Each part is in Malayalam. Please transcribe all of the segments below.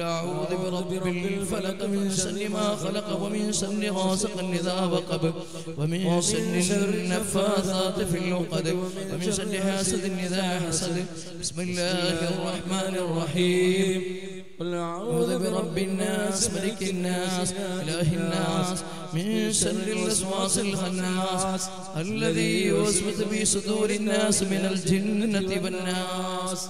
أعوذ برب الفلق من شر ما خلق ومن شر غاسق إذا وقب ومن شر النفاثات في العقد ومن شر حاسد إذا حسد بسم الله الرحمن الرحيم قل أعوذ برب الناس ملك الناس إله الناس من شر الوسواس الخناس الذي يوسوس في صدور الناس من الجنة والناس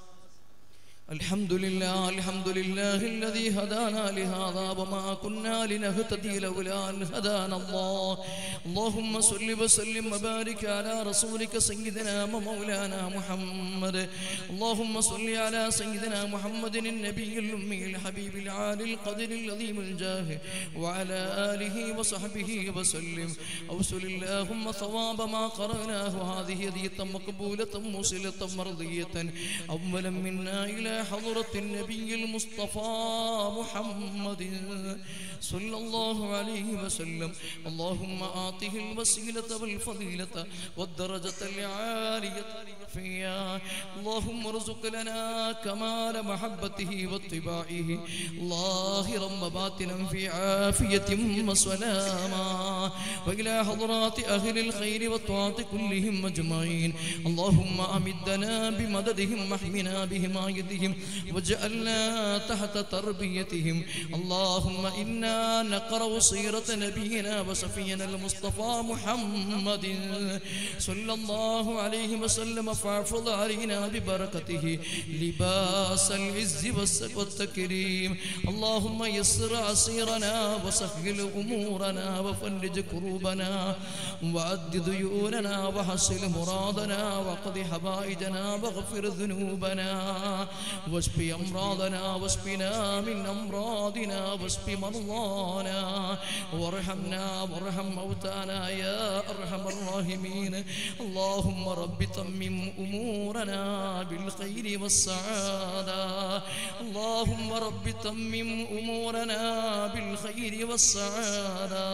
الحمد لله الحمد لله الذي هدانا لهذا وما كنا لنهتدي لولا أن هدانا الله اللهم صل وسلم وبارك على رسولك سيدنا ومولانا محمد اللهم صل على سيدنا محمد النبي الأمي الحبيب العالي القدر العظيم الجاه وعلى آله وصحبه وسلم أوصل اللهم ثواب ما قرأناه هذه هدية مقبولة موصلة مرضية أولا منا إلى حضرة النبي المصطفى محمد صلى الله عليه وسلم اللهم آته الوسيلة والفضيلة والدرجة العالية فيها اللهم ارزق لنا كمال محبته واتباعه ظاهرا وباطنا في عافية وسلاما وإلى حضرات أهل الخير والطاعة كلهم أجمعين اللهم أمدنا بمددهم واحمنا بحمايتهم واجعلنا تحت تربيتهم اللهم إنا نقرأ سيرة نبينا وصفينا المصطفى محمد صلى الله عليه وسلم فاحفظ علينا ببركته لباس العز والس- والتكريم اللهم يسر عسيرنا وسهل أمورنا وفرج كروبنا وعد ديوننا وحصل مرادنا وقض حوائجنا واغفر ذنوبنا واشف أمراضنا واشفنا من أمراضنا واشف مرضانا وارحمنا وارحم موتانا يا أرحم الراحمين اللهم رب تمم أمورنا بالخير والسعادة اللهم رب تمم أمورنا بالخير والسعادة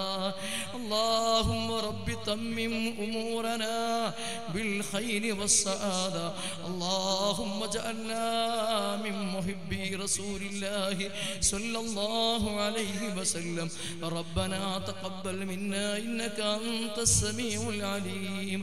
اللهم رب تمم أمورنا بالخير والسعادة اللهم اجعلنا من محبي رسول الله صلى الله عليه وسلم ربنا تقبل منا إنك أنت السميع العليم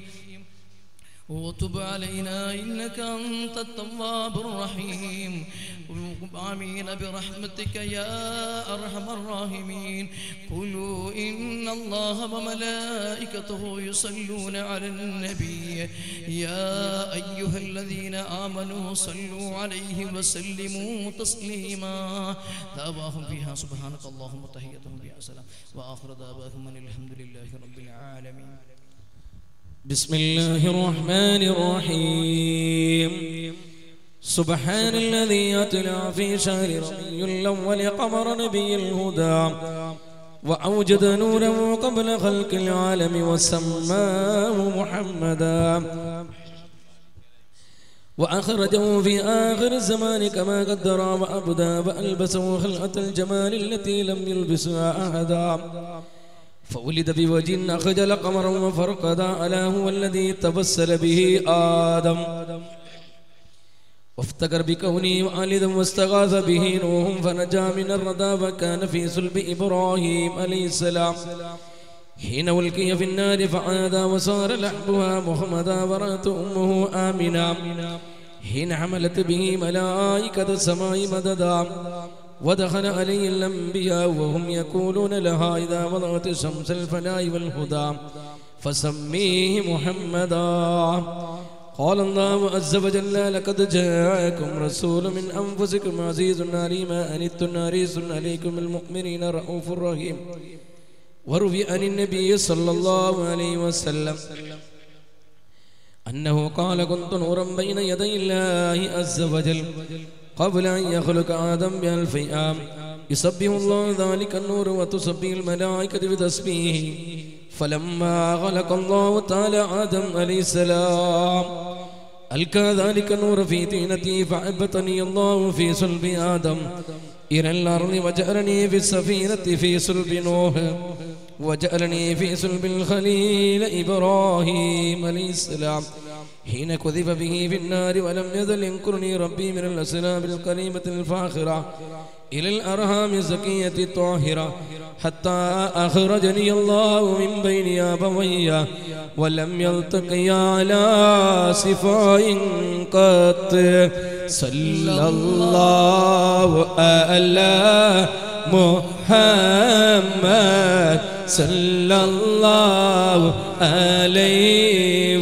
وتب علينا إنك أنت التواب الرحيم آمين برحمتك يا أرحم الراحمين قولوا إن الله وملائكته يصلون على النبي يا أيها الذين آمنوا صلوا عليه وسلموا تسليما دعواهم فيها سبحانك اللهم تحيتهم بها سلام وآخر دعواهم أن الحمد لله رب العالمين بسم الله الرحمن الرحيم سبحان الذي أطلع في شهر ربيع الأول قمر نبي الهدى وأوجد نوره قبل خلق العالم وسماه محمدا وأخرجه في آخر الزمان كما قدر وأبدى وألبسه خلقة الجمال التي لم يلبسها أحدا فولد بوجه أخجل قمرا وفرقدا ألا هو الذي تبسل به آدم وافتكر بكونه والدا واستغاث به نوح فنجا من الردى وكان في صلب إبراهيم عليه السلام حين ألقي في النار فعاد وصار لحبها محمدا ورأت أمه آمنا حين حملت به ملائكة السماء مددا ودخل عليه الأنبياء وهم يقولون لها إذا وضعت شمس الفناء والهدى فسميه محمدا قال الله عز وجل لقد جاءكم رسول من أنفسكم عزيز عليم ما أنتم حريص عليكم المؤمنين رؤوف رحيم وروي عن النبي صلى الله عليه وسلم أنه قال كنت نورا بين يدي الله عز وجل قبل أن يخلق آدم بألف عام يسبح الله ذلك النور وتسبح الملائكة بتسبيحه فلما خلق الله تعالى آدم عليه السلام ألقى ذلك النور في طينتي فعبتني الله في صلب آدم إلى الأرض وجعلني في السفينة في صلب نوح وجعلني في صلب الخليل إبراهيم عليه السلام حين كذب به في النار ولم يزل ينكرني ربي من الأسلام الكريمة الفاخرة إلى الأرهام الزكية الطاهرة حتى أخرجني الله من بين أبوي ولم يلتقي على صفاء قط صلى الله على محمد صلى الله عليه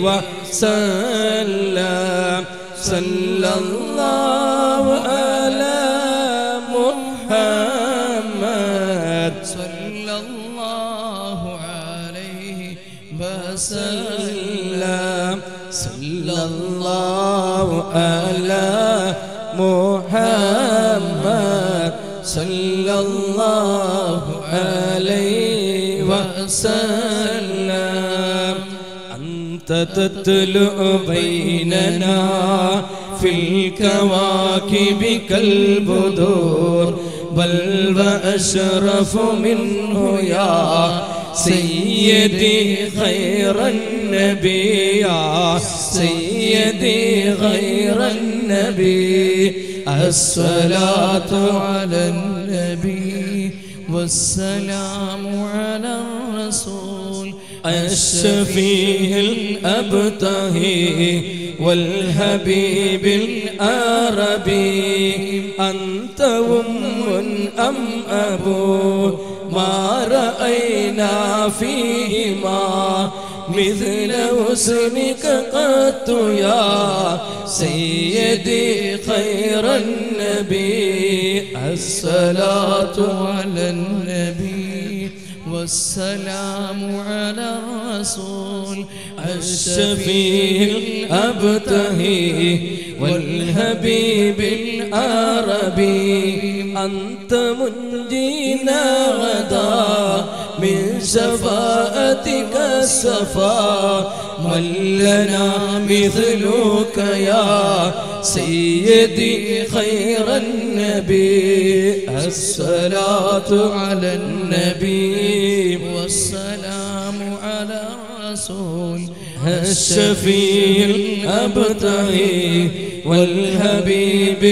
وسلم صلى الله على محمد صلى الله عليه وسلم وسلم صلى الله على محمد صلى الله عليه وسلم أنت تتلو بيننا في الكواكب كالبدور بل وأشرف منه يا سيدي خير النبي يا سيدي غير النبي الصلاة على النبي والسلام على الرسول الشفيع الأبتهي والحبيب العربي أنت أم أم أبو ما رأينا فيهما مثل حسنك قط يا سيدي خير النبي الصلاة على النبي والسلام على الرسول الشفيع الأبتهي والحبيب العربي أنت منجينا غدا من شفاءتك الصفا من لنا مثلك يا سيدي خير النبي الصلاة على النبي والسلام على الرسول الشفيع الأبتهي والحبيب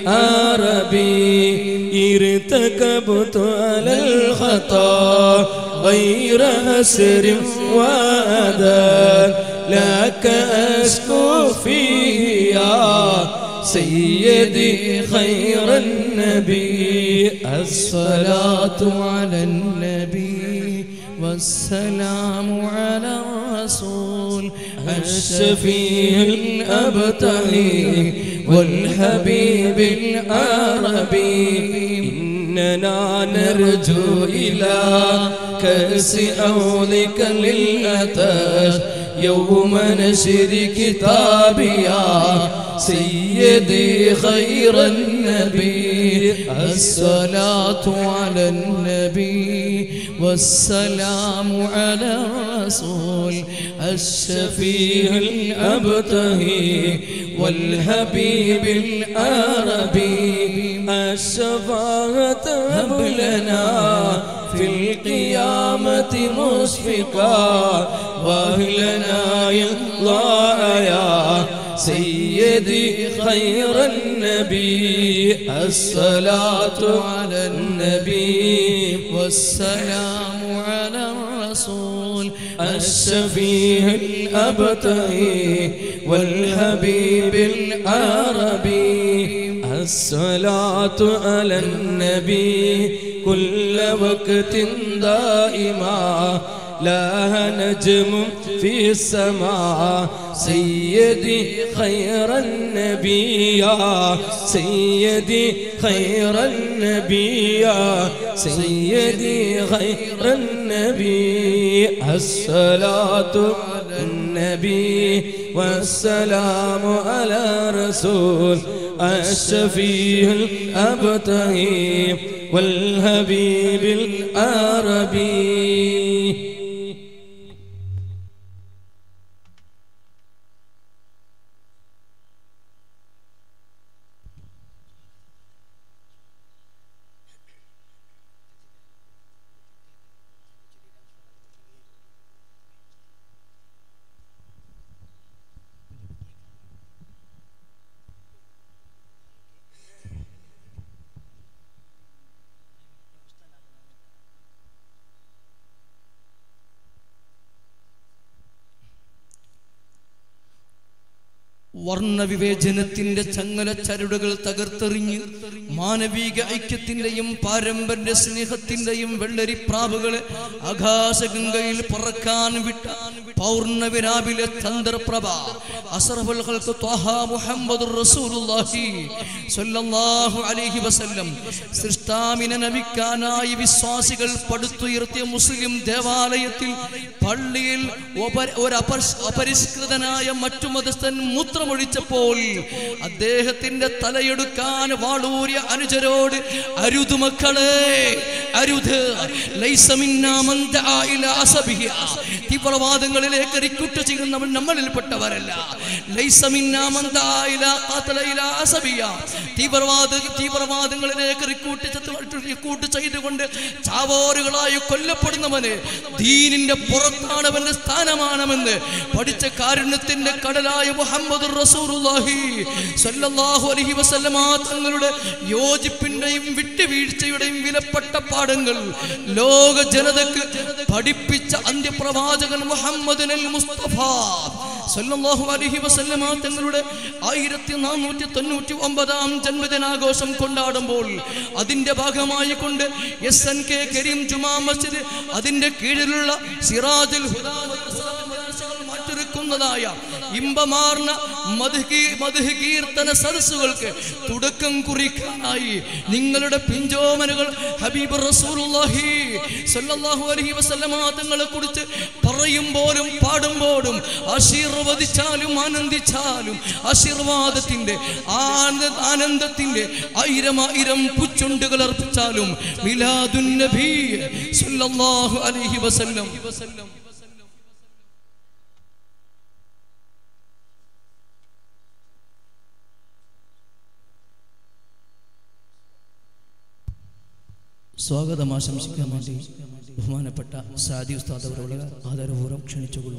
العربي ارتكبت على الخطا غير هسر وأذى لك أشكو فيه يا سيدي خير النبي الصلاة على النبي والسلام على الرسول الشفيع الأبتهي والحبيب العربي إننا نرجو إلى كأس أولك للأتاش يوم نشر كتابي يا سيدي خير النبي الصلاة على النبي والسلام على الرسول الشفيع الأبتهي والحبيب العربي الشفاعة هب لنا في القيامة مشفقا واهلنا يا الله يا سيدي خير النبي الصلاة على النبي والسلام على الرسول الشفيع الأبتهي والحبيب العربي الصلاة على النبي كل وقت دائما لا نجم في السماء سيدي خير النبي يا سيدي خير النبي يا سيدي خير النبي الصلاة على النبي والسلام على رسول الشفيع الأبتهي والحبيب العربي വർണ്ണവിവേചനത്തിന്റെ ചങ്ങല ചരടുകൾ തകർത്തെറിഞ്ഞ് മാനവിക ഐക്യത്തിന്റെയും പാരമ്പര്യ സ്നേഹത്തിന്റെയും വെള്ളരിപ്രാവുകളെ ആകാശഗംഗയിൽ പറക്കാൻ വിട്ട പൗർണവിരാവിലെ ചന്ദ്രപ്രഭ അസറഫുൽ ഖൽഖ് ത്വഹ മുഹമ്മദുർ റസൂലുള്ളാഹി സ്വല്ലല്ലാഹു അലൈഹി വസല്ലം സൃഷ്ടാവിനെ നമിക്കാനായി വിശ്വാസികൾ പടുത്തുയർത്തിയ മുസ്ലിം ദേവാലയത്തിൽ പള്ളിയിൽ ഒപ- ഒരു അപരിഷ്- അപരിഷ്കൃതനായ മറ്റു മതസ്ഥൻ മൂത്രമൊഴിച്ചപ്പോൾ അദ്ദേഹത്തിന്റെ തലയെടുക്കാൻ വാളൂരിയ അനുജരോട് അരുത് മക്കളെ അരുത് ലൈസ മിന്നാ മൻ ദആ ഇലാ അസബിഹി. തീവ്രവാദങ്ങളിലേക്ക് റിക്രൂട്ട് ചെയ്യുന്നവൻ നമ്മളിൽപ്പെട്ടവരല്ല ലൈസ മിന്നാ മൻ ദആ ഇലാ ഖാതല ഇലാ അസബിയ. തീവ്രവാദ തീവ്രവാദങ്ങളിലേക്ക് റിക്രൂട്ട് റിക്രൂട്ട് ചെയ്തുകൊണ്ട് ചാവോറുകളായി കൊല്ലപ്പെടുന്നവന് ദീനിന്റെ പുറത്താണ് അവന്റെ സ്ഥാനമാനമെന്ന് പഠിച്ച കാരുണ്യത്തിന്റെ കടലായ മുഹമ്മദ് റസൂലുള്ളാഹി സ്വല്ലല്ലാഹു അലൈഹി വസല്ലമ തങ്ങളുടെ യോജിപ്പിന്റെയും വിട്ടുവീഴ്ചയുടെയും വിലപ്പെട്ട പാഠങ്ങൾ ലോക ജനതക്ക് പഠിപ്പിച്ച അന്ത്യപ്രവാചകൻ മുഹമ്മദ് മുസ്തഫ സല്ലല്ലാഹു അലൈഹി വസല്ലമ തങ്ങളുടെ ആയിരത്തി നാനൂറ്റി തൊണ്ണൂറ്റി ഒമ്പതാം ജന്മദിനാഘോഷം കൊണ്ടാടുമ്പോൾ അതിന്റെ ഭാഗമായി കൊണ്ട് S N K Kareem Juma Masjid അതിന്റെ കീഴിലുള്ള സിറാജുൽ ഹുദാ മദ്രസ മദ്രസകൾ മാറ്റൊരുക്കുന്നതായ ഇമ്പമാർന്ന മധുകീ- മധുഹ് കീർത്തന സദസ്സുകൾക്ക് തുടക്കം കുറിക്കാനായി നിങ്ങളുടെ പിഞ്ചോമനുകൾ ഹബീബ് റസൂലുള്ളാഹി സല്ലല്ലാഹു അലൈഹി വസല്ലമ തങ്ങളെ കുറിച്ച് പറയുമ്പോഴും പാടുമ്പോഴും ആശീർവദിച്ചാലും ആനന്ദിച്ചാലും ആശീർവാദത്തിന്റെ ആനന്ദ ആനന്ദത്തിന്റെ ആയിരം ആയിരം പുച്ചുണ്ടുകൾ അർപ്പിച്ചാലും മിലാദുൻ നബി സല്ലല്ലാഹു അലൈഹി വസല്ലം സ്വാഗതം ആശംസിക്കാൻ വേണ്ടി ബഹുമാനപ്പെട്ട സാദി ഉസ്താദ് അവരുടെ ആദരപൂർവ്വം ക്ഷണിച്ചുകൊള്ളും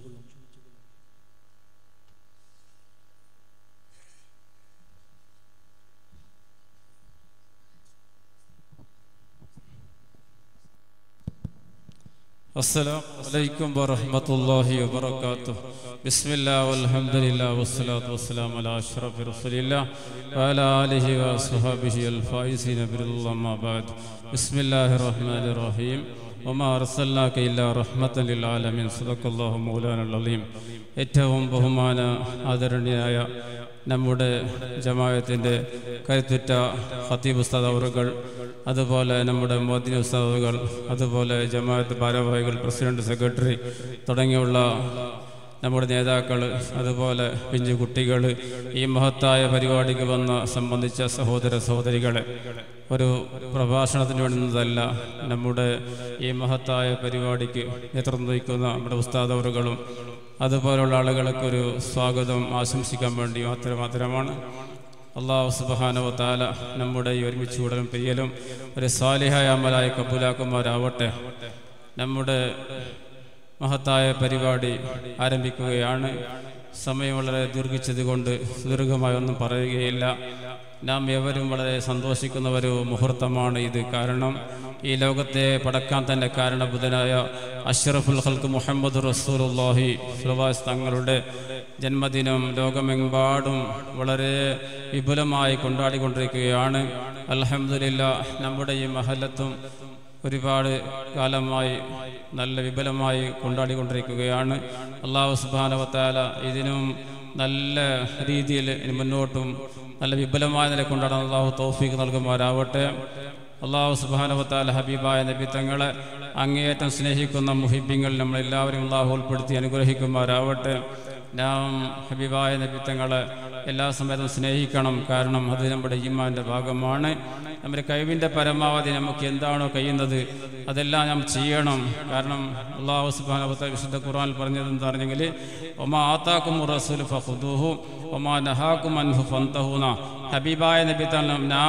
السلام عليكم ورحمة الله وبركاته بسم الله والحمد لله والصلاة والسلام على أشرف رسول الله وعلى آله وصحبه الفائزين بالله ما بعد بسم الله الرحمن الرحيم وما أرسلناك إلا رحمة للعالمين صدق الله مولانا العظيم ഏറ്റവും ബഹുമാന ആദരണീയായ നമ്മുടെ ജമായത്തിൻ്റെ കരുത്തുറ്റ ഖത്തീബ് ഉസ്താദ് അവറുകൾ അതുപോലെ നമ്മുടെ മോദിനി ഉസ്താദുകൾ അതുപോലെ ജമാഅത്ത് ഭാരവാഹികൾ പ്രസിഡന്റ് സെക്രട്ടറി തുടങ്ങിയുള്ള നമ്മുടെ നേതാക്കൾ അതുപോലെ പിഞ്ചു കുട്ടികൾ ഈ മഹത്തായ പരിപാടിക്ക് വന്ന സംബന്ധിച്ച സഹോദര സഹോദരികളെ ഒരു പ്രഭാഷണത്തിന് വേണ്ടുന്നതല്ല നമ്മുടെ ഈ മഹത്തായ പരിപാടിക്ക് നേതൃത്വം വഹിക്കുന്ന നമ്മുടെ ഉസ്താദവറുകളും അതുപോലുള്ള ആളുകൾക്ക് ഒരു സ്വാഗതം ആശംസിക്കാൻ വേണ്ടി മാത്രം മാത്രമാണ് അള്ളാഹു സുബാനവ താല നമ്മുടെ ഈ ഒരുമിച്ച് കൂടലും പെയ്യലും ഒരു സ്വാലിഹായ അമലായി കബൂലാക്കുമാരാവട്ടെ നമ്മുടെ മഹത്തായ പരിപാടി ആരംഭിക്കുകയാണ് സമയം വളരെ ദീർഘിച്ചത് കൊണ്ട് സുദീർഘമായി ഒന്നും പറയുകയില്ല നാം എവരും വളരെ സന്തോഷിക്കുന്ന ഒരു മുഹൂർത്തമാണ് ഇത് കാരണം ഈ ലോകത്തെ പടക്കാൻ തന്നെ കാരണബുധനായ അഷ്റഫുൽ ഹൽക്ക് മുഹമ്മദ് റസൂലുല്ലാഹി സുലവാസ് തങ്ങളുടെ ജന്മദിനം ലോകമെമ്പാടും വളരെ വിപുലമായി കൊണ്ടാടിക്കൊണ്ടിരിക്കുകയാണ് അലഹമില്ല നമ്മുടെ ഈ മഹല്ലത്തും ഒരുപാട് കാലമായി നല്ല വിപുലമായി കൊണ്ടാടിക്കൊണ്ടിരിക്കുകയാണ് അള്ളാഹു സുബാനവത്താല ഇതിനും നല്ല രീതിയിൽ ഇനി മുന്നോട്ടും നല്ല വിപുലമായ നില കൊണ്ടാടാൻ അള്ളാഹു തൗഫീഖ് നൽകുമാരാവട്ടെ അള്ളാഹു സുബാനവത്താല ഹബീബായ നബി തങ്ങളെ അങ്ങേയറ്റം സ്നേഹിക്കുന്ന മുഹിബിങ്ങൾ നമ്മളെല്ലാവരും അള്ളാഹു ഉൾപ്പെടുത്തി അനുഗ്രഹിക്കുമാരാവട്ടെ നാം ഹബീബായ നബി തങ്ങളെ എല്ലാ സമയത്തും സ്നേഹിക്കണം കാരണം അത് നമ്മുടെ ഈമാൻ്റെ ഭാഗമാണ് നമ്മുടെ കഴിവിൻ്റെ പരമാവധി നമുക്ക് എന്താണോ കഴിയുന്നത് അതെല്ലാം നാം ചെയ്യണം കാരണം അള്ളാഹു സുബാനബത്ത വിശുദ്ധ ഖുർആൻ പറഞ്ഞത് എന്താ പറഞ്ഞെങ്കിൽ ഒമാ ആത്താക്കും റസൂൽ ഫഹുദൂഹു ഒമാ നഹാക്കും അൻഹു ഫന്തഹൂന ഹബീബായ നബി തങ്ങൾ നാം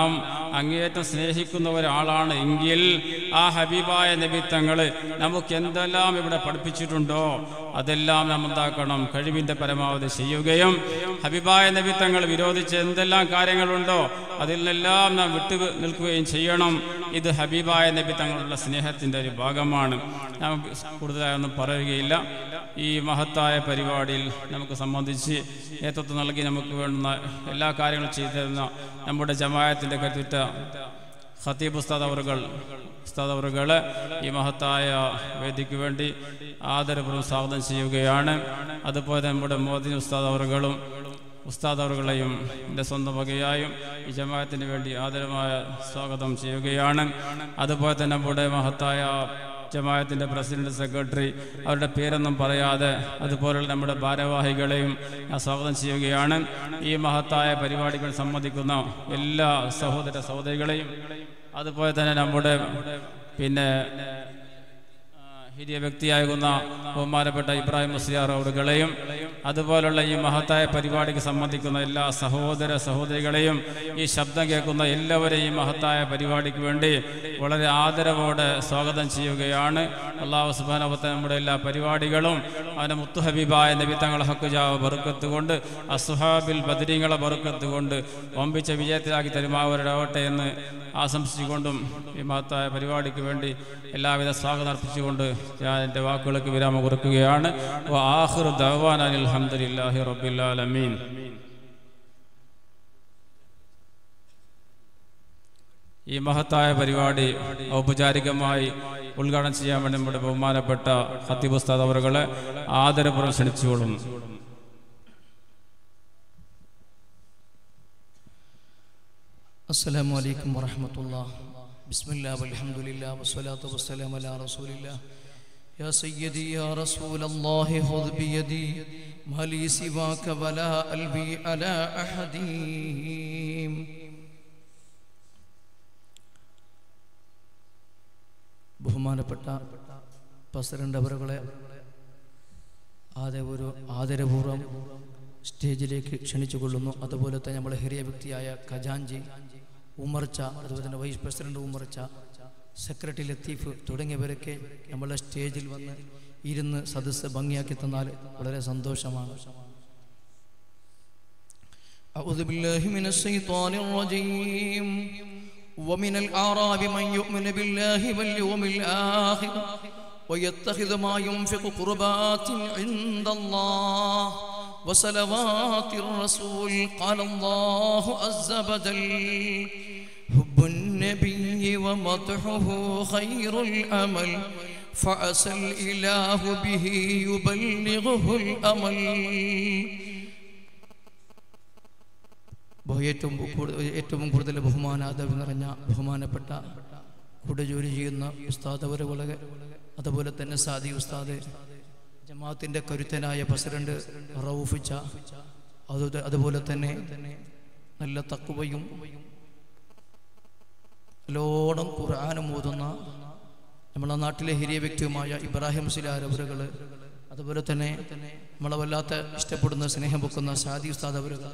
അങ്ങേയറ്റം സ്നേഹിക്കുന്ന ഒരാളാണ് എങ്കിൽ ആ ഹബീബായ നബിത്തങ്ങൾ നമുക്ക് എന്തെല്ലാം ഇവിടെ പഠിപ്പിച്ചിട്ടുണ്ടോ അതെല്ലാം നാം എന്താക്കണം കഴിവിൻ്റെ പരമാവധി ചെയ്യുകയും ഹബീബായ നബിത്തങ്ങൾ വിരോധിച്ച എന്തെല്ലാം കാര്യങ്ങളുണ്ടോ അതിൽ നിന്നെല്ലാം നാം വിട്ടു നിൽക്കുകയും ചെയ്യണം ഇത് ഹബീബായ നബി തങ്ങളുള്ള സ്നേഹത്തിൻ്റെ ഒരു ഭാഗമാണ് നാം കൂടുതലായൊന്നും പറയുകയില്ല ഈ മഹത്തായ പരിപാടിയിൽ നമുക്ക് സംബന്ധിച്ച് നേതൃത്വം നൽകി നമുക്ക് വേണ്ടുന്ന എല്ലാ കാര്യങ്ങളും ചെയ്തു തരുന്ന നമ്മുടെ ജമായത്തിൻ്റെ കരുത്തുറ്റ ഖത്തീബ് ഉസ്താദ് അവറുകൾ ഉസ്താദ് അവറുകൾ ഈ മഹത്തായ വേദിക്ക് വേണ്ടി ആദരപൂർവ്വം സ്വാഗതം ചെയ്യുകയാണ് അതുപോലെ നമ്മുടെ മോദി ഉസ്താദ് അവറുകളും ഉസ്താദ് അവറുകളെയും എൻ്റെ സ്വന്തം വകയായും ഈ ജമാഅത്തിന് വേണ്ടി ആദരമായ സ്വാഗതം ചെയ്യുകയാണ് അതുപോലെ തന്നെ നമ്മുടെ മഹത്തായ ജമാഅത്തിൻ്റെ പ്രസിഡന്റ് സെക്രട്ടറി അവരുടെ പേരൊന്നും പറയാതെ അതുപോലുള്ള നമ്മുടെ ഭാരവാഹികളെയും ഞാൻ സ്വാഗതം ചെയ്യുകയാണ് ഈ മഹത്തായ പരിപാടികൾ സംബന്ധിക്കുന്ന എല്ലാ സഹോദര സഹോദരികളെയും അതുപോലെ തന്നെ നമ്മുടെ പിന്നെ ആ, ഹിരിയ വ്യക്തിയാകുന്ന ബഹുമാനപ്പെട്ട ഇബ്രാഹിം മുസ്ലിയാർ അവറുകളെയും അതുപോലുള്ള ഈ മഹത്തായ പരിപാടിക്ക് സംബന്ധിക്കുന്ന എല്ലാ സഹോദര സഹോദരികളെയും ഈ ശബ്ദം കേൾക്കുന്ന എല്ലാവരെയും ഈ മഹത്തായ പരിപാടിക്ക് വേണ്ടി വളരെ ആദരവോടെ സ്വാഗതം ചെയ്യുകയാണ് അള്ളാഹു സുബാനവത്തെ നമ്മുടെ എല്ലാ പരിപാടികളും അവൻ്റെ മുത്തു ഹബീബായ നബിത്തങ്ങളെ ഹക്കുജാവ് ബറുക്കത്ത് കൊണ്ട് അസുഹാബിൽ ബദരീങ്ങളെ ബറുക്കത്ത് കൊണ്ട് ഒമ്പിച്ച വിജയത്തിലാക്കി തരുമാവരാവട്ടെ എന്ന് ആശംസിച്ചുകൊണ്ടും ഈ മഹത്തായ പരിപാടിക്ക് വേണ്ടി എല്ലാവിധ സ്വാഗതം അർപ്പിച്ചുകൊണ്ട് ഞാൻ എൻ്റെ വാക്കുകൾക്ക് വിരാമം കുറിക്കുകയാണ് ആഹിർ ദവാൻ അലഹമുല്ലാഹി റബ്ബില്ലാലമീൻ ഈ മഹത്തായ പരിപാടി ഔപചാരികമായി ഉദ്ഘാടനം ചെയ്യാൻ വേണ്ടി നമ്മുടെ ബഹുമാനപ്പെട്ട ഹത്തീബ് ഉസ്താദ് അവറുകളെ ആദരപൂർവ്വം ക്ഷണിച്ചുകൊള്ളുന്നു السلام عليكم ورحمة الله بسم الله والحمد لله والصلاة والسلام على رسول الله يا سيدي يا رسول الله خذ بيدي ما لي سواك ولا قلبي على أحد ബഹുമാനപ്പെട്ട പ്രസിഡന്റ് അവറുകളെ ആദ്യ ഒരു ആദരപൂർവ്വം സ്റ്റേജിലേക്ക് ക്ഷണിച്ചു കൊള്ളുന്നു അതുപോലെ തന്നെ നമ്മുടെ ഹിറിയ വ്യക്തിയായ ഖജാൻജി ഉമർച്ച അതുപോലെ തന്നെ വൈസ് പ്രസിഡന്റ് ഉമർച്ച സെക്രട്ടറി ലത്തീഫ് തുടങ്ങിയവരൊക്കെ നമ്മളെ സ്റ്റേജിൽ വന്ന് ഇരുന്ന് സദസ്സ് ഭംഗിയാക്കി തന്നാൽ വളരെ സന്തോഷമാണ് أعوذ بالله من الشيطان الرجيم ومن الأعراب من يؤمن بالله واليوم الآخر ويتخذ ما ينفق قربات عند الله وصلوات الرسول قال الله عز وجل حب النبي ومدحه خير الأمل فعسى الإله به يبلغه الأمل ബഹു- ഏറ്റവും കൂടുതൽ ഏറ്റവും കൂടുതൽ ബഹുമാനാദവ് നിറഞ്ഞ ബഹുമാനപ്പെട്ട കൂടെ ജോലി ചെയ്യുന്ന ഉസ്താദ് അവരുകളെ അതുപോലെ തന്നെ സാദി ഉസ്താദ് ജമാഅത്തിന്റെ കരുത്തനായ പ്രസിഡന്റ് റൌഫിച്ച അത് അതുപോലെ തന്നെ നല്ല തക്കുവയും നല്ലോണം ഖുർആാനും ഓതുന്ന നമ്മളെ നാട്ടിലെ ഹിരിയ വ്യക്തിയുമായ ഇബ്രാഹിം സിലാർ അവരുകൾ അതുപോലെ തന്നെ നമ്മളെ വല്ലാത്ത ഇഷ്ടപ്പെടുന്ന സ്നേഹം വെക്കുന്ന സാദി ഉസ്താദ് അവരുകൾ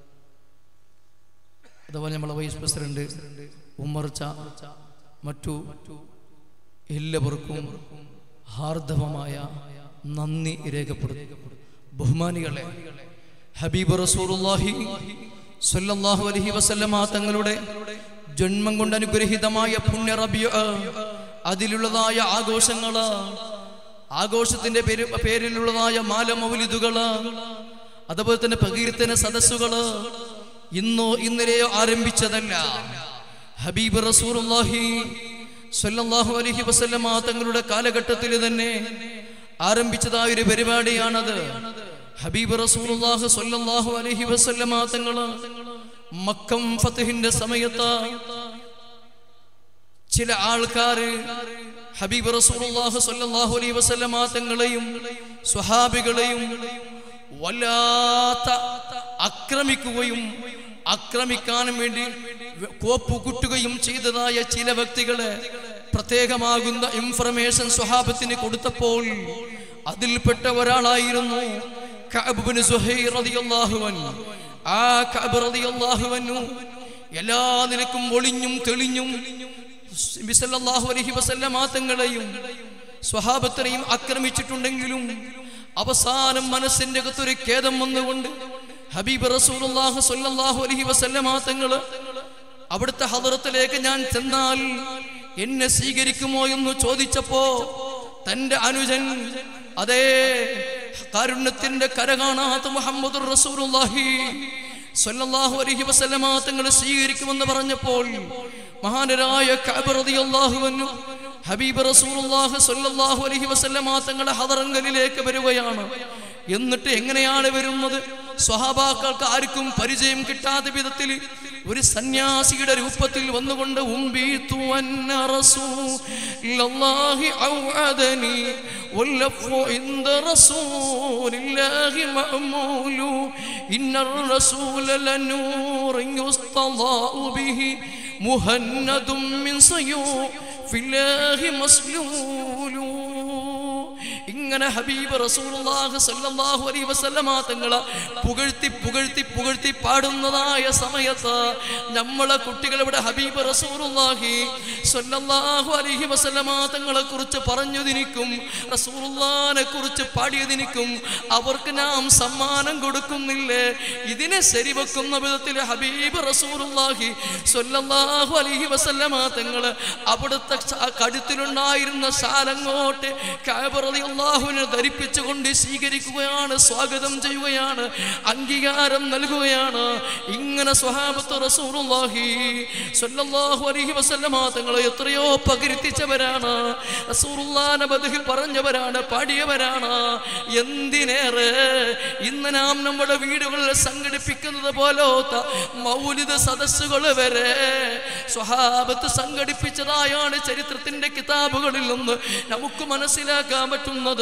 അതുപോലെ നമ്മളെ വൈസ് പ്രസിഡന്റ് ഉമ്മർച്ച മറ്റു എല്ലാവർക്കും ഹാർദവമായ നന്ദി രേഖപ്പെടുത്തും ബഹുമാനികളെ ഹബീബ് റസൂറുല്ലാഹി സ്വല്ലല്ലാഹു അലൈഹി വസല്ലമ തങ്ങളുടെ ജന്മം കൊണ്ട് അനുഗ്രഹീതമായ പുണ്യ റബിയ അതിലുള്ളതായ ആഘോഷങ്ങള് ആഘോഷത്തിന്റെ പേര് പേരിലുള്ളതായ മാല മൗലിദുകള് അതുപോലെ തന്നെ പ്രകീർത്തന സദസ്സുകള് ഇന്നോ ഇന്നലെയോ ആരംഭിച്ചതല്ല ഹബീബ് റസൂറുല്ലാഹി സ്വല്ലല്ലാഹു അലൈഹി വസല്ലമ തങ്ങളുടെ കാലഘട്ടത്തിൽ തന്നെ ആരംഭിച്ചതായ ഒരു പരിപാടിയാണത് ഹബീബ് റസൂലുള്ളാഹി സ്വല്ലല്ലാഹു അലൈഹി വസല്ലമ തങ്ങള് മക്കം ഫതഹിന്റെ സമയത്ത് ചില ആൾക്കാര് ഹബീബ് റസൂലുള്ളാഹി സ്വല്ലല്ലാഹു അലൈഹി വസല്ലമ തങ്ങളെയും സ്വഹാബികളെയും വല്ലാത്ത ആക്രമിക്കുകയും ആക്രമിക്കാനും വേണ്ടി കോപ്പുകുട്ടുകയും ചെയ്തതായ ചില വ്യക്തികളെ പ്രത്യേകമാകുന്ന ഇൻഫർമേഷൻ സ്വഹാബത്തിന് കൊടുത്തപ്പോൾ അതിൽപ്പെട്ട ഒരാളായിരുന്നു കഅബ് ഇബ്നു സുഹൈർ റളിയല്ലാഹു അൻഹു ആ കഅബ് റളിയല്ലാഹു അൻഹു എല്ലാ നിലക്കും ഒളിഞ്ഞും തെളിഞ്ഞും ബിസല്ലാഹു അലഹി വസല്ലമാ തങ്ങളെയും സ്വഹാബത്തിനെയും ആക്രമിച്ചിട്ടുണ്ടെങ്കിലും അവസാനം മനസ്സിന്റെ അകത്തൊരു ഖേദം വന്നുകൊണ്ട് ഹബീബ് റസൂലുള്ളാഹി സ്വല്ലല്ലാഹു അലൈഹി വസല്ലമ തങ്ങള് അവിടുത്തെ ഹദറത്തിലേക്ക് ഞാൻ ചെന്നാൽ എന്നെ സ്വീകരിക്കുമോ എന്ന് ചോദിച്ചപ്പോ തന്റെ അനുജൻ അതേ കാരുണ്യത്തിന്റെ കര കാണാത്ത മുഹമ്മദ് റസൂലുള്ളാഹി സ്വല്ലല്ലാഹു അലൈഹി വസല്ലമ തങ്ങളെ സ്വീകരിക്കുമെന്ന് പറഞ്ഞപ്പോൾ മഹാനരായ കഅബ് റളിയല്ലാഹു അൻഹു ഹബീബ് റസൂലുള്ളാഹി സ്വല്ലല്ലാഹു അലൈഹി വസല്ലമ തങ്ങളുടെ ഹദറങ്കലിലേക്ക് വരികയാണ് എന്നിട്ട് എങ്ങനെയാണ് വരുന്നത് സ്വഹാബാക്കൾക്ക് ആർക്കും പരിചയം കിട്ടാത്ത വിധത്തിൽ ഒരു സന്യാസിയുടെ രൂപത്തിൽ വന്നുകൊണ്ട് ഉംബീതു അന്ന റസൂലല്ലാഹി ഔഅദനി വല്ലഫു ഇൻദ റസൂലില്ലാഹി മഅമൂലു ഇന്നർ റസൂല ലനൂറുൻ യുസ്തളാഉ ബിഹി മുഹന്നദും മിൻ സയൂഫില്ലാഹി മസ്ലൂലു ഇങ്ങനെ ഹബീബ് റസൂലുള്ളാഹി സ്വല്ലല്ലാഹു അലൈഹി വസല്ലമ തങ്ങളെ പുകഴ്ത്തി പുകഴ്ത്തി പുകഴ്ത്തി പാടുന്നതായ സമയത്ത് നമ്മളെ കുട്ടികൾ ഇവിടെ ഹബീബ് റസൂലുള്ളാഹി സ്വല്ലല്ലാഹു അലൈഹി വസല്ലമ തങ്ങളെ കുറിച്ച് പറഞ്ഞതിനിക്കും റസൂലുള്ളാഹിനെ കുറിച്ച് പാടിയതിനിക്കും അവർക്ക് നാം സമ്മാനം കൊടുക്കുന്നില്ലേ ഇതിനെ ശരിവെക്കുന്ന വിധത്തിൽ ഹബീബ് റസൂലുള്ളാഹി സ്വല്ലല്ലാഹു അലൈഹി വസല്ലമ തങ്ങള് അവിടുത്തെ ശ- കഴുത്തിലുണ്ടായിരുന്ന ശാലങ്ങോട്ട് അള്ളാഹുവിനെ ധരിപ്പിച്ചുകൊണ്ട് സ്വീകരിക്കുകയാണ് സ്വാഗതം ചെയ്യുകയാണ് അംഗീകാരം നൽകുകയാണ് ഇങ്ങനെ സ്വഹാബത്ത് റസൂലുള്ളാഹി സ്വല്ലല്ലാഹു അലൈഹി വസല്ലമ തങ്ങളെ എത്രയോ പകരുത്തിച്ചവരാണ് റസൂലുള്ളാഹിനെ ബദഹിൽ പറഞ്ഞവരാണ് പാടിയവരാണ് എന്തിനേറെ ഇന്ന് നാം നമ്മുടെ വീടുകളിൽ സംഘടിപ്പിക്കുന്നത് പോലത്തെ മൗലിക സദസ്സുകൾ വരെ സ്വഹാബത്ത് സംഘടിപ്പിച്ചതായാണ് ചരിത്രത്തിന്റെ കിതാബുകളിൽ നിന്ന് നമുക്ക് മനസ്സിലാക്കാൻ പറ്റുന്നത്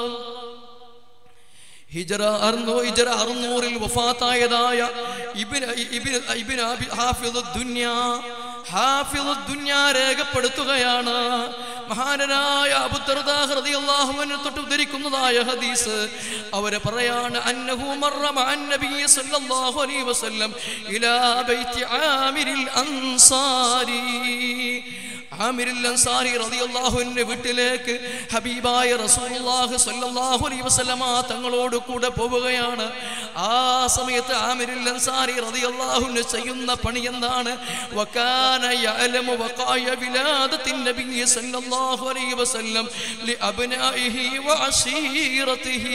ഹിജറ അറുന്നൂ ഹിജറ അറുന്നൂറിൽ വഫാത്തായതായ ഇബിൻ ഇബിൻ ഇബിൻ അബി- ഹാഫിദ് ദുന്യ ഹാഫിദ് ദുന്യ രേഖപ്പെടുത്തുകയാണ് മഹാനരായ അബുദർദാഹ് റളിയല്ലാഹു അൻഹു തൊട്ട് ഉദ്ധരിക്കുന്നതായ ഹദീസ് അവരെ പറയാണ് അന്നഹു മറ മഅൻ നബി സല്ലല്ലാഹു അലൈഹി വസല്ലം ഇലാ ബൈത്തി ആമിരിൽ അൻസാരി ആമിരുൽ അൻസാരി റളിയല്ലാഹുവിന്റെ വീട്ടിലേക്ക് ഹബീബായ റസൂലുള്ളാഹി സ്വല്ലല്ലാഹു അലൈഹി വസല്ലമ തങ്ങളോട് കൂടെ പോവുകയാണ് ആ സമയത്ത് ആമിരുൽ അൻസാരി റളിയല്ലാഹുവിന് ചെയ്യുന്ന പണി എന്താണ് വകാന യഅലമു വഖായ വിലാദത്തിൻ നബി സല്ലല്ലാഹു അലൈഹി വസല്ലം ലി അബ്നാഇഹി വഅശീറതിഹി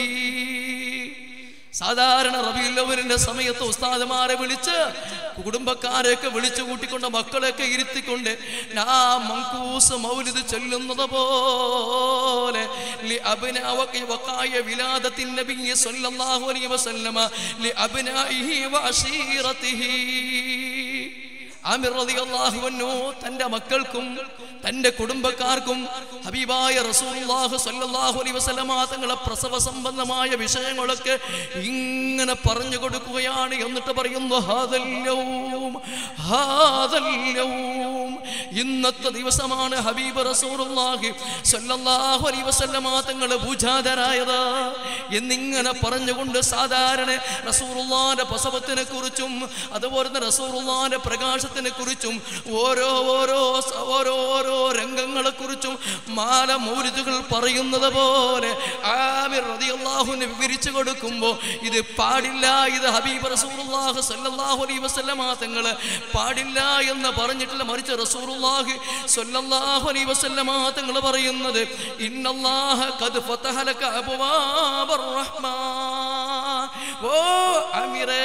സാധാരണ റബിയുള്ളവരിന്റെ സമയത്ത് ഉസ്താദുമാരെ വിളിച്ച് കുടുംബക്കാരെയൊക്കെ വിളിച്ചു കൂട്ടിക്കൊണ്ട് മക്കളെയൊക്കെ ഇരുത്തിക്കൊണ്ട് ആ മങ്കൂസ് മൗലിദ് ചൊല്ലുന്നത് പോലെ ലി അബ്നാവകി വഖായ വിലാദത്തിൻ നബി സ്വല്ലല്ലാഹു അലൈഹി വസല്ലമ ലി അബ്നാഇഹി വഅശീറതിഹി ആമിർ റളിയല്ലാഹു അൻഹു തന്റെ മക്കൾക്കും തന്റെ കുടുംബക്കാർക്കും ഹബീബായ റസൂലുള്ളാഹി സ്വല്ലല്ലാഹു അലൈഹി വസല്ലമ തങ്ങളെ പ്രസവ സംബന്ധമായ വിഷയങ്ങളൊക്കെ ഇങ്ങനെ പറഞ്ഞു കൊടുക്കുകയാണ് എന്നിട്ട് പറയുന്നു ഹാദൽ യൗം ഹാദൽ യൗം ഇന്നത്തെ ദിവസമാണ് ഹബീബ് റസൂലുള്ളാഹി സ്വല്ലല്ലാഹു അലൈഹി വസല്ലമ തങ്ങൾ പൂജാതരായത് എന്നിങ്ങനെ പറഞ്ഞുകൊണ്ട് സാധാരണ റസൂലുള്ളാഹിന്റെ പ്രസവത്തിനെ കുറിച്ചും അതുപോലെ തന്നെ റസൂലുള്ളാഹിന്റെ പ്രകാശത്തിനെ കുറിച്ചും ഓരോ ഓരോ സ- ഓരോ ഓരോ രംഗങ്ങളെ കുറിച്ചും മാല മൗലിദുകൾ പറയുന്നത് പോലെ ആമിർ റളിയല്ലാഹുവിനെ വിവരിച്ചു കൊടുക്കുമ്പോൾ ഇത് പാടില്ല ഇത് ഹബീബ് റസൂലുള്ളാഹി സ്വല്ലല്ലാഹു അലൈഹി വസല്ലമ തങ്ങൾ പാടില്ല എന്ന് പറഞ്ഞിട്ടില്ല മറിച്ച് റസൂലുള്ളാഹി സ്വല്ലല്ലാഹു അലൈഹി വസല്ലമ തങ്ങൾ പറയുന്നത് ഇന്നല്ലാഹ ഖദ് ഫതഹ ലക അബ്വാബർ റഹ്മാൻ ഓ അമീറേ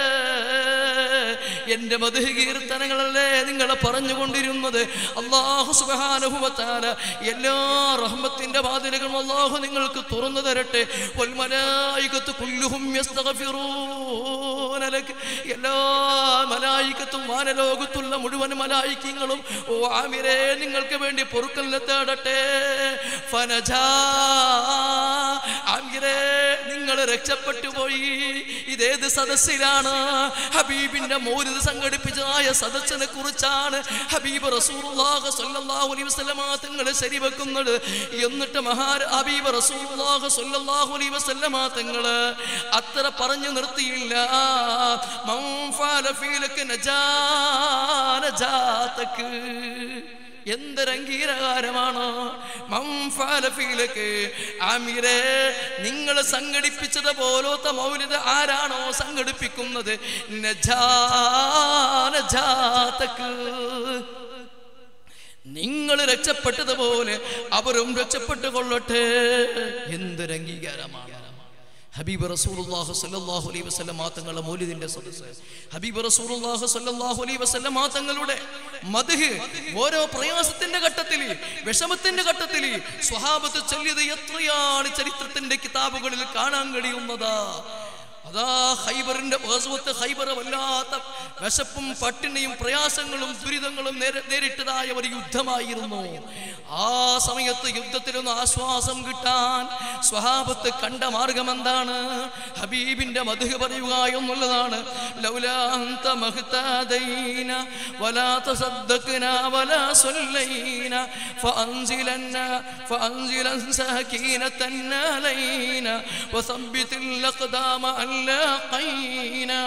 എന്റെ മധു കീർത്തനങ്ങളല്ലേ നിങ്ങളെ പറഞ്ഞുകൊണ്ടിരുന്നത് അള്ളാഹു സുബാനുഭവത്താല എല്ലാ റഹ്മത്തിന്റെ വാതിലുകളും അള്ളാഹു നിങ്ങൾക്ക് തുറന്നു തരട്ടെ വൽമലായികത്ത് കുല്ലുഹും യസ്തഗ്ഫിറൂന ലക. എല്ലാ മലായികത്തും വാനലോകത്തുള്ള മുഴുവൻ മലായിക്കങ്ങളും ഓ ആമിരെ നിങ്ങൾക്ക് വേണ്ടി പൊറുക്കലിനെ തേടട്ടെ ഫനജാ ആമിര ആമിരെ നിങ്ങൾ രക്ഷപ്പെട്ടു പോയി ഇതേത് സദസ്സിലാണ് ഹബീബിന്റെ മൗലിദ് സംഘടിപ്പിച്ചതായ സദസ്സിനെ കുറിച്ചാണ് ഹബീബ് റസൂലുള്ളാഹി സ്വല്ലല്ലാഹു അലൈഹി വസല്ലമ തങ്ങൾ ശരിവെക്കുന്നത് എന്നിട്ട് മഹാ ഹബീബ് റസൂലുള്ളാഹി സ്വല്ലല്ലാഹു അലൈഹി വസല്ലമ തങ്ങൾ അത്ര പറഞ്ഞു നിർത്തിയില്ല മൻ ഫഅല ഫീലക നജാ നജാതക്ക് എന്തൊരംഗീകാരമാണ് ആമിരെ നിങ്ങൾ സംഘടിപ്പിച്ചത് പോലത്തെ മൗലിത ആരാണോ സംഘടിപ്പിക്കുന്നത് നജാ നജാതക്ക് നിങ്ങൾ രക്ഷപ്പെട്ടതുപോലെ അവരും രക്ഷപ്പെട്ടു കൊള്ളട്ടെ എന്തൊരംഗീകാരമാണ് ഹബീബ് റസൂലുള്ളാഹി സ്വല്ലല്ലാഹു അലൈഹി വസല്ലം തങ്ങളുടെ മൗലിദിന്റെ സദസ്സ് ഹബീബ് റസൂലുള്ളാഹി സ്വല്ലല്ലാഹു അലൈഹി വസല്ലം തങ്ങളുടെ മദ്ഹ് ഓരോ പ്രയാസത്തിന്റെ ഘട്ടത്തിൽ വിഷമത്തിന്റെ വിഷമത്തിന്റെ ഘട്ടത്തിൽ സ്വഹാബത്ത് ചൊല്ലിയത് എത്രയാണ് ചരിത്രത്തിന്റെ കിതാബുകളിൽ കാണാൻ കഴിയുന്നത് അതാ ഹൈബറിന്റെ ഗസ്വത്ത് ഹൈബർ വല്ലാത്ത വിശപ്പും പട്ടിണിയും പ്രയാസങ്ങളും ദുരിതങ്ങളും നേരി- നേരിട്ടതായ ഒരു യുദ്ധമായിരുന്നു ആ സമയത്ത് യുദ്ധത്തിലൊന്ന് ആശ്വാസം കിട്ടാൻ സ്വഹാബത്ത് കണ്ട മാർഗം എന്താണ് ഹബീബിന്റെ മധു പറയുക എന്നുള്ളതാണ് ലൗലാ അന്ത മഹ്താദൈന വലാ തസദ്ദഖ്ന വലാ സ്വല്ലൈന ഫഅൻസിലന്ന ഫഅൻസിലൻ സഹകീനതൻ അലൈന വസബ്ബിതിൽ അഖദാമ അല്ലാഖൈന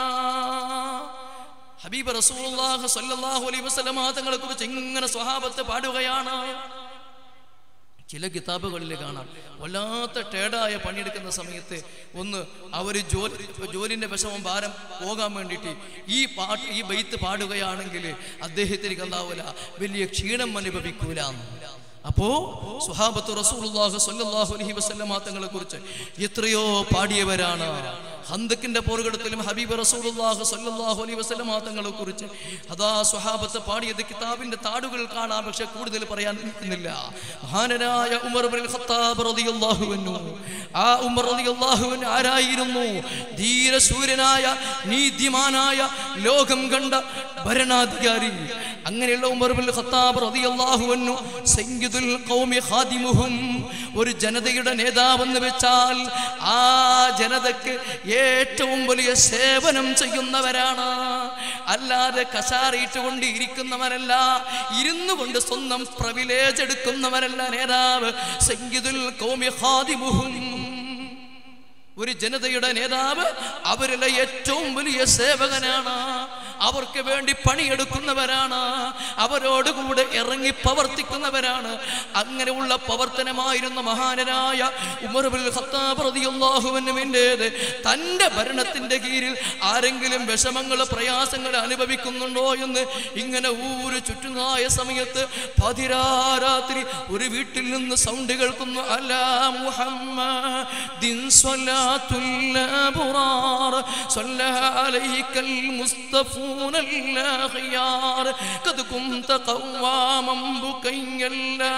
ഹബീബ് റസൂലുള്ളാഹി സ്വല്ലല്ലാഹു അലൈഹി വസല്ലമ തങ്ങളെ കുറിച്ച് ഇങ്ങനെ സ്വഹാബത്ത് പാടുകയാണ് ചില കിതാബുകളിൽ കാണാം വല്ലാത്ത ടേഡായ പണിയെടുക്കുന്ന സമയത്ത് ഒന്ന് അവർ ജോലി ജോലിൻ്റെ വിഷമം ഭാരം പോകാൻ വേണ്ടിയിട്ട് ഈ പാട്ട് ഈ ബൈത്ത് പാടുകയാണെങ്കിൽ അദ്ദേഹത്തിന് എന്താവൂല വലിയ ക്ഷീണം അനുഭവിക്കൂല അപ്പോ സുഹാബത്ത് റസൂലുള്ളാഹി സ്വല്ലല്ലാഹു അലൈഹി വസല്ലമ തങ്ങളെ കുറിച്ച് എത്രയോ പാടിയവരാണ് ഹന്തക്കിന്റെ പോർഗടത്തിലും ഹബീബ് റസൂലുള്ളാഹി സ്വല്ലല്ലാഹു അലൈഹി വസല്ലമ തങ്ങളെ കുറിച്ച് അതാ സ്വഹാബത്ത് പാടിയത് കിതാബിന്റെ താടുകൾ കാണാം പക്ഷെ കൂടുതൽ പറയാൻ നിൽക്കുന്നില്ല മഹാനരായ ഉമർ ഇബ്നുൽ ഖത്താബ് റളിയല്ലാഹു അൻഹു ആ ഉമർ റളിയല്ലാഹു അൻഹു ആരായിരുന്നു ധീരശൂരനായ നീതിമാനായ ലോകം കണ്ട ഭരണാധികാരി അങ്ങനെയുള്ള ഉമർ ഇബ്നുൽ ഖത്താബ് റളിയല്ലാഹു അൻഹു സയ്യിദുൽ ഖൗമി ഖാദിമുഹും ഒരു ജനതയുടെ നേതാവെന്ന് വെച്ചാൽ ആ ജനതക്ക് ഏറ്റവും വലിയ സേവനം ചെയ്യുന്നവരാണ് അല്ലാതെ കസാറിയിട്ടുകൊണ്ട് ഇരിക്കുന്നവരല്ല ഇരുന്നു കൊണ്ട് സ്വന്തം പ്രവിലേജ് എടുക്കുന്നവരല്ല നേതാവ് സയ്യിദുൽ ഖൗമി ഖാദിമുഹും ഒരു ജനതയുടെ നേതാവ് അവരിലെ ഏറ്റവും വലിയ സേവകനാണ് അവർക്ക് വേണ്ടി പണിയെടുക്കുന്നവരാണ് അവരോടുകൂടെ ഇറങ്ങി പ്രവർത്തിക്കുന്നവരാണ് അങ്ങനെയുള്ള പ്രവർത്തനമായിരുന്ന മഹാനരായ ഉമർബുൽ ഖത്താബ് റളിയല്ലാഹുവിനുവിൻ്റേത് തൻ്റെ ഭരണത്തിൻ്റെ കീഴിൽ ആരെങ്കിലും വിഷമങ്ങൾ പ്രയാസങ്ങൾ അനുഭവിക്കുന്നുണ്ടോ എന്ന് ഇങ്ങനെ ഊര് ചുറ്റുന്നതായ സമയത്ത് പതിരാരാത്രി ഒരു വീട്ടിൽ നിന്ന് സൗണ്ട് കേൾക്കുന്നു അലാ മുഹമ്മദിൻ സ്വലാത്തുൽ അബ്റാർ സ്വല്ലഹ അലൈക്കൽ മുസ്തഫൂന الأخيار قد كنت قواما بكيا لا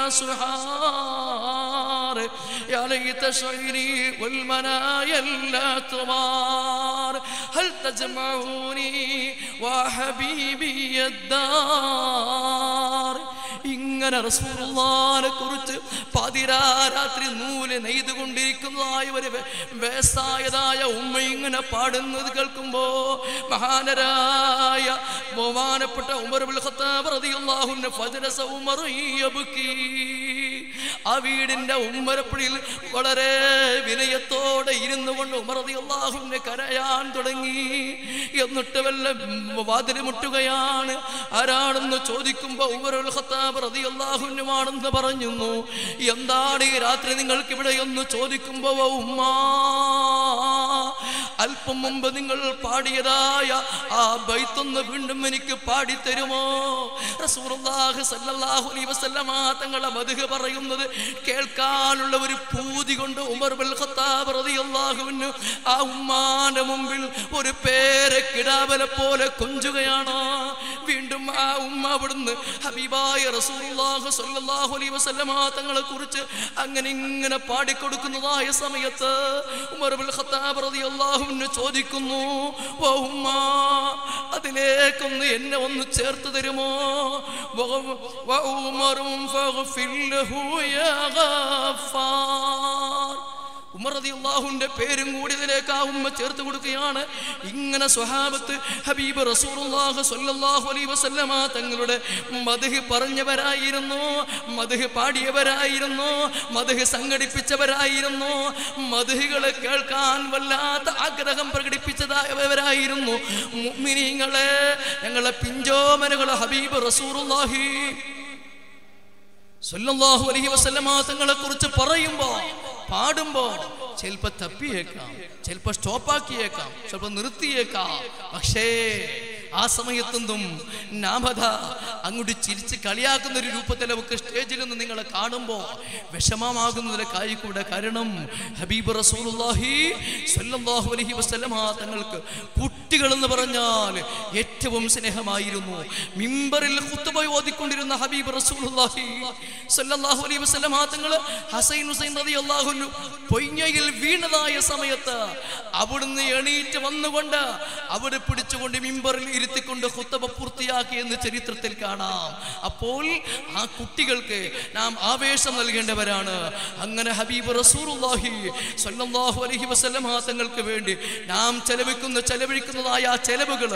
سحار يا ليت شعري والمنايا لا تمار هل تجمعوني وحبيبي الدار ഇങ്ങനെ റസൂലുള്ളാഹിനെ കുറിച്ച് പതിരാരാത്രി നൂല് നെയ്തുകൊണ്ടിരിക്കുന്നതായ ഒരു വേ- വേസായതായ ഉമ്മ ഇങ്ങനെ പാടുന്നത് കേൾക്കുമ്പോ മഹാനരായ ബഹുമാനപ്പെട്ട ഉമർ ഇബ്നുൽ ഖത്താബ് റളിയല്ലാഹുവിന്റെ ഫജ്റസ ഉമർ യബ്കി ആ വീടിന്റെ ഉമ്മരപ്പടിയിൽ വളരെ വിനയത്തോടെ ഇരുന്നു കൊണ്ട് ഉമർ റളിയല്ലാഹുവിനെ കരയാൻ തുടങ്ങി എന്നിട്ട് വല്ല വാതിൽ മുട്ടുകയാണ് ആരാണെന്ന് ചോദിക്കുമ്പോ ഉമറുൽ ഖത്താബ് റളിയല്ലാഹുവിനുമാണെന്ന് പറഞ്ഞു എന്താണ് ഈ രാത്രി നിങ്ങൾക്ക് ഇവിടെ ഒന്ന് ചോദിക്കുമ്പോ ഉമ്മ അല്പം മുമ്പ് നിങ്ങൾ പാടിയതായ ആ ബൈത്തൊന്ന് വീണ്ടും എനിക്ക് പാടിത്തരുമോ റസൂലുള്ളാഹി സ്വല്ലല്ലാഹു അലൈഹി വസല്ലമ തങ്ങളെ മദ്ഹ് പറയുന്നത് കേൾക്കാനുള്ള ഒരു പൂതി കൊണ്ട് ഉമർ ബിൻ ഖത്താബ് റളിയല്ലാഹു അൻഹു ആ ഉമ്മാന്റെ മുമ്പിൽ ഒരു പേരെ കിടാവലെ പോലെ കൊഞ്ചുകയാണ് വീണ്ടും ആ ഉമ്മ അവിടുന്ന് ഹബീബായ റസൂലുള്ളാഹി സ്വല്ലല്ലാഹു അലൈഹി വസല്ലമ തങ്ങളെ കുറിച്ച് അങ്ങനെ ഇങ്ങനെ പാടിക്കൊടുക്കുന്നതായ സമയത്ത് ഉമർ ബിൻ ഖത്താബ് റളിയല്ലാഹു അൻഹു ചോദിക്കുന്നു "ഓ ഉമ്മ അതിലേക്കൊന്ന് എന്നെ ഒന്ന് ചേർത്ത് തരുമോ വ- വ ഉമറും ഫഗ്ഫിർ ലഹു യാ ഗഫാർ ഉമർ റളിയല്ലാഹുവിന്റെ പേരും കൂടി ഇതിലേക്ക് ആ ഉമ്മ ചേർത്ത് കൊടുക്കുകയാണ് ഇങ്ങനെ സ്വഹാബത്ത് ഹബീബ് റസൂലുള്ളാഹി സ്വല്ലല്ലാഹു അലൈഹി വസല്ലമ തങ്ങളുടെ മദ്ഹ് പറഞ്ഞവരായിരുന്നു മദ്ഹ് പാടിയവരായിരുന്നു മദ്ഹ് സംഘടിപ്പിച്ചവരായിരുന്നു മദ്ഹുകളെ കേൾക്കാൻ വല്ലാത്ത ആഗ്രഹം പ്രകടിപ്പിച്ചതായവരായിരുന്നു മുഅ്മിനീങ്ങളെ ഞങ്ങളെ പിഞ്ചോമനുകളെ ഹബീബ് റസൂലുള്ളാഹി സല്ലല്ലാഹു അലൈഹി വസല്ലമ തങ്ങളെ കുറിച്ച് പറയുമ്പോ പാടുമ്പോ ചിലപ്പോ തപ്പിയേക്കാം ചിലപ്പോ സ്റ്റോപ്പാക്കിയേക്കാം ചിലപ്പോ നിർത്തിയേക്കാം പക്ഷേ ആ സമയത്തൊന്നും നാമത അങ്ങോട്ട് ചിരിച്ച് കളിയാക്കുന്ന ഒരു രൂപത്തിൽ നമുക്ക് സ്റ്റേജിൽ നിന്ന് നിങ്ങളെ കാണുമ്പോൾ വിഷമമാകുന്നതിലെ കായിക്കൂടെ കാരണം ഹബീബ് റസൂലുള്ളാഹി സ്വല്ലല്ലാഹു അലൈഹി വസല്ലമ തങ്ങൾക്ക് കുട്ടികൾ എന്ന് പറഞ്ഞാൽ ഏറ്റവും സ്നേഹമായിരുന്നു മിമ്പറിൽ ഖുത്ബ ഓതിക്കൊണ്ടിരുന്ന ഹബീബ് റസൂലുള്ളാഹി സ്വല്ലല്ലാഹു അലൈഹി വസല്ലമ തങ്ങൾ ഹസൈൻ ഹുസൈൻ റളിയല്ലാഹു അൻഹു പൊയ്ഞ്ഞയിൽ വീണതായ സമയത്ത് അവിടുന്ന് എണീറ്റ് വന്നുകൊണ്ട് അവിടെ പിടിച്ചുകൊണ്ട് മിമ്പറിൽ ഇരുത്തിക്കൊണ്ട് ഖുത്ബ പൂർത്തിയാക്കി എന്ന് ചരിത്രത്തിൽ കാണാം അപ്പോൾ ആ കുട്ടികൾക്ക് നാം ആവേശം നൽകേണ്ടവരാണ് അങ്ങനെ ഹബീബ് റസൂലുള്ളാഹി സ്വല്ലല്ലാഹു അലൈഹി വസല്ലമ തങ്ങൾക്ക് വേണ്ടി നാം ചെലവഴിക്കുന്ന ചെലവഴിക്കുന്നതായ ആ ചെലവുകൾ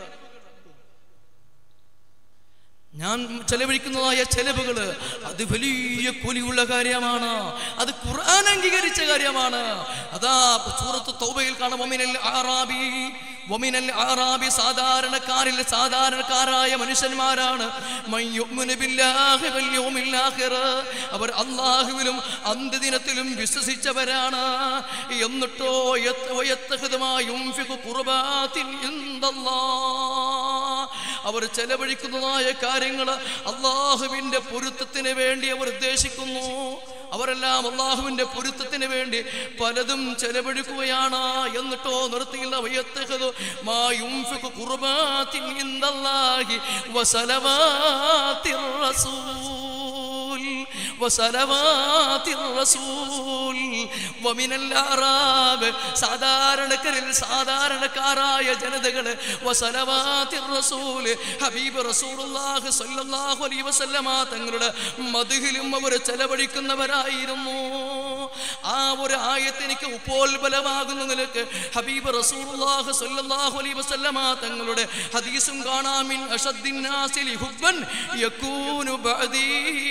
ഞാൻ ചെലവഴിക്കുന്നതായ ചെലവുകൾ അത് വലിയ കൂലിയുള്ള കാര്യമാണ് അത് ഖുർആൻ അംഗീകരിച്ച കാര്യമാണ് അതാ സൂറത്ത് തൗബയിൽ കാണാം വമിനൽ ആറാബി വമിനൽ ആറാബി സാധാരണക്കാരിൽ സാധാരണക്കാരായ മനുഷ്യന്മാരാണ് മൻ യുഅ്മിനു ബില്ലാഹി വൽ യൗമിൽ ആഖിർ. അവർ അള്ളാഹുവിലും അന്ത്യദിനത്തിലും വിശ്വസിച്ചവരാണ് എന്നിട്ടോ യത്ത് വയത്തഖിദുമാ യുൻഫിഖു ഖുർബാത്തിൻ ഇൻദല്ലാഹ്. അവർ ചെലവഴിക്കുന്നതായ കാര്യങ്ങൾ അള്ളാഹുവിന്റെ പൊരുത്തത്തിന് വേണ്ടി അവർ ഉദ്ദേശിക്കുന്നു അവരെല്ലാം അള്ളാഹുവിന്റെ പൊരുത്തത്തിന് വേണ്ടി പലതും ചെലവഴിക്കുകയാണ് എന്നിട്ടോ നിർത്തിയില്ല വയ്യത്തഹദു മാ യുൻഫിഖു ഖുർബാത്തിൻ ഇൻദല്ലാഹി വസലവാത്തിർ റസൂൽ വസലവാത്തിർ റസൂൽ വമിനൽ അറാബ് സാധാരണക്കാരിൽ സാധാരണക്കാരായ ജനതകള് വസലവാത്തിർ റസൂൽ ഹബീബ് റസൂലുള്ളാഹി സ്വല്ലല്ലാഹു അലൈഹി വസല്ലമ തങ്ങളുടെ മദ്ഹിലും അവർ ചെലവഴിക്കുന്നവരായിരുന്നു ആ ഒരു ആയത്ത് എനിക്ക് ഉപ്പോത്ബലമാകുന്ന നിലക്ക് ഹബീബ് റസൂലുള്ളാഹി സ്വല്ലല്ലാഹു അലൈഹി വസല്ലമ തങ്ങളുടെ ഹദീസും കാണാമിൻ അഷദ്ദിന്നാസി ലിഹുബ്ബൻ യകൂനു ബഅദീ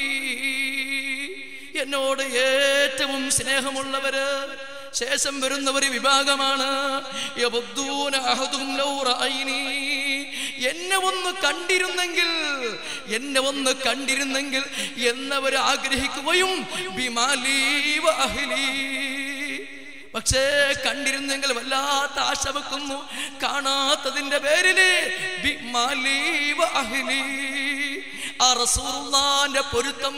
എന്നോട് ഏറ്റവും സ്നേഹമുള്ളവര് ശേഷം വരുന്ന ഒരു വിഭാഗമാണ് യബദ്ദൂന അഹദും ലൗ റഅയ്നി. എന്നെ ഒന്ന് കണ്ടിരുന്നെങ്കിൽ എന്നെ ഒന്ന് കണ്ടിരുന്നെങ്കിൽ എന്നവർ ആഗ്രഹിക്കുകയും ബിമാലി വ അഹ്ലി. പക്ഷേ കണ്ടിരുന്നെങ്കിൽ വല്ലാത്ത ആശ വെക്കുന്നു കാണാത്തതിന്റെ പേരില് ബിമാലി വ അഹ്ലി. ആ റസൂലുള്ളാന്റെ പൊരുത്തം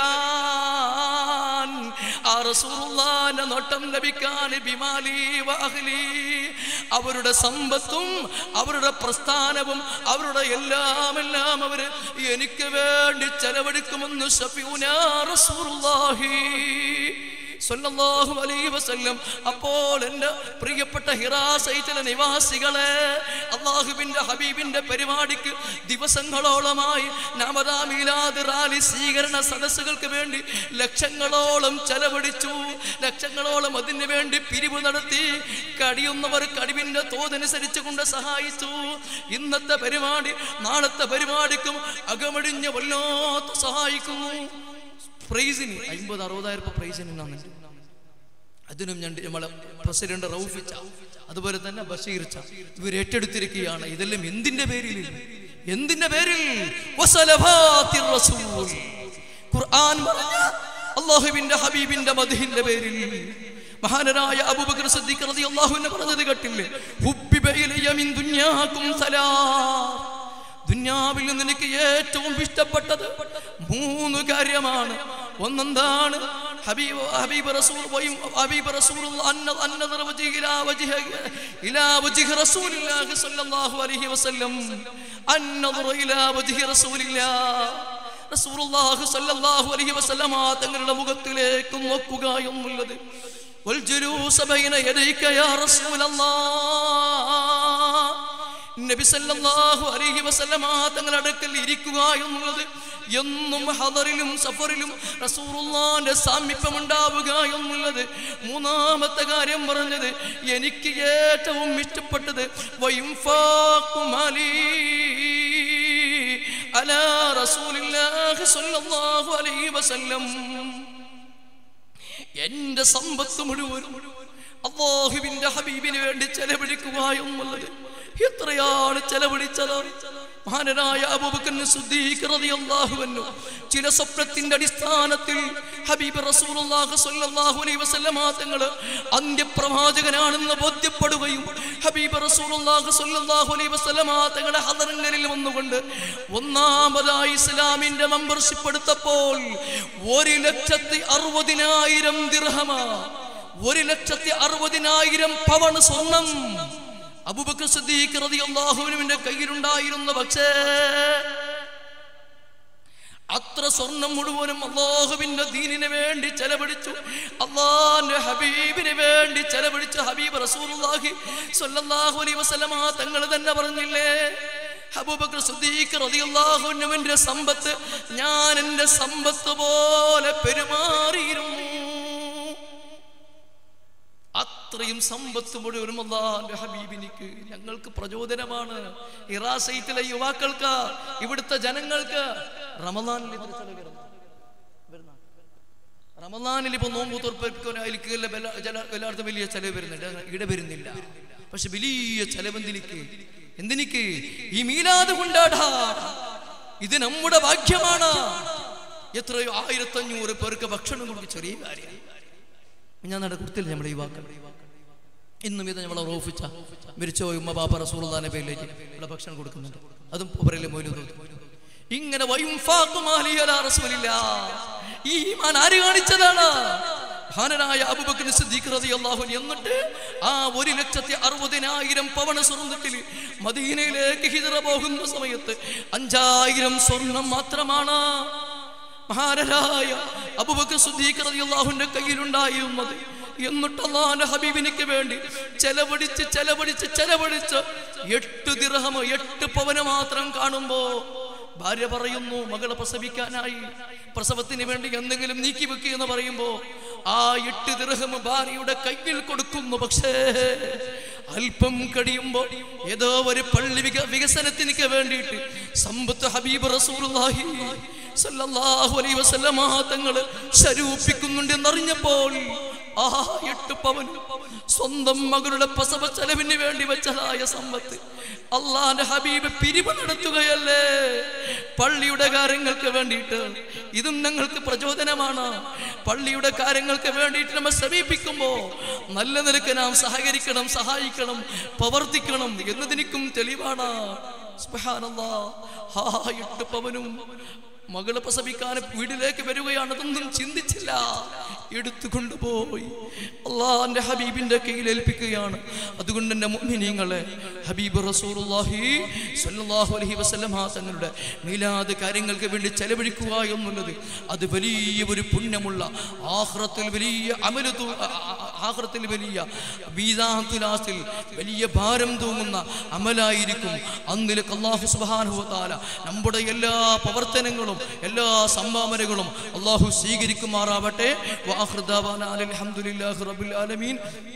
ലഭിക്കാൻ ആ റസൂലുള്ളാന്റെ നോട്ടം ലഭിക്കാൻ ബിമാലി വ അഹ്ലി. അവരുടെ സമ്പത്തും അവരുടെ പ്രസ്ഥാനവും അവരുടെ എല്ലാം എല്ലാം അവര് എനിക്ക് വേണ്ടി ചെലവഴിക്കുമെന്ന് ഷഫിഉനാ റസൂലുള്ളാഹി സ്വല്ലല്ലാഹു അലൈഹി വസല്ലം അപ്പോൾ എൻ്റെ പ്രിയപ്പെട്ട ഹിറാസൈറ്റിലെ നിവാസികളെ അള്ളാഹുവിൻ്റെ ഹബീബിൻ്റെ പരിപാടിക്ക് ദിവസങ്ങളോളമായി നവതാ മീലാദ് റാലി സ്വീകരണ സദസ്സുകൾക്ക് വേണ്ടി ലക്ഷങ്ങളോളം ചെലവഴിച്ചു ലക്ഷങ്ങളോളം അതിനു വേണ്ടി പിരിവ് നടത്തി കടിയുന്നവർ കടിവിൻ്റെ തോതനുസരിച്ച് കൊണ്ട് സഹായിച്ചു ഇന്നത്തെ പരിപാടി നാളത്തെ പരിപാടിക്കും അകമടിഞ്ഞ് വല്ലാത്ത സഹായിക്കുന്നു പ്രൈസിന് അമ്പത് അറുപതായിരം രൂപ പ്രൈസിന് എന്നാണ് അതിനും ഞാൻ നമ്മളെ പ്രസിഡന്റ് റൌഫിച്ച അതുപോലെ തന്നെ ബഷീർച്ച ഇവർ ഏറ്റെടുത്തിരിക്കുകയാണ് ഇതെല്ലാം എന്തിന്റെ പേരിൽ എന്തിന്റെ പേരിൽ വസലഫാത്തിർ റസൂൽ. ഖുർആൻ പറഞ്ഞ അള്ളാഹുവിന്റെ ഹബീബിന്റെ മദ്ഹിന്റെ പേരിൽ മഹാനരായ അബൂബക്കർ സിദ്ദീഖ് റളിയല്ലാഹു അൻഹു പറഞ്ഞത് കേട്ടില്ലേ ഹുബ്ബിബ ഇലയ്യ മിൻ ദുനിയാകും സലാം ദുന്യാവിൽ നിന്ന് എനിക്ക് ഏറ്റവും ഇഷ്ടപ്പെട്ടത് മൂന്ന് കാര്യമാണ് ഒന്നെന്താണ് ഹബീബ് ഹബീബ് റസൂൽ വയും ഹബീബ് റസൂൽ അന്ന അന്നദർ വജ്ഹി ഇലാ വജ്ഹി ഇലാ വജ്ഹി റസൂലില്ലാഹി സ്വല്ലല്ലാഹു അലൈഹി വസല്ലം അന്നദർ ഇലാ വജ്ഹി റസൂലില്ലാഹ് റസൂലുള്ളാഹി സ്വല്ലല്ലാഹു അലൈഹി വസല്ലമ തങ്ങളുടെ മുഖത്തിലേക്ക് നോക്കുക എന്നുള്ളത് വൽ ജുലൂസ ബൈന യദൈക യാ റസൂലല്ലാഹ് നബി സല്ലല്ലാഹു അലൈഹി വസല്ലമ തങ്ങളുടെ അടുക്കൽ ഇരിക്കുക എന്നുള്ളത് എന്നും ഹദറിലും സഫറിലും റസൂലുള്ളാന്റെ സാമീപ്യം ഉണ്ടാവുക എന്നുള്ളത് മൂന്നാമത്തെ കാര്യം പറഞ്ഞത് എനിക്ക് ഏറ്റവും ഇഷ്ടപ്പെട്ടത് വയുംഫാഖു മാലി അലാ റസൂലില്ലാഹി സ്വല്ലല്ലാഹു അലൈഹി വസല്ലം എന്റെ സമ്പത്ത് മുഴുവനും അള്ളാഹുവിന്റെ ഹബീബിന് വേണ്ടി ചെലവഴിക്കുക എന്നുള്ളത് എത്രയാണ് ചെലവഴിച്ചത് മഹാനരായ അബൂബക്കർ സിദ്ദീഖ് റളിയല്ലാഹു അൻഹു ചില സ്വപ്നത്തിന്റെ അടിസ്ഥാനത്തിൽ ഹബീബ് റസൂലുള്ളാഹി സ്വല്ലല്ലാഹു അലൈഹി വസല്ലമ തങ്ങൾ അന്ത്യപ്രവാചകനാണെന്ന് ബോധ്യപ്പെടുകയും ഹബീബ് റസൂലുള്ളാഹി സ്വല്ലല്ലാഹു അലൈഹി വസല്ലമ തങ്ങളുടെ ഹദറങ്ങളിൽ വന്നുകൊണ്ട് ഒന്നാമതായി ഇസ്ലാമിന്റെ മെമ്പർഷിപ്പ് എടുത്തപ്പോൾ ഒരു ലക്ഷത്തി അറുപതിനായിരം ദിർഹമ ഒരു ലക്ഷത്തി അറുപതിനായിരം പവൺ സ്വർണം അബൂബക്കർ സിദ്ദീഖ് റളിയല്ലാഹുവിന്റെ കയ്യിലുണ്ടായിരുന്നു പക്ഷേ അത്ര സ്വർണം മുഴുവനും അള്ളാഹുവിന്റെ ദീനിന് വേണ്ടി ചെലവഴിച്ചു അള്ളാന്റെ ഹബീബിന് വേണ്ടി ചെലവഴിച്ചു ഹബീബ് റസൂലുള്ളാഹി സ്വല്ലല്ലാഹു അലൈഹി വസല്ലമ തങ്ങൾ തന്നെ പറഞ്ഞില്ലേ അബൂബക്കർ സിദ്ദീഖ് റളിയല്ലാഹു അൻഹുവിന്റെ സമ്പത്ത് ഞാൻ എൻ്റെ സമ്പത്ത് പോലെ പെരുമാറിയിരുന്നു അത്രയും സമ്പത്ത് മുഴുവനും അള്ളാന്റെ ഹബീബിനിക്ക് ഞങ്ങൾക്ക് പ്രചോദനമാണ് ഇറാസൈറ്റിലെ യുവാക്കൾക്ക് ഇവിടുത്തെ ജനങ്ങൾക്ക് റമദാനിൽ ഇത്ര ചെലവ് വരുന്നു. വരുന്ന. റമദാനിൽ ഇപ്പൊ നോമ്പ് തോർപ്പിക്കാൻ അതിലേക്ക് എല്ലായിടത്തും വലിയ ചെലവ് വരുന്നുണ്ട് ഇവിടെ വരുന്നില്ല പക്ഷെ വലിയ ചെലവെന്തിനിക്ക് എന്തിനിക്ക് ഈ മീലാത് കൊണ്ടാടാ ഇത് നമ്മുടെ ഭാഗ്യമാണ് എത്രയോ ആയിരത്തഞ്ഞൂറ് പേർക്ക് ഭക്ഷണം കൊടുക്കുക ചെറിയ കാര്യം ഞാൻ നട കൊടുത്തില്ല നമ്മുടെ ഈ വാക്കൾ ഇന്നും ഇത് നമ്മളെ റോഫിച്ച മരിച്ചോ ഉമ്മ ബാപ്പ റസൂളുള്ളാന്റെ പേരിലേക്ക് ഇവിടെ ഭക്ഷണം കൊടുക്കുന്നുണ്ട് അതും പറയില്ലേ മൊയിലും ഇങ്ങനെ വയുംഫാഖു മാലി അലാ റസൂലില്ലാ. ഈ ഈമാൻ ആര് കാണിച്ചതാണ് മഹാനനായ അബൂബക്കർ സിദ്ദീഖ് റളിയല്ലാഹു അൻഹു എന്നിട്ട് ആ ഒരു ലക്ഷത്തി അറുപതിനായിരം പവണ സ്വർണ്ണത്തിൽ മദീനയിലേക്ക് ഹിജറ പോകുന്ന സമയത്ത് അഞ്ചായിരം സ്വർണം മാത്രമാണ് മഹാനരായ അബൂബക്കർ സിദ്ദീഖ് റളിയല്ലാഹുവിന്റെ കയ്യിലുണ്ടായിരുന്നത് എന്നിട്ട് അള്ളാന്റെ ഹബീബിനിക്ക് വേണ്ടി ചെലവടിച്ച് ചെലവടിച്ച് ചെലവടിച്ച് എട്ട് ദിർഹം എട്ട് പവന് മാത്രം കാണുമ്പോ ഭാര്യ പറയുന്നു മകളെ പ്രസവിക്കാനായി പ്രസവത്തിന് വേണ്ടി എന്തെങ്കിലും നീക്കി വെക്കുക എന്ന് പറയുമ്പോ ആ എട്ട് ദിർഹം ഭാര്യയുടെ കയ്യിൽ കൊടുക്കുന്നു പക്ഷേ അല്പം കഴിയുമ്പോൾ ഏതോ ഒരു പള്ളി വിക വികസനത്തിനൊക്കെ വേണ്ടിയിട്ട് സമ്പത്ത് ഹബീബ് റസൂലുള്ളാഹി സല്ലല്ലാഹു അലൈഹി വസല്ലമ തങ്ങൾ ശരൂപിക്കുന്നുണ്ടെന്നറിഞ്ഞപ്പോൾ ആ എട്ട് പവൻ സ്വന്തം മകളുടെ പ്രസവ ചെലവിന് വേണ്ടി വെച്ചതായ സമ്പത്ത് അള്ളാന്റെ ഹബീബ് പിരിവ് നടത്തുകയല്ലേ പള്ളിയുടെ കാര്യങ്ങൾക്ക് വേണ്ടിയിട്ട് ഇതും ഞങ്ങൾക്ക് പ്രചോദനമാണ് പള്ളിയുടെ കാര്യങ്ങൾക്ക് വേണ്ടിയിട്ട് നമ്മൾ സമീപിക്കുമ്പോൾ നല്ല നിലക്ക് നാം സഹകരിക്കണം സഹായിക്കണം പ്രവർത്തിക്കണം എന്നതിനിക്കും തെളിവാണ് സുബ്ഹാനല്ലാ. ഹാ, എട്ട് പവനും മകള് പ്രസവിക്കാൻ വീട്ടിലേക്ക് വരികയാണ് അതൊന്നും ചിന്തിച്ചില്ല എടുത്തു കൊണ്ടുപോയി അള്ളാന്റെ ഹബീബിന്റെ കയ്യിൽ ഏൽപ്പിക്കുകയാണ് അതുകൊണ്ട് എൻ്റെ മുഅ്മിനീങ്ങളെ ഹബീബ് റസൂലുള്ളാഹി സ്വല്ലല്ലാഹു അലൈഹി വസല്ലമ തങ്ങളുടെ മീലാദ് കാര്യങ്ങൾക്ക് വേണ്ടി ചെലവഴിക്കുക എന്നുള്ളത് അത് വലിയ ഒരു പുണ്യമുള്ള ആഖിറത്തിൽ വലിയ അമല് തൂ- ആ- ആ- ആഖിറത്തിൽ വലിയ ബീദാത്തുലാസിൽ വലിയ ഭാരം തൂങ്ങുന്ന അമലായിരിക്കും അന്നിലേക്ക് അള്ളാഹു സുബ്ഹാനഹു വ തആല നമ്മുടെ എല്ലാ പ്രവർത്തനങ്ങളും എല്ലാ സംഭാവനകളും അള്ളാഹു സ്വീകരിക്കുമാറാവട്ടെ വാഖിർ ദഅവാനാ അനിൽ ഹംദുലില്ലാഹി റബ്ബിൽ ആലമീൻ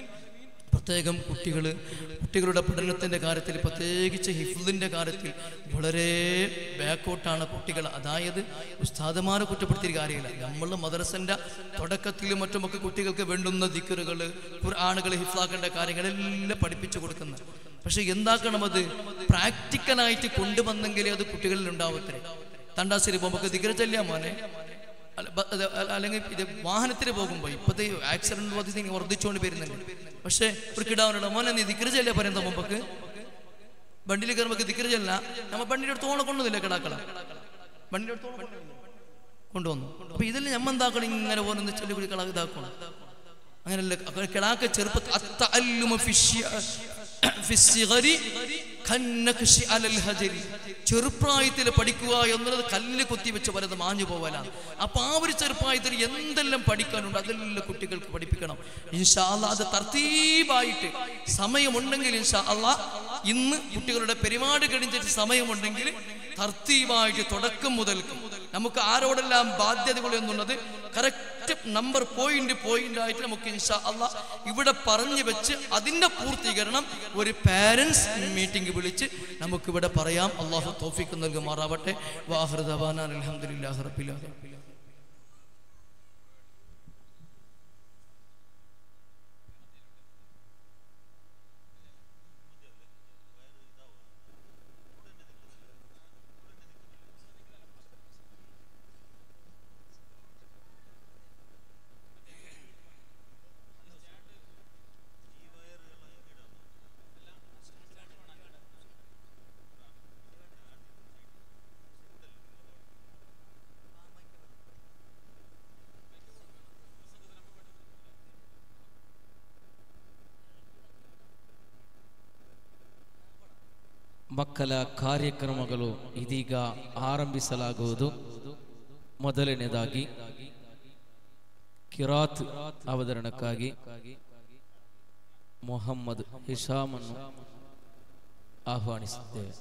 പ്രത്യേകം കുട്ടികൾ കുട്ടികളുടെ പഠനത്തിൻ്റെ കാര്യത്തിൽ പ്രത്യേകിച്ച് ഹിഫ്ലിൻ്റെ കാര്യത്തിൽ വളരെ ബാക്കോട്ടാണ് കുട്ടികൾ അതായത് ഉസ്താദമാരെ കുറ്റപ്പെടുത്തിയ കാര്യമില്ല നമ്മൾ മദ്രസൻ്റെ തുടക്കത്തിലും മറ്റുമൊക്കെ കുട്ടികൾക്ക് വേണ്ടുന്ന ദിക്കറുകൾ ഖുർആാനുകൾ ഹിഫ്ലാക്കേണ്ട കാര്യങ്ങളെല്ലാം പഠിപ്പിച്ചു കൊടുക്കുന്നത് പക്ഷെ എന്താക്കണം അത് പ്രാക്ടിക്കലായിട്ട് കൊണ്ടുവന്നെങ്കിലേ അത് കുട്ടികളിൽ ഉണ്ടാവത്തേ തണ്ടാശ്ശേരി പോകുമ്പോൾ ദിക്കര ചെല്ലിയാ മോനെ അല്ല, ബ- അത് അല്ല- അല്ലെങ്കിൽ ഇത് വാഹനത്തിൽ പോകുമ്പോൾ ഇപ്പോഴത്തെ ആക്സിഡന്റ് പദ്ധതി ഇങ്ങനെ വർദ്ധിച്ചുകൊണ്ട് വരുന്നുണ്ട് പക്ഷേ ഒരു കിടാവനുണ്ട് മോനെ നീ ദിക്കറ് ചെല്ല പറയുന്ന മുമ്പക്ക് വണ്ടിയിൽ കയറുമ്പോൾ ദിക്കറ് ചെല്ല നമ്മ വണ്ടിയുടെ അടുത്ത് ഓണം കൊണ്ടുവന്നില്ല കിടാക്കള വണ്ടിയുടെ അടുത്ത് ഓണം കൊണ്ടുവന്നില്ല. കൊണ്ടുവന്നു അപ്പൊ ഇതിൽ നമ്മ എന്താക്കണം ഇങ്ങനെ പോകുന്ന ചെല്ലി കൂടി കിടാക്ക് ഇതാക്കണം അങ്ങനല്ല അങ്ങനെ കിടാക്ക ചെറുപ്പത്തിൽ അത്തഅല്ലുമ ഫിശ്യ- ഫിസ്സിഗരി കന്നക്ഷി അലൽ ഹജരി. ചെറുപ്രായത്തിൽ പഠിക്കുക എന്നുള്ളത് കല്ല് കുത്തി വെച്ച് പലത് മാഞ്ഞു പോവലാണ് അപ്പൊ ആ ഒരു ചെറുപ്രായത്തിൽ എന്തെല്ലാം പഠിക്കാനുണ്ട് അതെല്ലാം കുട്ടികൾക്ക് പഠിപ്പിക്കണം ഇൻഷാ അല്ലാ അത് തർത്തീബായിട്ട് സമയമുണ്ടെങ്കിൽ ഇൻഷാ അല്ലാ ഇന്ന് കുട്ടികളുടെ പരിപാടി കഴിഞ്ഞിട്ട് സമയമുണ്ടെങ്കിൽ തർത്തീവായിട്ട് തുടക്കം മുതൽക്ക് നമുക്ക് ആരോടെല്ലാം ബാധ്യതകൾ എന്നുള്ളത് കറക്റ്റ് നമ്പർ പോയിന്റ് പോയിന്റ് ആയിട്ട് നമുക്ക് ഇൻഷാ അള്ളാ ഇവിടെ പറഞ്ഞു വെച്ച് അതിന്റെ പൂർത്തീകരണം ഒരു പാരൻസ് മീറ്റിംഗ് വിളിച്ച് നമുക്ക് ഇവിടെ പറയാം അള്ളാഹു തോഫിക്ക് നൽകുമാറാവട്ടെ വാഹൃദവാൻ അലഹമുല്ലാ റബ്ബിൽ ആലമീൻ. ಮಕ್ಕಳ ಕಾರ್ಯಕ್ರಮಗಳು ಇದೀಗ ಆರಂಭಿಸಲಾಗುವುದು ಮೊದಲನೇದಾಗಿ ಕಿರಾತ್ ಅವತರಣಕ್ಕಾಗಿ ಮೊಹಮ್ಮದ್ ಹಿಶಾಮನ್ನು ಆಹ್ವಾನಿಸುತ್ತೇವೆ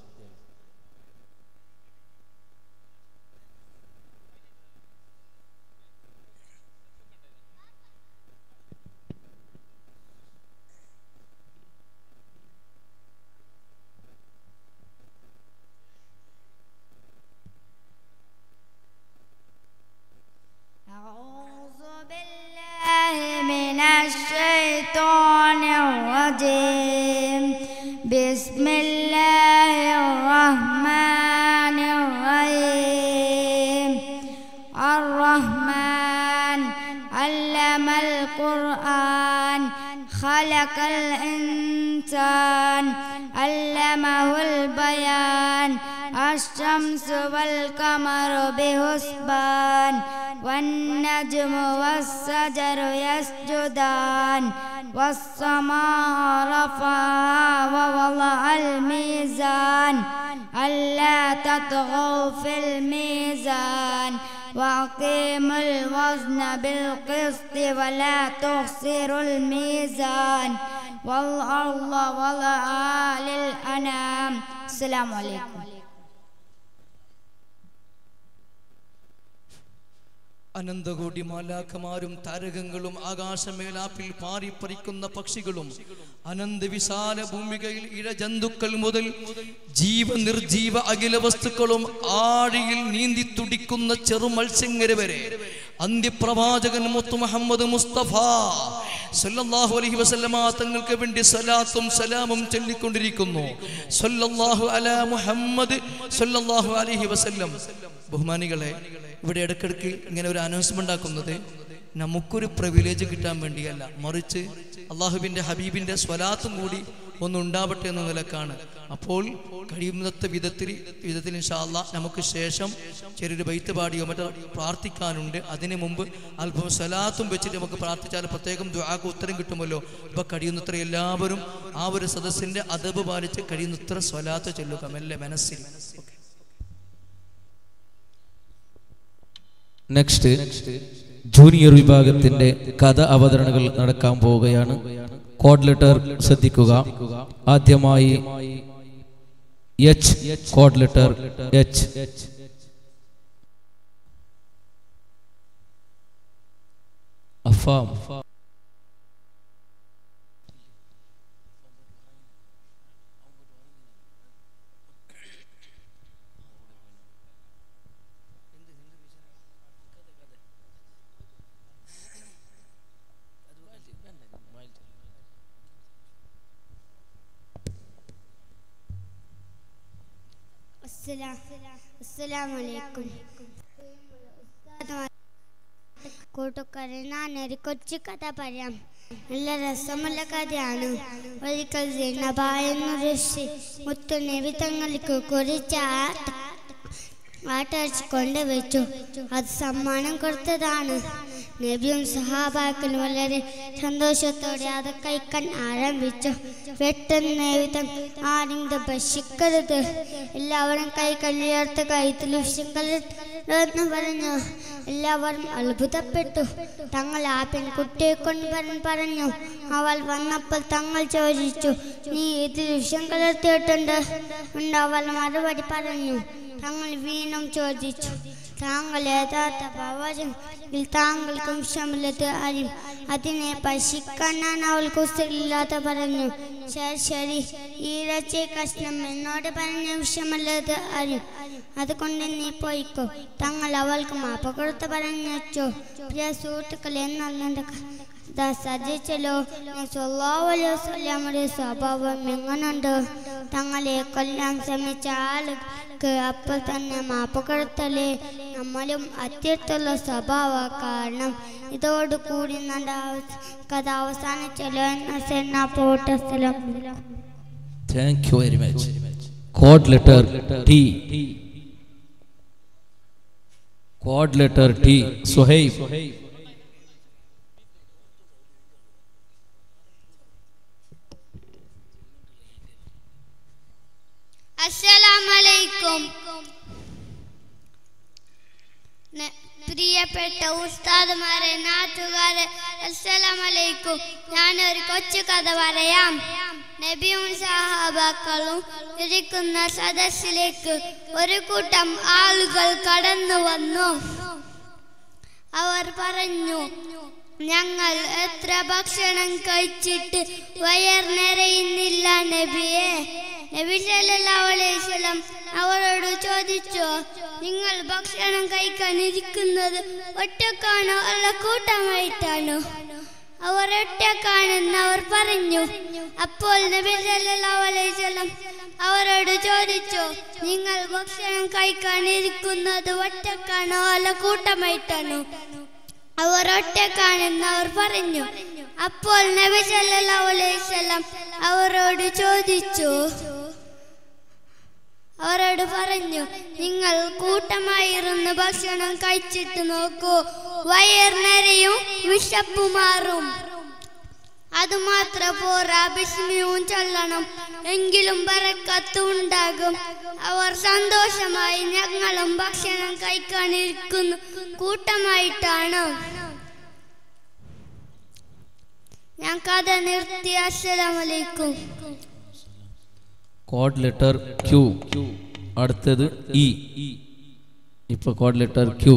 أعوذ بالله من الشيطان الرجيم بسم الله الرحمن الرحيم الرحمن علم القرآن خلق الإنسان علمه البيان الشمس والقمر بحسبان والنجم والشجر يسجدان والسماء رفعها ووضع الميزان ألا تطغوا في الميزان وأقيموا الوزن بالقسط ولا تخسروا الميزان والأرض وضعها للأنام السلام عليكم അനന്തകോടി മാലാഖമാരും താരകങ്ങളും ആകാശമേലാപ്പിൽ പാറിപ്പറിക്കുന്ന പക്ഷികളും അനന്തവിശാല ഭൂമികയിൽ ഇഴജന്തുക്കൾ മുതൽ ജീവ നിർജീവ അഖില വസ്തുക്കളും ആഴിയിൽ നീന്തി തുടിക്കുന്ന ചെറു മത്സ്യങ്ങര് വരെ അന്ത്യപ്രവാചകൻ മുത്തു മുഹമ്മദ് മുസ്തഫ സല്ലല്ലാഹു അലൈഹി വസല്ലമ തങ്ങൾക്ക് വേണ്ടി സലാത്തും സലാമും ചൊല്ലിക്കൊണ്ടിരിക്കുന്നു സല്ലല്ലാഹു അലാ മുഹമ്മദ് സല്ലല്ലാഹു അലൈഹി വസല്ലം ബഹുമാനികളെ ഇവിടെ ഇടയ്ക്കിടയ്ക്ക് ഇങ്ങനെ ഒരു അനൗൺസ്മെന്റ് ആക്കുന്നത് നമുക്കൊരു പ്രിവിലേജ് കിട്ടാൻ വേണ്ടിയല്ല മറിച്ച് അള്ളാഹുവിന്റെ ഹബീബിന്റെ സ്വലാത്തും കൂടി ഒന്ന് ഉണ്ടാവട്ടെ എന്ന നിലക്കാണ് അപ്പോൾ കഴിയുന്നത്തെ വിധത്തിൽ വിധത്തിൽ ഇൻഷാല്ല നമുക്ക് ശേഷം ചെറിയൊരു ബൈത്ത് പാടിയോ മറ്റോ പ്രാർത്ഥിക്കാനുണ്ട് അതിനു മുമ്പ് അല്പം സ്വലാത്തും വെച്ചിട്ട് നമുക്ക് പ്രാർത്ഥിച്ചാൽ പ്രത്യേകം ദ്വാക്ക് ഉത്തരം കിട്ടുമല്ലോ ഇപ്പൊ കഴിയുന്നത്ര എല്ലാവരും ആ ഒരു സദസ്സിന്റെ അതബ് പാലിച്ച് കഴിയുന്നത്ര സ്വലാത്ത് ചൊല്ലുക മെല്ലെ മനസ്സിൽ ഓക്കെ നെക്സ്റ്റ് ജൂനിയർ വിഭാഗത്തിന്റെ കഥ അവതരണങ്ങൾ നടക്കാൻ പോവുകയാണ് കോഡ് ലെറ്റർ ശ്രദ്ധിക്കുക ആദ്യമായി H code letter H Afham അസ്സലാമലൈക്കും കൂട്ടുകാരെ ഞാനൊരു കൊച്ചു കഥ പറയാം നല്ല രസമുള്ള കഥയാണ് ഒരിക്കൽ സൈനബ എന്നൊരു ഋഷി മുത്തുനബി തങ്ങൾക്ക് കുറിച്ച ആട്ടടിച്ച് കൊണ്ടുവച്ചു അത് സമ്മാനം കൊടുത്തതാണ് നബിയും സഹാബാക്കളും വളരെ സന്തോഷത്തോടെ അത് കഴിക്കാൻ ആരംഭിച്ചു പെട്ടെന്ന് വിധം ആരും ഇത് ഭക്ഷിക്കരുത് എല്ലാവരും കൈ കല്ലിയർത്ത് കഴുത്തിൽ വിഷം കല്ലെന്ന് പറഞ്ഞു എല്ലാവരും അത്ഭുതപ്പെട്ടു തങ്ങൾ ആ പെൺകുട്ടിയെ കൊണ്ട് വരാൻ പറഞ്ഞു അവൾ വന്നപ്പോൾ തങ്ങൾ ചോദിച്ചു നീ ഇതിൽ വിഷം കലർത്തിയിട്ടുണ്ട് ഉണ്ട് അവൾ മറുപടി പറഞ്ഞു തങ്ങൾ വീണ്ടും ചോദിച്ചു താങ്കൾ യഥാർത്ഥ പ്രവാചകൻ താങ്കൾക്കും വിഷമില്ലത് അറിയും അതിനെ പശിക്കാനാണ് അവൾക്ക് ഉത്തരവില്ലാത്ത പറഞ്ഞു ശരി ശരി ഈ ഇറച്ചി കഷ്ണം എന്നോട് പറഞ്ഞ വിഷമല്ലത് അറിയും അതുകൊണ്ട് നീ പോയിക്കോ തങ്ങൾ അവൾക്ക് മാപ്പ് കൊടുത്ത് പറഞ്ഞു വെച്ചോ പ്രിയ സുഹൃത്തുക്കൾ എന്നുള്ള ദാ സജിച്ചല്ലോ സ്വല്ലാവലിയുടെ സ്വഭാവം എങ്ങനുണ്ട് തങ്ങളെ കൊല്ലാൻ ശ്രമിച്ച ആളുകൾക്ക് അപ്പോൾ തന്നെ മാപ്പ് കൊടുത്തല്ലേ നമ്മളും അത്യത്തുള്ള സ്വഭാവ കാരണം ഇതോടുകൂടി നമ്മുടെ അവസ- കഥ അവസാനിച്ചല്ലോ എന്ന സെന്ന പോട്ട സ്ഥലം thank you very much code letter T code letter T Suhaib അസ്സലാമലൈക്കും ന- പ്രിയപ്പെട്ട ഉസ്താദുമാരെ നാട്ടുകാരെ അസ്സലാമലൈക്കും ഞാൻ ഒരു കൊച്ചു കഥ പറയാം നബിയും സഹാബാക്കളും ഇരിക്കുന്ന സദസ്സിലേക്ക് ഒരു കൂട്ടം ആളുകൾ കടന്നു വന്നു അവർ പറഞ്ഞു ഞങ്ങൾ എത്ര ഭക്ഷണം കഴിച്ചിട്ട് വയർ നിറയുന്നില്ല നബിയെ നബി സല്ലല്ലാഹു അലൈഹി വസല്ലം അവരോട് ചോദിച്ചു നിങ്ങൾ ഭക്ഷണം കഴിക്കാൻ ഇരിക്കുന്നത് ഒറ്റക്കാണോ അല്ല കൂട്ടമായിട്ടാണോ അവർ ഒറ്റക്കാണെന്ന് അവർ പറഞ്ഞു അപ്പോൾ നബി സല്ലല്ലാഹു അലൈഹി വസല്ലം അവരോട് ചോദിച്ചു നിങ്ങൾ ഭക്ഷണം കഴിക്കാൻ ഇരിക്കുന്നത് ഒറ്റക്കാണോ അല്ല കൂട്ടമായിട്ടാണോ അവർ ഒറ്റക്കാണെന്ന് അവർ പറഞ്ഞു അപ്പോൾ നബി സല്ലല്ലാഹു അലൈഹി വസല്ലം അവരോട് ചോദിച്ചു അവരോട് പറഞ്ഞു നിങ്ങൾ കൂട്ടമായിരുന്ന് ഭക്ഷണം കഴിച്ചിട്ട് നോക്കൂ വയർ നിറയും വിശപ്പ് മാറും അതുമാത്ര പോരാ ബിസ്മിയും ചൊല്ലണം എങ്കിലും ബറക്കത്ത് ഉണ്ടാകും അവർ സന്തോഷമായി ഞങ്ങളും ഭക്ഷണം കഴിക്കാനിരിക്കുന്നു കൂട്ടമായിട്ടാണ് ഞാൻ കഥ നിർത്തി അസ്സലാമലൈക്കും കോഡ് ലെറ്റർ ക്യൂ അടുത്തത് ഇ ഇപ്പൊ കോഡ് ലെറ്റർ ക്യൂ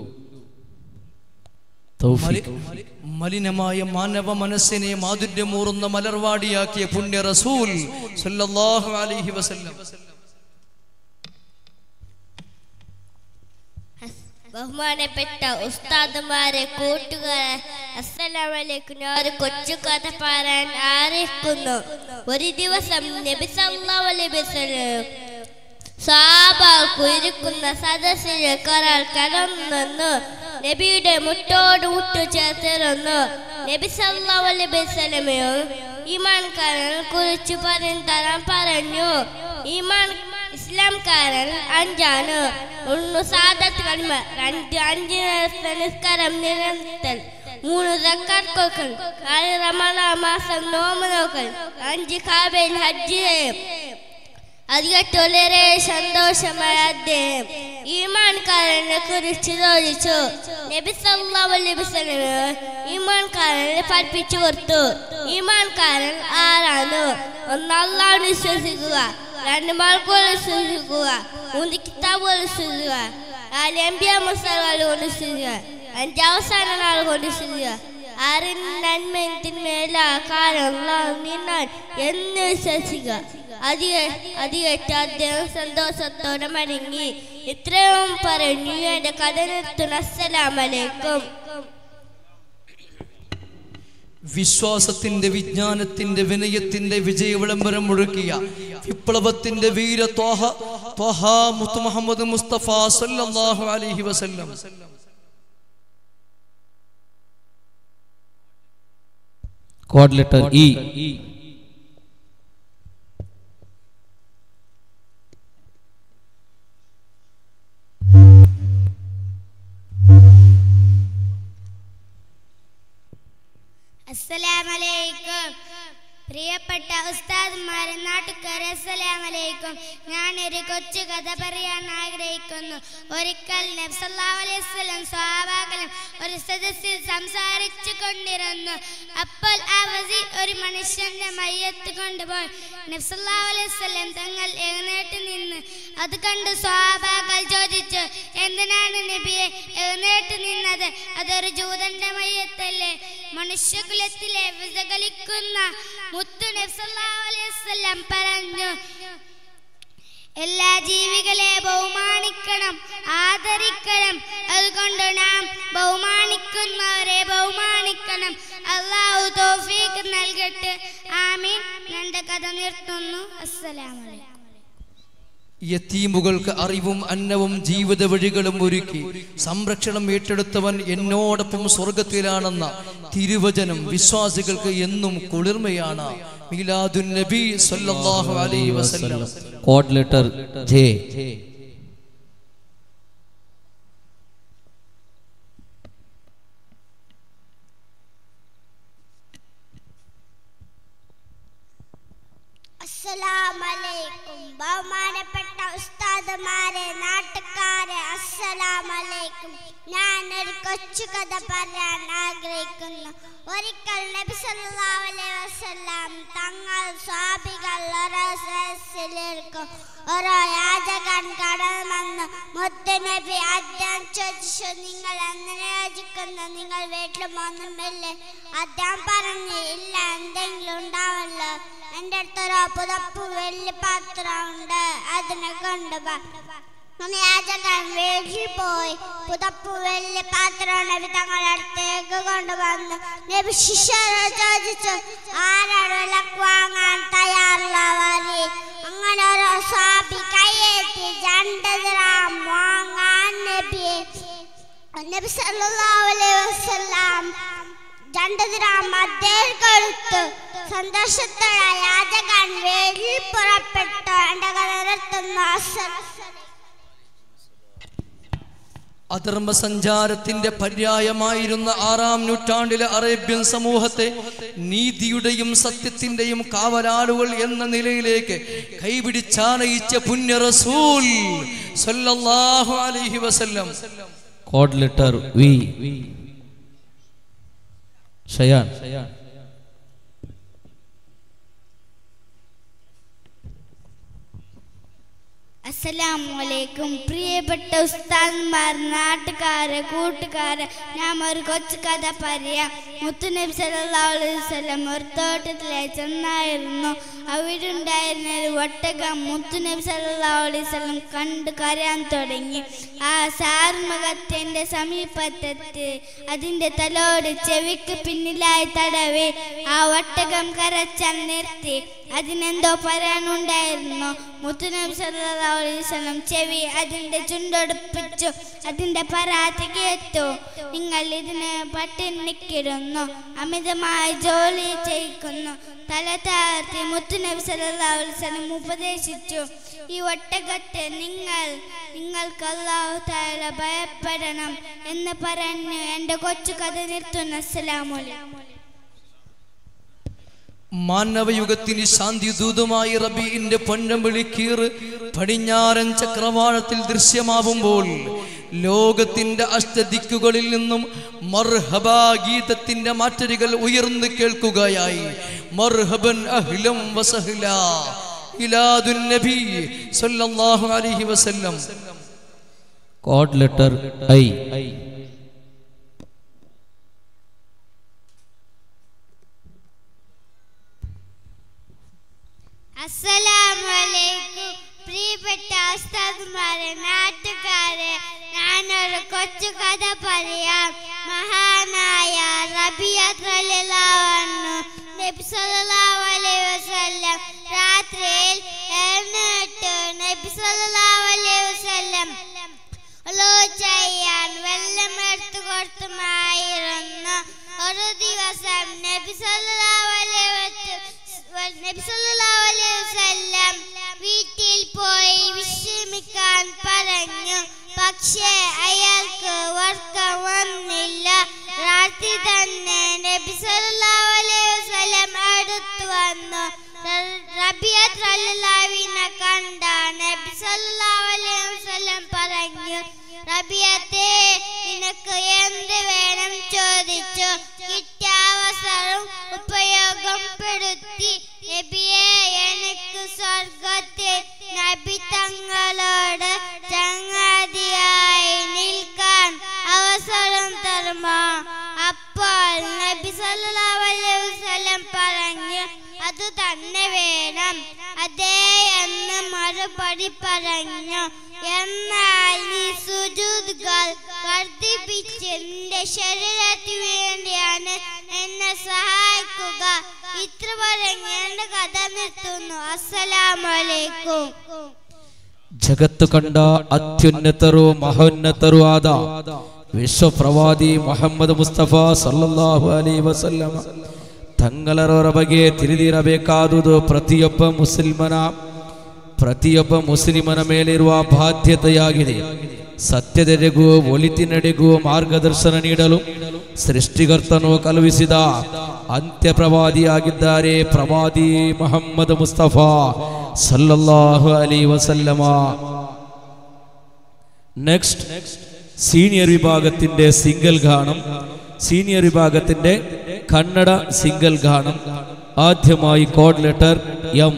തൗഫീഖ് മലിനമായ മാനവ മനസ്സിനെ മാധുര്യമൂറുന്ന മലർവാടിയാക്കിയ പുണ്യ റസൂൽ സല്ലല്ലാഹു അലൈഹി വസല്ലം ബഹുമാനപ്പെട്ട ഉസ്താദുമാരെ കൂട്ടുകാരെ അസ്സലാമലൈക്കും ഞാൻ ഒരു കൊച്ചു കഥ പറയാൻ ആരംഭിക്കുന്നു ഒരു ദിവസം നബി സല്ലല്ലാഹു അലൈഹി വസല്ലം സാബാക്കു ഇരിക്കുന്ന സദസ്സിലേക്ക് ഒരാൾ കടന്നു നബിയുടെ മുട്ടോട് മുട്ടു ചേർത്തിരുന്നു നബി സല്ലല്ലാഹു അലൈഹി വസല്ലമയോ ഈമാൻകാരനെ കുറിച്ച് പറഞ്ഞു തരാൻ പറഞ്ഞു ഈമാൻ ഇസ്ലാംകാരൻ അഞ്ചാണ് ഒന്ന് സാദത്ത് കൽമ രണ്ട് അഞ്ച് നേരത്തെ നിസ്കാരം നിലനിർത്തൽ മൂന്ന് സക്കാത്ത് കൊടുക്കൽ നാല് റമദാൻ മാസം നോമ്പ് നോക്കൽ അഞ്ച് കാബയിൽ ഹജ്ജ് ചെയ്യും അതികട്ട് വളരെ സന്തോഷമായ അദ്ദേഹം ഈമാൻകാരനെ കുറിച്ച് ചോദിച്ചു നബി സല്ലല്ലാഹു അലൈഹി വസല്ലം ഈമാൻകാരനെ പഠിപ്പിച്ചു കൊടുത്തു ഈമാൻകാരൻ ആരാണ് ഒന്ന് അള്ളാഹുവിനെ വിശ്വസിക്കുക രണ്ട് മലക്കുകൾ വിശ്വസിക്കുക മൂന്ന് കിതാബുകൾ വിശ്വസിക്കുക നാല് എംബിയ മുസ്ലിങ്ങൾ കൊണ്ട് വിശ്വസിക്കുക അഞ്ച് അവസാന നാൾ കൊണ്ട് വിശ്വസിക്കുക ആരും നന്മയും തിന്മയില്ല കാരണം നിന്നാൽ എന്ന് വിശ്വസിക്കുക അധിക അധികട്ട് അദ്ദേഹം സന്തോഷത്തോടെ മടങ്ങി ഇത്രയും പറഞ്ഞു എന്റെ കഥ നിർത്തുന്ന അസ്സലാമലൈക്കും വിശ്വാസത്തിന്റെ വിജ്ഞാനത്തിന്റെ വിനയത്തിന്റെ വിജയ വിളംബരം മുഴക്കിയ വിപ്ലവത്തിന്റെ വീര ത്വാഹ ത്വഹ മുത്ത് മുഹമ്മദ് മുസ്തഫ സല്ലല്ലാഹു അലൈഹി വസല്ലം കോഡ് ലെറ്റർ ഇ അസ്സലാമലൈക്കും പ്രിയപ്പെട്ട ഉസ്താദ്മാരെ നാട്ടു നാട്ടുകാരെ അസ്സലാമലൈക്കും ഞാനൊരു കൊച്ചു കഥ പറയാൻ ആഗ്രഹിക്കുന്നു ഒരിക്കൽ നബ്സല്ലാഹു അലൈഹി വസല്ലം സ്വഹാബാക്കളും ഒരു സദസ്സിൽ സംസാരിച്ചു കൊണ്ടിരുന്നു അപ്പോൾ ആ വസീർ ഒരു മനുഷ്യന്റെ മയ്യത്ത് കൊണ്ടുപോയി നബ്സല്ലാഹു അലൈഹി വസല്ലം തങ്ങൾ എഴുന്നേറ്റ് നിന്ന് അത് കണ്ട് സ്വഹാബാക്കൾ ചോദിച്ചു എന്തിനാണ് നബിയെ എഴുന്നേറ്റ് നിന്നത് അതൊരു ജൂതന്റെ മയ്യത്തല്ലേ മനുഷ്യകുലത്തിലെ വിസകളിക്കുന്ന മുത്തു നബ്സല്ലാഹു അലൈഹി വസല്ലം പറഞ്ഞു എല്ലാ ജീവികളെ ബഹുമാനിക്കണം ആദരിക്കണം അതുകൊണ്ട് നാം ബഹുമാനിക്കുന്നവരെ ബഹുമാനിക്കണം അള്ളാഹു തോഫീക്ക് നൽകട്ടെ ആമീൻ എന്റെ കഥ നിർത്തുന്നു അസ്സലാമലൈക്കും യത്തീമുകൾക്ക് അറിവും അന്നവും ജീവിത വഴികളും ഒരുക്കി സംരക്ഷണം ഏറ്റെടുത്തവൻ എന്നോടൊപ്പം സ്വർഗത്തിലാണെന്ന തിരുവചനം വിശ്വാസികൾക്ക് എന്നും കുളിർമയാണ് മീലാദുൻ നബി സല്ലല്ലാഹു അലൈഹി വസല്ലം കോഡ് ലെറ്റർ ജെ അസ്സലാമലൈക്കും ബഹുമാനപ്പെട്ട ഉസ്താദുമാരെ നാട്ടുകാരെ അസ്സലാമലൈക്കും ഞാൻ ഒരു കൊച്ചു കഥ പറയാൻ ആഗ്രഹിക്കുന്നു ഒരിക്കൽ നബി സല്ലല്ലാഹു അലൈഹി വസല്ലം തങ്ങൾ സ്വാഭികൾ ഓരോ സദസ്സിലിരിക്കും ഓരോ യാചകൻ കടന്നു മുത്ത് നബി അദ്ദേഹം ചോദിച്ചു നിങ്ങൾ എങ്ങനെ യോജിക്കുന്നു നിങ്ങൾ വീട്ടിലും ഒന്നുമില്ലേ അദ്ദേഹം പറഞ്ഞു ഇല്ല എന്തെങ്കിലും ഉണ്ടാവല്ലോ എൻ്റെ അടുത്തൊരു പുതപ്പ് വലിയ പാത്രം ഉണ്ട് അതിനെ കൊണ്ടുപോ യാചകൻ വീട്ടിൽ പോയി പുതപ്പ് വലിയ പാത്രം നബി തങ്ങളുടെ അടുത്തേക്ക് കൊണ്ടുവന്നു നബി ശിഷ്യരോട് ചോദിച്ചു ആരാണ് വിലക്ക് വാങ്ങാൻ തയ്യാറുള്ളവര് അങ്ങനെ ഒരു സ്വാബി കയ്യേറ്റി രണ്ട് ദിറാം വാങ്ങാൻ നബി നബി സല്ലല്ലാഹു അലൈഹി വസല്ലം രണ്ട് ദിറാം അദ്ദേഹം കൊടുത്തു സന്തോഷത്തോടെ യാചകൻ വീട്ടിൽ പുറപ്പെട്ടു എൻ്റെ കഥ നിർത്തുന്നു അസ്സലാമു അധർമ്മ സഞ്ചാരത്തിന്റെ പര്യായമായിരുന്ന ആറാം നൂറ്റാണ്ടിലെ അറേബ്യൻ സമൂഹത്തെ നീതിയുടെയും സത്യത്തിന്റെയും കാവലാളുകൾ എന്ന നിലയിലേക്ക് കൈപിടിച്ചാനയിച്ച പുണ്യ റസൂൽ സല്ലല്ലാഹു അലൈഹി വസല്ലം കോഡ് ലെറ്റർ വി ഷയാൻ അസ്സലാമലൈക്കും പ്രിയപ്പെട്ട ഉസ്താദ്മാർ നാട്ടുകാരെ കൂട്ടുകാരെ ഞാൻ ഒരു കൊച്ചു കഥ പറയാം മുത്തുനബി സല്ലല്ലാഹു അലൈഹി വസല്ലം ഒരു തോട്ടത്തിലെ ചെന്നായിരുന്നു അവിടെ ഉണ്ടായിരുന്ന ഒരു ഒട്ടകം മുത്തുനബി സല്ലല്ലാഹു അലൈഹി വസല്ലം കണ്ട് കരയാൻ തുടങ്ങി ആ സാർമുഖത്തിന്റെ സമീപത്തെത്തി അതിന്റെ തലോട് ചെവിക്ക് പിന്നിലായി തടവി ആ ഒട്ടകം കരച്ചാൻ നിർത്തി അതിനെന്തോ പറയാനുണ്ടായിരുന്നു മുത്തുനബി സല്ലല്ലാഹു അലൈഹി വസല്ലം ചെവി അതിന്റെ ചുണ്ടൊടുപ്പിച്ചു അതിന്റെ പരാതി കേട്ടു നിങ്ങൾ ഇതിന് പട്ടിണിക്കിടുന്നു അമിതമായി ജോലി ചെയ്യിക്കുന്നു തല താഴ്ത്തി മുത്തുനബി സല്ലല്ലാഹു അലൈഹി വസല്ലം ഉപദേശിച്ചു ഈ ഒട്ടകത്തെ നിങ്ങൾ നിങ്ങൾക്ക് അല്ലാഹു തആല ഭയപ്പെടണം എന്ന് പറഞ്ഞു എൻ്റെ കൊച്ചു കഥ നിർത്തുന്നു അസ്സലാമു അലൈക്കും മാനവയുഗത്തിന് ശാന്തി ദൂതമായി റബീന്റെ പൊന്നമ്പിളി കീറ് പടിഞ്ഞാറൻ ചക്രവാളത്തിൽ ദൃശ്യമാവുമ്പോൾ ലോകത്തിന്റെ അഷ്ടദിക്കുകളിൽ നിന്നും മർഹബ ഗീതത്തിന്റെ മാറ്റരികൾ ഉയർന്നു കേൾക്കുകയായി മർഹബൻ അഹ്ലം വസഹ്ല ഇലാദുൻ നബി സല്ലല്ലാഹു അലൈഹി വസല്ലം കോഡ് ലെറ്റർ ഐ അസ്സലാമലൈക്കും പ്രിയപ്പെട്ട ഉസ്താദുമാരെ നാട്ടുകാരെ ഞാനൊരു കൊച്ചു കഥ പറയാം മഹാനായ റബിയത്ത് റളിയല്ലാഹു അൻഹു നബി സല്ലല്ലാഹു അലൈഹി വസല്ലം രാത്രിയിൽ എഴുന്നേറ്റ് നബി സല്ലല്ലാഹു അലൈഹി വസല്ലം ഉളു ചെയ്യാൻ വെള്ളം എടുത്തു കൊടുത്തുമായിരുന്നു ഒരു ദിവസം നബി സല്ലല്ലാഹു അലൈഹി വസല്ലം നബി സല്ലല്ലാഹു അലൈഹി വസല്ലം വീട്ടിൽ പോയി വിശ്രമിക്കാൻ പറഞ്ഞു പക്ഷേ അയാൾക്ക് ഉറക്കം വന്നില്ല രാത്രി തന്നെ നബി സല്ലല്ലാഹു അലൈഹി വസല്ലം അടുത്തു വന്നു റബിയത്ത് റല്ലാവിനെ കണ്ട നബി സല്ലല്ലാഹു അലൈഹി വസല്ലം പറഞ്ഞു റബിയത്തെ നിനക്ക് എന്ത് വേണം ചോദിച്ചു കിട്ടിയ അവസരം ഉപയോഗപ്പെടുത്തി നബിയെ എനിക്ക് സ്വർഗത്തിൽ നബി തങ്ങളോട് ചങ്ങാതിയായി നിൽക്കാൻ അവസരം തരുമോ അപ്പോൾ നബി സല്ലല്ലാഹു അലൈഹി വസല്ലം പറഞ്ഞു അത് തന്നെ വേണം അതേ എന്ന് മറുപടി പറഞ്ഞു എന്നാൽ നീ സുജൂദുകൾ വർദ്ധിപ്പിച്ച് നിന്റെ ശരീരത്തിന് വേണ്ടിയാണ് എന്നെ സഹായിക്കുക ഇത്ര പറഞ്ഞ് എന്റെ കഥ നിർത്തുന്നു അസ്സലാമലൈക്കും ಜಗತ್ತು ಕಂಡ ಅತ್ಯುನ್ನತರು ಮಹೋನ್ನತರು ಆದ ವಿಶ್ವಪ್ರವಾದಿ ಮೊಹಮ್ಮದ್ ಮುಸ್ತಫಾ ಸಲ್ಲಲ್ಲಾಹು ಅಲೈ ವಸಲ್ಲಮ ತಂಗಳರವರ ಬಗ್ಗೆ ತಿಳಿದಿರಬೇಕಾದುದು ಪ್ರತಿಯೊಬ್ಬ ಮುಸ್ಲಿಮನ ಪ್ರತಿಯೊಬ್ಬ ಮುಸ್ಲಿಮನ ಮೇಲಿರುವ ಬಾಧ್ಯತೆಯಾಗಿದೆ ಸತ್ಯದೆಡೆಗೂ ಒಳಿತಿನೆಡೆಗೂ ಮಾರ್ಗದರ್ಶನ ನೀಡಲು ಸೃಷ್ಟಿಕರ್ತನು ಕಳುಹಿಸಿದ ಅಂತ್ಯ ಪ್ರವಾದಿಯಾಗಿದ್ದಾರೆ ಪ್ರವಾದಿ ಮೊಹಮ್ಮದ್ ಮುಸ್ತಫಾ ಸಲ್ಲಲ್ಲಾಹು ಅಲಿ ವಸಲ್ಲಮ നെക്സ്റ്റ് സീനിയർ വിഭാഗത്തിന്റെ സിംഗിൾ ഗാനം സീനിയർ വിഭാഗത്തിന്റെ കന്നഡ സിംഗിൾ ഗാനം ആദ്യമായി കോഡ് ലെറ്റർ എം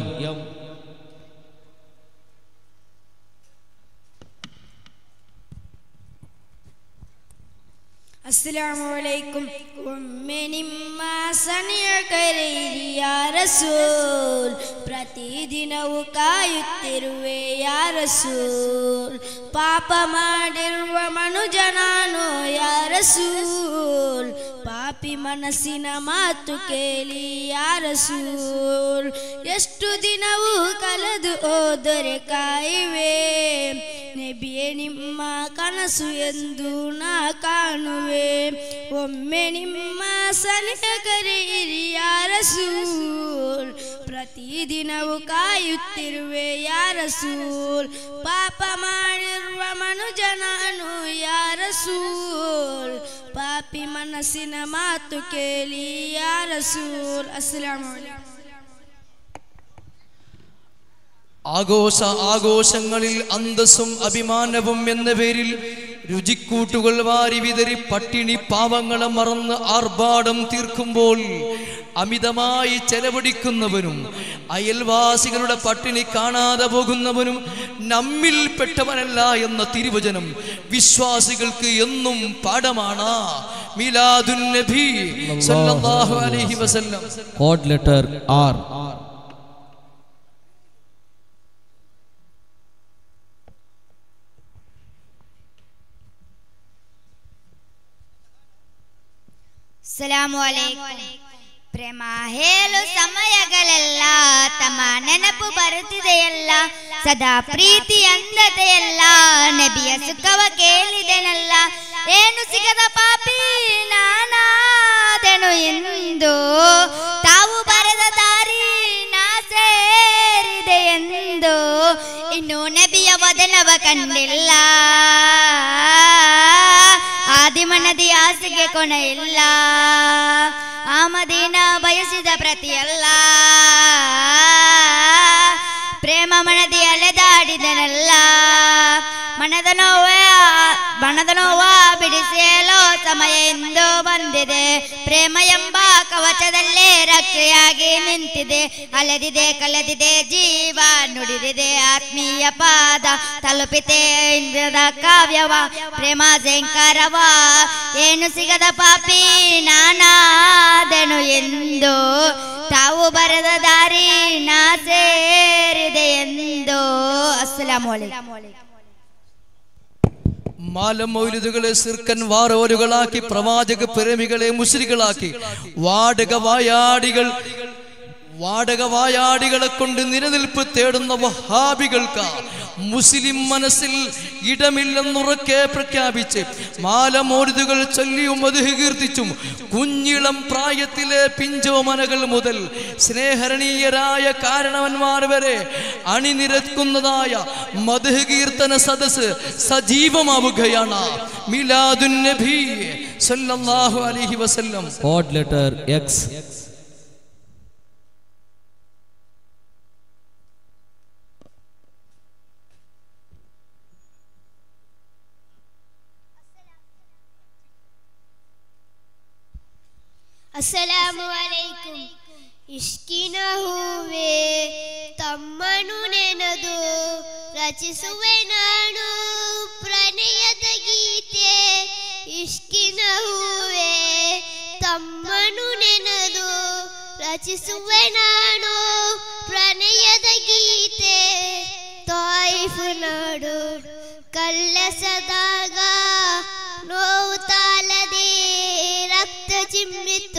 അസ്സലാമലൈക്കും ಒಮ್ಮೆನಿಮ್ಮ ಸನಿಯ ಕರೆಯಿರಿ ಯಾರಸೂಲ್ ಪ್ರತಿದಿನವೂ ಕಾಯುತ್ತಿರುವೆ ಯಾರಸೂಲ್ ಪಾಪ ಮಾಡಿರುವ ಮನುಜ ನಾನು ಯಾರಸೂಲ್ ಪಾಪಿ ಮನಸ್ಸಿನ ಮಾತು ಕೇಳಿ ಯಾರಸೂಲ್ ಎಷ್ಟು ದಿನವೂ ಕಳೆದು ಹೋದರೆ ಕಾಯುವೆ ನೆಬಿಯೇ ನಿಮ್ಮ ಕನಸು ಎಂದು ನಾ ಕಾಣುವೆ ಒಮ್ಮೆ ನಿಮ್ಮ ಸನಿಹ ಕರೆಯಿರಿ ಯಾರಸೂಲ್ ಪ್ರತಿದಿನವೂ ಕಾಯುತ್ತಿರುವೆ ಯಾರಸೂಲ್ ಪಾಪ ಮಾಡಿರುವ ಮನುಜ ನಾನು ಯಾರಸೂಲ್ ಪಾಪಿ ಮನಸ್ಸಿನ ಮಾತು ಕೇಳಿ ಯಾರಸೂಲ್ ಅಸ್ಸಲಾಂ ആഘോഷ ആഘോഷങ്ങളിൽ അന്തസ്സും അഭിമാനവും എന്ന പേരിൽ രുചിക്കൂട്ടുകൾ വാരി വിതറി പട്ടിണി പാവങ്ങളെ മറന്ന് ആർഭാടം തീർക്കുമ്പോൾ അമിതമായി ചെലവഴിക്കുന്നവനും അയൽവാസികളുടെ പട്ടിണി കാണാതെ പോകുന്നവനും നമ്മിൽപ്പെട്ടവനല്ല എന്ന തിരുവചനം വിശ്വാസികൾക്ക് എന്നും പാഠമാണ് മിലാദുൻ നബി സല്ലല്ലാഹു അലൈഹി വസല്ലം കോഡ് ലെറ്റർ ആർ ಸಲಾಮು ಅಲೈಕುಂ ಪ್ರೇಮ ಹೇಳು ಸಮಯಗಳೆಲ್ಲ ತಮ್ಮ ನೆನಪು ಬರುತ್ತಿದೆಯಲ್ಲ ಸದಾ ಪ್ರೀತಿ ಅಂದತೆಯಲ್ಲ ನಬಿಯ ಸುಖವ ಕೇಳಿದೆನಲ್ಲ ಏನು ಸಿಗದ ಪಾಪಿ ನಾನಾದೆನು ಎಂದು ತಾವು ಬರೆದ ದಾರಿ ನಾ ಸೇರಿದೆ ಎಂದು ಇನ್ನು ನಬಿಯ ವದನವ ಕಂಡಿಲ್ಲ ಆದಿಮನದಿ ಆಸೆಗೆ ಕೊನೆ ಇಲ್ಲ ಆ ಮದೀನ ಬಯಸಿದ ಪ್ರತಿಯಲ್ಲ ಪ್ರೇಮ ಮನದಿ ಅಲೆದಾಡಿದನಲ್ಲ ಮನದ ನೋವ ಮನದ ನೋವ ಬಿಡಿಸೇಲೋ ಸಮಯ ಎಂದು ಬಂದಿದೆ ಪ್ರೇಮ ಎಂಬ ಕವಚದಲ್ಲೇ ರಕ್ಷೆಯಾಗಿ ನಿಂತಿದೆ ಅಲೆದಿದೆ ಕಳೆದಿದೆ ಜೀವ ನುಡಿದಿದೆ ಆತ್ಮೀಯ ಪಾದ ತಲುಪಿತೆ ಇಂದ್ರದ ಕಾವ್ಯವ ಪ್ರೇಮ ಶಂಕರವ ಏನು ಸಿಗದ ಪಾಪಿ ನಾನಾದೆನು ಎಂದು ತಾವು ಬರೆದ ದಾರಿ ನಾ ಸೇರಿದೆ ಎಂದು ಅಸ್ಸಲಾಮು ಅಲೈಕುಂ മാലമൗലിദുകളെ സിർക്കൻ വാറോലുകളാക്കി പ്രവാചക പ്രേമികളെ മുസ്ലികളാക്കി വാടക വായാടികൾ വാടക വായാടികളെ കൊണ്ട് നിലനിൽപ്പ് തേടുന്ന വഹാബികൾക്ക് മുസ്ലിം മനസ്സിൽ ഇടമില്ലെന്നുറക്കെ പ്രഖ്യാപിച്ച് മാലമോരുതുകൾ ചൊല്ലിയും അത് കീർത്തിച്ചും കുഞ്ഞിളം പ്രായത്തിലെ പിഞ്ചോമനകൾ മുതൽ സ്നേഹരണീയരായ കാരണവന്മാർ വരെ അണിനിരക്കുന്നതായ മധു കീർത്തന സദസ് സജീവമാവുകയാണ് മിലാദുൻ നബി സല്ലല്ലാഹു അലൈഹി വസല്ലം കോഡ് ലെറ്റർ എക്സ് ಅಸ್ಸಲಾಮು ಅಲೈಕುಂ ಇಷ್ಕಿನ ಹೂವೆ ತಮ್ಮನು ನೆನದು ರಚಿಸುವೆ ನಾನು ಪ್ರಣಯದ ಗೀತೆ ಇಷ್ಕಿನ ಹೂವೆ ತಮ್ಮನು ನೆನದು ರಚಿಸುವೆ ನಾನು ಪ್ರಣಯದ ಗೀತೆ ತಾಯಿಫು ನಾಡು ಕಲ್ಲಸದಾಗ ನೋವು ತಾಳದೆ ರಕ್ತ ಚಿಮ್ಮಿತು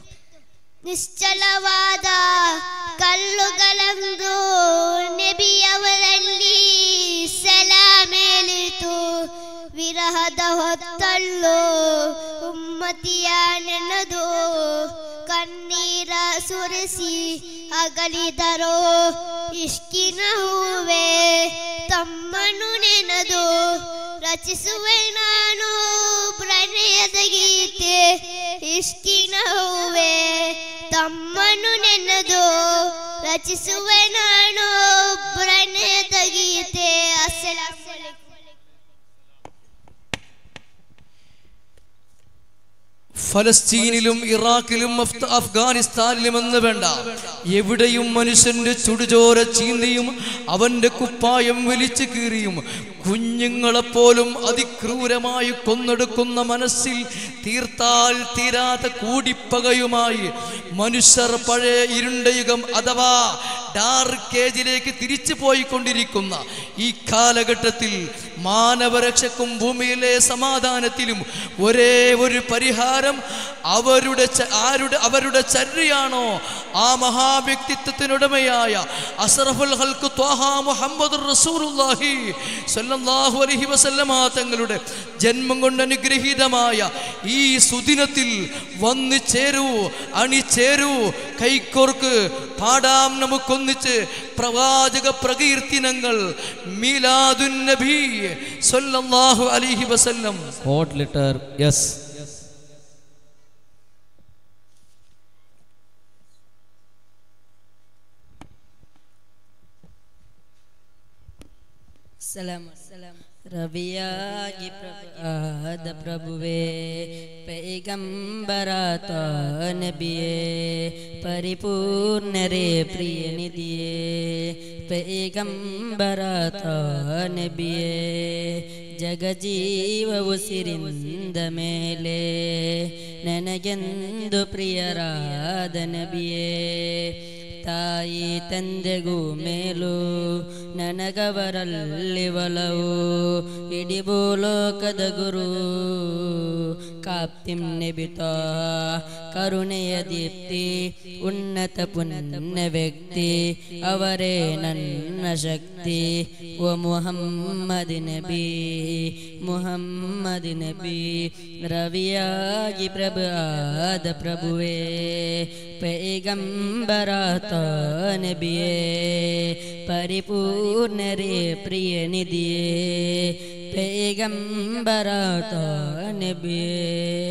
ನಿಶ್ಚಲವಾದ ಕಲ್ಲುಗಳಂದು ನೆಬಿಯವರಲ್ಲಿ ಸಲ ಮೇಲಿತು ವಿರಹದ ಹೊತ್ತಲ್ಲೂ ಉಮ್ಮತಿಯ ನೆನದು ಕಣ್ಣೀರ ಸುರಿಸಿ ಅಗಲಿದರು ಇಷ್ಕಿನ ಹೂವೆ ತಮ್ಮನು ನೆನದು ರಚಿಸುವೆ ನಾನು ಪ್ರಣಯದ ಗೀತೆ ಇಷ್ಕಿನ ಹೂವೆ ತಮ್ಮನು ನೆನದು ರಚಿಸುವೆ ನಾನು ಪ್ರಣಯದ ಗೀತೆ ಅಸ್ಸಲಾಮು ಅಲೈಕುಂ. ഫലസ്തീനിലും ഇറാഖിലും അഫ്ത- അഫ്ഗാനിസ്ഥാനിലും എന്ന് വേണ്ട എവിടെയും മനുഷ്യന്റെ ചുടുചോര ചീന്തിയും അവന്റെ കുപ്പായം വലിച്ചു കീറിയും കുഞ്ഞുങ്ങളെപ്പോലും അതിക്രൂരമായി കൊന്നെടുക്കുന്ന മനസ്സിൽ തീർത്താൽ തീരാത്ത കൂടിപ്പകയുമായി മനുഷ്യർ പഴയ ഇരുണ്ട യുഗം അഥവാ ഡാർക്ക് ഏജിലേക്ക് തിരിച്ചു പോയിക്കൊണ്ടിരിക്കുന്ന ഈ കാലഘട്ടത്തിൽ മാനവരക്ഷക്കും ഭൂമിയിലെ സമാധാനത്തിലും ഒരേ ഒരു പരിഹാരം അവരുടെ ച- ആരുടെ അവരുടെ ചര്യയാണോ ആ മഹാവ്യക്തിത്വത്തിനുടമയായ അസറഫുൽ ഹൽക്ക് ത്വാഹ മുഹമ്മദ് റസൂലുള്ളാഹി സ്വല്ലല്ലാഹു അലൈഹി വസല്ലമ തങ്ങളുടെ ജന്മം കൊണ്ട് അനുഗ്രഹീതമായ ഈ സുദിനത്തിൽ വന്നു ചേരൂ അണിചേരൂ കൈക്കോർക്ക് പാടാം നമുക്കൊന്നിച്ച് പ്രവാചക പ്രകീർത്തിനങ്ങൾ മീലാദുൻ നബി സ്വല്ലല്ലാഹു അലൈഹി വസല്ലം ഹോട്ട് ലെറ്റർ എസ് ರವಿಯಾಗಿ ಪ್ರಭಾದ ಪ್ರಭುವೇ ಪೈಗಂಬರಾತ ನಬಿಯೇ ಪರಿಪೂರ್ಣರೇ ಪ್ರಿಯ ನಿಧಿಯೇ ಪೈಗಂಬರಾತ ನಬಿಯೇ ಜಗಜೀವ ಉಸಿರಿಂದ ಮೇಲೆ ನನಗೆಂದು ಪ್ರಿಯರಾದ ನಬಿಯೇ ತಾಯಿ ತಂದೆಗೂ ಮೇಲು ನನಗವರಲ್ಲಿ ಒಲವು ಇಡೀ ಭೂಲೋಕದ ಗುರು ಕಾಪ್ತಿಂ ನೆಬಿತ ಕರುಣೆಯ ದೀಪ್ತಿ ಉನ್ನತ ಪುಣ್ಯ ವ್ಯಕ್ತಿ ಅವರೇ ನನ್ನ ಶಕ್ತಿ ಓ ಮುಹಮ್ಮದ್ ನಬಿ ಮುಹಮ್ಮದ್ ನಬಿ ರವಿಯಾಗಿ ಪ್ರಭು ಆದ ಪ್ರಭುವೇ ಪೈಗಂಬರಾತ ನಬಿಯೇ ಪರಿಪೂರ್ಣರೇ ಪ್ರಿಯ ನಿಧಿಯೇ ಪೈಗಂಬರಾತ ನಬಿಯೇ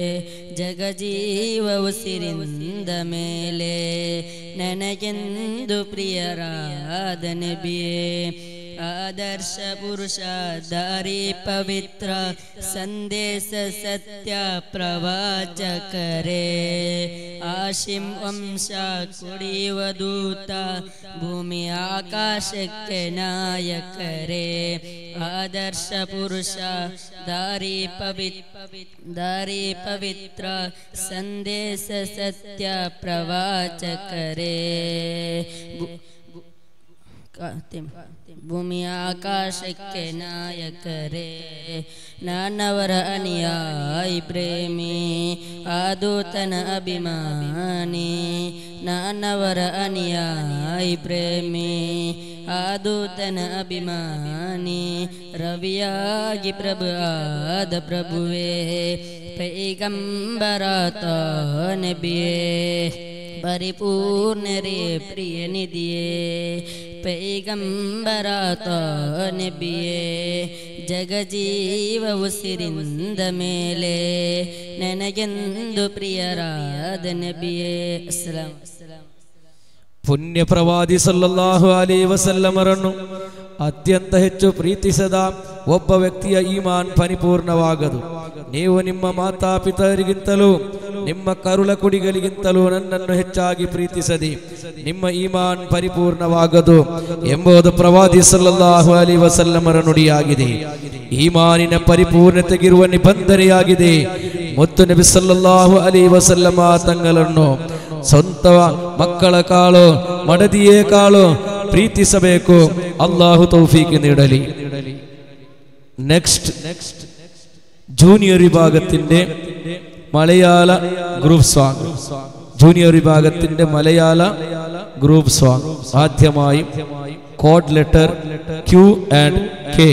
ಜಗಜೀವ ಉಸಿರಿಂದ ಮೇಲೆ ನನಗೆಂದು ಪ್ರಿಯರಾದ ನಬಿಯೇ ಆದರ್ಶ ಪುರುಷ ದಾರಿ ಪವಿತ್ರ ಸಂದೇಶ ಸತ್ಯ ಪ್ರವಾಚಕರೇ ಆಶಿಂ ವಂಶ ಕುಡಿಯುವ ದೂತ ಭೂಮಿ ಆಕಾಶಕ್ಕೆ ನಾಯಕರೇ ಆದರ್ಶ ಪುರುಷ ದಾರಿ ಪವಿತ್ರ ದಾರಿ ಪವಿತ್ರ ಸಂದೇಶ ಸತ್ಯ ಪ್ರವಾಚಕರೇ ಭೂ- ಕಾತಿಂ- ಭೂಮಿ ಆಕಾಶಕ್ಕೆ ನಾಯಕರೇ ನಾನವರ ಅನಿಯಾಯಿ ಪ್ರೇಮಿ ಆದೂತನ ಅಭಿಮಾನಿ ನಾನವರ ಅನಿಯಾಯಿ ಪ್ರೇಮಿ ಆದೂತನ ಅಭಿಮಾನಿ ರವಿಯಾಗಿ ಪ್ರಭು ಆದ ಪ್ರಭುವೇ ಪೈಗಂಬರಾತ ನಬಿಯೇ ಪರಿಪೂರ್ಣರೇ ಪ್ರಿಯ ನಿಧಿಯೇ ಪೈಗಂಬರಾತ ನಬಿಯೇ ಜಗಜೀವ ಉಸಿರಿಂದ ಮೇಲೆ ನನಗೆಂದು ಪ್ರಿಯರಾದ ನಬಿಯೇ ಅಸ್ಸಲಾಂ ಪುಣ್ಯಪ್ರವಾದಿ ಸಲ್ಲಲ್ಲಾಹು ಅಲೈ ವಸಲ್ಲಮರನ್ನು ಅತ್ಯಂತ ಹೆಚ್ಚು ಪ್ರೀತಿಸದ ಒಬ್ಬ ವ್ಯಕ್ತಿಯ ಈಮಾನ್ ಪರಿಪೂರ್ಣವಾಗದು ನೀವು ನಿಮ್ಮ ಮಾತಾಪಿತರಿಗಿಂತಲೂ ನಿಮ್ಮ ಕರುಳ ಕುಡಿಗಳಿಗಿಂತಲೂ ನನ್ನನ್ನು ಹೆಚ್ಚಾಗಿ ಪ್ರೀತಿಸದೆ ನಿಮ್ಮ ಈಮಾನ್ ಪರಿಪೂರ್ಣವಾಗದು ಎಂಬುದು ಪ್ರವಾದಿ ಸಲ್ಲಲ್ಲಾಹು ಅಲಿ ವಸಲ್ಲಮರ ನುಡಿಯಾಗಿದೆ ಈಮಾನಿನ ಪರಿಪೂರ್ಣತೆಗಿರುವ ನಿಬಂಧನೆಯಾಗಿದೆ ಮತ್ತು ನಬಿ ಸಲ್ಲಲ್ಲಾಹು ಅಲಿ ವಸಲ್ಲಮ ತಂಗಳನ್ನು ಸ್ವಂತ ಮಕ್ಕಳ ಕಾಳು ಮಡದಿಯೇ ಕಾಳು ಪ್ರೀತಿಸಬೇಕು ಅಲ್ಲಾಹು ತೌಫೀಕ್ ನೀಡಲಿ നെക്സ്റ്റ് ജൂനിയർ വിഭാഗത്തിന്റെ മലയാള ഗ്രൂപ്പ് സോങ് ജൂനിയർ വിഭാഗത്തിന്റെ മലയാള ഗ്രൂപ്പ് സോങ് ആദ്യമായി code letter Q and K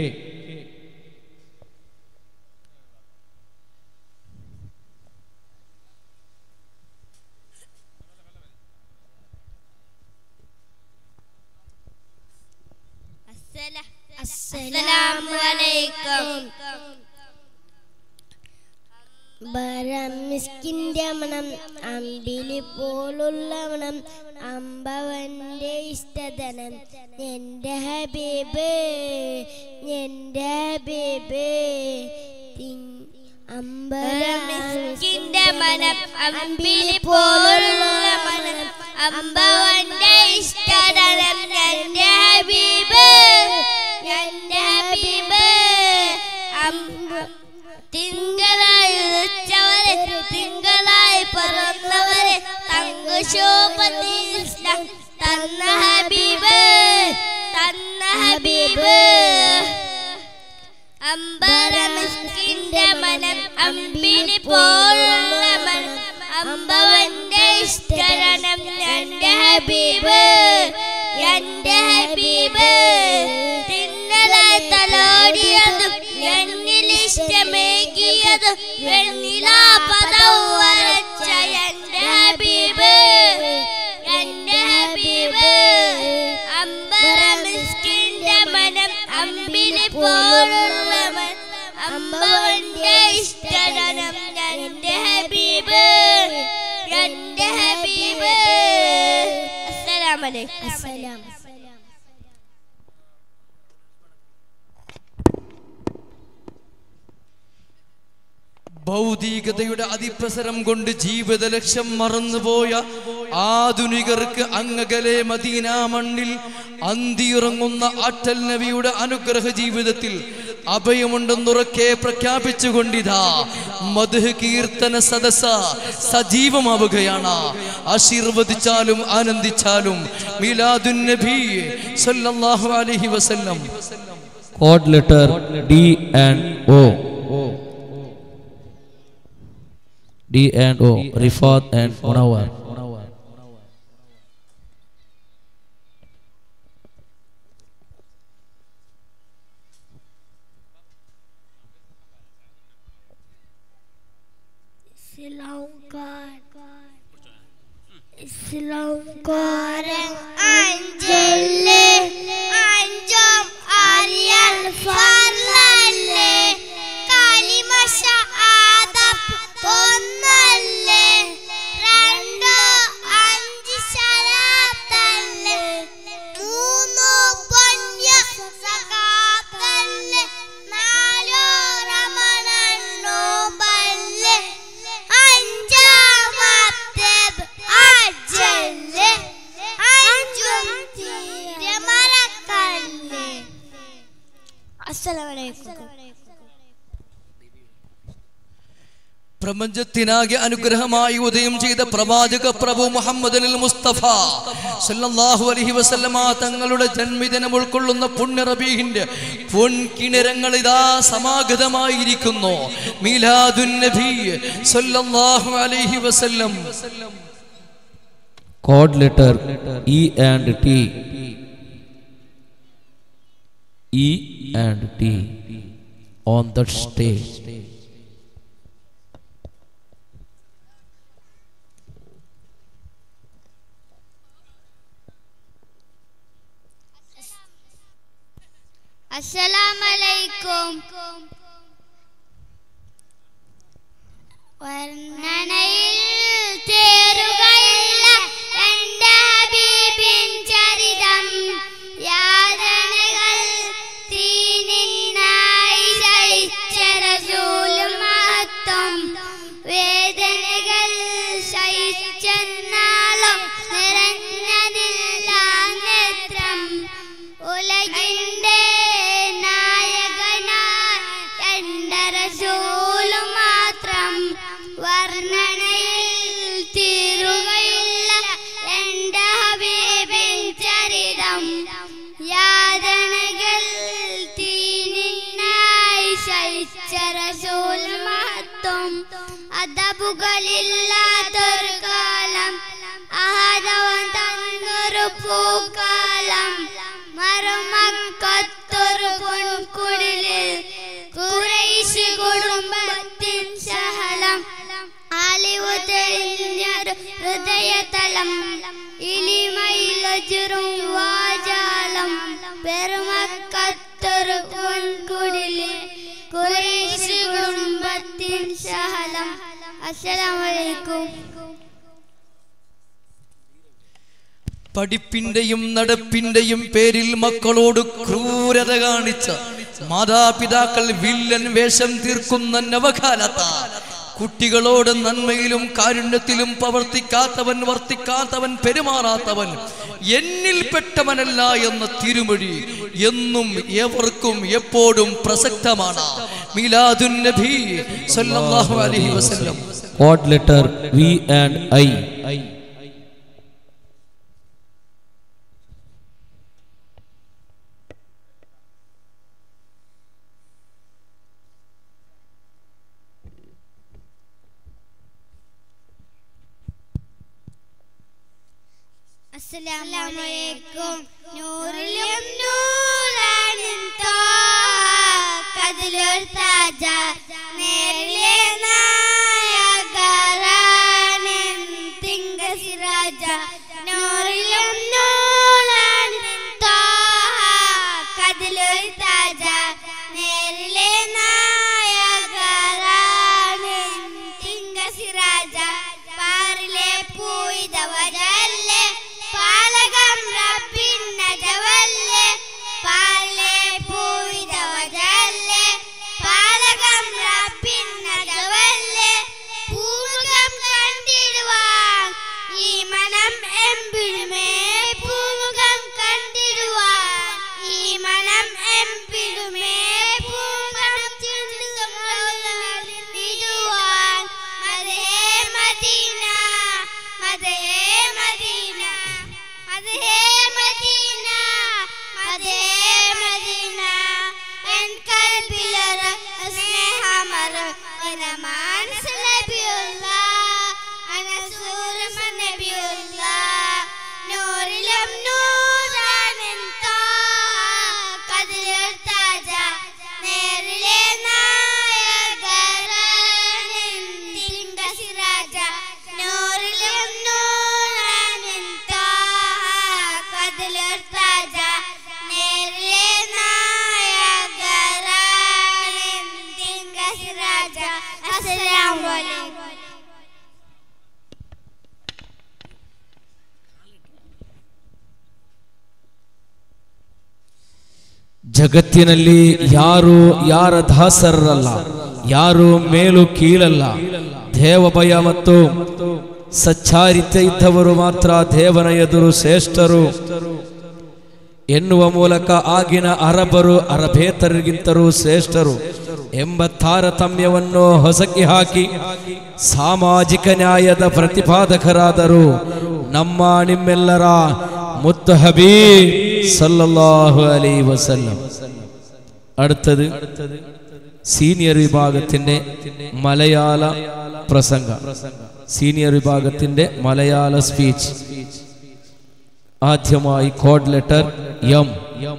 അസ്സലാമു അലൈക്കും ബരമിസ്കിന്റെ മണം അമ്പിലി പോലുള്ള മണം അമ്പവന്റെ ഇഷ്ടധനം എന്റെ ഹബീബ് എന്റെ ഹബീബ് അമ്പരമിസ്കിന്റെ മനം അമ്പിളി പോലുള്ള മനം അമ്പവന്റെ ഇഷ്ടതലം എന്റെ ഹബീബ് എന്റെ ഹബീബ് അമ്പ തിങ്കളായി ഉദിച്ചവരെ തിങ്കളായി പറന്നവരെ തങ്കശോഭത്തിൽ തന്ന ഹബീബ് തന്ന ഹബീബ് അമ്പരമിസ്കിന്റെ മനം അമ്പിളി പോലുള്ള മനം അമ്പവന്റെ ഇഷ്ടരണം എന്റെ ഹബീബ് എന്റെ ഹബീബ് തിന്നലായി തലോടിയതും എന്നിൽ ഇഷ്ടമേകിയതും വെണ്ണിലാ പദം വരച്ച എന്റെ ഹബീബ് എന്റെ ഹബീബ് അമ്പരമിസ്കിന്റെ മനം അമ്പിളി പോലുള്ള മനം അമ്പവന്റെ ഇഷ്ടരണം എന്റെ ഹബീബ് എന്റെ ഹബീബ് അസ്സലാമലൈക്കും അസ്സലാം ഭൗതികതയുടെ അതിപ്രസരം കൊണ്ട് ജീവിത ലക്ഷ്യം മറന്നുപോയ ആധുനികർക്ക് അങ്ങകലെ മദീന മണ്ണിൽ അന്തിയിറങ്ങുന്ന അറ്റൽ നബിയുടെ അനുഗ്രഹ ജീവിതത്തിൽ അഭയമുണ്ടെന്നുറക്കെ പ്രഖ്യാപിച്ചുകൊണ്ടിതാ മധു കീർത്തന സദസ സജീവമാവുകയാണ് ആശീർവദിച്ചാലും ആനന്ദിച്ചാലും മീലാദുൻ നബി സല്ലല്ലാഹു അലൈഹി വസല്ലം code letter D and O D and O Rifath and Munavar കോരൻ അഞ്ചല്ലേ അഞ്ചും അറിയൽ ഫർലല്ലേ കലിമ ഷഹാദത്ത് ഒന്നല്ലേ രണ്ടോ അഞ്ച് ശലാത്തല്ലേ മൂന്നോ പൊന്യ സകാത്തല്ലേ നാലോ റമണൻ നോമ്പല്ലേ അഞ്ചാമത്തേത് അജ്ജല്ലേ അഞ്ചും തീരെ മറക്കല്ലേ അസ്സലാമലൈക്കും പ്രപഞ്ചത്തിനാകെ അനുഗ്രഹമായി ഉദയം ചെയ്ത പ്രവാചക പ്രഭു മുഹമ്മദ് മുസ്തഫ സല്ലല്ലാഹു അലൈഹി വസല്ലമ തങ്ങളുടെ ജന്മദിനം ഉൾക്കൊള്ളുന്ന പുണ്യ റബീഹിന്റെ പൊൻകിണരങ്ങൾ ഇതാ സമാഗതമായിരിക്കുന്നു മീലാദുൻ നബി സല്ലല്ലാഹു അലൈഹി വസല്ലം code letter E and T E and T on the stage അസ്സലാമലൈക്കും വർണ്ണനയിൽ തേരുകയില്ല എന്റെ ഹബീബിൻ ചരിതം യാതനകൾ തീനിന്നായി സഹിച്ച റസൂലും മഹത്വം വേദനകൾ അതവുകളില്ലാത്തൊരു കാലം ആദവൻ തന്നൊരു പൂക്കാലം മറുമക്കത്തൊരു പൊൻകുടിലിൽ കുറേശ് കുടുംബത്തിൻ സഹലം അലിവു തെളിഞ്ഞൊരു ഹൃദയതലം ഇളിമയിലൊജുറും വാചാലം പെരുമക്കത്തൊരു പൊൻകുടിലിൽ കുറേശ് കുടുംബത്തിൻ സഹലം അസ്സലാമലൈക്കും പഠിപ്പിന്റെയും നടപ്പിന്റെയും പേരിൽ മക്കളോട് ക്രൂരത കാണിച്ച മാതാപിതാക്കൾ വില്ലൻ വേഷം തീർക്കുന്ന നവകാലത്ത കുട്ടികളോട് നന്മയിലും കാരുണ്യത്തിലും പ്രവർത്തിക്കാത്തവൻ വർത്തിക്കാത്തവൻ പെരുമാറാത്തവൻ എന്നിൽപ്പെട്ടവനല്ല എന്ന തിരുമൊഴി എന്നും എവർക്കും എപ്പോഴും പ്രസക്തമാണ് മിലാദുൻ നബി സല്ലല്ലാഹു അലൈഹി വസല്ലം code letter V and I അസ്സലാമലൈക്കും നൂറിലും നൂറാണിൻ കതിലൊരു താജ നേരിലെ നായകരാണിൻ തിങ്ക സിറാജ നൂറിലും നൂറാണിൻ കതിലൊരു താജ നേരിലെ നായകരാണിൻ തിങ്ക സിറാജ പാറിലെ പൂയിതവരല്ലേ പാലകം റബ്ബിന്നജവല്ലേ പാലിലെ പൂയിതവരല്ലേ പാലകം റബ്ബിന്നജവല്ലേ പൂമുഖം കണ്ടിടുവാൻ ഈ മനം എമ്പിടുമേ പൂമുഖം കണ്ടിടുവാൻ ഈ മനം എമ്പിടുമേ പൂമുഖം ചിന്തിടുവാൻ മതേ മദീന മതേ മദീന മതേ മദീന മതേ മദീന എൻ കൽബിലൊര സ്നേഹമര മനമാനസ നബിയുള്ള അനസൂരമ നബിയുള്ള നൂറിലും നൂറാണെൻ കതിലൊരു താജ നേരിലെ നായകരാണെൻ തിങ്ക സിറാജ നൂറിലും നൂറാണെൻ കതിലൊരു താജ നേരിലെ നായകരാണെൻ തിങ്ക സിറാജ അസ്സലാമു അലൈക്കും ಜಗತ್ತಿನಲ್ಲಿ ಯಾರು ಯಾರ ದಾಸರಲ್ಲ ಯಾರು ಮೇಲು ಕೀಳಲ್ಲ ದೇವ ಭಯ ಮತ್ತು ಸಚ್ಚಾರಿತ್ಯ ಇದ್ದವರು ಮಾತ್ರ ದೇವನ ಎದುರು ಶ್ರೇಷ್ಠರು ಎನ್ನುವ ಮೂಲಕ ಆಗಿನ ಅರಬರು ಅರಬೇತರಿಗಿಂತರೂ ಶ್ರೇಷ್ಠರು ಎಂಬ ತಾರತಮ್ಯವನ್ನು ಹೊಸಕಿ ಹಾಕಿ ಸಾಮಾಜಿಕ ನ್ಯಾಯದ ಪ್ರತಿಪಾದಕರಾದರು ನಮ್ಮ ನಿಮ್ಮೆಲ್ಲರ മുത്ത് ഹബീബ് സല്ലല്ലാഹു അലൈഹി വസല്ലം അടുത്തത് സീനിയർ വിഭാഗത്തിന്റെ മലയാള പ്രസംഗ സീനിയർ വിഭാഗത്തിന്റെ മലയാള സ്പീച്ച് ആദ്യമായി കോഡ് ലെറ്റർ എം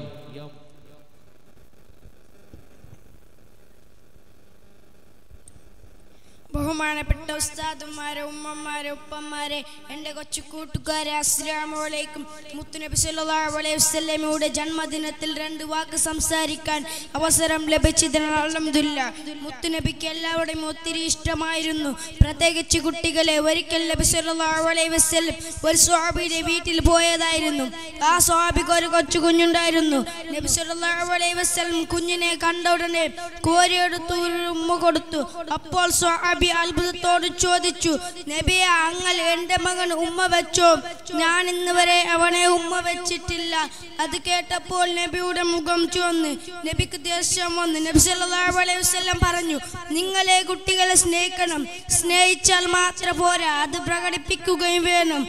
ബഹുമാനപ്പെട്ട ഉസ്താദുമാരെ ഉമ്മമാരെ ഉപ്പമാരെ എൻ്റെ കൊച്ചു കൂട്ടുകാരെ അസ്ലാമലൈക്കും മുത്തുനബി സല്ലല്ലാഹു അലൈഹി വസല്ലമയുടെ ജന്മദിനത്തിൽ രണ്ട് വാക്ക് സംസാരിക്കാൻ അവസരം ലഭിച്ചതിനാൽ അൽഹംദുലില്ലാ മുത്തുനബിക്ക് എല്ലാവരുടെയും ഒത്തിരി ഇഷ്ടമായിരുന്നു പ്രത്യേകിച്ച് കുട്ടികളെ ഒരിക്കൽ നബി സല്ലല്ലാഹു അലൈഹി വസല്ലം ഒരു സ്വാബിയുടെ വീട്ടിൽ പോയതായിരുന്നു ആ സ്വാബിക്ക് ഒരു കൊച്ചു കുഞ്ഞുണ്ടായിരുന്നു നബി സല്ലല്ലാഹു അലൈഹി വസല്ലം കുഞ്ഞിനെ കണ്ട ഉടനെ കോരിയെടുത്തു ഒരു ഉമ്മ കൊടുത്തു അപ്പോൾ സ്വാബി അത്ഭുതത്തോട് ചോദിച്ചു നബിയെ അങ്ങൾ എൻ്റെ മകൻ ഉമ്മ വെച്ചോ ഞാൻ ഇന്ന് വരെ അവനെ ഉമ്മ വെച്ചിട്ടില്ല അത് കേട്ടപ്പോൾ നബിയുടെ മുഖം ചുവന്ന് നബിക്ക് ദേഷ്യം വന്ന് നബി സല്ലല്ലാഹു അലൈഹി വസല്ലം പറഞ്ഞു നിങ്ങളെ കുട്ടികളെ സ്നേഹിക്കണം സ്നേഹിച്ചാൽ മാത്രം പോരാ അത് പ്രകടിപ്പിക്കുകയും വേണം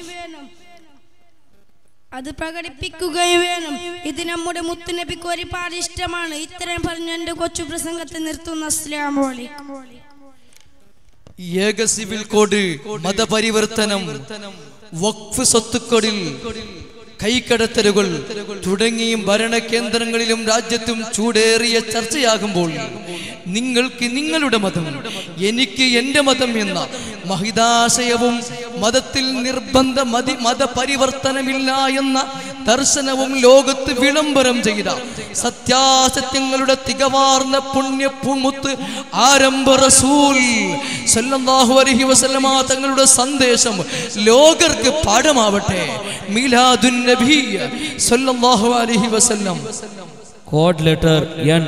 അത് പ്രകടിപ്പിക്കുകയും വേണം ഇത് നമ്മുടെ മുത്തുനബിക്ക് ഒരുപാട് ഇഷ്ടമാണ് ഇത്രയും പറഞ്ഞ് എൻ്റെ കൊച്ചു പ്രസംഗത്തെ നിർത്തുന്നു അസ്സലാമു അലൈക്കും ഏക സിവിൽ കോഡ് മതപരിവർത്തനം വഖഫ് സ്വത്തുക്കളിൽ കൈക്കടത്തലുകൾ തുടങ്ങിയും ഭരണ കേന്ദ്രങ്ങളിലും രാജ്യത്തും ചൂടേറിയ ചർച്ചയാകുമ്പോൾ നിങ്ങൾക്ക് നിങ്ങളുടെ മതം എനിക്ക് എൻ്റെ മതം എന്ന മഹിതാശയവും മതത്തിൽ നിർബന്ധ മതി മതപരിവർത്തനമില്ല എന്ന ദർശനവും ലോകത്ത് വിളംബരം ചെയ്ത സത്യാസത്യങ്ങളുടെ തികവാർന്ന പുണ്യപ്പുമുത്ത് ആരംഭ റസൂൽ സല്ലല്ലാഹു അലൈഹി വസല്ലമ തങ്ങളുടെ സന്ദേശം ലോകർക്ക് പാഠമാവട്ടെ മീലാദുൻ നബി സല്ലല്ലാഹു അലൈഹി വസല്ലം കോഡ് ലെറ്റർ എൻ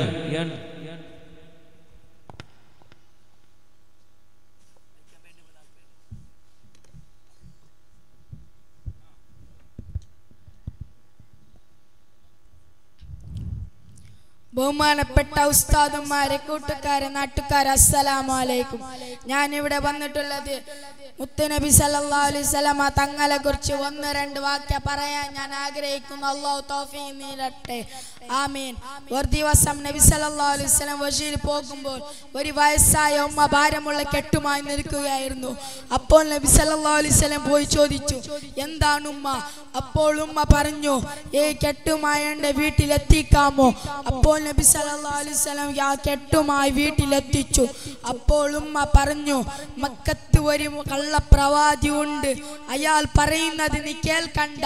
ബഹുമാനപ്പെട്ട ഉസ്താദുമാരെ കൂട്ടുകാരെ നാട്ടുകാരെ അസ്സലാമു അലൈക്കും ഞാൻ ഇവിടെ വന്നിട്ടുള്ളത് മുത്തുനബി സല്ലല്ലാഹു അലൈഹി വസല്ലമ തങ്ങളെ കുറിച്ച് ഒന്ന് രണ്ട് വാക്യ പറയാൻ ഞാൻ ആഗ്രഹിക്കുന്നു അള്ളാഹു തൗഫീഖ് നീടട്ടെ ആമീൻ ഒരു ദിവസം നബി സല്ലല്ലാഹു അലൈഹി വസല്ലം വഴിയിൽ പോകുമ്പോൾ ഒരു വയസ്സായ ഉമ്മ ഭാരമുള്ള കെട്ടുമായി നിൽക്കുകയായിരുന്നു അപ്പോൾ നബി സല്ലല്ലാഹു അലൈഹി വസല്ലം പോയി ചോദിച്ചു എന്താണ് ഉമ്മ അപ്പോൾ ഉമ്മ പറഞ്ഞു ഈ കെട്ടുമായി എൻ്റെ വീട്ടിലെത്തിക്കാമോ അപ്പോൾ നബി സല്ലല്ലാഹു അലൈഹി വസല്ലം ആ കെട്ടുമായി വീട്ടിലെത്തിച്ചു അപ്പോൾ ഉമ്മ പറഞ്ഞു മക്കത്ത് ഒരു കള്ളപ്രവാദി ഉണ്ട് അയാൾ പറയുന്നത് നീ കേൾക്കണ്ട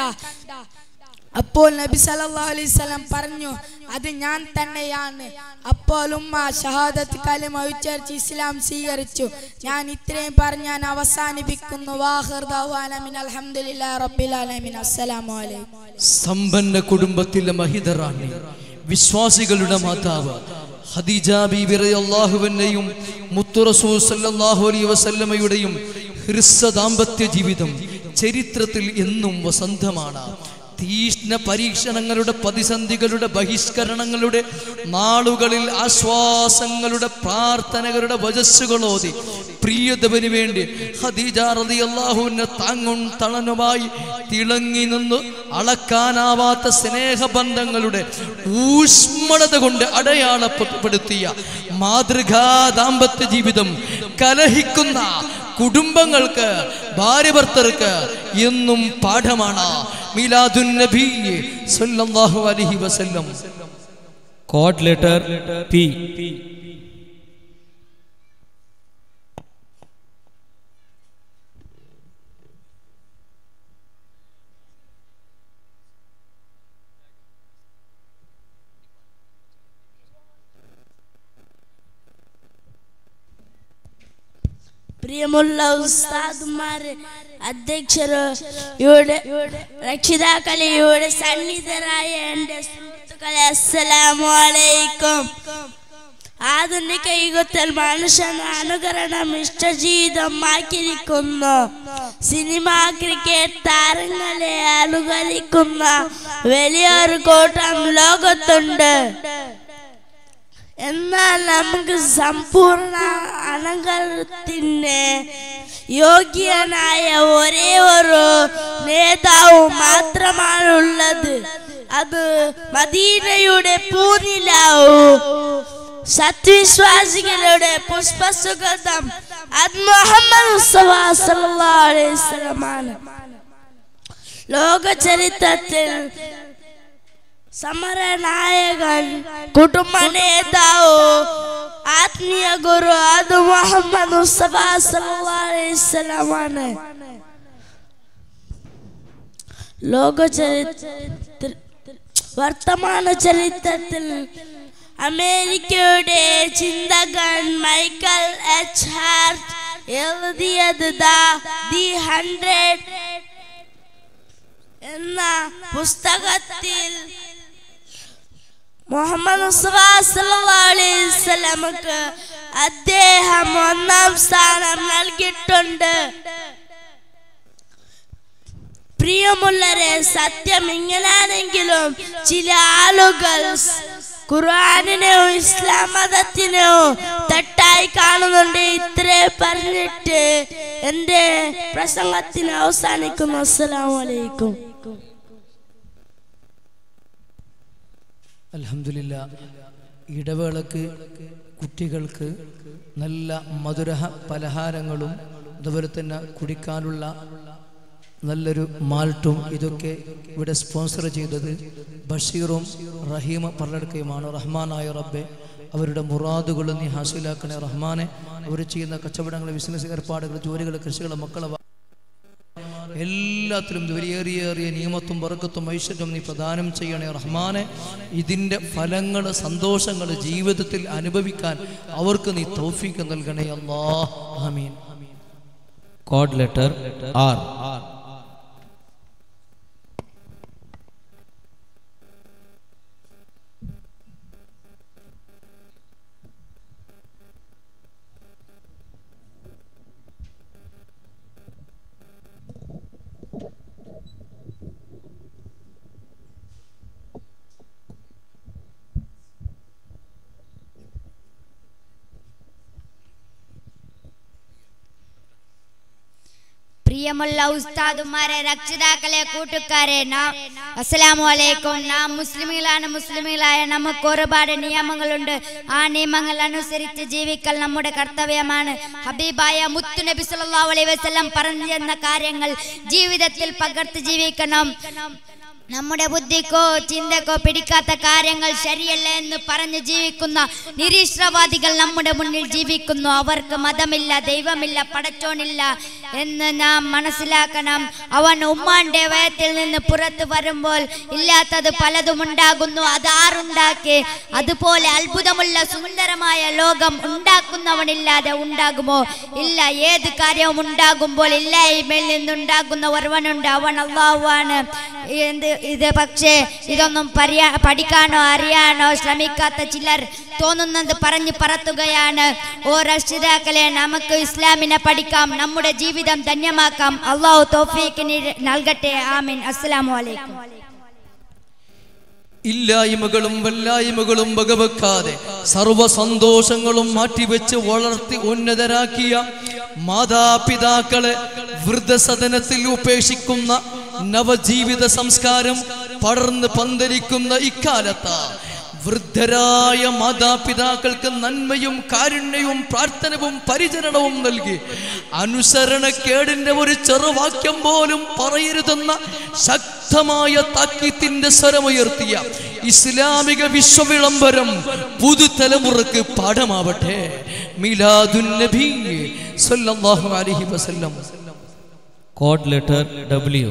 അപ്പോൾ നബി സല്ലല്ലാഹു അലൈഹി വസല്ലം പറഞ്ഞു അത് ഞാൻ തന്നെയാണ് അപ്പോൾ ഉമ്മ ഷഹാദത്ത് കലിമ ഉച്ചരിച്ച് ഇസ്ലാം സ്വീകരിച്ചു ഞാൻ ഇത്രയും പറഞ്ഞ് ഞാൻ അവസാനിപ്പിക്കുന്നു വാഹിർ ദഅ്വാന മിൻ അൽഹംദുലില്ലാഹി റബ്ബിൽ ആലമീൻ അസ്സലാമു അലൈക്കും സമ്പന്ന കുടുംബത്തിലെ മഹിതറാണി വിശ്വാസികളുടെ മാതാവ് ഖദീജ ബീബി റളിയല്ലാഹുവിനെയും മുത്തു റസൂൽ സല്ലല്ലാഹു അലൈഹി വസല്ലമയുടെയും ഹ്രസ്വ ദാമ്പത്യ ജീവിതം ചരിത്രത്തിൽ എന്നും വസന്തമാണ് തീഷ്ണ പരീക്ഷണങ്ങളുടെ പ്രതിസന്ധികളുടെ ബഹിഷ്കരണങ്ങളുടെ നാളുകളിൽ ആശ്വാസങ്ങളുടെ പ്രാർത്ഥനകളുടെ വജസ്സുകളോതി പ്രിയതവന് വേണ്ടി ഖദീജ റളിയല്ലാഹുവിനെ താങ്ങും തളനുമായി തിളങ്ങി നിന്ന് അളക്കാനാവാത്ത സ്നേഹബന്ധങ്ങളുടെ ഊഷ്മളത കൊണ്ട് അടയാളപ്പെടുത്തിയ മാതൃകാ ദാമ്പത്യ ജീവിതം കലഹിക്കുന്ന കുടുംബങ്ങൾക്ക് ഭാര്യ ഭർത്തർക്ക് എന്നും പാഠമാണ് മീലാദുൻ നബി സല്ലല്ലാഹു അലൈഹി വസല്ലം കോഡ് ലെറ്റർ പി പ്രിയമുള്ള ഉസ്താദുമാര് അധ്യക്ഷര് ഇവിടെ രക്ഷിതാക്കളെ ഇവിടെ സന്നിധരായ എന്റെ സുഹൃത്തുക്കളെ അസ്സലാമു അലൈക്കും ആധുനിക യുഗത്തിൽ മനുഷ്യൻ അനുകരണം ഇഷ്ടജീവിതമാക്കിയിരിക്കുന്നു സിനിമ ക്രിക്കറ്റ് താരങ്ങളെ അനുകരിക്കുന്ന വലിയൊരു കൂട്ടം ലോകത്തുണ്ട് എന്നാൽ നമുക്ക് സമ്പൂർണ്ണ അലങ്കാരത്തിന് യോഗ്യനായ ഒരേ ഒരു നേതാവ് മാത്രമാണുള്ളത് അത് മദീനയുടെ പൂനിലാവു സത്വിശ്വാസികളുടെ പുഷ്പസുഗന്ധം അത് മുഹമ്മദ് മുസ്തഫ സല്ലല്ലാഹു അലൈഹി വസല്ലമാണ് ലോക ചരിത്രത്തിൽ സമരനായകൻ കുടുംബ നേതാവ് ആത്മീയ ഗുരു അത് മുഹമ്മദ് മുസ്തഫ സല്ലല്ലാഹു അലൈഹി വസല്ലമാണ് ലോക ചരിത്ര വർത്തമാന ചരിത്രത്തിൽ അമേരിക്കയുടെ ചിന്തകൻ മൈക്കൽ എച്ച് ഹാർട്ട് എഴുതിയത് ദി ഹൺഡ്രഡ് എന്ന പുസ്തകത്തിൽ മുഹമ്മദ് മുസ്തഫ സല്ലല്ലാഹു അലൈഹി വസല്ലമക്ക് അദ്ദേഹം ഒന്നാം സ്ഥാനം നൽകിയിട്ടുണ്ട് പ്രിയമുള്ളരെ സത്യം ഇങ്ങനാണെങ്കിലും ചില ആളുകൾ ഖുർആാനിനെയോ ഇസ്ലാം മതത്തിനെയോ തെറ്റായി കാണുന്നുണ്ട് ഇത്രേ പറഞ്ഞിട്ട് എൻ്റെ പ്രസംഗത്തിന് അവസാനിക്കുന്നു അസ്സലാമു അലൈക്കും അൽഹംദുലില്ല ഇടവേളക്ക് കുട്ടികൾക്ക് നല്ല മധുര പലഹാരങ്ങളും അതുപോലെ തന്നെ കുടിക്കാനുള്ള നല്ലൊരു മാൾട്ടും ഇതൊക്കെ ഇവിടെ സ്പോൺസർ ചെയ്തത് ബഷീറും റഹീം പറഞ്ഞെടുക്കുകയുമാണ് റഹ്മാനായ റബ്ബെ അവരുടെ മുറാദുകൾ നീ ഹാസിലാക്കണേ റഹ്മാനെ അവർ ചെയ്യുന്ന കച്ചവടങ്ങൾ ബിസിനസ് ഏർപ്പാടുകൾ ജോലികൾ കൃഷികൾ മക്കളെ എല്ലാത്തിലും ദുരിയേറിയേറിയ നിയമത്തും വർഗത്തും ഐശ്വര്യം നീ പ്രദാനം ചെയ്യണേ റഹ്മാനെ ഇതിൻ്റെ ഫലങ്ങൾ സന്തോഷങ്ങൾ ജീവിതത്തിൽ അനുഭവിക്കാൻ അവർക്ക് നീ തൗഫീക്ക് നൽകണേ അല്ലാ ആമീൻ കോഡ് ലെറ്റർ ആർ പ്രിയമുള്ള ഉസ്താദുമാരെ രക്ഷിതാക്കളെ കൂട്ടുകാരെ നാം അസ്സലാമു അലൈക്കും നാം മുസ്ലിമുകളാണ് മുസ്ലിമുകളായ നമുക്ക് ഒരുപാട് നിയമങ്ങളുണ്ട് ആ നിയമങ്ങൾ അനുസരിച്ച് ജീവിക്കൽ നമ്മുടെ കർത്തവ്യമാണ് ഹബീബായ മുത്തു നബി സല്ലല്ലാഹു അലൈഹി വസല്ലം പറഞ്ഞു തന്ന കാര്യങ്ങൾ ജീവിതത്തിൽ പകർത്തി ജീവിക്കണം നമ്മുടെ ബുദ്ധിക്കോ ചിന്തക്കോ പിടിക്കാത്ത കാര്യങ്ങൾ ശരിയല്ല എന്ന് പറഞ്ഞ് ജീവിക്കുന്ന നിരീശ്വരവാദികൾ നമ്മുടെ മുന്നിൽ ജീവിക്കുന്നു അവർക്ക് മതമില്ല ദൈവമില്ല പടച്ചോണില്ല എന്ന് നാം മനസ്സിലാക്കണം അവൻ ഉമ്മാന്റെ വയത്തിൽ നിന്ന് പുറത്തു വരുമ്പോൾ ഇല്ലാത്തത് പലതും ഉണ്ടാകുന്നു അതാറുണ്ടാക്കി അതുപോലെ അത്ഭുതമുള്ള സുന്ദരമായ ലോകം ഉണ്ടാക്കുന്നവനില്ലാതെ ഉണ്ടാകുമോ ഇല്ല ഏത് കാര്യവും ഉണ്ടാകുമ്പോൾ ഇല്ലായ്മയിൽ നിന്നുണ്ടാകുന്ന ഒരുവനുണ്ട് അവൻ അള്ളാഹുവാണ് എന്ത് ഇത് പക്ഷേ ഇതൊന്നും പരിയാ പഠിക്കാനോ അറിയാനോ ശ്രമിക്കാത്ത ചിലർ തോന്നുന്നത് പറഞ്ഞു പറത്തുകയാണ് ഓ രക്ഷിതാക്കളെ നമുക്ക് ഇസ്ലാമിനെ പഠിക്കാം നമ്മുടെ ജീവിതം ധന്യമാക്കാം അള്ളാഹു തോഫീക്കിന് നൽകട്ടെ ആമീൻ അസ്സലാമു അലൈക്കും ഇല്ലായ്മകളും വല്ലായ്മകളും വകവെക്കാതെ സർവ സന്തോഷങ്ങളും മാറ്റിവെച്ച് വളർത്തി ഉന്നതരാക്കിയ മാതാപിതാക്കളെ വൃദ്ധസദനത്തിൽ ഉപേക്ഷിക്കുന്ന നവജീവിത സംസ്കാരം പടർന്ന് പന്തലിക്കുന്ന ഇക്കാലത്ത് വൃദ്ധരായ മാതാപിതാക്കൾക്ക് നന്മയും കാരുണ്യവും പ്രാർത്ഥനവും പരിചരണവും നൽകി അനുസരണക്കേടിന്റെ ഒരു ചെറുവാക്യം പോലും പറയരുതെന്ന ശക്തമായ താക്കീത്തിന്റെ സ്വരമുയർത്തിയ ഇസ്ലാമിക വിശ്വവിളംബരം പുതുതലമുറക്ക് പാഠമാവട്ടെ മിലാദുൻ നബി സല്ലല്ലാഹു അലൈഹി വസല്ലം കോഡ് ലെറ്റർ ഡബ്ല്യു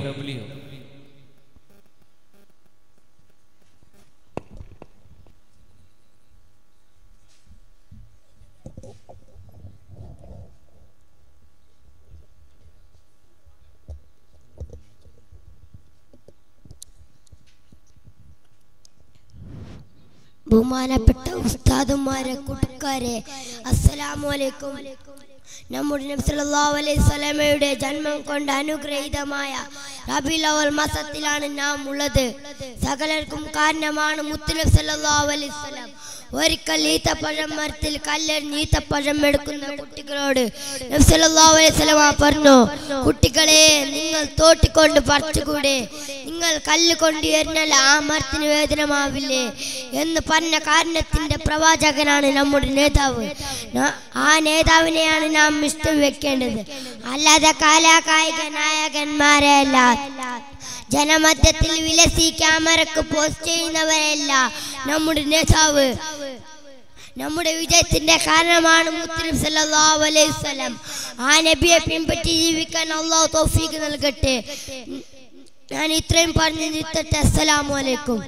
ബഹുമാനപ്പെട്ട ഉസ്താദുമാരെ കൂട്ടുകാരെ അസ്സലാമു അലൈക്കും നമ്മുടെ നബി സല്ലല്ലാഹു അലൈഹി സ്വലമയുടെ ജന്മം കൊണ്ട് അനുഗ്രഹീതമായ റബീൽ അവൽ മാസത്തിലാണ് നാം ഉള്ളത് സകലർക്കും കാരണമാണ് മുത്തുനബി സല്ലല്ലാഹു അലൈഹി വസല്ലം ഒരിക്കൽ ഈത്തപ്പഴം മരത്തിൽ കല്ലെറിഞ്ഞ് ഈത്തപ്പഴം എടുക്കുന്ന കുട്ടികളോട് നബി സല്ലല്ലാഹു അലൈഹി വസല്ലം പറഞ്ഞു കുട്ടികളെ നിങ്ങൾ തോട്ടിക്കൊണ്ട് പറിച്ചുകൂടെ നിങ്ങൾ കല്ല് കൊണ്ട് എറിഞ്ഞാൽ ആ മരത്തിന് വേദനമാവില്ലേ എന്ന് പറഞ്ഞ കാരണത്തിന്റെ പ്രവാചകനാണ് നമ്മുടെ നേതാവ് ന- ആ നേതാവിനെയാണ് നാം ഇഷ്ടം വെക്കേണ്ടത് അല്ലാതെ കാലാകായിക നായകന്മാരെ അല്ല ജനമധ്യത്തിൽ വിലസി ക്യാമറക്ക് പോസ്റ്റ് ചെയ്യുന്നവരല്ല നമ്മുടെ നേതാവ് നമ്മുടെ വിജയത്തിന്റെ കാരണമാണ് മുസ്ലിം സല്ലല്ലാഹു അലൈഹി വസല്ലം ആ നബിയെ പിൻപറ്റി ജീവിക്കാൻ അള്ളാഹു തൗഫീഖ് നൽകട്ടെ ഞാൻ ഇത്രയും പറഞ്ഞു നിർത്തട്ടെ അസ്സലാമു അലൈക്കും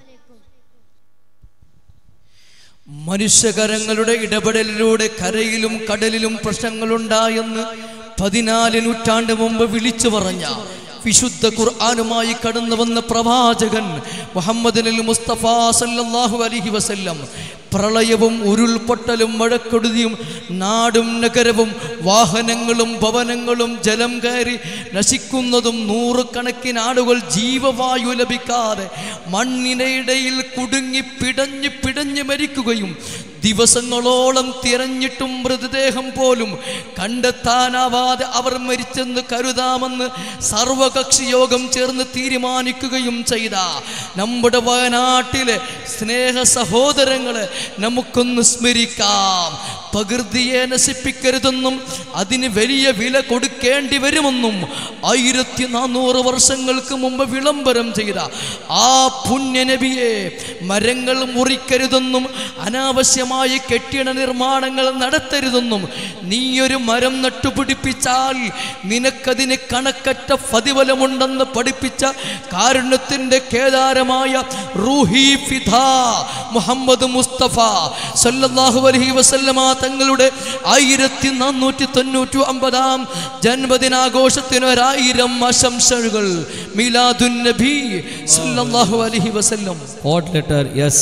മനുഷ്യകരങ്ങളുടെ ഇടപെടലിലൂടെ കരയിലും കടലിലും പ്രശ്നങ്ങളുണ്ടായെന്ന് പതിനാല് നൂറ്റാണ്ട് മുമ്പ് വിളിച്ചു പറഞ്ഞ വിശുദ്ധ ഖുർആാനുമായി കടന്നു വന്ന പ്രവാചകൻ മുഹമ്മദ് അലി മുസ്തഫ സല്ലല്ലാഹു അലൈഹി വസല്ലം പ്രളയവും ഉരുൾപൊട്ടലും മഴക്കെടുതിയും നാടും നഗരവും വാഹനങ്ങളും ഭവനങ്ങളും ജലം കയറി നശിക്കുന്നതും നൂറുകണക്കിന് ആളുകൾ ജീവവായു ലഭിക്കാതെ മണ്ണിനയിടയിൽ കുടുങ്ങി പിടഞ്ഞ് പിടഞ്ഞ് മരിക്കുകയും ദിവസങ്ങളോളം തിരഞ്ഞിട്ടും മൃതദേഹം പോലും കണ്ടെത്താനാവാതെ അവർ മരിച്ചെന്ന് കരുതാമെന്ന് സർവകക്ഷി യോഗം ചേർന്ന് തീരുമാനിക്കുകയും ചെയ്ത നമ്മുടെ വയനാട്ടിലെ സ്നേഹ സഹോദരങ്ങളെ നമുക്കൊന്ന് സ്മരിക്കാം പ്രകൃതിയെ നശിപ്പിക്കരുതെന്നും അതിന് വലിയ വില കൊടുക്കേണ്ടി വരുമെന്നും ആയിരത്തി നാനൂറ് വർഷങ്ങൾക്ക് മുമ്പ് വിളംബരം ചെയ്ത ആ പുണ്യനബിയെ മരങ്ങൾ മുറിക്കരുതെന്നും അനാവശ്യമായ കെട്ടിട നിർമ്മാണങ്ങൾ നടത്തരുതെന്നും നീയൊരു മരം നട്ടുപിടിപ്പിച്ചാൽ നിനക്കതിന് കണക്കറ്റ പ്രതിഫലമുണ്ടെന്ന് പഠിപ്പിച്ച കാരുണ്യത്തിൻ്റെ കേദാരമായ റൂഹി ഫിദ മുഹമ്മദ് മുസ്തഫ സല്ലല്ലാഹു അലൈഹി വസല്ലമ തങ്ങളുടെ ആയിരത്തി നാനൂറ്റി തൊണ്ണൂറ്റി ഒമ്പതാം ജന്മദിനാഘോഷത്തിന് ഒരായിരം ആശംസകൾ മിലാദുൻ നബി സല്ലല്ലാഹു അലൈഹി വസല്ലം കോഡ് ലെറ്റർ യെസ്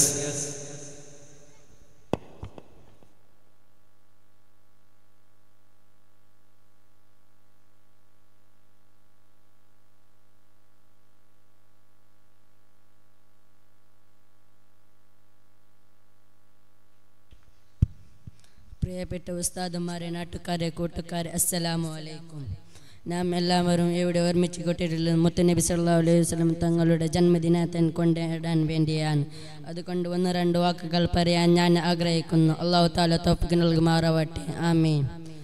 പ്രിയപ്പെട്ട ഉസ്താദുമാരെ നാട്ടുകാരെ കൂട്ടുകാരെ അസ്സലാമു അലൈക്കും നാം എല്ലാവരും ഇവിടെ ഒരുമിച്ച് കൂട്ടിയിട്ടുള്ളത് മുത്തനബി സല്ലല്ലാഹു അലൈഹി വസല്ലം തങ്ങളുടെ ജന്മദിനത്തെ കൊണ്ടിടാൻ വേണ്ടിയാണ് അതുകൊണ്ട് ഒന്ന് രണ്ട് വാക്കുകൾ പറയാൻ ഞാൻ ആഗ്രഹിക്കുന്നു അള്ളാഹു താല തോപ്പിക്ക് നൽകുമാറാവട്ടെ ആമീൻ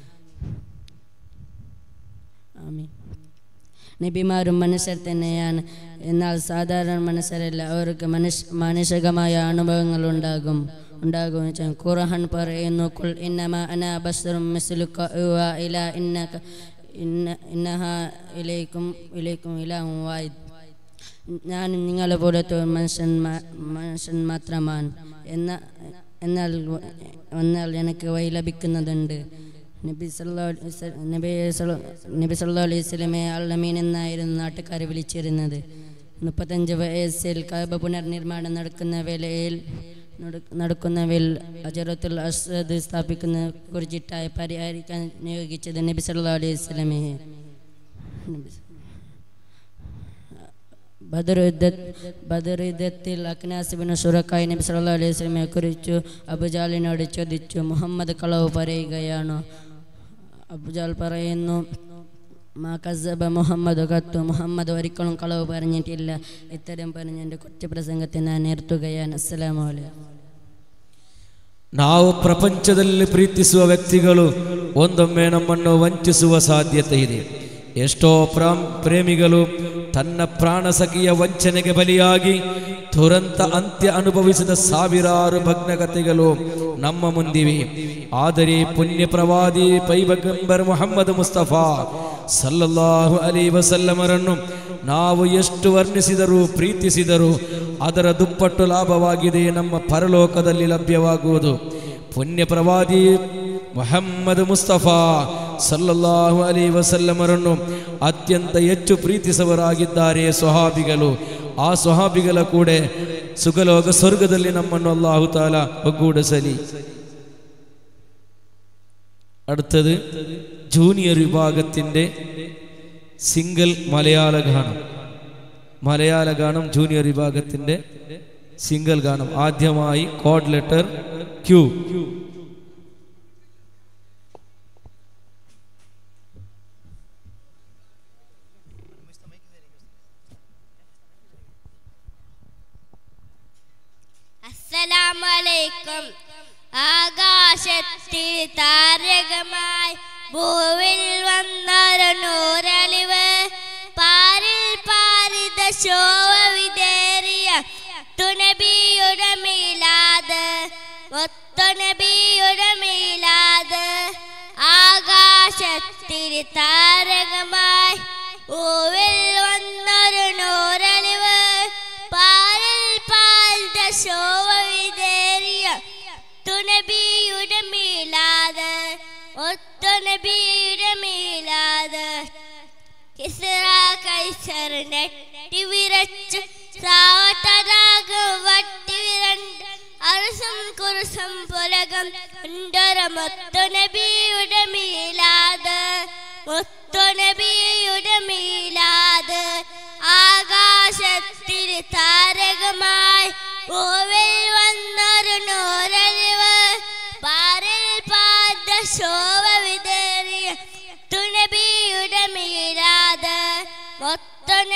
ആമീൻ നബിമാരും മനുഷ്യർ തന്നെയാണ് എന്നാൽ സാധാരണ മനുഷ്യരല്ല അവർക്ക് മനുഷ്യ മാനുഷികമായ അനുഭവങ്ങൾ ഉണ്ടാകും ഉണ്ടാകും വെച്ചാൽ ഖുർആൻ പറയുന്നു കുൽ ഇന്നമ അന ബസ്റും മിസ്ലുക യുവാ ഇല ഇന്നക ഇന്ന ഇന്നഹ ഇലൈക്കും ഇലൈക്കും ഇലാഹും വാഹിദ് ഞാൻ നിങ്ങളെ പോലത്തെ ഒരു മനുഷ്യൻ മാ- മനുഷ്യൻ മാത്രമാണ് എന്ന എന്നാൽ എന്നാൽ എനിക്ക് വഴി ലഭിക്കുന്നതുണ്ട് നബി സല്ലല്ലാഹു അലൈഹി വസല്ലം- നബി സല്ല- നബി സല്ലല്ലാഹു അലൈഹി വസല്ലമയെ അള്ളമീൻ എന്നായിരുന്നു നാട്ടുകാർ വിളിച്ചിരുന്നത് മുപ്പത്തഞ്ച് വയസ്സിൽ കഅബ പുനർനിർമ്മാണം നടക്കുന്ന വേളയിൽ നട- നടക്കുന്ന വേൽ അജറത്തുൽ അസ്വദ് സ്ഥാപിക്കുന്ന കുറിച്ചിട്ടായി പരിഹരിക്കാൻ നിയോഗിച്ചത് നബി സല്ലല്ലാഹു അലൈഹി വസല്ലമയെ നബി ബദർ യുദ്ധ- ബദർ യുദ്ധത്തിൽ അക്നാസിബിന് ഷുറക്കായി നബി സല്ലല്ലാഹു അലൈഹി വസല്ലമയെ കുറിച്ചു അബുജാലിനോട് ചോദിച്ചു മുഹമ്മദ് കളവ് പറയുകയാണോ അബുജാൽ പറയുന്നു മാ കസബ മുഹമ്മദ് കത്തു മുഹമ്മദ് ഒരിക്കലും കളവ് പറഞ്ഞിട്ടില്ല ഇത്തരം പറഞ്ഞ് എൻ്റെ കൊച്ചു പ്രസംഗത്തെ ഞാൻ നിർത്തുകയാണ് അസ്സലാമു അലൈക്കും ನಾವು ಪ್ರಪಂಚದಲ್ಲಿ ಪ್ರೀತಿಸುವ ವ್ಯಕ್ತಿಗಳು ಒಂದೊಮ್ಮೆ ನಮ್ಮನ್ನು ವಂಚಿಸುವ ಸಾಧ್ಯತೆ ಇದೆ ಎಷ್ಟೋ ಪ್ರಾಮ್ ಪ್ರೇಮಿಗಳು ತನ್ನ ಪ್ರಾಣ ಸಖಿಯ ವಂಚನೆಗೆ ಬಲಿಯಾಗಿ ದುರಂತ ಅಂತ್ಯ ಅನುಭವಿಸಿದ ಸಾವಿರಾರು ಭಗ್ನಕಥೆಗಳು ನಮ್ಮ ಮುಂದಿವೆ ಆದರೆ ಪುಣ್ಯ ಪ್ರವಾದಿ ಪೈಬಗಂಬರ್ ಮೊಹಮ್ಮದ್ ಮುಸ್ತಫಾ ಸಲ್ಲಲ್ಲಾಹು ಅಲಿ ವಸಲ್ಲಮರನ್ನು ನಾವು ಎಷ್ಟು ವರ್ಣಿಸಿದರೂ ಪ್ರೀತಿಸಿದರೂ ಅದರ ದುಪ್ಪಟ್ಟು ಲಾಭವಾಗಿದೆ ನಮ್ಮ ಪರಲೋಕದಲ್ಲಿ ಲಭ್ಯವಾಗುವುದು ಪುಣ್ಯ ಪ್ರವಾದಿ ಮೊಹಮ್ಮದ್ ಮುಸ್ತಫಾ ಸಲ್ಲಲ್ಲಾಹು ಅಲಿ ವಸಲ್ಲಮರನ್ನು ಅತ್ಯಂತ ಹೆಚ್ಚು ಪ್ರೀತಿಸುವವರಾಗಿದ್ದಾರೆ ಸ್ವಹಾಬಿಗಳು ಆ ಸ್ವಹಾಬಿಗಳ ಕೂಡ ಸುಗಲೋಗ ಸ್ವರ್ಗದಲ್ಲಿ ನಮ್ಮನ್ನು ಅಲ್ಲಾಹು ತಾಲ ಒಗ್ಗೂಡಿಸಲಿ അടുത്തത് ജൂനിയർ വിഭാഗത്തിൻ്റെ സിംഗിൾ മലയാള ഗാനം മലയാള ഗാനം ജൂനിയർ വിഭാഗത്തിൻ്റെ സിംഗിൾ ഗാനം ആദ്യമായി കോഡ് ലെറ്റർ ക്യൂ അസ്സലാമലൈക്കും ആകാശത്തിൽ താരകമായി ഭൂവിൽ വന്നൊരു നൂറലിവ് പാരിൽ പാരിത ശോഭ വിതേറിയ തുനബിയുടെ മീലാത് ഒത്തുനബിയുടെ മീലാത് ആകാശത്തിൽ താരകമായി ഭൂവിൽ വന്നൊരു നൂറലിവ് പാരിൽ പാൽത ശോഭ വിതേറിയ തുനബിയുടെ മീലാത് ഒത്തുനബിയുടെ മീലാത് കിസ്റ കൈസർ നെട്ടി വിരച്ചു സാവതരാഗം വട്ടി വിരണ്ട് അറസം കുറുസം പുലകം ഉണ്ടൊരു മുത്തുനബിയുടെ മീലാത് മുത്തുനബിയുടെ മീലാത് ആകാശത്തിൽ താരകമായി പൂവിൽ വന്നൊരു നൂറലിവ്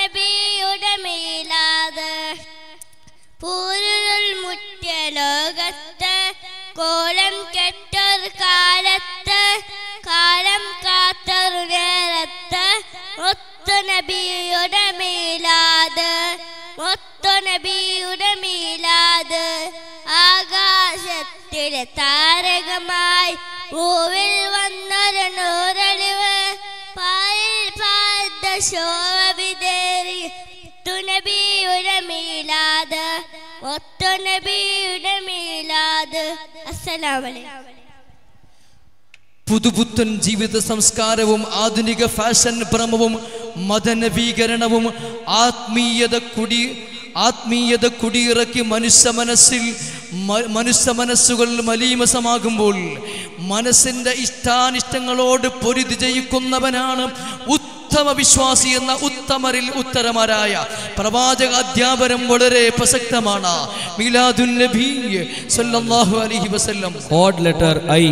നബിയുടെ മീലാത് പൂരുൾ മുറ്റിയ ലോകത്ത് കോലം കെട്ടൊരു കാലത്ത് കാലം കാത്തൊരു നേരത്ത് ഒത്തു നബിയുടെ മീലാത് ഒത്തു നബിയുടെ മീലാത് ആകാശത്തിലെ താരകമായി പൂവിൽ വന്നൊരു നൂറലിവ് പാലിൽ പാദ ശോഭ വിതേറി ഒത്തുനബിയുടെ മീലാത് ഒത്തുനബിയുടെ മീലാത് അസ്സലാമലൈക്കും പുതുപുത്തൻ ജീവിത സംസ്കാരവും ആധുനിക ഫാഷൻ ഭ്രമവും മതനവീകരണവും ആത്മീയത കുടി ആത്മീയത കുടിയിറക്കി മനുഷ്യ മനസ്സിൽ മ- മനുഷ്യ മനസ്സുകൾ മലീമസമാകുമ്പോൾ മനസ്സിൻ്റെ ഇഷ്ടാനിഷ്ടങ്ങളോട് പൊരുതി ജയിക്കുന്നവനാണ് ഉത്തമ വിശ്വാസി എന്ന ഉത്തമരിൽ ഉത്തരമരായ പ്രവാചക അധ്യാപനം വളരെ പ്രസക്തമാണ് മീലാദുൻ നബി സല്ലല്ലാഹു അലൈഹി വസല്ലം ഓഡ് ലെറ്റർ ഐ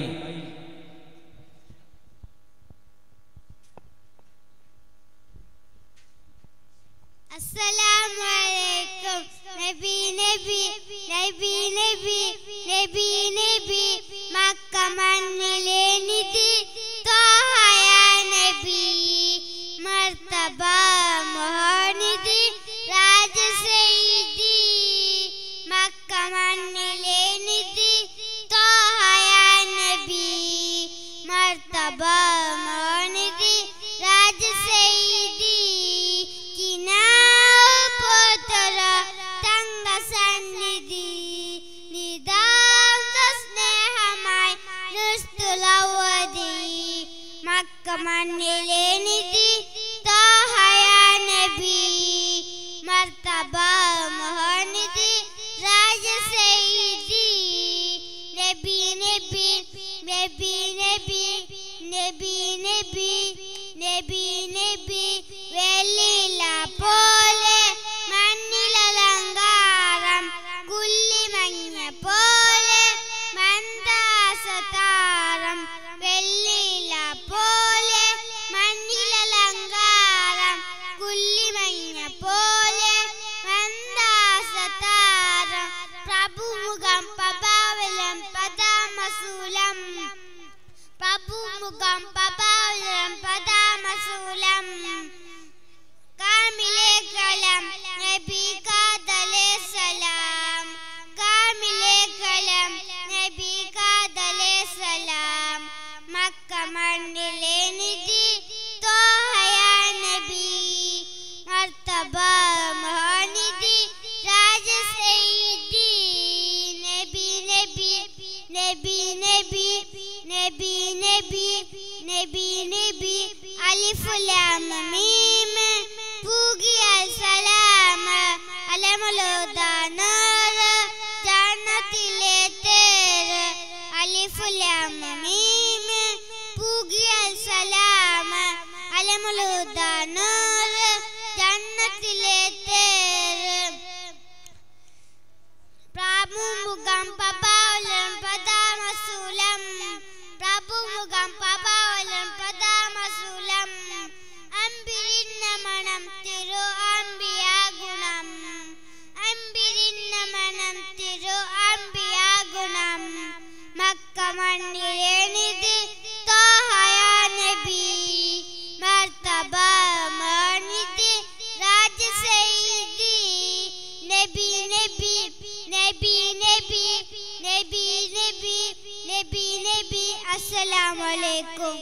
അസ്സലാമലൈക്കും നബി നബി നബി നബി നബി നബി മക്ക മണ്ണിലെ നിധി ത്വാഹയ നബി മർത്തബ മഹാനിധി രാജസൈദി മക്ക മണ്ണിലെ നിധി ത്വാഹയ നബി മർത്തബ മഹാനിധി രാജസൈദി കിനാവ് പോത്തര തങ്ക സന്നിധി നിതാന്ത സ്നേഹമായി നിസ്തുലവതി മക്ക മണ്ണിലെ നിധി താഹയ നബി മർത്തബ മഹാനിധി രാജസൈദി നബി നബി നബി നബി നബി നബി നബി നബി വെള്ളില പോലെ മണ്ണിലലങ്കാരം കുല്ലിമഞ്ഞ പോലെ മന്ദാസതാരം വെള്ളില പോലെ മണ്ണിലലങ്കാരം കുല്ലിമഞ്ഞ പോലെ മന്ദാസതാരം പ്രഭുമുഖം പപാവലം പദാമസൂലം പ്രഭുമുഖം പപാവലം പദാമസൂലം കാമിലെ കലം നബി കാതലെ സലാം കാമിലെ കലം നബി കാതലെ സലാം മക്ക മണ്ണിലെ നിധി തോഹയ നബി മർത്തബ മഹാനിധി രാജസൈദി നബി നബി നബി നബി നബി നബി നബി നബി അലിഫ് ലാം മീം പൂകിയ സലാം അലമുലോദാനർ ജന്നത്തിലെ തേര് അലിഫ് ലാം മീം പൂകിയ സലാം അലമുലോദാനർ ജന്നത്തിലെ തേര് പ്രാമുഖം പപാവലം പദാമസൂലം പ്രഭുമുഖം പപാവലം പദാമസൂലം അമ്പിരിന്ന മണം തിരു അമ്പിയ ഗുണം അമ്പിരിന്ന മണം തിരു അമ്പിയ ഗുണം മക്ക മണ്ണിലെ നിധി തോഹയ നബി മർത്തബ മണിധി രാജസൈദി നബി നബി നബി നബി നബി നബി നബി നബി അസ്സലാമു അലൈക്കും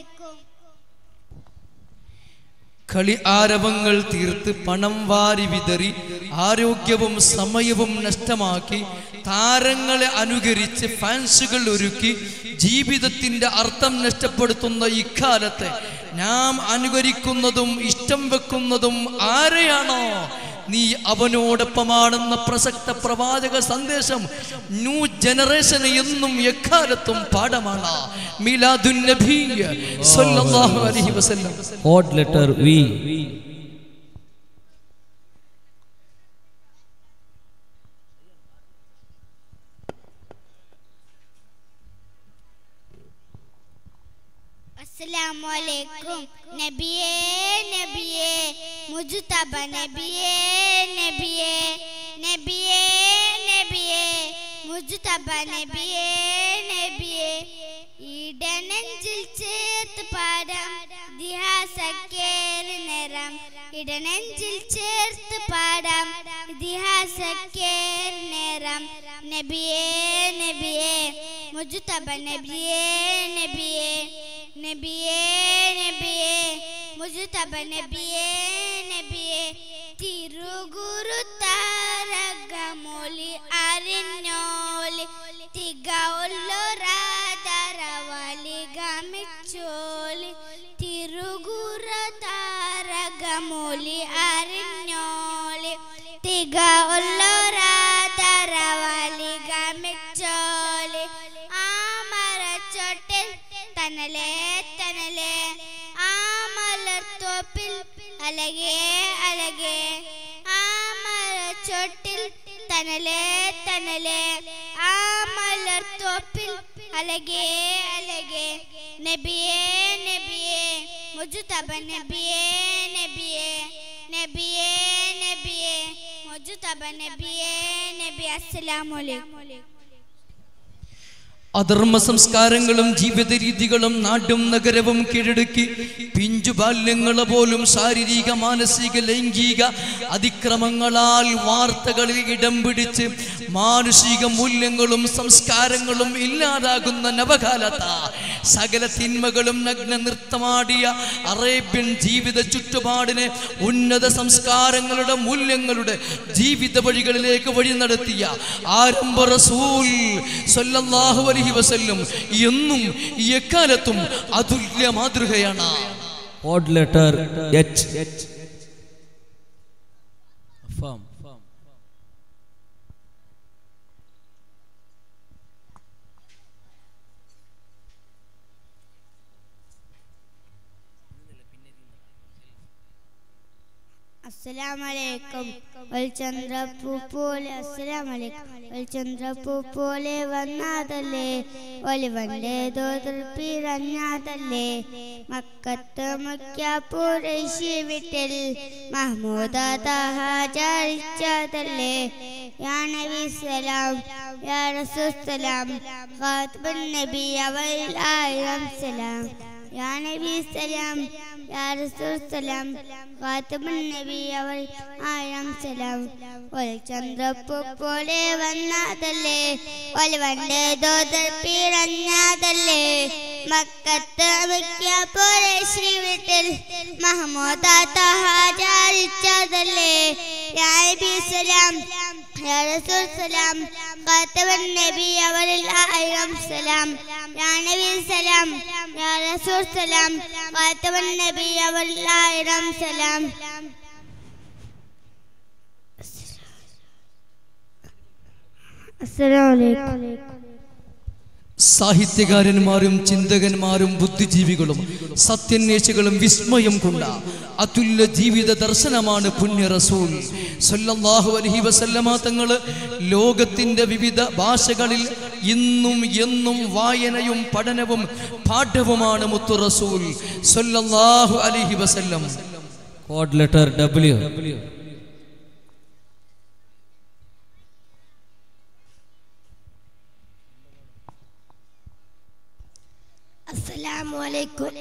കളി ആരവങ്ങൾ തീർത്ത് പണം വാരി വിതറി ആരോഗ്യവും സമയവും നഷ്ടമാക്കി താരങ്ങളെ അനുകരിച്ച് ഫാൻസുകൾ ഒരുക്കി ജീവിതത്തിന്റെ അർത്ഥം നഷ്ടപ്പെടുത്തുന്ന ഇക്കാലത്തെ നാം അനുകരിക്കുന്നതും ഇഷ്ടം വെക്കുന്നതും ആരെയാണോ നീ അവനോടൊപ്പമാണെന്ന പ്രസക്ത പ്രവാചക സന്ദേശം ന്യൂ ജനറേഷന് എന്നും എക്കാലത്തും പാഠമാണ് മിലാദുൻ നബി സല്ലല്ലാഹു അലൈഹി വസല്ലം ഓഡ് ലെറ്റർ വി അസ്സലാമലൈക്കും നബിയേ നബിയേ മുജുതബ നബിയേ നബിയേ നബിയേ നബിയേ മുജുതബ നബിയേ നബിയേ ഇടനെഞ്ചിൽ ചേർത്ത് പാടാം ഇതിഹാസക്കേറി നിറം ഇടനെഞ്ചിൽ ചേർത്ത് പാടാം ഇതിഹാസക്കേറി നിറം നബിയേ നബിയേ മുജുതബ നബിയേ നബിയേ നബിയേ നബിയേ മുജുതബ നബിയേ നബിയേ തിരുഗുരു താരകമൊലി അറിഞ്ഞോലി തിക ഉള്ളൊരാതരവലി ഗമിച്ചോലി തിരുഗുര താരകമൊലി അറിഞ്ഞോലി തിക ഉള്ളൊരാതരവലി ഗമിച്ചോലി ആ മരച്ചോട്ടിൽ തനലേ തനലേ ആ മലർത്തോപ്പിൽ അലകേ അലകേ ആ മരച്ചോട്ടിൽ തനലേ തനലേ ആ മലർത്തോപ്പിൽ അലകേ അലകേ നബിയേ നബിയേ മുജുതബ നബിയേ നബിയേ നബിയേ നബിയേ മുജുതബ നബിയേ നബി അസ്സലാമു അലൈക്കും അധർമ്മ സംസ്കാരങ്ങളും ജീവിത രീതികളും നാടും നഗരവും കീഴടക്കി പിഞ്ചു ബാല്യങ്ങളെ പോലും ശാരീരിക മാനസിക ലൈംഗിക അതിക്രമങ്ങളാൽ വാർത്തകളിൽ ഇടം പിടിച്ച് മാനുഷിക മൂല്യങ്ങളും സംസ്കാരങ്ങളും ഇല്ലാതാകുന്ന നവകാലത്ത സകല തിന്മകളും നഗ്ന നൃത്തമാടിയ അറേബ്യൻ ജീവിത ചുറ്റുപാടിനെ ഉന്നത സംസ്കാരങ്ങളുടെ മൂല്യങ്ങളുടെ ജീവിത വഴികളിലേക്ക് വഴി നടത്തിയ ആരംഭ റസൂൽ സല്ലല്ലാഹു അലൈഹി വസല്ലം എന്നും എക്കാലത്തും അതുല്യ മാതൃകയാണ് ഓഡ് ലെറ്റർ എച്ച് ഫാം അസ്സലാമലൈക്കും ഒരു ചന്ദ്രപ്പൂ പോലെ അസ്സലാമലൈക്കും ഒരു ചന്ദ്രപ്പൂ പോലെ വന്നാതല്ലേ ഒലിവന്റെ തോതിൽ പിറഞ്ഞാതല്ലേ മക്കത്ത് മുഖ്യപ്പുരശി വിട്ടിൽ മഹ്മൂദ തഹാചരിച്ചതല്ലേ യാ നബി സലാം യാ റസൂസലാം ഖാത്ബുൻ നബി അവരിൽ ആയിരം സലാം യാ നബി സലാം യാ റസൂൽ സലാം ഖാത്തമുൻ നബി അവർ ആയിരം സലാം ഒരു ചന്ദ്രപ്പൂ പോലെ വന്നതല്ലേ ഒരു വണ്ട് ദോതർ പിറഞ്ഞതല്ലേ മക്കത്ത് മിക്ക പോലെ ശ്രീ വീട്ടിൽ മഹമ്മൂദ തഹാചരിച്ചതല്ലേ യാ നബി സലാം യാ റസൂൽ സലാം ഖാത്തമുൻ നബി അവരിൽ ആയിരം സലാം യാ നബി സലാം യാ റസൂൽ സലാം ഖാത്തമുൻ നബി അവരിൽ ആയിരം സലാം അസ്സലാമു അലൈക്കും സാഹിത്യകാരന്മാരും ചിന്തകന്മാരും ബുദ്ധിജീവികളും സത്യന്വേഷികളും വിസ്മയം കൊണ്ട അതുല്യ ജീവിത ദർശനമാണ് പുണ്യ റസൂൽ സല്ലല്ലാഹു അലൈഹി വസല്ലമ തങ്ങള് ലോകത്തിന്റെ വിവിധ ഭാഷകളിൽ ഇന്നും എന്നും വായനയും പഠനവും പാഠവുമാണ് മുത്തു റസൂൽ സല്ലല്ലാഹു അലൈഹി വസല്ലം കോഡ് ലെറ്റർ ഡബ്ല്യു അസ്സലാമു അലൈക്കും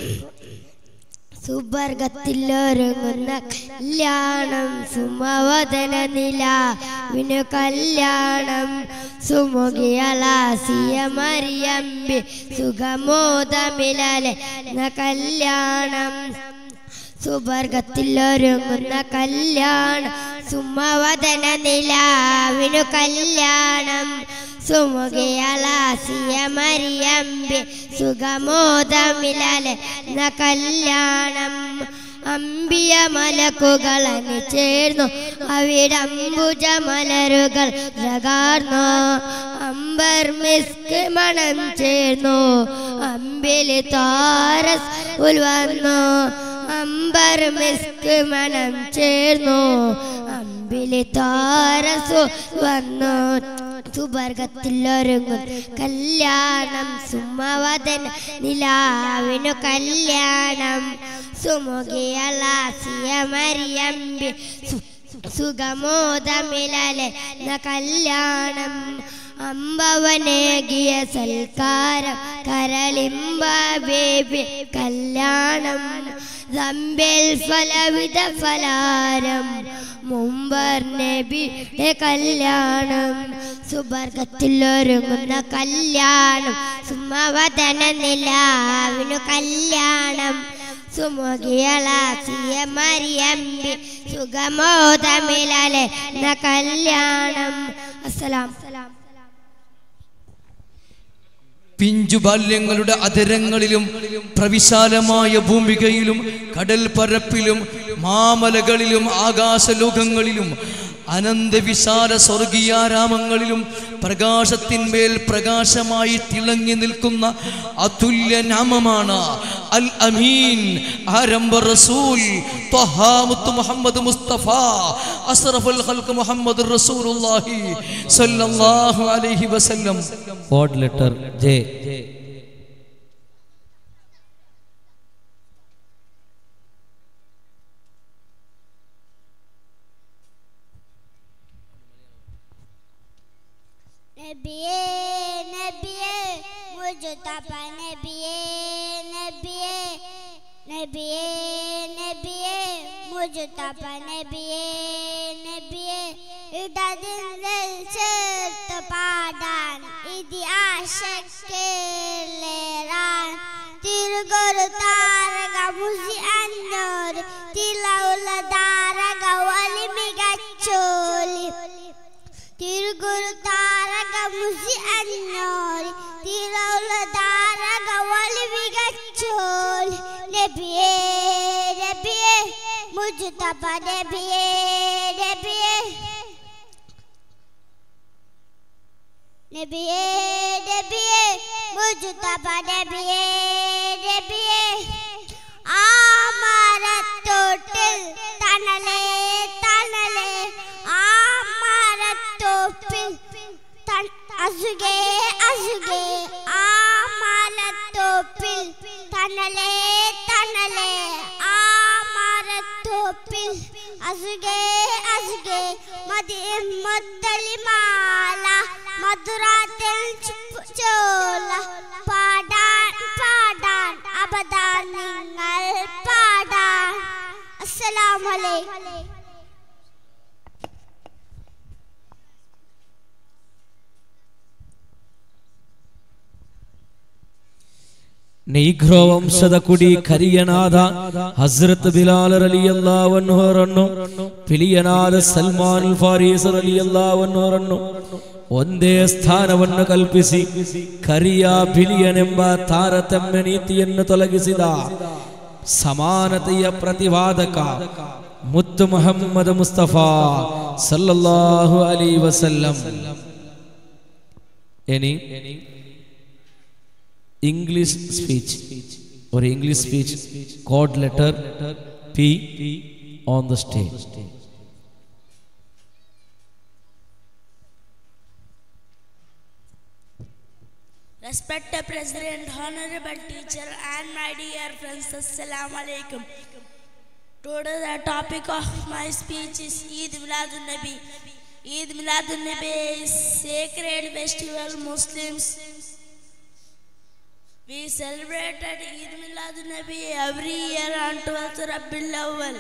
സുബർഗത്തിലൊരുങ്ങുന്ന കല്യാണം സുമവദന നിലാവിനു കല്യാണം സുമുഖിയലാസിയ മറിയമ്പി സുഖമോദമിലലെ കല്യാണം സുവർഗത്തിലൊരുങ്ങുന്ന കല്യാണം സുമവദന നിലാവിനു കല്യാണം സുമുഖിയലാസിയ മരിയമ്പി സുഖമോദമിലലെ കല്യാണം അമ്പിയ മലക്കുകളനി ചേർന്നു അവിടംബുജ മലരുകൾ ജകാർന്നു അമ്പർ മിസ്ക് മണം ചേർന്നു അമ്പിലി താരസ് ഉൽവന്നു അമ്പർ മിസ്ക് മണം ചേർന്നു അമ്പിലി താരസു വന്നു സുവർഗത്തിലൊരുങ്ങും കല്യാണം സുമവദന നിലാവിനു കല്യാണം സുമുഖിയലാസിയ മരിയമ്പി സു- സുഖമോദമിലലെ ന കല്യാണം അമ്പവനേകിയ സൽക്കാരം കരളിമ്പ ബേബി കല്യാണം ദമ്പിൽ ഫലവിധ ഫലാരം മുമ്പർ നബിയുടെ കല്യാണം സുവർഗത്തിലൊരുങ്ങുന്ന കല്യാണം സുമവദന നിലാവിനു കല്യാണം സുമുഖിയളാസിയ മരിയമ്പി സുഖമോദമിലലെ ന കല്യാണം അസ്സലാം പിഞ്ചു ബാല്യങ്ങളുടെ അതരങ്ങളിലും പ്രവിശാലമായ ഭൂമികയിലും കടൽ പരപ്പിലും മാമലകളിലും ആകാശലോകങ്ങളിലും അനന്തവിശാല സ്വർഗീയാരാമങ്ങളിലും പ്രകാശത്തിന്മേൽ പ്രകാശമായി തിളങ്ങി നിൽക്കുന്ന അതുല്യ നാമമാണ് അൽ അമീൻ ആരംഭ റസൂൽ ത്വഹാ മുത്ത് മുഹമ്മദ് മുസ്തഫ അസ്റഫുൽ ഖൽഖ് മുഹമ്മദ് റസൂലുള്ളാഹി സ്വല്ലല്ലാഹു അലൈഹി വസല്ലം കോഡ് ലെറ്റർ ജെ നബിയേ നബിയേ മുജതബ നബിയേ നബിയേ നബിയേ നബിയേ മുജതബ നബിയേ നബിയേ ഇടതിൽ ചേർത്ത് പാടാൻ ഇത് ആശക്കേറാൻ തിരുകൊരു താരക മുസി അന്നോർ തിലൗല താരക വലി മികച്ചോലി തിരുഗുരു താരക മുസി അന്നോരി തിരൗല താരക വലി വികച്ചോൽ നബിയേ നബിയേ മുജ്തബ നബിയേ നബിയേ നബിയേ നബിയേ മുജ്തബ നബിയേ നബിയേ ആ മരത്തോട്ടിൽ തണലേ തണലേ ആ മരത്തോപ്പിൽ തൺ- അസുകേ അസുകേ ആ മരത്തോപ്പിൽ തണലേ തണലേ ആ മരത്തോപ്പിൽ അസുകേ അസുകേ മതി മുത്തലിമാല മധുരാത്തിൽ ചുപ്പ് ചോല പാടാൻ പാടാൻ അബദാൻ നിങ്ങൾ പാടാൻ അസ്സലാമലൈക്കും നീഗ്രോ ವಂಶದ ಕುಡಿ ಕರಿಯನಾದ ಹಜರತ್ ಬಿಲಾಲ್ ರಲಿಯಲ್ಲಾವನ್ನೋರನ್ನು ಪಿಲಿಯನಾದ ಸಲ್ಮಾನ್ ಫಾರೀಸ್ ರಲಿಯಲ್ಲಾವನ್ನೋರನ್ನು ಒಂದೇ ಸ್ಥಾನವನ್ನು ಕಲ್ಪಿಸಿ ಕರಿಯ ಬಿಲಿಯನೆಂಬ ತಾರತಮ್ಯ ನೀತಿಯನ್ನು ತೊಲಗಿಸಿದ ಸಮಾನತೆಯ ಪ್ರತಿವಾದಕ ಮುತ್ತು ಮುಹಮ್ಮದ್ ಮುಸ್ತಫಾ ಸಲ್ಲಲ್ಲಾಹು ಅಲಿ ವಸಲ್ಲಂ any English speech or English speech code letter P on the stage. Respected President, Honorable Teacher, and my dear friends, Assalamu alaikum. Today the topic of my speech is Eid Miladun Nabi. Eid Miladun Nabi is sacred festival Muslims. We celebrated Eid Miladun Nabi every year on 12th Rabiul Awwal.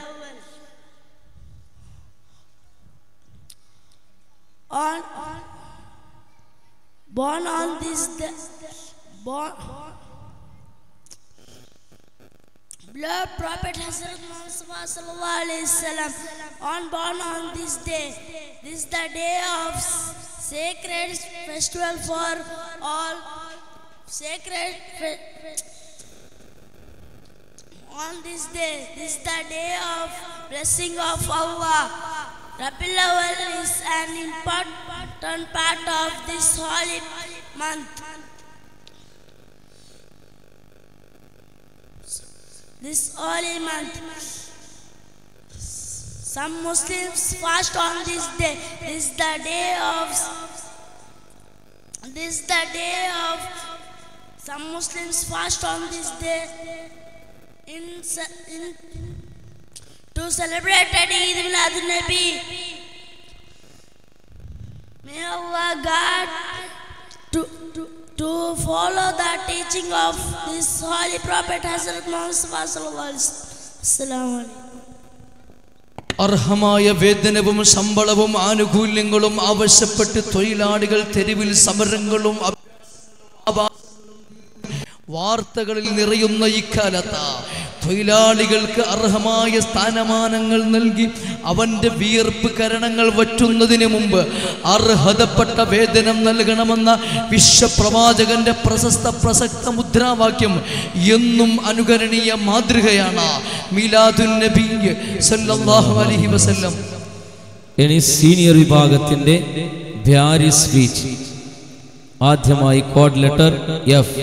On, on born on this day, born Blood Prophet Hazrat Muhammad sallallahu alaihi wasallam on born on this day. This is the day of sacred festival for all sacred fe- on this day. This is the day of blessing of Allah. Rabiul Awwal is an important part of this holy month. This holy month. Some Muslims fast on this day. This is the day of This is the day of some Muslims fast on this day in, ce- in to celebrate Eid Milad Nabi. May Allah God to, to, to follow the teaching of this holy prophet Hazrat Muhammad sallallahu alaihi wasallam. Assalamu alaikum. അർഹമായ വേതനവും ശമ്പളവും ആനുകൂല്യങ്ങളും ആവശ്യപ്പെട്ട് തൊഴിലാളികൾ തെരുവിൽ സമരങ്ങളും അഭ- വാർത്തകളിൽ നിറയുന്ന ഇക്കാലത്ത് തൊഴിലാളികൾക്ക് അർഹമായ സ്ഥാനമാനങ്ങൾ നൽകി അവൻ്റെ വിയർപ്പ് കരണങ്ങൾ വറ്റുന്നതിന് മുമ്പ് അർഹതപ്പെട്ട വേതനം നൽകണമെന്ന വിശ്വപ്രവാചകന്റെ പ്രശസ്ത പ്രസക്ത മുദ്രാവാക്യം എന്നും അനുകരണീയ മാതൃകയാണ് മീലാദുൻ നബി സല്ലല്ലാഹു അലൈഹി വസല്ലം ഇനി സീനിയർ വിഭാഗത്തിന്റെ വ്യാരി സ്പീച്ച് ആദ്യമായി കോഡ് ലെറ്റർ എഫ്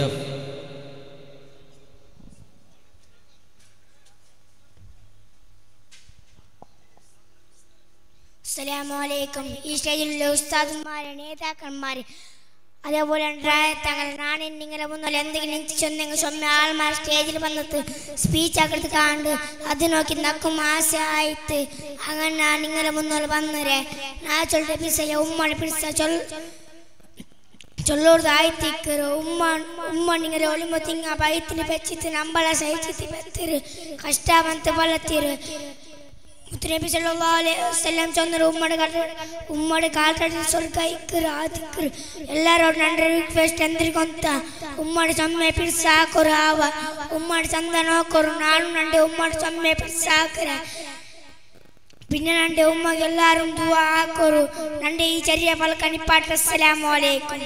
അസ്സലാമലൈക്കും ഈ സ്റ്റേജിലുള്ള ഉസ്താദന്മാരെ നേതാക്കന്മാരെ അതേപോലെ തങ്ങൾ നാണൻ നിങ്ങളെ മുന്നിൽ എന്തെങ്കിലും ചൊന്നെങ്കിൽ ചൊമ്മ ആൾമാർ സ്റ്റേജിൽ വന്നിട്ട് സ്പീച്ച് ആക്കടുത്ത് കാണ്ട് അത് നോക്കി നക്കും ആശയായിട്ട് അങ്ങനെ ഞാൻ നിങ്ങളെ മുന്നിൽ വന്നരെ ഞാൻ ചൊല്ലിട്ട് പിസയ ഉമ്മ പിടിച്ച ചൊൽ ചൊല്ലോട് ആയിത്തിക്കറ് ഉമ്മ ഉമ്മ നിങ്ങളെ ഒളിമ തിങ്ങ ബൈത്തിന് പെച്ചിട്ട് നമ്മള സഹിച്ചിട്ട് പെത്തിര് കഷ്ടാവന്ത് വളർത്തിര് മുത്തനബി സല്ലല്ലാഹു അലൈഹി വസല്ലം ചൊന്നൊരു ഉമ്മയുടെ കാട്ട് ഉമ്മയുടെ കാൽത്തടി ಸ್ವರ್ಗ ಇಕ್ಕರು ಆದಿಕ್ಕರು ಎಲ್ಲರೂ ನನ್ನ ರಿಕ್ವೆಸ್ಟ್ ಎಂದ್ರಿಗೊಂತ ಉಮ್ಮಡಿ ಸೊಮ್ಮೆ ಪಿಡ್ಸ ಹಾಕೋರು ಆವ ಉಮ್ಮಡಿ ಚಂದ ನೋಕೋರು ನಾನು ನಂಡೆ ಉಮ್ಮಡಿ ಸೊಮ್ಮೆ ಪಿಡ್ಸ ಹಾಕರೆ പിന്നെ നന്റെ ഉമ്മക്ക് എല്ലാരും ദുആ ആക്കോരു നന്റെ ഈ ചെറിയ പലക്കണിപ്പാട്ട് അസ്സലാമു അലൈക്കും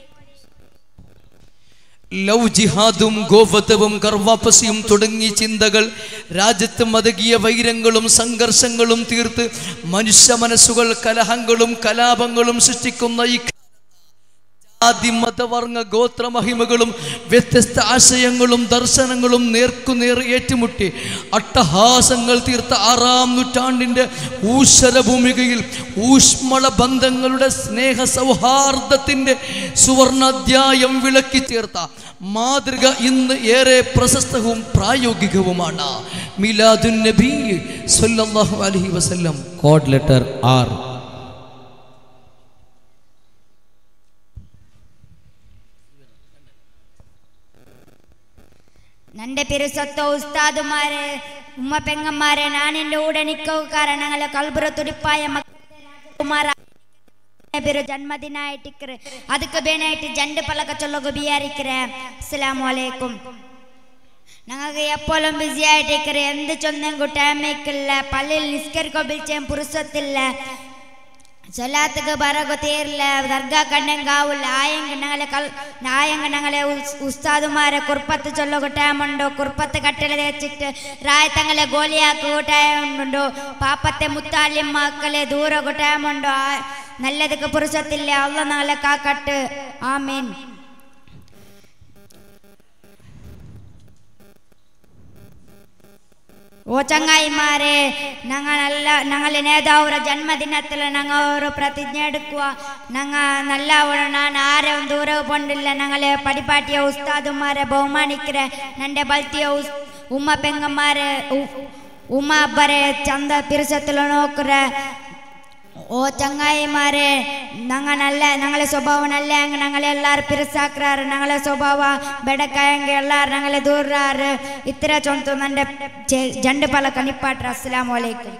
ലവ് ജിഹാദും ഗോവധവും ഗർവാപ്പസിയും തുടങ്ങിയ ചിന്തകൾ രാജ്യത്ത് മതകീയ വൈരങ്ങളും സംഘർഷങ്ങളും തീർത്ത് മനുഷ്യ മനസ്സുകൾ കലഹങ്ങളും കലാപങ്ങളും സൃഷ്ടിക്കുന്ന ഈ ജാതി മതവർഗ ഗോത്ര മഹിമകളും വ്യത്യസ്ത ആശയങ്ങളും ദർശനങ്ങളും നേർക്കുനേർ ഏറ്റുമുട്ടി അട്ടഹാസങ്ങൾ തീർത്ത ആറാം നൂറ്റാണ്ടിൻ്റെ ഊശ്വരഭൂമികയിൽ ഊഷ്മള ബന്ധങ്ങളുടെ സ്നേഹ സൗഹാർദ്ദത്തിൻ്റെ സുവർണാധ്യായം വിളക്കി ചേർത്ത മാതൃക ഇന്ന് ഏറെ പ്രശസ്തവും പ്രായോഗികവുമാണ് മിലാദുൻ നബി സല്ലല്ലാഹു അലൈഹി വസല്ലം കോഡ് ലെറ്റർ ആർ നന്റെ പെരുസൊത്ത ഉസ്താദുമാരെ ഉമ്മ പെങ്ങന്മാരെ ഞാൻ എൻ്റെ കൂടെ നിക്കവുകാരൻ ഞങ്ങളെ കൽബുറ തുടിപ്പായ മക്കുമാര പേര് ജന്മദിനായിട്ടിക്കറ് ಅದಕ್ಕೆ ಬೇನಾയിട്ട് ജണ്ട് പലക ചൊല്ലക ബിയാരിക്കറേ അസ്സലാമു അലൈക്കും ഞങ്ങൾക്ക് എപ്പോഴും ബിസി ആയിട്ടിക്കറ് എന്ത് ചൊന്നെങ്കിൽ ടൈമേക്കില്ല പള്ളിയിൽ നിസ്കരിക്കോ വിളിച്ചാൽ പുരുഷത്തില്ല സൊലാത്തക്ക് പറകു തീരില്ല ദർഗാ കണ്ടെങ്കാവില്ല ആയെങ്കിൽ ഞങ്ങളെ കൽ ആയെങ്കിൽ ഞങ്ങളെ ഉസ്- ഉസ്താദുമാരെ കുർപ്പത്ത് ചൊല്ലുക ടൈമുണ്ടോ കുർപ്പത്ത് കട്ടില തേച്ചിട്ട് റായത്തങ്ങളെ ഗോലിയാക്കുക ടൈമുണ്ടോ പാപ്പത്തെ മുത്താലിം മക്കളെ ദൂരക ടൈമുണ്ടോ ആ- നല്ലതൊക്കെ പുരുഷത്തില്ല അള്ള നാളെ കാക്കട്ട് ആമീൻ ഓ ചങ്ങായിമാരെ ഞങ്ങളല്ല ഞങ്ങളെ നേതാവുടെ ജന്മദിനത്തിൽ ഞങ്ങൾ ഒരു പ്രതിജ്ഞ എടുക്കുക ഞങ്ങൾ നല്ലവണ്ണം ഞാൻ ആരും ദൂരം കൊണ്ടില്ല ഞങ്ങളെ പടിപ്പാട്ടിയ ഉസ്താദുമാരെ ബഹുമാനിക്കരെ നന്റെ ബൽത്തിയ ഉസ് ഉമ്മ പെങ്ങന്മാരെ ഉ- ഉമ്മ അബ്ബരെ ചന്ത പിരിസത്തിൽ നോക്കറെ ഓ ചങ്ങായിമാരെ ഞങ്ങൾ നല്ല ഞങ്ങളെ സ്വഭാവം നല്ല ഞങ്ങളെ എല്ലാവരും പിരിസാക്കാറ് ഞങ്ങളെ സ്വഭാവ ബെടക്കായെങ്കിൽ എല്ലാവരും ഞങ്ങളെ ദൂരാറ് ഇത്ര ചൊന്തു എൻ്റെ ജണ്ട് പല കണിപ്പാട്ട് അസ്സലാമു അലൈക്കും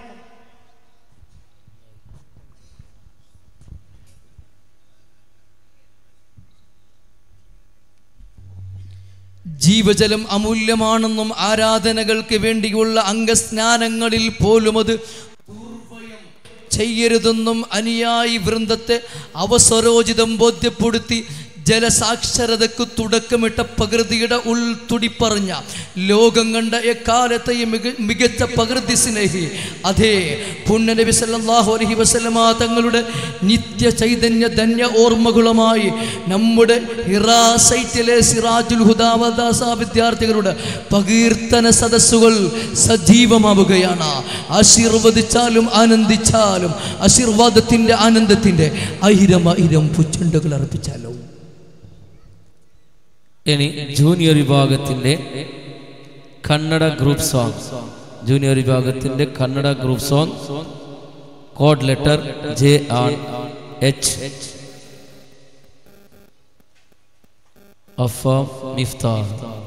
ജീവജലം അമൂല്യമാണെന്നും ആരാധനകൾക്ക് വേണ്ടിയുള്ള അംഗസ്നാനങ്ങളിൽ പോലും അത് ദുർവ്വയം ചെയ്യരുതെന്നും അനുയായി വൃന്ദത്തെ അവസരോചിതം ബോധ്യപ്പെടുത്തി ജലസാക്ഷരതയ്ക്ക് തുടക്കമിട്ട പ്രകൃതിയുടെ ഉൾത്തുടിപ്പറഞ്ഞ ലോകം കണ്ട എക്കാലത്തെയും മിക മികച്ച പ്രകൃതി സ്നേഹി അതേ പുണ്യനബി സല്ലല്ലാഹു അലൈഹി വസല്ലമ തങ്ങളുടെ നിത്യ ചൈതന്യ ധന്യ ഓർമ്മകളുമായി നമ്മുടെ ഹിറാ സൈറ്റിലെ സിറാജുൽ ഹുദാവദാസ വിദ്യാർത്ഥികളുടെ പ്രകീർത്തന സദസ്സുകൾ സജീവമാവുകയാണ് ആശീർവദിച്ചാലും ആനന്ദിച്ചാലും ആശീർവാദത്തിൻ്റെ ആനന്ദത്തിൻ്റെ ആയിരം ആയിരം പുച്ചുണ്ടുകൾ അർപ്പിച്ചാലോ ഇനി ജൂനിയർ വിഭാഗത്തിൻ്റെ കന്നഡ ഗ്രൂപ്പ് സോങ് ജൂനിയർ വിഭാഗത്തിൻ്റെ Kannada group song code letter J R H അഫ മിഫ്താർ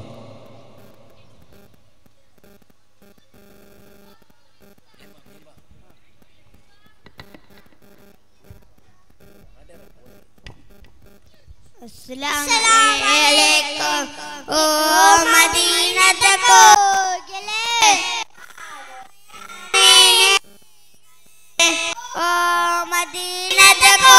അസ്സലാമലൈക്കും ഓ മദീനത്തെ കോകിലേ ഓ മദീനത്തെ കോ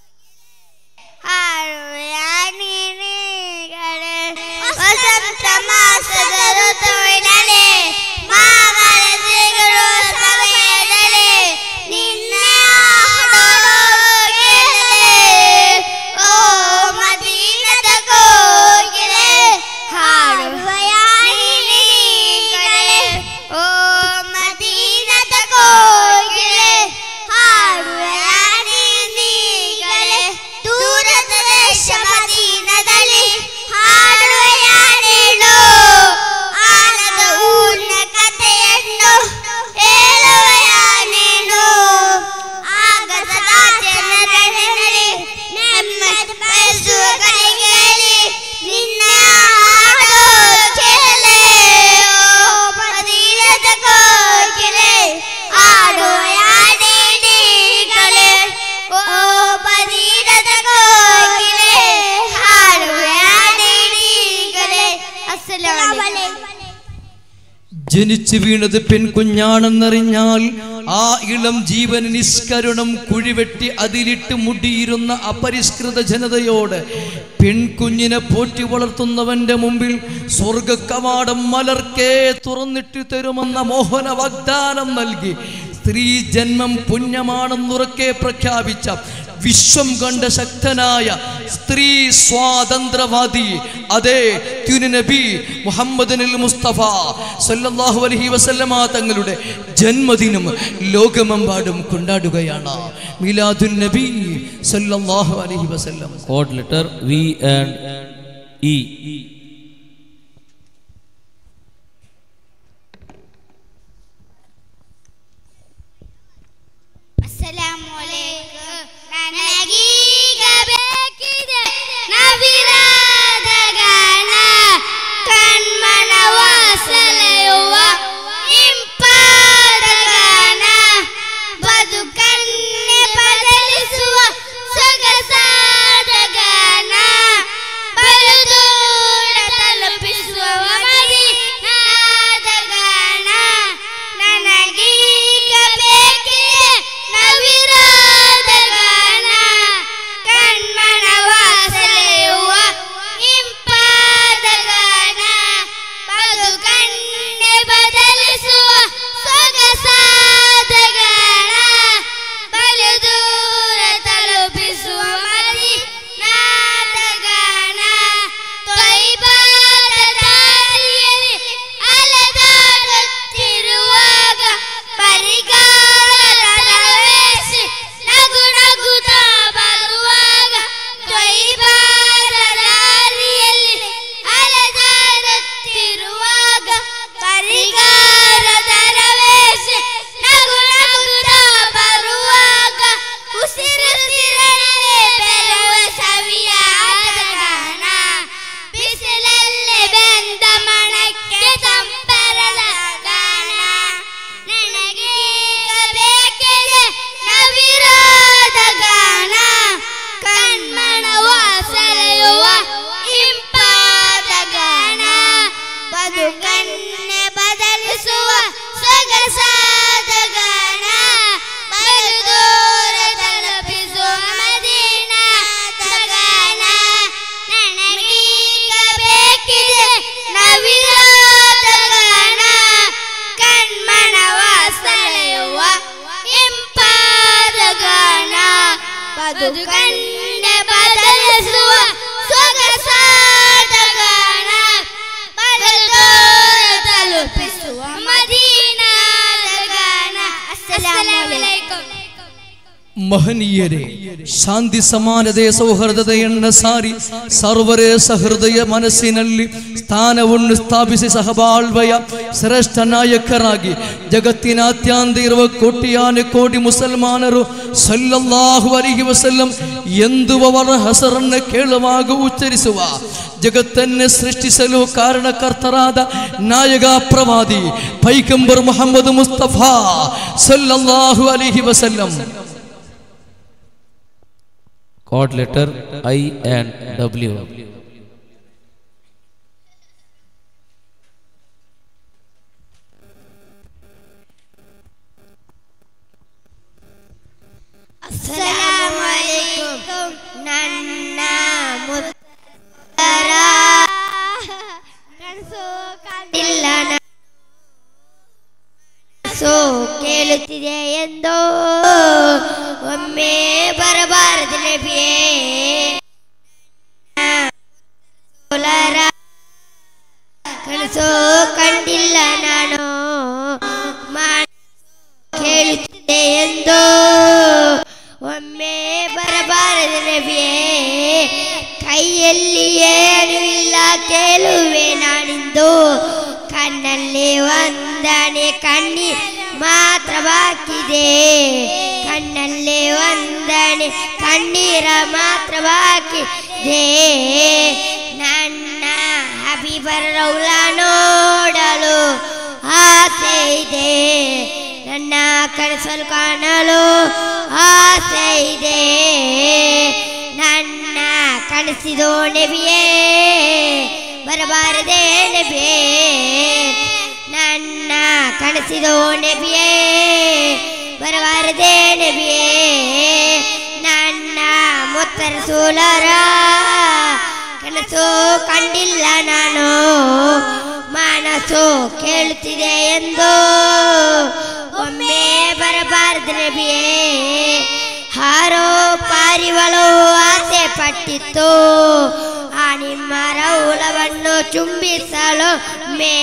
വസന്ത മാസದ ಋತುವಿನಲ್ಲಿ ಮಾಮರ ಸಿಗಲು ಸಮಯದಲ್ಲಿ ನಿನ್ನ ಹಾಡೋಕೆ ಓ ಮದೀನದ ಕೋಗಿಲೆ ಹಾಡುವ ಯಾರಿಗಳೇ ಓ ಮದೀನದ ಕೋಗಿಲೆ ಹಾಡುವ ಯಾರಿಗಳೇ ದೂರದ ದೇಶ ಮದೀನದಲ್ಲಿ ಹಾಡುವ ಯಾರೇಳು ಆನದ ಊರಿನ ಕಥೆಯನ್ನು ಹೇಳುವ ಯಾನೇನು ಆಗದ ಜನರಲ್ಲಿ ನೆಮ್ಮದಿ ಬಯಸುವ ಕೈಗೇಳಿ ನಿನ್ನ ಹಾಡು ಕೇಳೆ ಓ ಮದೀನದ ಕೋಗಿಲೆ ಹಾಡುವ ಯಾಡಿಗಳೇ ಓ ಮದೀನದ ಕೋಗಿಲೆ ಹಾಡುವ ಯಾಡಿಗಳೇ ಅಸ್ಸಲಾಮು ಅಲೈക്കും ജനിച്ചു വീണത് പെൺകുഞ്ഞാണെന്നറിഞ്ഞാൽ ആ ഇളം ജീവൻ നിസ്കരുണം കുഴിവെട്ടി അതിലിട്ട് മുടിയിരുന്ന അപരിഷ്കൃത ജനതയോട് പെൺകുഞ്ഞിനെ പോറ്റി വളർത്തുന്നവന്റെ മുമ്പിൽ സ്വർഗ കവാടം മലർക്കേ തുറന്നിട്ട് തരുമെന്ന മോഹന വാഗ്ദാനം നൽകി സ്ത്രീ ജന്മം പുണ്യമാണെന്നുറക്കെ പ്രഖ്യാപിച്ച വിശ്വം കണ്ട ശക്തനായ സ്ത്രീ സ്വാതന്ത്ര്യവാദി അതേ തിരുനബി മുഹമ്മദ് മുസ്തഫ സല്ലല്ലാഹു അലൈഹി വസല്ലമ തങ്ങളുടെ ജന്മദിനം ലോകമെമ്പാടും കൊണ്ടാടുകയാണ് മിലാദുൻ നബി സല്ലല്ലാഹു അലൈഹി വസല്ലം code letter V and E ಅಸ್ಸಲಾಮುಅಲೈಕುಂ ನನಗೀಗ ಬೇಕಿದೆ ನವಿರಾದ ಗಾನ ಕಣ್ಮನ ವಾಸಲೆಯುವ ಇಂಪಾದ ಗಾನ ಬದುಕನ್ನೇ ಬದಲಿಸುವ ಸೊಗಸಾದ ಗಾನ ಬಲದೂರ ತಲುಪಿಸುವ ಮದೀನಾದ ಗಾನ ನನಗೀಗ ಬೇಕಿದೆ ನವಿರಾದ ಗಾನ ಕಣ್ಮನ ವಾಸಲೆಯುವ ಇಂಪಾದ ಗಾನ ಬದುಕನ್ನೇ ಬದಲಿಸುವ ಸೊಗಸಾದ ಗಾನ ಬಲದೂರ ತಲುಪಿಸುವ ಮದೀನಾದ ಗಾನ ತೊಯ್ಬಾದ ದಾರಿಯಲ್ಲಿ ಅಲೆದಾಡುತ್ತಿರುವಾಗ ಬರಿಗಾಲದ ಪ್ರವೇಶಿ ನಗು ನಗುತ್ತಾ ಬರುವಾಗ ತೊಯ್ಬಾದ ದಾರಿಯಲ್ಲಿ ಅಲೆದಾಡುತ್ತಿರುವಾಗ ಬರಿಗಾಲದ ರವೇಶಿ ನಗು ನಗುತ್ತಾ ಬರುವಾಗ ಉಸಿರುಸಿರಲ್ಲೇ ಬೆರವ ಸವಿಯಾದ ಗಾನ ಬಿಸಿಲಲ್ಲಿ ಬೆಂದ ಮಣಕ್ಕೆ ತಂಪರದ ಗಾನ ನನಗೀಗ ಬೇಕಿದೆ ನವಿರಾದ ಗಾನ ಕಣ್ಮಣ ವಾಸಲೆಯುವ ಇಂಪಾದ ಗಾನ ಬದುಕನ್ನೇ ಬದಲಿಸುವ ಸೊಗಸಾದ ಗಾನ ಬಲದೂರ ತಲುಪಿಸುವ ಮದೀನಾದ ಗಾನ ನನಗೀಗ ಬೇಕಿದೆ ನವಿರಾದ ಗಾನ ಕಣ್ಮನ ವಾಸಲೆಯುವ ಇಂಪಾದ ಗಾನ ಬದುಕಂಡೆ ಬದಲಿಸುವ ಸೊಗಸಾದ ಗಾನ ಬಲದೂರ ತಲುಪಿಸುವ ಮದೀನಾದ ಗಾನ ಅಸ್ಸಲಾಮು ಅಲೈಕುಂ ಮಹನೀಯರೇ ಶಾಂತಿ ಸಮಾನತೆ ಸೌಹಾರ್ದತೆಯನ್ನ ಸಾರಿ ಸರ್ವರೇ ಸಹೃದಯ ಮನಸ್ಸಿನಲ್ಲಿ ಸ್ಥಾನವನ್ನು ಸ್ಥಾಪಿಸಿ ಸಹಬಾಳ್ವೆಯ ಶ್ರೇಷ್ಠ ನಾಯಕರಾಗಿ ಜಗತ್ತಿನಾದ್ಯಂತ ಇರುವ ಕೋಟಿಯಾನೆ ಕೋಟಿ ಮುಸಲ್ಮಾನರು ಸಲ್ಲಲ್ಲಾಹು ಅಲಿಹಿ ವಸಲ್ಲಂ ಎಂದು ಅವರ ಹೆಸರನ್ನು ಕೇಳುವಾಗ ಉಚ್ಚರಿಸುವ ಜಗತ್ತನ್ನೇ ಸೃಷ್ಟಿಸಲು ಕಾರಣಕರ್ತರಾದ ನಾಯಕ ಪ್ರವಾದಿ ಪೈಗಂಬರ್ Mohammed Mustafa ಸಲ್ಲಲ್ಲಾಹು ಅಲಿಹಿ ವಸಲ್ಲಂ code letter I and W. ಅಸ್ಸಲಾಮಲೈಕುಂ ನನ್ನ ಮುತ್ತರ ಇಲ್ಲ ಸೊ ಕೇಳುತ್ತಿದೆ ಎಂದೋ ಒಮ್ಮೆ ಬರಬಾರದು ನಬಿಯೇ ಸೋಲರ ಕನಸೋ ಕಂಡಿಲ್ಲ ನಾನು ಮಾ- ಕೇಳುತ್ತಿದೆ ಎಂದೋ ಒಮ್ಮೆ ಬರಬಾರದು ನಬಿಯೇ ಕೈಯಲ್ಲಿ ಏನು ಇಲ್ಲ ಕೇಳುವೆ ನಾನಿಂದು ಕಣ್ಣಲ್ಲಿ ಒಂದನೆ ಕಣ್ಣಿ ಮಾತ್ರ ಬಾಕಿದೆ ಕಣ್ಣಲ್ಲಿ ಒಂದನೆ ಕಣ್ಣೀರ ಮಾತ್ರ ಬಾಕಿದೆ ನನ್ನ ಹಬೀಬರ ರೌಲ ನೋಡಲು ಆಸೆ ಇದೆ ನನ್ನ ಕನಸಲು ಕಾಣಲು ಆಸೆ ಇದೆ ನನ್ನ ಕನಸಿದೋ ನೆಬಿಯೇ ಬರಬಾರದೆ ನೆಬಿಯೇ ನನ್ನ ಕನಸಿದೋ ನೆಬಿಯೇ ಬರಬಾರದೆ ನೆಬಿಯೇ ನನ್ನ ಮುತ್ತರ ಸೋಲರ ಕನಸು ಕಂಡಿಲ್ಲ ನಾನು ಮನಸ್ಸು ಕೇಳುತ್ತಿದೆ ಎಂದು ಒಮ್ಮೆ ಬರಬಾರದು ನಬಿಯೇ ಹಾರೋ ಪಾರಿವಳು ಆಸೆ ಪಟ್ಟಿತ್ತು ಆ ನಿಮ್ಮ ರೌಲವನ್ನು ಚುಂಬಿಸಲು ಮೇ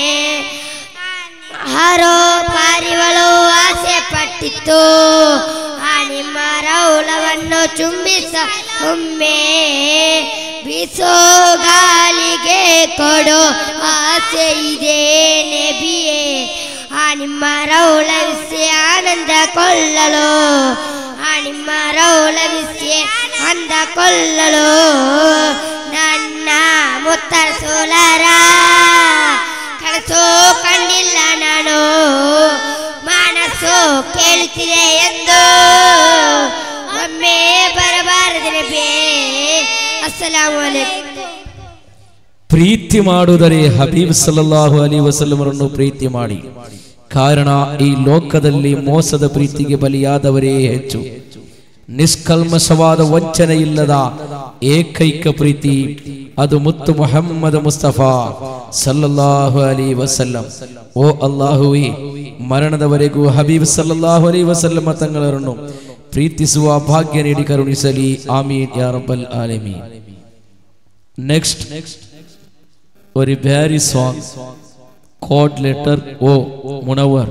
ಹಾರೋ ಪಾರಿವಳು ಆಸೆ ಪಟ್ಟಿತ್ತು ಆ ನಿಮ್ಮ ರೌಲವನ್ನು ಚುಂಬಿಸ ಒಮ್ಮೆ ಬೀಸೋ ಗಾಲಿಗೆ ಕೊಡೋ ಆಸೆ ಇದೆ ನೆಬಿಯೇ ಆ ನಿಮ್ಮ ರೌಲವಿಸಿ ಆನಂದ ಕೊಳ್ಳಲು ಆ ನಿಮ್ಮ ರೌಲವಿಸಿ ಅಂದ ಕೊಳ್ಳಲು ನನ್ನ ಮುತ್ತರ ಸೋಲರ ಕನಸು ಕಂಡಿಲ್ಲ ನಾನು ಮನಸ್ಸು ಕೇಳುತ್ತಿದೆ ಎಂದು ಒಮ್ಮೆ ಬರಬಾರದು ನಬಿ ಅಸ್ಸಲಾಮು ಅಲೈಕುಂ ಪ್ರೀತಿ ಮಾಡುವುದರೆ ಹಬೀಬ್ ಸಲ್ಲಲ್ಲಾಹು ಅಲಿ ವಸಲ್ಲಮರನ್ನು ಪ್ರೀತಿ ಮಾಡಿ ಕಾರಣ ಈ ಲೋಕದಲ್ಲಿ ಮೋಸದ ಪ್ರೀತಿಗೆ ಬಲಿಯಾದವರೇ ಹೆಚ್ಚು ನಿಷ್ಕಲ್ಮಶವಾದ ವಂಚನೆ ಇಲ್ಲದ ಏಕೈಕ ಪ್ರೀತಿ ಅದು ಮುತ್ತು ಮೊಹಮ್ಮದ್ ಮುಸ್ತಫಾ ಸಲ್ಲಲ್ಲಾಹು ಅಲಿ ವಸಲ್ಲಂ ಓ ಅಲ್ಲಾಹುವಿ ಮರಣದವರೆಗೂ ಹಬೀಬ್ ಸಲ್ಲಲ್ಲಾಹು ಅಲಿ ವಸಲ್ಲಮ ತಂಗಳರನ್ನು ಪ್ರೀತಿಸುವ ಭಾಗ್ಯ ನೀಡಿ ಕರುಣಿಸಲಿ ಆಮೀನ್ ಯಾ ರಬ್ಬಲ್ ಆಲಮೀನ್ ನೆಕ್ಸ್ಟ್ ഒരു Beary song code letter O Munavar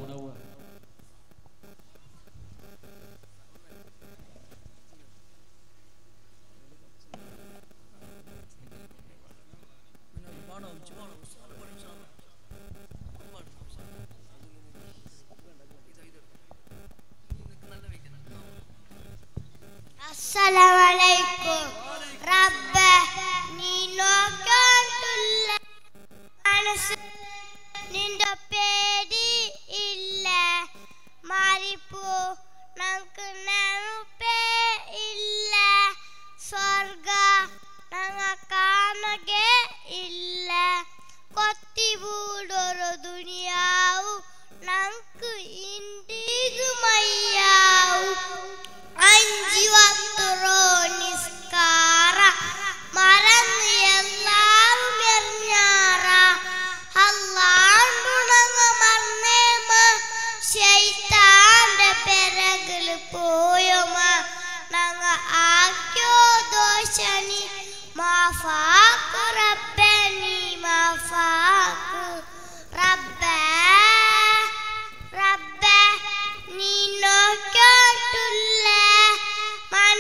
അസ്സലാമലൈക്കും റബ്ബേ നീ നോക്കാണ്ടുള്ള മനസ്സ് നിന്റെ പേടി ഇല്ല മാറിപ്പോ നമുക്ക് നെനപ്പേ ഇല്ല സ്വർഗ ഞങ്ങ കാണുകെ ഇല്ല കൊത്തിവൂടൊരു ദുനിയാവു നമുക്ക് ഇന്ത്യകുമയ്യാവു അഞ്ചു വത്തുറോ നിസ്കാര മറന്ന് എല്ലാവരും എറിഞ്ഞാറ അല്ലാണ്ടുണങ്ങ മറന്നേമ ശൈത്താന്റെ പിറകില് പോയോമ നങ്ങ ആക്യോ ദോഷനി മാഫാക്ക് റബ്ബനി മാഫാക്ക് റബ്ബേ റബ്ബേ നീ നോക്കിയിട്ടുള്ള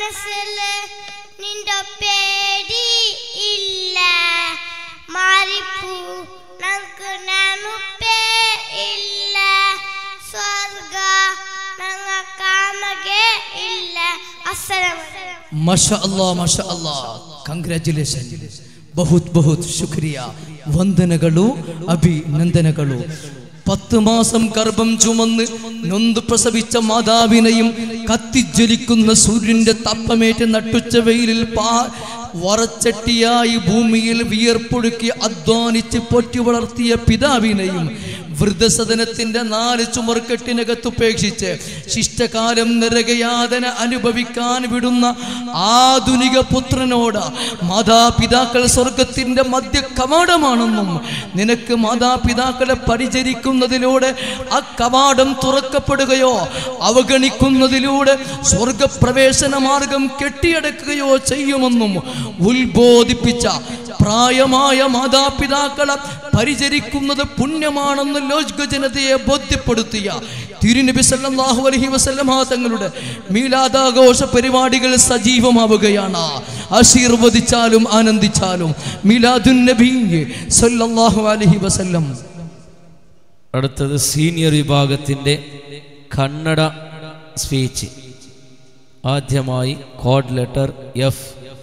മനസ്സില് നിന്റെ പേടി ഇല്ല മാറിപ്പൂ നമുക്ക് നമുപ്പേ ഇല്ല സ്വർഗ ഞങ്ങ കാണുകേ ഇല്ല അസ്സലാമു അലൈക്കും മഷ അല്ലാ മഷ അല്ലാ ಕಂಗ್ರ್ಯಾಚುಲೇಷನ್ ಬಹುತ್ ಬಹುತ್ ಶುಕ್ರಿಯ ವಂದನೆಗಳು അഭിനന്ദനಗಳು പത്ത് മാസം ഗർഭം ചുമന്ന് നൊന്ത് പ്രസവിച്ച മാതാവിനെയും കത്തിജ്വലിക്കുന്ന സൂര്യന്റെ തപ്പമേറ്റ് നട്ടുച്ച വെയിലിൽ പാ വറച്ചട്ടിയായി ഭൂമിയിൽ വിയർപ്പൊടുക്കി അധ്വാനിച്ച് പൊറ്റി വളർത്തിയ പിതാവിനെയും വൃദ്ധസദനത്തിന്റെ നാല് ചുമർക്കെട്ടിനകത്തുപേക്ഷിച്ച് ശിഷ്ടകാലം നിറകയാതന അനുഭവിക്കാൻ വിടുന്ന ആധുനിക പുത്രനോട് മാതാപിതാക്കൾ സ്വർഗത്തിന്റെ മധ്യ കവാടമാണെന്നും നിനക്ക് മാതാപിതാക്കളെ പരിചരിക്കുന്നതിലൂടെ ആ കവാടം തുറക്കപ്പെടുകയോ അവഗണിക്കുന്നതിലൂടെ സ്വർഗപ്രവേശന മാർഗം കെട്ടിയടക്കുകയോ ചെയ്യുമെന്നും ഉത്ബോധിപ്പിച്ച പ്രായമായ മാതാപിതാക്കളെ പരിചരിക്കുന്നത് പുണ്യമാണെന്ന് ലോക ജനതയെ ബോധ്യപ്പെടുത്തിയ തിരുനബി സല്ലല്ലാഹു അലൈഹി വസല്ലമ തങ്ങളുടെ മീലാദാഘോഷ പരിപാടികൾ സജീവമാവുകയാണ് ആശീർവദിച്ചാലും ആനന്ദിച്ചാലും മീലാദുൻ നബി സല്ലല്ലാഹു അലൈഹി വസല്ലം അടുത്തത് സീനിയർ വിഭാഗത്തിൻ്റെ കന്നഡ സ്പീച്ച് ആദ്യമായി കോഡ് ലെറ്റർ എഫ്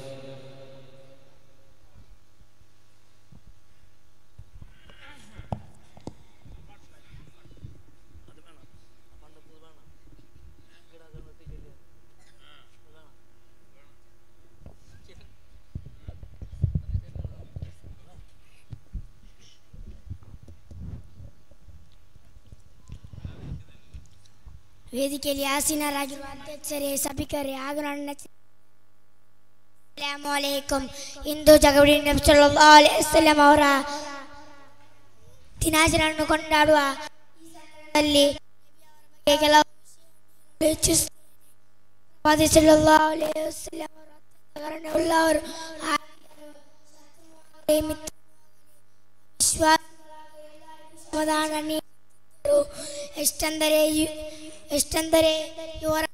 ವೇದಿಕೆಯಲ್ಲಿ ಆಸೀನರಾಗಿರುವ ಅಧ್ಯಕ್ಷರೇ ಸಭಿಕರೇ ಹಾಗೂ ನನ್ನ ಅಸ್ಸಲಾಮುಅಲೈಕುಂ ಇಂದು ಜಗಬಡಿ ನಬಿ ಸಲ್ಲಲ್ಲಾಹು ಅಲೈಹಿ ವಸಲ್ಲಂ ಅವರ ದಿನಾಚರಣೆಯನ್ನು ಕೊಂಡಾಡುವ ಈ ಸಂದರ್ಭದಲ್ಲಿ ಕೆಲವು ಹೆಚ್ಚಿಸ- ಪ್ರವಾದಿ ಸಲ್ಲಲ್ಲಾಹು ಅಲೈಹಿ ವಸಲ್ಲಂ ಅವರ ಅತ್ಯಂತ ಕರುಣೆಯುಳ್ಳವರು ಆಗಿದ್ದರು. ಮಿತ್ರ ವಿಶ್ವಾಸ ಸಮಾಧಾನ ನೀಡಿದರು. ಎಷ್ಟೆಂದರೆ ಇ- ಎಷ್ಟೆಂದರೆ ಇವರ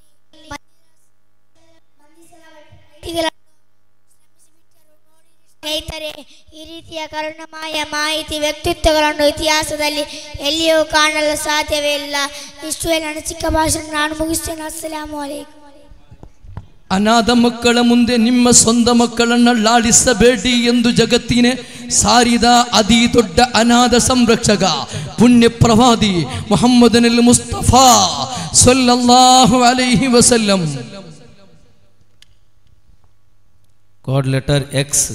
ಸ್ನೇಹಿತರೆ ಈ ರೀತಿಯ ಕರುಣಮಯ ಮಾಹಿತಿ ವ್ಯಕ್ತಿತ್ವಗಳನ್ನು ಇತಿಹಾಸದಲ್ಲಿ ಎಲ್ಲಿಯೂ ಕಾಣಲು ಸಾಧ್ಯವೇ ಇಲ್ಲ ಇಷ್ಟು ಹೇಳಿ ನನ್ನ ಚಿಕ್ಕ ಭಾಷಣ ನಾನು ಮುಗಿಸ್ತೇನೆ ಅಸ್ಸಲಾಮು ಅಲೈಕುಂ ಅನಾಥ ಮಕ್ಕಳ ಮುಂದೆ ನಿಮ್ಮ ಸ್ವಂತ ಮಕ್ಕಳನ್ನ ಲಾಡಿಸಬೇಡಿ ಎಂದು ಜಗತ್ತಿനെ ಸಾರಿದ ಅತಿ ದೊಡ್ಡ ಅನಾಥ ಸಂರಕ್ಷಕ ಪುಣ್ಯ ಪ್ರವಾದಿ ಮುಹಮ್ಮದನಿಲ್ ಮುಸ್ತಫಾ ಸಲ್ಲಲ್ಲಾಹು ಅಲೈಹಿ ವಸಲ್ಲಂ കോഡ് ലെറ്റർ എക്സ്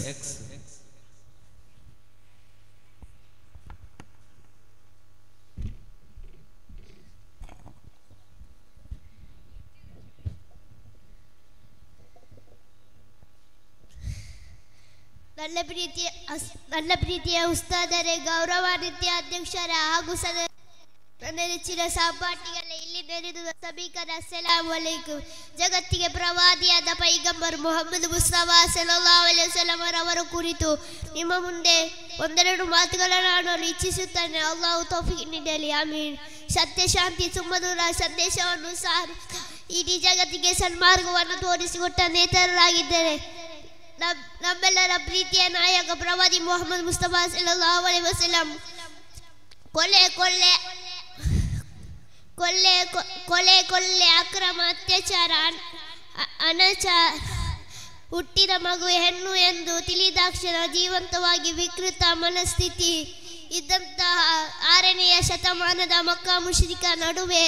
ನನ್ನ ಪ್ರೀತಿಯ ಅಸ್- ನನ್ನ ಪ್ರೀತಿಯ ಉಸ್ತಾದರೇ ಗೌರವಾನ್ವಿತ ಅಧ್ಯಕ್ಷರ ಹಾಗೂ ಸದ ನನ್ನ ನೆಚ್ಚಿನ ಸಹಪಾಠಿಗಳೇ ಇಲ್ಲಿ ನೆರೆದಿರುವ ಸಮೀಕರ ಅಸ್ಸಲಾಂ ಅಲೈಕುಂ ಜಗತ್ತಿಗೆ ಪ್ರವಾದಿಯಾದ ಪೈಗಂಬರ್ ಮೊಹಮ್ಮದ್ ಮುಸ್ತಫಾ ಸಲಲ್ಲಾಹು ಅಲೈಹಿ ವಸಲ್ಲಂ ಅವರ ಕುರಿತು ನಿಮ್ಮ ಮುಂದೆ ಒಂದೆರಡು ಮಾತುಗಳನ್ನು ಆಡಲು ಇಚ್ಛಿಸುತ್ತೇನೆ ಅಲ್ಲಾಹು ತೌಫಿಕ್ ನೀಡಲಿ ಆಮೀನ್ ಸತ್ಯ ಶಾಂತಿ ಸುಮ್ಮದೂರ ಸಂದೇಶವನ್ನು ಸಾರು ಇಡೀ ಜಗತ್ತಿಗೆ ಸನ್ಮಾರ್ಗವನ್ನು ತೋರಿಸಿಕೊಟ್ಟ ನೇತರರಾಗಿದ್ದಾರೆ ನಮ್- ನಮ್ಮೆಲ್ಲರ ಪ್ರೀತಿಯ ನಾಯಕ ಪ್ರವಾದಿ ಮೊಹಮ್ಮದ್ ಮುಸ್ತಫಾ ಸಲ್ಲಲ್ಲಾಹು ಅಲೈಹಿ ವಸಲ್ಲಂ ಕೊಲೆ ಕೊಲ್ಲೆ ಕೊಲ್ಲೆ ಕೊ- ಕೊಲೆ ಕೊಲ್ಲೆ ಅಕ್ರಮ ಅತ್ಯಾಚಾರ ಅನ್- ಅ- ಅನಾಚಾರ ಹುಟ್ಟಿದ ಮಗು ಹೆಣ್ಣು ಎಂದು ತಿಳಿದಾಕ್ಷಣ ಜೀವಂತವಾಗಿ ವಿಕೃತ ಮನಸ್ಥಿತಿ ಇದ್ದಂತಹ ಆರನೆಯ ಶತಮಾನದ ಮಕ್ಕ ಮುಶ್ರಿಕ ನಡುವೆ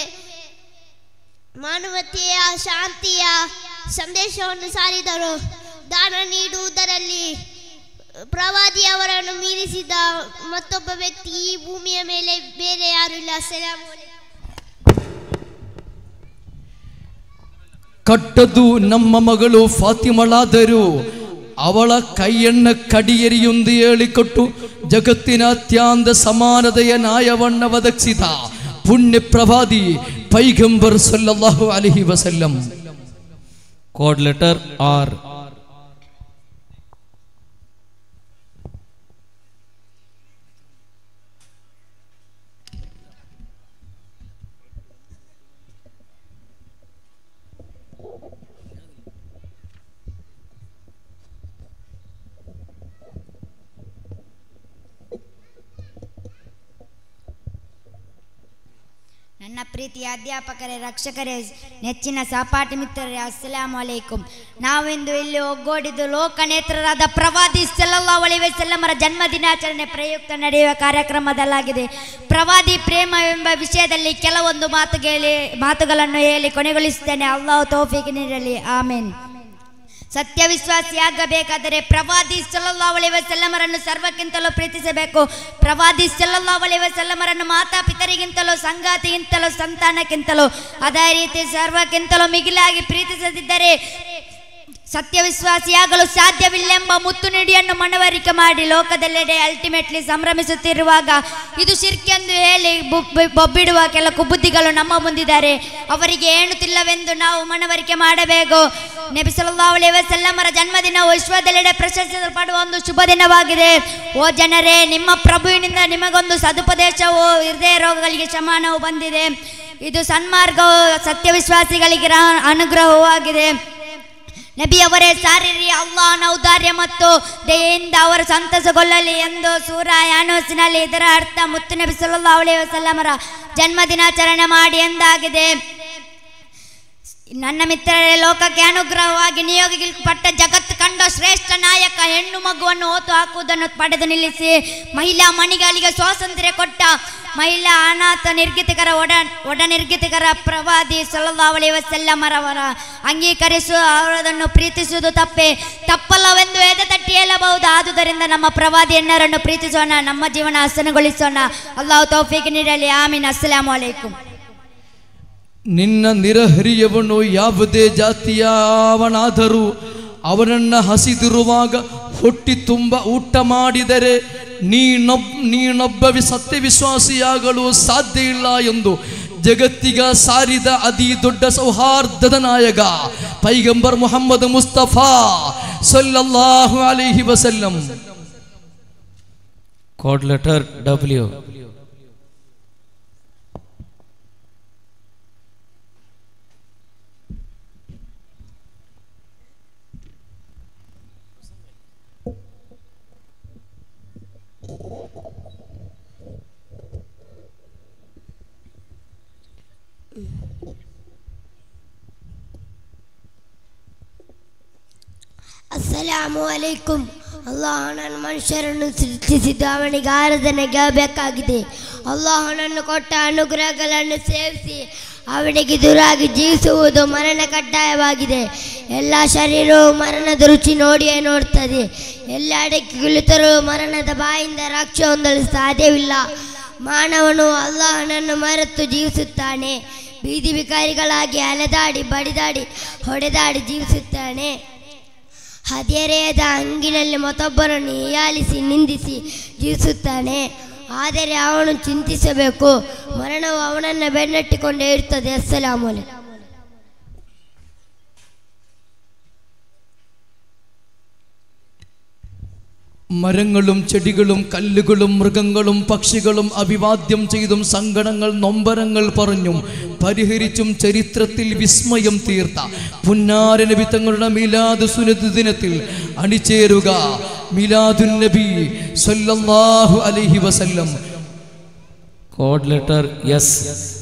ಮಾನವತೆಯ ಶಾಂತಿಯ ಸಂದೇಶವನ್ನು ಸಾರಿದರು ದಾನ ನೀಡುವುದರಲ್ಲಿ ಪ್ರವಾದಿಯವರನ್ನು ಮೀರಿಸಿದ ಮತ್ತೊಬ್ಬ ವ್ಯಕ್ತಿ ಈ ಭೂಮಿಯ ಮೇಲೆ ಬೇರೆ ಯಾರು ಇಲ್ಲ ಅಸ್ಸಲಾಮು ಅಲೈಕುಂ. ಕಟ್ಟದು ನಮ್ಮ ಮಗಳು ಫಾತಿಮಳಾದರು ಅವಳ ಕೈಯಣ್ಣ ಕಡಿಯರಿಯೊಂದು ಹೇಳಿಕೊಟ್ಟು ಜಗತ್ತಿನ ಅತ್ಯಾಂತ ಸಮಾನತೆಯ ನ್ಯಾಯವನ್ನ ಒದಗಿಸಿದ ಪುಣ್ಯ ಪ್ರವಾದಿ ಪೈಗಂಬರ್ ಸಲ್ಲಲ್ಲಾಹು ಅಲೈಹಿ ವಸಲ್ಲಂ കോഡ് ലെറ്റർ ആർ ಪ್ರೀತಿಯ ಅಧ್ಯಾಪಕರೇ ರಕ್ಷಕರೇ ನೆಚ್ಚಿನ ಸಹಪಾಠಿ ಮಿತ್ರರೇ ಅಸ್ಸಲಾಮು ಅಲೈಕುಂ ನಾವಿಂದು ಇಲ್ಲಿ ಒಗ್ಗೂಡಿದ್ದು ಲೋಕನೇತ್ರರಾದ ಪ್ರವಾದಿ ಸಲ್ಲಲ್ಲಾಹು ಅಲೈಹಿ ವಸಲ್ಲಮರ ಜನ್ಮ ದಿನಾಚರಣೆ ಪ್ರಯುಕ್ತ ನಡೆಯುವ ಕಾರ್ಯಕ್ರಮದಲ್ಲಾಗಿದೆ ಪ್ರವಾದಿ ಪ್ರೇಮ ಎಂಬ ವಿಷಯದಲ್ಲಿ ಕೆಲವೊಂದು ಮಾತುಗಳು ಮಾತುಗಳನ್ನು ಹೇಳಿ ಕೊನೆಗೊಳಿಸುತ್ತೇನೆ ಅಲ್ಲಾಹು ತೌಫೀಕ್ ನೀಡಲಿ ಆಮೇನ್ ಸತ್ಯವಿಶ್ವಾಸಿಯಾಗಬೇಕಾದರೆ ಪ್ರವಾದಿ ಸಲ್ಲಲ್ಲಾಹು ಅಲೈಹಿ ವಸಲ್ಲಮರನ್ನು ಸರ್ವಕ್ಕಿಂತಲೂ ಪ್ರೀತಿಸಬೇಕು ಪ್ರವಾದಿ ಸಲ್ಲಲ್ಲಾಹು ಅಲೈಹಿ ವಸಲ್ಲಮರನ್ನು ಮಾತಾಪಿತರಿಗಿಂತಲೂ ಸಂಗಾತಿಗಿಂತಲೂ ಸಂತಾನಕ್ಕಿಂತಲೂ ಅದೇ ರೀತಿ ಸರ್ವಕ್ಕಿಂತಲೂ ಮಿಗಿಲಾಗಿ ಪ್ರೀತಿಸದಿದ್ದರೆ ಸತ್ಯವಿಶ್ವಾಸಿಯಾಗಲು ಸಾಧ್ಯವಿಲ್ಲೆಂಬ ಮುತ್ತು ನುಡಿಯನ್ನು ಮನವರಿಕೆ ಮಾಡಿ ಲೋಕದೆಲ್ಲೆಡೆ ಅಲ್ಟಿಮೇಟ್ಲಿ ಸಂಭ್ರಮಿಸುತ್ತಿರುವಾಗ ಇದು ಶಿರ್ಕೆಂದು ಹೇಳಿ ಬೊಬ್ಬ- ಬೊಬ್ಬಿಡುವ ಕೆಲ ಕುಬುದ್ಧಿಗಳು ನಮ್ಮ ಮುಂದಿದ್ದಾರೆ ಅವರಿಗೆ ಏಣುತ್ತಿಲ್ಲವೆಂದು ನಾವು ಮನವರಿಕೆ ಮಾಡಬೇಕು ನಬಿ ಸಲ್ಲಲ್ಲಾಹು ಅಲೈಹಿ ವಸಲ್ಲಮರ ಜನ್ಮದಿನ ವಿಶ್ವದೆಲ್ಲೆಡೆ ಪ್ರಶಂಸಿಸಲ್ಪಡುವ ಒಂದು ಶುಭ ದಿನವಾಗಿದೆ ಓ ಜನರೇ ನಿಮ್ಮ ಪ್ರಭುವಿನಿಂದ ನಿಮಗೊಂದು ಸದುಪದೇಶವು ಹೃದಯ ರೋಗಗಳಿಗೆ ಶಮನವು ಬಂದಿದೆ ಇದು ಸನ್ಮಾರ್ಗವು ಸತ್ಯವಿಶ್ವಾಸಿಗಳಿಗೆ ರ- ಅನುಗ್ರಹವೂ ಆಗಿದೆ ನಬಿಯವರೇ ಸಾರಿರಿ ಅಲ್ಲಾಹನ ಔದಾರ್ಯ ಮತ್ತು ದಯೆಯಿಂದ ಅವರು ಸಂತಸಗೊಳ್ಳಲಿ ಎಂದು ಸೂರ ಯಾನೋಸಿನಲ್ಲಿ ಇದರ ಅರ್ಥ ಮುತ್ತು ನಬಿ ಸಲ್ಲಲ್ಲಾಹು ಅಲೈಹಿ ವಸಲ್ಲಮರ ಜನ್ಮ ದಿನಾಚರಣೆ ಮಾಡಿ ಎಂದಾಗಿದೆ ನನ್ನ ಮಿತ್ರರೇ ಲೋಕಕ್ಕೆ ಅನುಗ್ರಹವಾಗಿ ನಿಯೋಗಿಸಲ್ಪಟ್ಟ ಜಗತ್ತು ಕಂಡ ಶ್ರೇಷ್ಠ ನಾಯಕ ಹೆಣ್ಣು ಮಗುವನ್ನು ಓತು ಹಾಕುವುದನ್ನು ಪಡೆದು ನಿಲ್ಲಿಸಿ ಮಹಿಳಾ ಮಣಿಗಳಿಗೆ ಸ್ವಾತಂತ್ರ್ಯ ಕೊಟ್ಟ ಮಹಿಳಾ ಅನಾಥ ನಿರ್ಗತಿಕರ ಒಡ ಒಡ ನಿರ್ಗತಿಕರ ಪ್ರವಾದಿ ಸಲ್ಲಲ್ಲಾಹು ಅಲೈಹಿ ವಸಲ್ಲಮರವರ ಅಂಗೀಕರಿಸು ಅವರನ್ನು ಪ್ರೀತಿಸುವುದು ತಪ್ಪೆ ತಪ್ಪಲ್ಲವೆಂದು ವೇದ ತಟ್ಟಿ ಹೇಳಬಹುದು ಆದುದರಿಂದ ನಮ್ಮ ಪ್ರವಾದಿ ಎಣ್ಣರನ್ನು ಪ್ರೀತಿಸೋಣ ನಮ್ಮ ಜೀವನ ಹಸನಗೊಳಿಸೋಣ ಅಲ್ಲಾಹು ತೌಫೀಕ್ ನೀಡಲಿ ಆಮೀನ್ ಅಸ್ಸಲಾಮು ಅಲೈಕುಂ ನಿನ್ನ ನಿರಹರಿಯವನು ಯಾವುದೇ ಜಾತಿಯವನಾದರೂ ಅವನನ್ನು ಹಸಿದಿರುವಾಗ ಹೊಟ್ಟಿ ತುಂಬ ಊಟ ಮಾಡಿದರೆ ನೀನೊಬ್ ನೀನೊಬ್ಬ ವಿ- ಸತ್ಯವಿಶ್ವಾಸಿಯಾಗಲು ಸಾಧ್ಯ ಇಲ್ಲ ಎಂದು ಜಗತ್ತಿಗ ಸಾರಿದ ಅತಿ ದೊಡ್ಡ ಸೌಹಾರ್ದದ ನಾಯಕ ಪೈಗಂಬರ್ ಮುಹಮ್ಮದ್ ಮುಸ್ತಫಾ ಸಲ್ಲಲ್ಲಾಹು ಅಲೈಹಿ ವಸಲ್ಲಂ ಕೋಡ್ ಲೆಟರ್ ಡಬ್ಲ್ಯೂ ಅಸ್ಸಲಾಮು ಅಲೈಕುಂ ಅಲ್ಲಾಹನನ್ನು ಮನುಷ್ಯರನ್ನು ಸೃಷ್ಟಿಸಿದ್ದು ಅವನಿಗೆ ಆರಾಧನೆಗೆ ಬೇಕಾಗಿದೆ ಅಲ್ಲಾಹನನ್ನು ಕೊಟ್ಟ ಅನುಗ್ರಹಗಳನ್ನು ಸೇವಿಸಿ ಅವನಿಗೆ ದುರಾಗಿ ಜೀವಿಸುವುದು ಮರಣ ಕಡ್ಡಾಯವಾಗಿದೆ ಎಲ್ಲ ಶರೀರವು ಮರಣದ ರುಚಿ ನೋಡಿಯೇ ನೋಡ್ತದೆ ಎಲ್ಲ ಅಡಕ್ಕೆ ಕುಳಿತರೂ ಮರಣದ ಬಾಯಿಂದ ರಕ್ಷೆ ಹೊಂದಲು ಸಾಧ್ಯವಿಲ್ಲ ಮಾನವನು ಅಲ್ಲಾಹನನ್ನು ಮರೆತು ಜೀವಿಸುತ್ತಾನೆ ಬೀದಿ ವಿಕಾರಿಗಳಾಗಿ ಅಲೆದಾಡಿ ಬಡಿದಾಡಿ ಹೊಡೆದಾಡಿ ಜೀವಿಸುತ್ತಾನೆ ಹದಿಹರೆಯದ ಅಂಗಿನಲ್ಲಿ ಮತ್ತೊಬ್ಬರನ್ನು ಹೀಯಾಳಿಸಿ ನಿಂದಿಸಿ ಜೀವಿಸುತ್ತಾನೆ ಆದರೆ ಅವನು ಚಿಂತಿಸಬೇಕು ಮರಣವು ಅವನನ್ನು ಬೆನ್ನಟ್ಟಿಕೊಂಡೇ ಇರ್ತದೆ ಅಸ್ಸಲಾಮು ಅಲೈಕುಂ. മരങ്ങളും ചെടികളും കല്ലുകളും മൃഗങ്ങളും പക്ഷികളും അഭിവാദ്യം ചെയ്തും സങ്കടങ്ങൾ നൊമ്പരങ്ങൾ പറഞ്ഞും പരിഹരിച്ചും ചരിത്രത്തിൽ വിസ്മയം തീർത്ത പുന്നാര നബി തങ്ങളുടെ മിലാദ് സുനദ് ദിനത്തിൽ അണിചേരുക മിലാദുൻ നബി സല്ലല്ലാഹു അലൈഹി വസല്ലം കോഡ് ലെറ്റർ എസ്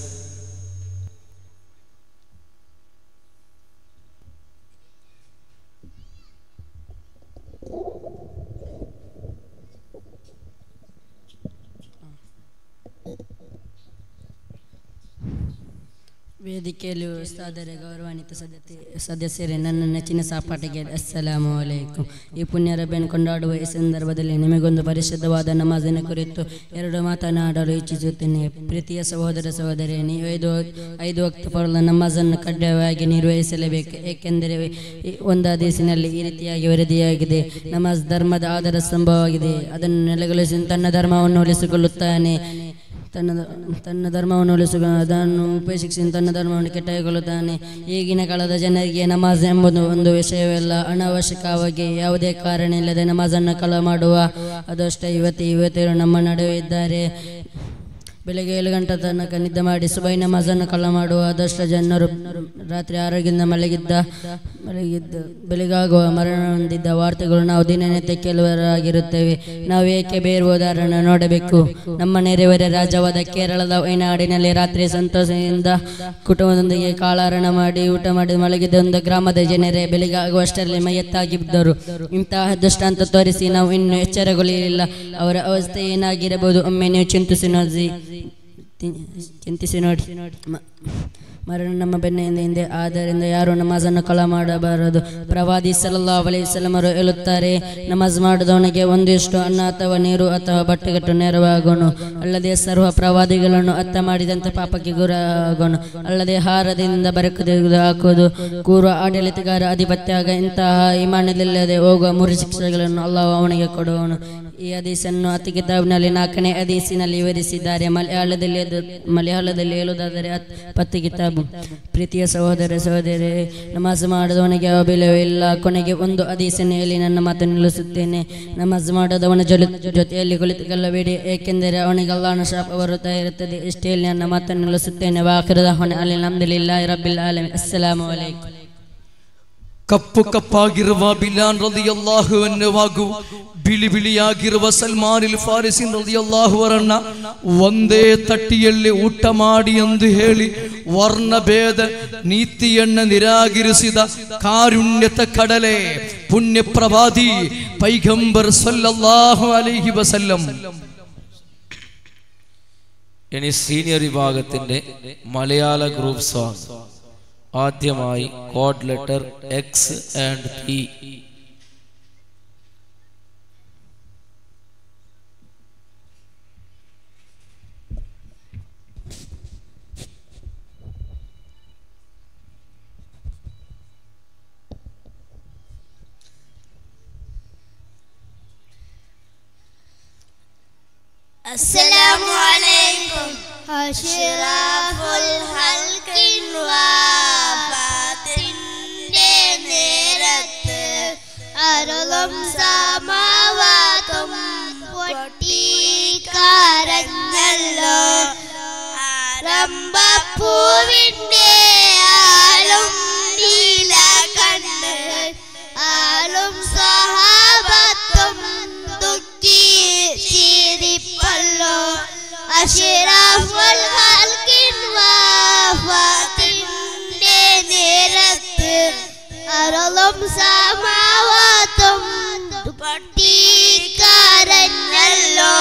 ವೇದಿಕೆಯಲ್ಲಿ ಉಸ್ತಾದರೇ ಗೌರವಾನ್ವಿತ ಸದಸ್ಯ ಸದಸ್ಯರೇ ನನ್ನ ನೆಚ್ಚಿನ ಸಹಪಾಠಿಗೆ ಅಸ್ಸಲಾಮು ಅಲೈಕುಂ ಈ ಪುಣ್ಯರ ಬೆನ್ ಕೊಂಡಾಡುವ ಈ ಸಂದರ್ಭದಲ್ಲಿ ನಿಮಗೊಂದು ಪರಿಶುದ್ಧವಾದ ನಮಾಜಿನ ಕುರಿತು ಎರಡು ಮಾತನಾಡಲು ಇಚ್ಛಿಸುತ್ತೇನೆ ಪ್ರೀತಿಯ ಸಹೋದರ ಸಹೋದರಿ ನೀವು ಐದು ಐದು ವಕ್ತ ಪರಲ ನಮಾಜನ್ನು ಕಡ್ಡಾಯವಾಗಿ ನಿರ್ವಹಿಸಲೇಬೇಕು ಏಕೆಂದರೆ ಈ ಒಂದು ಹದೀಸಿನಲ್ಲಿ ಈ ರೀತಿಯಾಗಿ ವರದಿಯಾಗಿದೆ ನಮಾಜ್ ಧರ್ಮದ ಆಧಾರ ಸ್ತಂಭವಾಗಿದೆ ಅದನ್ನು ನೆಲೆಗೊಳಿಸಿ ತನ್ನ ಧರ್ಮವನ್ನು ಉಳಿಸಿಕೊಳ್ಳುತ್ತಾನೆ ತನ್ನ ತನ್ನ ಧರ್ಮವನ್ನು ಉಳಿಸುವ ಅದನ್ನು ಉಪೇಕ್ಷಿಸಿ ತನ್ನ ಧರ್ಮವನ್ನು ಕೆಟ್ಟಗೊಳ್ಳುತ್ತಾನೆ ಈಗಿನ ಕಾಲದ ಜನರಿಗೆ ನಮಾಜ್ ಎಂಬುದು ಒಂದು ವಿಷಯವಲ್ಲ ಅನಾವಶ್ಯಕವಾಗಿ ಯಾವುದೇ ಕಾರಣ ಇಲ್ಲದೆ ನಮಾಜನ್ನು ಕಳ ಮಾಡುವ ಅದಷ್ಟೇ ಯುವತಿ ಯುವತಿಯರು ನಮ್ಮ ನಡುವೆ ಇದ್ದಾರೆ ಬೆಳಗ್ಗೆ ಏಳು ಗಂಟೆ ತನಕ ನಿದ್ದೆ ಮಾಡಿ ಸುಬೈ ನಮಾಜನ್ನು ಕಳ್ಳ ಮಾಡುವ ಅದಷ್ಟು ಜನರು ರಾತ್ರಿ ಆರೋಗ್ಯದಿಂದ ಮಲಗಿದ್ದ ಮಲಗಿದ್ದ ಬೆಳಗಾಗುವ ಮರಣ ಹೊಂದಿದ್ದ ವಾರ್ತೆಗಳು ನಾವು ದಿನನಿತ್ಯ ಕೆಲವರಾಗಿರುತ್ತೇವೆ ನಾವು ಏಕೆ ಬೇರೆ ಉದಾಹರಣೆ ನೋಡಬೇಕು ನಮ್ಮ ನೆರೆಹೊರೆ ರಾಜ್ಯವಾದ ಕೇರಳದ ವಯನಾಡಿನಲ್ಲಿ ರಾತ್ರಿ ಸಂತೋಷದಿಂದ ಕುಟುಂಬದೊಂದಿಗೆ ಕಾಳಾರಣ ಮಾಡಿ ಊಟ ಮಾಡಿ ಮಲಗಿದ್ದ ಒಂದು ಗ್ರಾಮದ ಜನರೇ ಬೆಳಿಗ್ಗೆ ಆಗುವಷ್ಟರಲ್ಲಿ ಮೈಯತ್ತಾಗಿ ಬಿದ್ದರು ಇಂತಹ ದೃಷ್ಟಾಂತ ತೋರಿಸಿ ನಾವು ಇನ್ನೂ ಎಚ್ಚರಗೊಳ್ಳಲಿಲ್ಲ ಅವರ ಅವಸ್ಥೆ ಏನಾಗಿರಬಹುದು ಒಮ್ಮೆ ನೀವು ಚಿಂತಿಸಿ ನೋಡಿ ಚಿಂತಿಸಿ ನೋಡಿ ಮ- ಮರಣ ನಮ್ಮ ಬೆನ್ನಿಂದ ಹಿಂದೆ ಆದ್ದರಿಂದ ಯಾರು ನಮಾಜನ್ನು ಕಳ ಮಾಡಬಾರದು ಪ್ರವಾದಿ ಸಲ್ಲಾ ಅಲೈಹಿಸ್ಸಲಮರು ಹೇಳುತ್ತಾರೆ ನಮಾಜ್ ಮಾಡಿದವನಿಗೆ ಒಂದಿಷ್ಟು ಅನ್ನ ಅಥವಾ ನೀರು ಅಥವಾ ಬಟ್ಟೆಗಟ್ಟು ನೆರವಾಗೋನು ಅಲ್ಲದೆ ಸರ್ವ ಪ್ರವಾದಿಗಳನ್ನು ಅರ್ಥ ಮಾಡಿದಂತೆ ಪಾಪಕ್ಕೆ ಗುರಾಗೋನು ಅಲ್ಲದೆ ಹಾರದಿಂದ ಬರಕದು ಹಾಕುವುದು ಕೂರುವ ಆಡಳಿತಗಾರ ಅಧಿಪತ್ಯಾಗ ಇಂತಹ ಇಮಾನದಿಲ್ಲದೆ ಹೋಗುವ ಮೂರು ಶಿಕ್ಷೆಗಳನ್ನು ಅಲ್ಲಾಹ್ ಅವನಿಗೆ ಕೊಡುವನು ಈ ಹದೀಸನ್ನು ಅತಿ ಕಿತಾಬ್ನಲ್ಲಿ ನಾಲ್ಕನೇ ಹದೀಸಿನಲ್ಲಿ ವಿವರಿಸಿದ್ದಾರೆ ಮಲಯಾಳದಲ್ಲಿ ಅದು ಮಲಯಾಳದಲ್ಲಿ ಹೇಳುವುದಾದರೆ ಹತ್- ಪತ್ತು ಕಿತಾಬು ಪ್ರೀತಿಯ ಸಹೋದರ ಸಹೋದರಿ ನಮಾಜ್ ಮಾಡಿದವನಿಗೆ ಯಾವ ಬೆಲೆಯೂ ಇಲ್ಲ ಕೊನೆಗೆ ಒಂದು ಹದೀಸನ್ನು ಹೇಳಿ ನನ್ನ ಮಾತು ನಿಲ್ಲಿಸುತ್ತೇನೆ ನಮಾಜ್ ಮಾಡದವನ ಜೊತೆ ಜೊತೆಯಲ್ಲಿ ಕುಳಿತುಕೊಳ್ಳಬೇಡಿ ಏಕೆಂದರೆ ಅವನಿಗೆ ಅಲ್ಲಾಹನ ಶಾಪ ಬರುತ್ತಾ ಇರುತ್ತದೆ ಇಷ್ಟೇ ಹೇಳಿ ನನ್ನ ಮಾತನ್ನು ನಿಲ್ಲಿಸುತ್ತೇನೆ ವಾಕಿರದ ಹೊಣೆ ಅಲ್ಲಿ ನಮ್ದಿಲ್ಲ ರಬ್ಬಿಲ್ ಆಲಮಿ ಅಸ್ಸಲಾಮು ಅಲೈಕುಂ ಕಪ್ಪು ಕಪ್ಪಾಗಿರುವ ಬಿಲಾನ್ ರದಿಯಲ್ಲಾಹು ಅನ್ನುವಾಗು ಬಿಳಿ ಬಿಳಿಯಾಗಿರುವ ಸಲ್ಮಾನಿಲ್ ಫಾರಿಸಿನ್ ರದಿಯಲ್ಲಾಹು ಅವರನ್ನ ಒಂದೇ ತಟ್ಟಿಯಲ್ಲಿ ಊಟ ಮಾಡಿ ಎಂದು ಹೇಳಿ ವರ್ಣಭೇದ ನೀತಿಯನ್ನ ನಿರಾಕರಿಸಿದ ಕಾರುಣ್ಯತ ಕಡಲೆ ಪುಣ್ಯ ಪ್ರವಾದಿ ಪೈಗಂಬರ್ ಸಲ್ಲಲ್ಲಾಹು ಅಲೈಹಿ ವಸಲ್ಲಂ ഇനി സീനിയർ വിഭാഗത്തിന്റെ മലയാള ഗ്രൂപ്പ് സോങ് ആദ്യമായി code letter X and P السلام عليكم أشراف الحلق വാഫാത്തിന്റെ നേരത്ത് അരുളും സമാവാത്തും പൊട്ടിക്കാരഞ്ഞല്ലോ ആരംഭപ്പൂവിന്റെ ആളും നീല കണ്ട് ആളും സഹാബത്തും ദുഃഖി ചിരിപ്പല്ലോ അഷിറാഫുൽ ഹൽക്കിൻ വാഫാത്തിന്റെ നേരത്ത് അരുളും സമാവാത്തും പൊട്ടിക്കാരഞ്ഞല്ലോ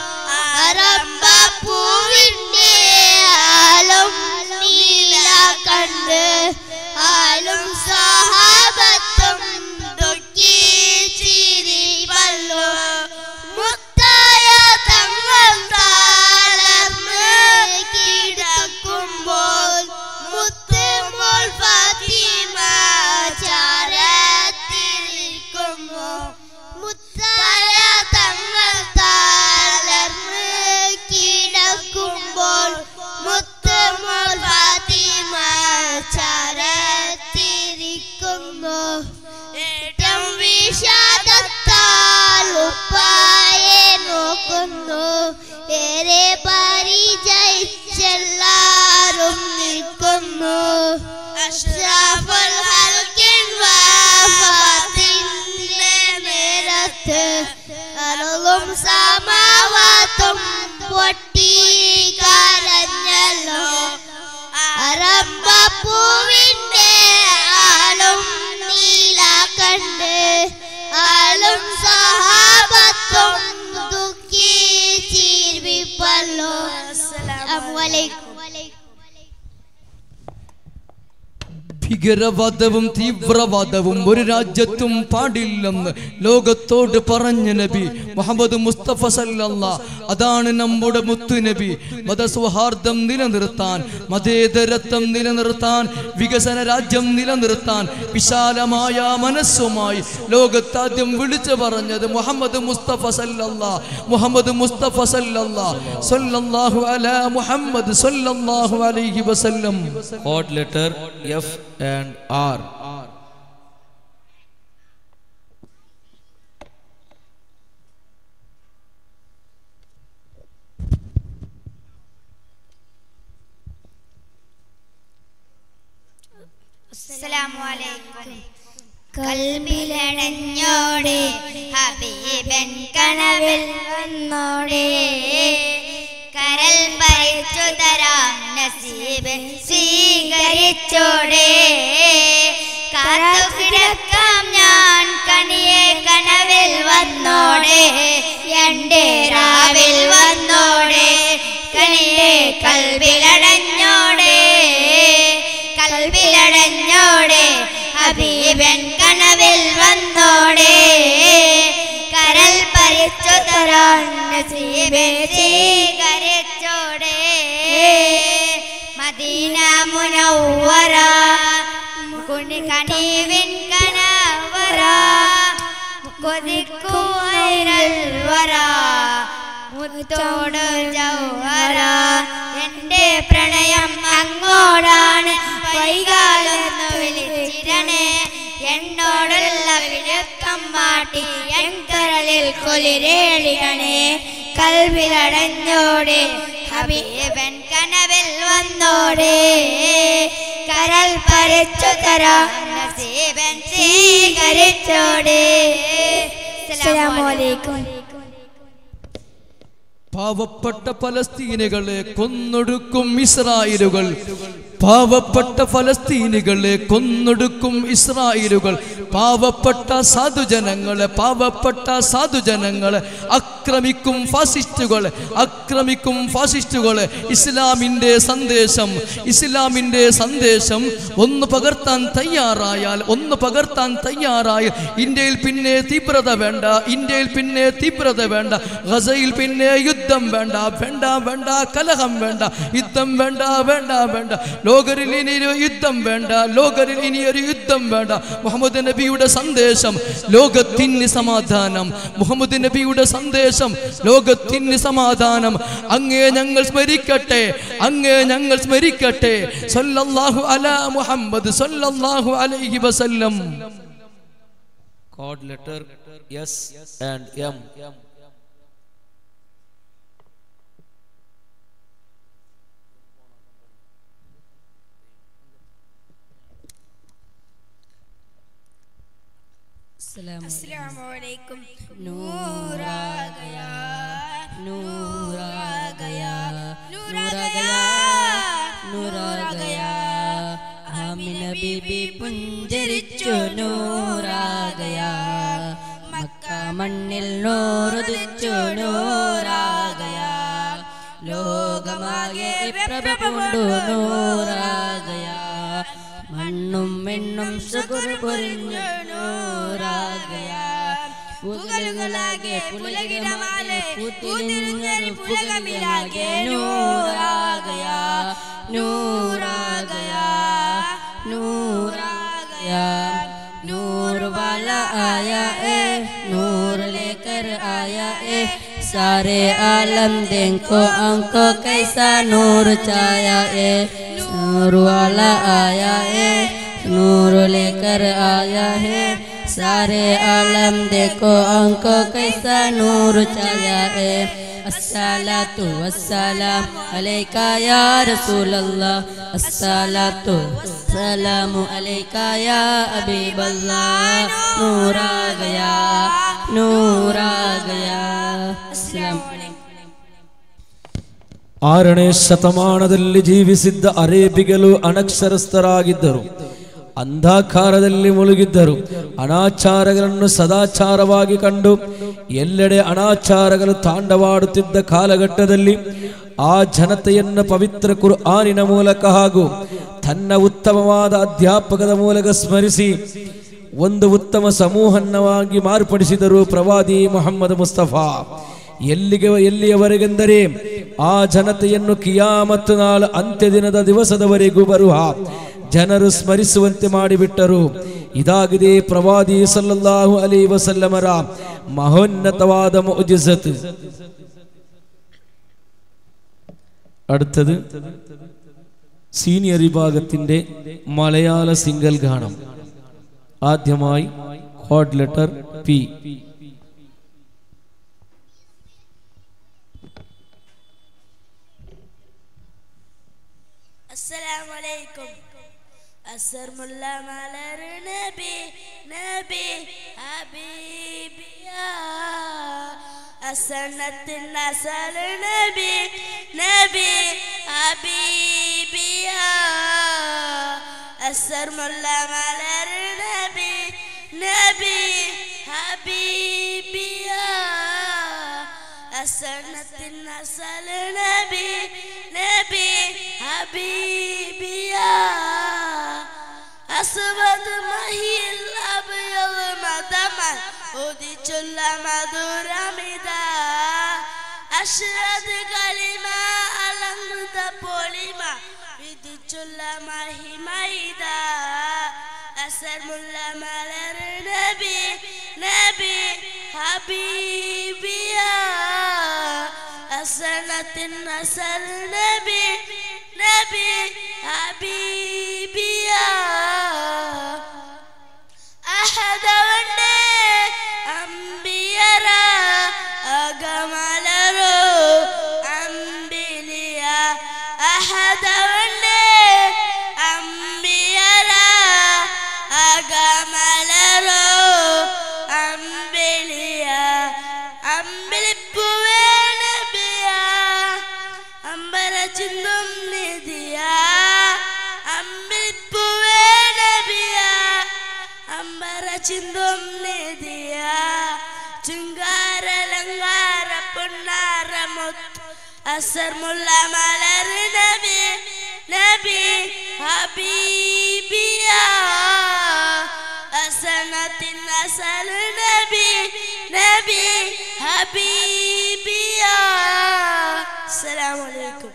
ആരംഭപ്പൂവിന്റെ ആളും നീല കണ്ട് ആളും സഹാബത്തും ദുഃഖി ചിരിപ്പല്ലോ മുത്തായ തങ്ങൾ താളർന്ന് കിടക്കുമ്പോൾ മുത്തുമോൾ ഫാത്തിമ ചാരത്തിരിക്കുന്നു മുത്തായ തങ്ങൾ താളർന്ന് കിടക്കുമ്പോൾ മുത്തുമോൾ ഫാത്തിമ ചാരത്തിരിക്കുന്നു ഏറ്റം വിഷാദത്താൽ ഉപ്പായെ നോക്കുന്നു ഏറെ പരിചയിച്ചെല്ലാരും നിൽക്കുന്നു അഷ്റാഫുൽ ഹൽക്കിൻ വാഫാത്തിന്റെ നേരത്ത് അരുളും സമാവാത്തും പൊട്ടി കരഞ്ഞല്ലോ അരമ്പൂവിന്റെ ആളും നീല കണ്ട് ആളും സഹാബത്തും ദുഃഖി ചിരിപ്പല്ലോ അസ്സലാമലൈക്കും ഭീകരവാദവും തീവ്രവാദവും ഒരു രാജ്യത്തും പാടില്ലെന്ന് ലോകത്തോട് പറഞ്ഞ നബി മുഹമ്മദ് മുസ്തഫ സല്ലല്ല അതാണ് നമ്മുടെ മുത്തു നബി മതസൗഹാർദ്ദം നിലനിർത്താൻ മതേതരത്വം നിലനിർത്താൻ വികസന രാജ്യം നിലനിർത്താൻ വിശാലമായ മനസ്സുമായി ലോകത്താദ്യം വിളിച്ചു പറഞ്ഞത് മുഹമ്മദ് മുസ്തഫ സല്ലല്ല മുഹമ്മദ് മുസ്തഫ സല്ലല്ല സല്ലല്ലാഹു അലാ മുഹമ്മദ് സല്ലല്ലാഹു അലൈഹി വസല്ലം code letter F and R കൽബിലടഞ്ഞോടെ ഹബീബൻ കനവിൽ വന്നോടെ കരൽ പറിച്ചു തരാം നസീബ് സ്വീകരിച്ചോടെ കാത്തു കിടക്കാം ഞാൻ കണിയെ കനവിൽ വന്നോടെ എന്റെ രാവിൽ വന്നോടെ കണിയെ കൽബിലടഞ്ഞോടെ കൽബിലടഞ്ഞോടെ ഹബീബൻ കനവിൽ വന്നോടെ കരൽ പരിച്ചു തരാൻ നസീബെ സ്വീകരിച്ചോടെ മദീന മുനവ്വറ കുണി കണീവിൻ കനവറ കൊതിക്കുവര മുത്തോട് ജൗഹര എന്റെ പ്രണയം അങ്ങോടാണ് വൈകാലെന്ന് വിളിച്ചിരണേ എന്നോടുള്ള വിഴുക്കം മാറ്റി എൻ കരളിൽ കൊലിരേളികണേ കൽവിലടഞ്ഞോടെ ഹബീബൻ കനവിൽ വന്നോടെ കരൽ പറിച്ചു തരാം നസീബൻ സ്വീകരിച്ചോടെ അസ്സലാമലൈക്കും പാവപ്പെട്ട പലസ്തീനുകളെ കൊന്നൊടുക്കും ഇസ്രായേലുകൾ പാവപ്പെട്ട ഫലസ്തീനികളെ കൊന്നൊടുക്കും ഇസ്രായേലുകൾ പാവപ്പെട്ട സാധുജനങ്ങളെ പാവപ്പെട്ട സാധുജനങ്ങളെ ആക്രമിക്കും ഫാസിസ്റ്റുകളെ ആക്രമിക്കും ഫാസിസ്റ്റുകളെ ഇസ്ലാമിൻ്റെ സന്ദേശം ഇസ്ലാമിൻ്റെ സന്ദേശം ഒന്ന് പകർത്താൻ തയ്യാറായാൽ ഒന്ന് പകർത്താൻ തയ്യാറായ ഇന്ത്യയിൽ പിന്നെ തീവ്രത വേണ്ട ഇന്ത്യയിൽ പിന്നെ തീവ്രത വേണ്ട ഗസയിൽ പിന്നെ യുദ്ധം വേണ്ട വേണ്ട വേണ്ട കലഹം വേണ്ട യുദ്ധം വേണ്ട വേണ്ട വേണ്ട ലോകരിൽ ഇനി ഒരു യുദ്ധം വേണ്ട ലോകരിൽ ഇനി ഒരു യുദ്ധം വേണ്ട മുഹമ്മദ് നബിയുടെ സന്ദേശം ലോകത്തിന് സമാധാനം മുഹമ്മദ് നബിയുടെ സന്ദേശം ലോകത്തിന് സമാധാനം അങ്ങേ ഞങ്ങൾ സ്മരിക്കട്ടെ അങ്ങേ ഞങ്ങൾ സ്മരിക്കട്ടെ സല്ലല്ലാഹു അലാ മുഹമ്മദ് സല്ലല്ലാഹു അലൈഹി വസല്ലം Code letter S and M. अस्सलामुअलैकुम नूर आ गया नूर आ गया नूर आ गया നൂർ ആ ഗയാ ആമിന ബീബി പുഞ്ചരിച്ചു നൂറാകയാ മക്ക മണ്ണിൽ നൂറുദിച്ചു നൂറാകയാ ലോകമാകെ പ്രഭ കൊണ്ടു നൂറാകയാ മണ്ണും മെണ്ണും സുകുർ പൊരിഞ്ഞു നൂറാകയാ പുകലുകളാകെ പുലകിടമാലെ പൂത്തിരിഞ്ഞൊരു പുലകമിലാകെ നൂറാകയാ നൂറാകയാ നൂറാകയാ नूर वाला आया ए नूर लेकर आया ए सारे आलम देखो अंको कैसा नूर छाया ए नूर वाला आया ए नूर लेकर आया है सारे आलम देखो अंको कैसा नूर छाया है अस्सलातु वस्सलाम अलैका या रसूल अल्लाह अस्सलातु वस्सलामु अलैका या हबीब अल्लाह नूर आ गया नूर आ गया अस्सलाम ಆರನೇ ಶತಮಾನದಲ್ಲಿ ಜೀವಿಸಿದ್ದ ಅರೇಬಿಗಳು ಅನಕ್ಷರಸ್ಥರಾಗಿದ್ದರು ಅಂಧಾಕಾರದಲ್ಲಿ ಮುಳುಗಿದ್ದರು ಅನಾಚಾರಗಳನ್ನು ಸದಾಚಾರವಾಗಿ ಕಂಡು ಎಲ್ಲೆಡೆ ಅನಾಚಾರಗಳು ತಾಂಡವಾಡುತ್ತಿದ್ದ ಕಾಲಘಟ್ಟದಲ್ಲಿ ಆ ಜನತೆಯನ್ನು ಪವಿತ್ರ ಕುರ್ಆನಿನ ಮೂಲಕ ಹಾಗೂ ತನ್ನ ಉತ್ತಮವಾದ ಅಧ್ಯಾಪಕದ ಮೂಲಕ ಸ್ಮರಿಸಿ ಒಂದು ಉತ್ತಮ ಸಮೂಹನ್ನವಾಗಿ ಮಾರ್ಪಡಿಸಿದರು ಪ್ರವಾದಿ ಮೊಹಮ್ಮದ್ ಮುಸ್ತಫಾ ಎಲ್ಲಿಗೆ ಎಲ್ಲಿಯವರೆಗೆಂದರೆ ಆ ಜನತೆಯನ್ನು ಕಿಯಾಮತ್ತು ನಾಳ ಅಂತ್ಯ ದಿನದ ದಿವಸದವರೆಗೂ ಬರುವ ಜನರು ಸ್ಮರಿಸುವಂತೆ ಮಾಡಿಬಿಟ್ಟರು ಇದಾಗಿದೆ ಪ್ರವಾದಿ ಸಲ್ಲಲ್ಲಾಹು ಅಲಿ ವಸಲ್ಲಮರ ಮಹೋನ್ನತವಾದ ಮುಜಿಸತ್ അടുത്തത് സീനിയർ വിഭാഗത്തിന്റെ മലയാള സിംഗൽ ഗാനം ആദ്യമായി കോഡ് ലെറ്റർ പി السلام عليكم أسر ملا ملر نبي نبي حبيبي يا أسنة النسل نبي نبي حبيبي يا أسر ملا ملر نبي نبي حبيبي يا أسنة النسل نبي نبي حبيبي يا أسود مهي الأبيض مدما ഉദിച്ചുള്ള മധുരമിത അശ്രത് കളിമ അലങ്കൃത പൊളിമ വിധിച്ചുള്ള മഹിമൈത അസർമുള്ള മലർ നബി നബി ഹബീബിയ അസനത്തിൻ അസൽ നബി നബി ഹബീബിയ അഹദവണ്ടേ അമ്പിയര അകമലരോ അമ്പിലിയ അഹദവണ്ടേ അമ്പിയര അകമലരോ അമ്പിലിയ അമ്പിളിപ്പുവേ നബിയ അമ്പര ചിന്തും നിധിയ അമ്പിളിപ്പുവേ നബിയ അമ്പര ചിന്തും നിധിയ ചുങ്കാരലങ്കാര പൊന്നാര മുത്ത് അസർ മുല്ല മലർ നബി നബി ഹബീബിയ അസനത്തിൻ അസൽ നബി നബി ഹബീബിയ അസ്സലാമു അലൈക്കും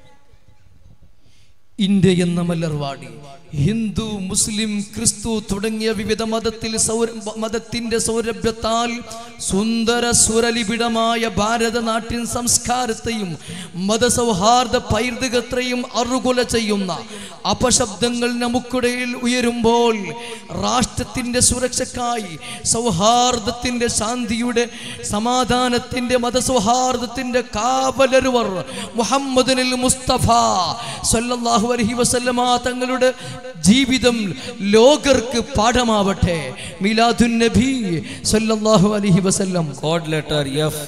ഇന്ത്യ എന്ന മലർവാടി ഹിന്ദു മുസ്ലിം ക്രിസ്തു തുടങ്ങിയ വിവിധ മതത്തിൽ സൗര മതത്തിന്റെ സൗരഭ്യത്താൽ സുന്ദര സുരലിപിടമായ ഭാരതനാട്യൻ സംസ്കാരത്തെയും മതസൗഹാർദ്ദ പൈതൃകത്തെയും അറുകൊല ചെയ്യുന്ന അപശബ്ദങ്ങൾ നമുക്കിടയിൽ ഉയരുമ്പോൾ രാഷ്ട്രത്തിന്റെ സുരക്ഷയ്ക്കായി സൗഹാർദ്ദത്തിന്റെ ശാന്തിയുടെ സമാധാനത്തിന്റെ മതസൗഹാർദ്ദത്തിന്റെ കാവലരുവർ മുഹമ്മദിനിൽ മുസ്തഫ സല്ലല്ലാഹു അലൈഹി വസല്ലമ തങ്ങളുടെ ജീവിതം ലോകർക്ക് പാഠമാവട്ടെ മിലാദുൻ നബി സല്ലല്ലാഹു അലൈഹി വസല്ലം കോഡ് ലെറ്റർ എഫ്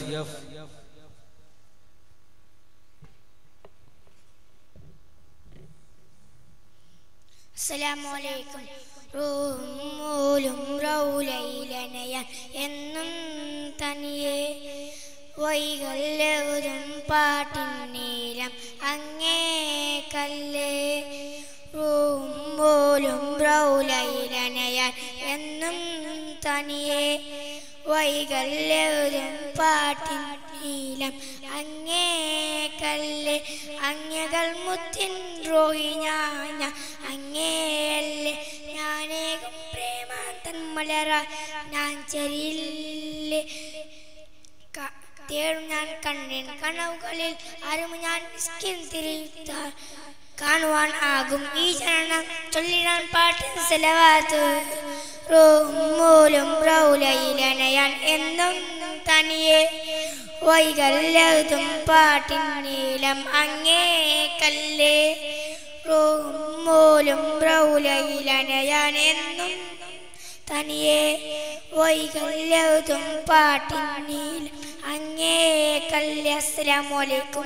അസ്സലാമലൈക്കും റൂഹും മൂലും റൗലയിലനയാൻ എന്നും തനിയെ വൈകല്യവും പാട്ടിൻ നീലം അങ്ങേ കല്ലേ റൂഹും മൂലും റൗലയിലനയാൻ എന്നും തനിയെ വൈകല്യവും പാട്ടിൻ നീലം അങ്ങേ കല്ല് അങ്ങകൾ മുത്തിൻ റോഹി ഞാൻ അങ്ങേയല്ലേ ഞാനേകം പ്രേമാന്തൻ മലറ ഞാൻ ചെരിയില്ലേ ക- തേടും ഞാൻ കണ്ണിൻ കനവുകളിൽ അരുമ ഞാൻ സ്കിൻ തിരിത്ത കാണുവാൻ ആകും ഈ ജനനം ചൊല്ലിടാൻ പാട്ടിൻ സെലവാത്ത് റോമൂലും റൗലയിലനയാൻ എന്നും തനിയെ വൈകല്യതും പാട്ടിൻ നീലം അങ്ങേ കല്ലേ റോമൂലും റൗലയിലനയാൻ എന്നും തനിയെ വൈകല്യതും പാട്ടിൻ നീലം അങ്ങേ കല്ലേ അസ്സലാമലൈക്കും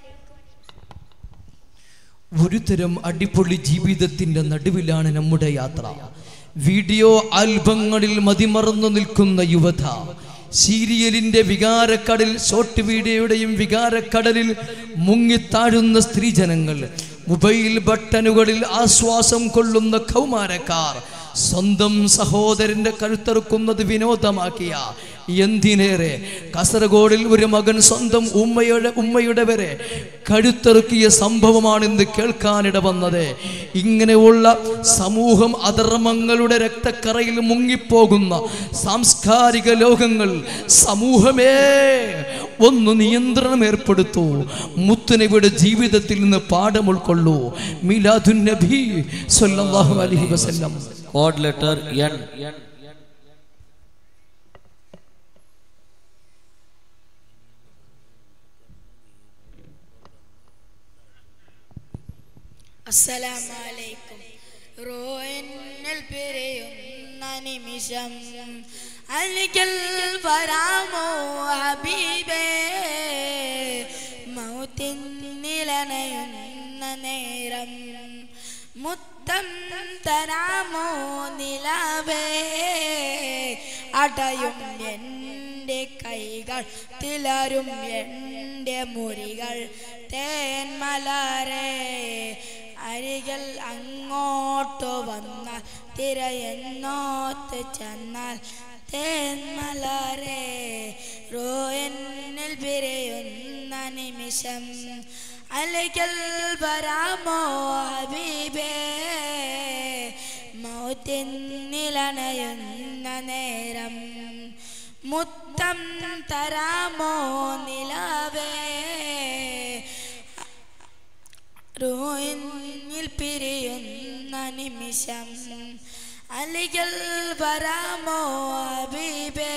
ഒരു തരം അടിപൊളി ജീവിതത്തിന്റെ നടുവിലാണ് നമ്മുടെ യാത്ര വീഡിയോ ആൽബങ്ങളിൽ മതിമറന്നു നിൽക്കുന്ന യുവത സീരിയലിന്റെ വികാരക്കടലിൽ ഷോർട്ട് വീഡിയോയുടെയും വികാരക്കടലിൽ മുങ്ങിത്താഴുന്ന സ്ത്രീജനങ്ങൾ മൊബൈൽ ബട്ടണുകളിൽ ആശ്വാസം കൊള്ളുന്ന കൗമാരക്കാർ സ്വന്തം സഹോദരന്റെ കഴുത്തറുക്കുന്നത് വിനോദമാക്കിയ എന്തിനേറെ കാസർഗോഡിൽ ഒരു മകൻ സ്വന്തം ഉമ്മയുടെ ഉമ്മയുടെ വരെ കഴുത്തറുക്കിയ സംഭവമാണിന്ന് കേൾക്കാനിട വന്നത് ഇങ്ങനെയുള്ള സമൂഹം അധർമ്മങ്ങളുടെ രക്തക്കറയിൽ മുങ്ങിപ്പോകുന്ന സാംസ്കാരിക ലോകങ്ങൾ സമൂഹമേ ഒന്ന് നിയന്ത്രണം ഏർപ്പെടുത്തൂ മുത്തുനബിയുടെ ജീവിതത്തിൽ നിന്ന് പാഠം ഉൾക്കൊള്ളൂ മിലാദുൻ നബി സല്ലല്ലാഹു അലൈഹി വസല്ലം കോഡ് ലെറ്റർ എൻ السلام عليكم റോയിനിൽ പിരിയുന്ന നിമിഷം അലിക്കൽ വരാമോ ഹബീബേ മൗത്തിൻ നിലനയുന്ന നേരം മുത്തം തരാമോ നിലാവേ അടയും എൻ്റെ കൈകൾ തിലരും എൻ്റെ മുറികൾ തേന്മലരെ അരികൾ അങ്ങോട്ട് വന്നാൽ തിരയെന്നോത്ത് ചെന്നാൽ തേന്മലരെ റോയനിൽ പിരയുന്ന നിമിഷം അലകൽ വരാമോ ഹബീബേ മൗത്തിൻ നിലനയുന്ന നേരം മുത്തം തരാമോ നിലാവേ റോയിനിൽ പിരിയുന്ന നിമിഷം അലികൾ വരാമോ ഹബീബേ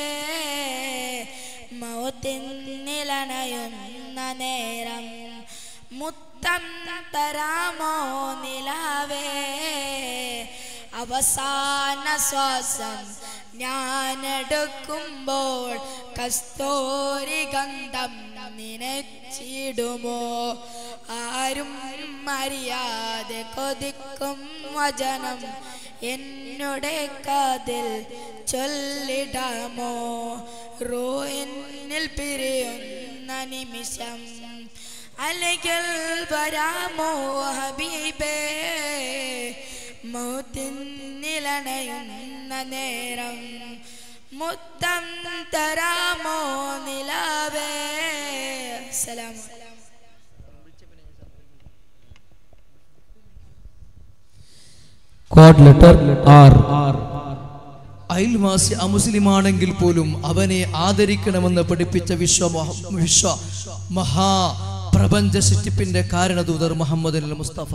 മൗത്തിൻ നിലനയുന്ന നേരം മുത്തം തരാമോ നിലാവേ അവസാന ശ്വാസം ഞാനെടുക്കുമ്പോൾ കസ്തൂരി ഗന്ധം നനച്ചിടുമോ ആരും അറിയാതെ കൊതിക്കും വചനം എന്നുടെ കാതിൽ ചൊല്ലിടാമോ റോയിനിൽ പിരിയുന്ന നിമിഷം അലകൾ വരാമോ ഹബീബേ മൗത്തിൻ നിലണയുന്ന നേരം മുത്തം തരാമോ നിലാവേ സലാം കോഡ് ലെറ്റർ ആർ അയൽവാസി അമുസ്ലിമാണെങ്കിൽ പോലും അവനെ ആദരിക്കണമെന്ന് പഠിപ്പിച്ച വിശ്വ മഹ- വിശ്വ മഹാ പ്രപഞ്ച സൃഷ്ടിപ്പിന്റെ കാരണദൂതർ മുഹമ്മദ് അൽ മുസ്തഫ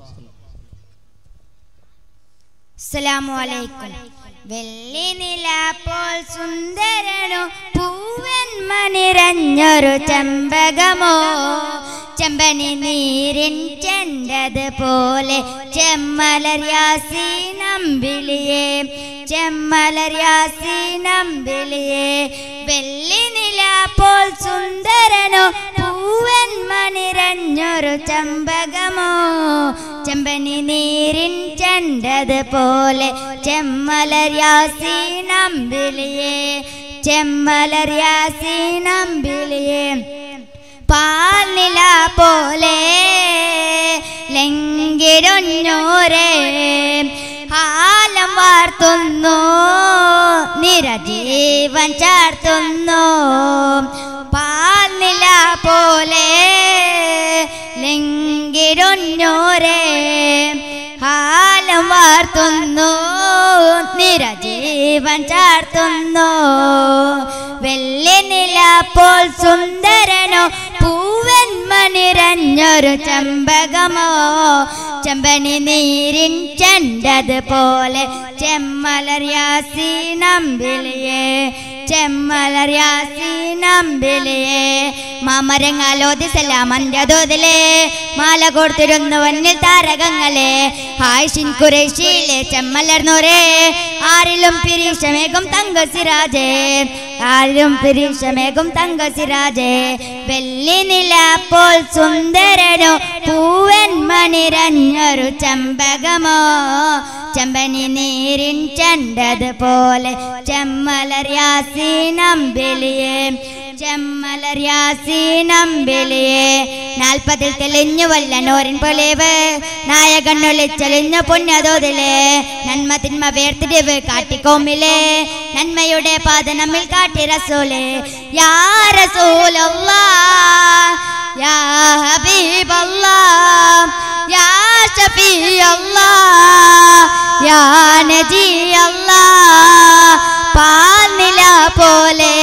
അസ്സലാമു അലൈക്കും വെള്ളി നില പോൽ സുന്ദരനോ പൂവൻ മണിരഞ്ഞൊരു ചെമ്പകമോ ചെമ്പനി നീരിൻ ചെണ്ടത് പോലെ ചെമ്മലർ യാസീനമ്പിളിയെ ചെമ്മലർ യാസീനമ്പിളിയെ വെള്ളി നില പോൽ സുന്ദരനോ പൂവൻ മണിരഞ്ഞൊരു ചെമ്പകമോ ചെമ്പനി നീരിൻ ചെണ്ടത് പോലെ ചെമ്മലർ യാസീനമ്പിളിയെ ചെമ്മലർ യാസീനമ്പിളിയെ പാൽനില പോലെ ലങ്കിരൊന്നോരെ ഹാലം വാർത്തുന്നു നിരജീവൻ ചാർത്തുന്നു പാൽനില പോലെ ലങ്കിരൊന്നോരെ ഹാലം വാർത്തുന്നു നിരജീവൻ ചാർത്തുന്നു വെള്ളി നില പോൽ സുന്ദരനോ പൂവൻ മണിരഞ്ഞൊരു ചെമ്പകമോ ചെമ്പനി നീരിൻ ചെണ്ടത് പോലെ ചെമ്മലർ യാസീനമ്പിളിയെ ചെമ്മലർ യാസീനമ്പിളിയെ മാമരങ്ങാലോതി സലാമന്റെ തോതിലെ മാല കൊടുത്തിരുന്നു വന്നിൽ താരകങ്ങളെ ഹായ്ഷിൻ കുറേശിയിലെ ചെമ്മലർന്നോരേ ആരിലും പിരീഷമേകും തങ്കസിരാജേ ആരിലും പിരീഷമേകും തങ്കസിരാജേ വെള്ളി നില പോൽ സുന്ദരനോ പൂവൻ മണിരഞ്ഞൊരു ചെമ്പകമോ ചെമ്പനി നീരിൻ ചെണ്ടത് പോലെ ചെമ്മലർ യാസീനമ്പിളിയെ ചെമ്മലർ യാസീനമ്പിളിയെ നാൽപ്പതിൽ തെളിഞ്ഞു വല്ലനോരിൻ പൊലിവ് നായകണ്ണൊളിച്ചെളിഞ്ഞ പുണ്യതോതിലെ നന്മ തിന്മ വേർതിരിവ് കാട്ടിക്കോമിലെ നന്മയുടെ പാത നമ്മിൽ കാട്ടി റസൂലെ യാ റസൂലല്ലാ യാ ഹബീബല്ലാ യാ ഷഫീഅല്ലാ യാ നജിയല്ലാ പാൽനില പോലെ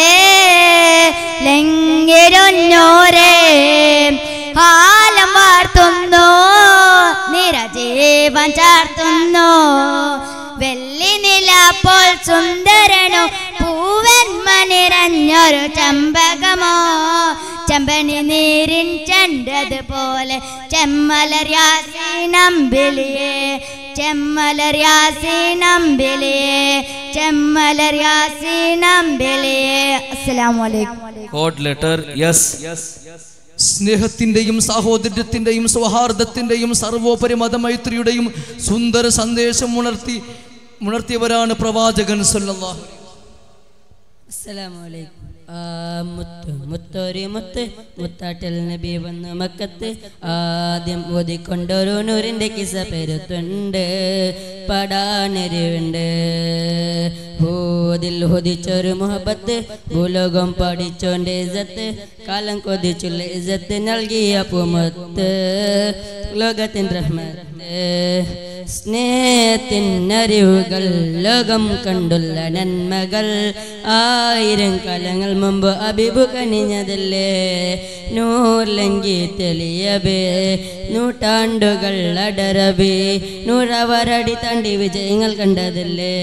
ലംഘിരൊന്നോരെ ഹാലം വാർത്തുന്നു നിരജീവൻ ചാർത്തുന്നു വെള്ളി നില പോൽ സുന്ദരനോ പൂവൻ മണിരഞ്ഞൊരു ചമ്പകമോ ചെമ്പനി നീരിൻ ചെണ്ടത് പോലെ ചെമ്മലർ യാസീനമ്പിളിയെ ചെമ്മലർ യാസീനമ്പിളിയെ ചെമ്മലർ യാസീനമ്പിളിയെ അസ്സലാമു അലൈക്കും കോഡ് ലെറ്റർ യെസ് സ്നേഹത്തിന്റെയും സാഹോദര്യത്തിന്റെയും സൗഹാർദ്ദത്തിന്റെയും സർവോപരി മതമൈത്രിയുടെയും സുന്ദര സന്ദേശം ഉണർത്തി ഉണർത്തിയവരാണ് പ്രവാചകൻ സല്ലല്ലാഹു അസ്സലാമലൈക്കും ആ മുത്ത് മുത്തൊരു മുത്ത് മുത്താട്ടൽ നബി വന്ന് മക്കത്ത് ആദ്യം ഓതിക്കൊണ്ടൊരു നൂറിൻ്റെ കിസ പെരുത്തുണ്ട് പടാനരുണ്ട് ഹൂതിൽ ഹുദിച്ചൊരു മുഹബത്ത് ഭൂലോകം പഠിച്ചോണ്ട് ഇസത്ത് കാലം കൊതിച്ചുള്ള ഇസത്ത് നൽകിയ പുമത്ത് ലോകത്തിൻ റഹ്മത്ത് സ്നേഹത്തിനറിവുകൾ ലോകം കണ്ടുള്ള നന്മകൾ ആയിരം കാലങ്ങൾ മുമ്പ് അഭിബു കനിഞ്ഞതല്ലേ നൂർലങ്കി തെളിയബേ നൂറ്റാണ്ടുകൾ അടരബേ നൂറവരടി തണ്ടി വിജയങ്ങൾ കണ്ടതല്ലേ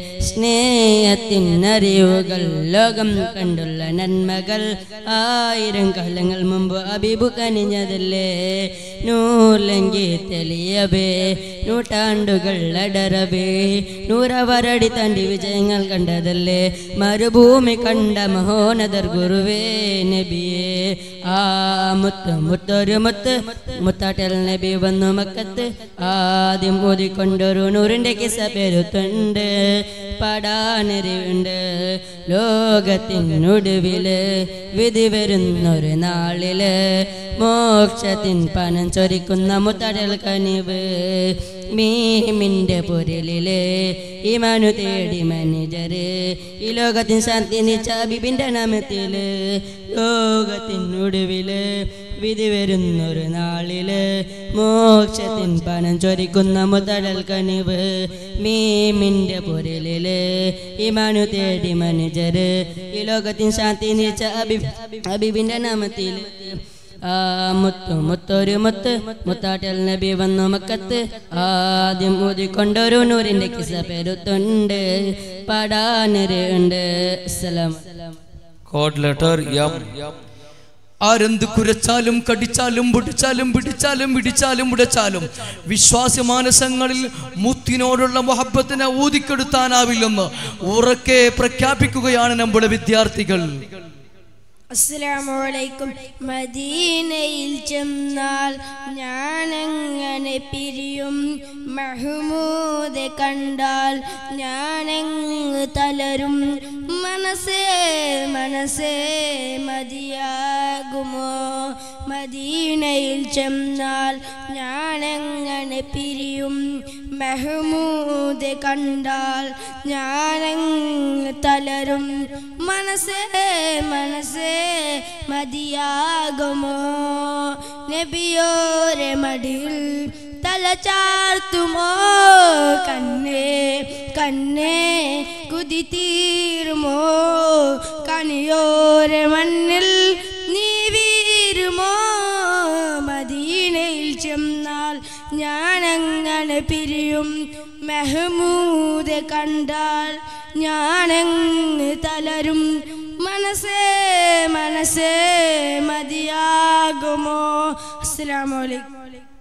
സ്നേഹത്തിനറിവുകൾ ലോകം കണ്ടുള്ള നന്മകൾ ആയിരം കാലങ്ങൾ മുമ്പ് അഭിബു കനിഞ്ഞതല്ലേ നൂർലങ്കി തെളിയബേ നൂറ്റാണ്ടുകൾ അടരബേ നൂറവരടി തണ്ടി വിജയങ്ങൾ കണ്ടതല്ലേ മരുഭൂമി കണ്ട മഹോനദർ ഗുരുവേ നബിയേ ആ മുത്ത് മുത്തൊരു മുത്ത് മുത്താട്ടൽ നബി വന്നു മക്കത്ത് ആദ്യം ഓതിക്കൊണ്ടൊരു നൂറിൻ്റെ കിസ പെരുത്തുണ്ട് പടാനരിവുണ്ട് ലോകത്തിനൊടുവില് വിധി വരുന്നൊരു നാളില് മോക്ഷത്തിൻ പനം ചൊരിക്കുന്ന മുത്തടൽ കനിവ് മീമിൻ്റെ പൊരുളില് ഇമാനു തേടി മനുജര് ഈ ലോകത്തിൻ ശാന്തി നിച്ചാബിബിൻ്റെ നാമത്തില് ലോകത്തിനൊടുവില് വിധി വരുന്നൊരു നാളില് മോക്ഷത്തിൻ പനം ചൊരിക്കുന്ന മുതടൽ കനിവ് മീമിൻ്റെ പൊരുളില് ഇമാനു തേടി മനുജര് ഈ ലോകത്തിൻ ശാന്തി നിച്ച അബി അബിബിൻ്റെ നാമത്തില് ആ മുത്തു മുത്തൊരു മുത്ത് മുത്താട്ടൽ നബി വന്നു മക്കത്ത് ആദ്യം ഊതിക്കൊണ്ടൊരു നൂറിൻ്റെ കിസ പെരുത്തുണ്ട് പടാനരുണ്ട് സലാം കോഡ് ലെറ്റർ എം ആരെന്ത് കുരച്ചാലും കടിച്ചാലും പിടിച്ചാലും പിടിച്ചാലും പിടിച്ചാലും പിടിച്ചാലും വിശ്വാസ മാനസങ്ങളിൽ മുത്തിനോടുള്ള മൊഹബത്തിനെ ഊതിക്കെടുത്താനാവില്ലെന്ന് ഉറക്കെ പ്രഖ്യാപിക്കുകയാണ് നമ്മുടെ വിദ്യാർത്ഥികൾ അസ്സലാമലൈക്കും മദീനയിൽ ചെന്നാൽ ഞാനെങ്ങനെ പിരിയും മഹ്മൂദെ കണ്ടാൽ ഞാനെങ്ങ് തളരും മനസ്സേ മനസ്സേ മതിയാകുമോ മദീനയിൽ ചെന്നാൽ ഞാനെങ്ങനെ പിരിയും മെഹമൂദെ കണ്ടാൽ ഞാനെങ്ങ് തളരും മനസ്സേ മനസ്സേ മതിയാകുമോ നബിയോരെ മടിയിൽ തല ചാർത്തുമോ കണ്ണേ കണ്ണേ കുതി തീരുമോ കണിയോരെ മണ്ണിൽ നീ വീരുമോ മദീനയിൽ ചെന്നാൽ ഞാനങ്ങനെ പിരിയും മെഹമൂദെ കണ്ടാൽ ഞാനങ്ങ് തളരും മനസ്സേ മനസ്സേ മതിയാകുമോ അസ്സലാമലൈക്കും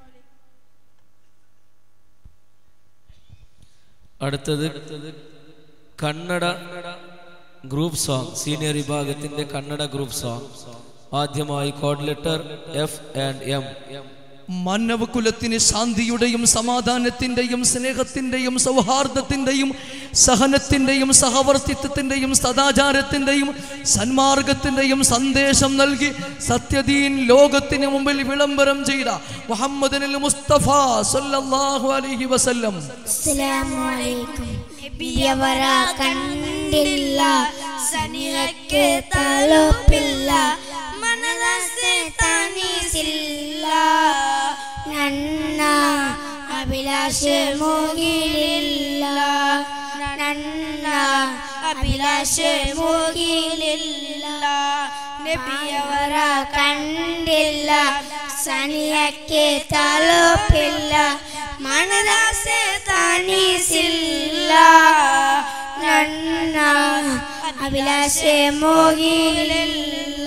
അടുത്തത് കന്നഡ ഗ്രൂപ്പ് സോങ് സീനിയർ വിഭാഗത്തിന്റെ കന്നഡ ഗ്രൂപ്പ് സോങ് ആദ്യമായി code letter F and M മാനവകുലത്തിന് ശാന്തിയുടെയും സമാധാനത്തിന്റെയും സ്നേഹത്തിന്റെയും സൗഹാർദ്ദത്തിന്റെയും സഹനത്തിന്റെയും സഹവർത്തിത്വത്തിന്റെയും സദാചാരത്തിന്റെയും സന്മാർഗത്തിന്റെയും സന്ദേശം നൽകി സത്യദീൻ ലോകത്തിന് മുമ്പിൽ വിളംബരം ചെയ്ത മുഹമ്മദ് മുസ്തഫ സല്ലല്ലാഹു അലൈഹി വസല്ലം അസ്സലാമലൈക്കും നബിയവര കണ്ടില്ല സനിഹക്ക് തളുപ്പില്ല മനദാസെ തനീസില്ല നന്ന അഭിലാഷ മുകിലില്ല നന്ന അഭിലാഷ മുകിലില്ല നബിയവര കണ്ടില്ല സനിഹക്ക് തളുപ്പില്ല മനദാസെ തനീസില്ല നന്ന അഭിലാഷ മുകിലില്ല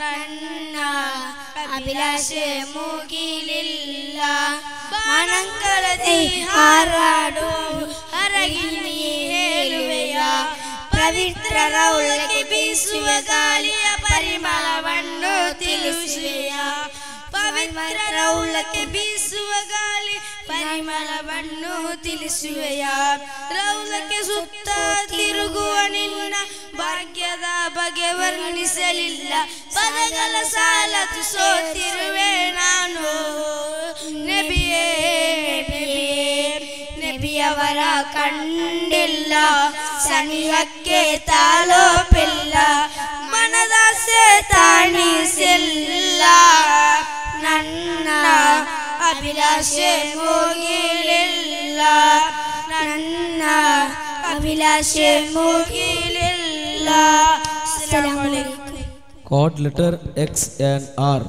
നന്ന അഭിലാഷ മുകിലില്ല മണങ്ക ವರದಿ ಹಾರಾಡು ಹರಗಿನಿ ಹೇಳುವೆಯ ಪವಿತ್ರರ ಉಳ್ಳಕ್ಕೆ ಬೀಸುವ ಗಾಳಿಯ ಪರಿಮಳವನ್ನು ತಿಳಿಸುವೆಯ ಪವಿತ್ರರ ಉಳ್ಳಕ್ಕೆ ಬೀಸುವ ಗಾಳಿ ಪರಿಮಳವನ್ನು ತಿಳಿಸುವೆಯ ರೌಲಕ್ಕೆ ಸುತ್ತ ತಿರುಗುವ ನಿನ್ನ ಭಾಗ್ಯದ ಬಗೆ ವರ್ಣಿಸಲಿಲ್ಲ ಪದಗಳ ಸಾಲತು ಸೋತಿರುವೆ ನಾನು ನಬಿಯೇ ನಬಿಯೇ ನಬಿಯವರ ಕಂಡಿಲ್ಲ ಸನಿಹಕ್ಕೆ ತಾಲೋಪಿಲ್ಲ ಮನದಾಸೆ ತಾಣಿಸಿಲ್ಲ ನನ್ನ ಅಭಿಲಾಷೆ ಮುಗಿಲಿಲ್ಲ ನನ್ನ ಅಭಿಲಾಷೆ ಮುಗಿಲಿಲ್ಲ ಅಸ್ಸಲಾಮು ಅಲೈಕುಂ. Code letter X and R.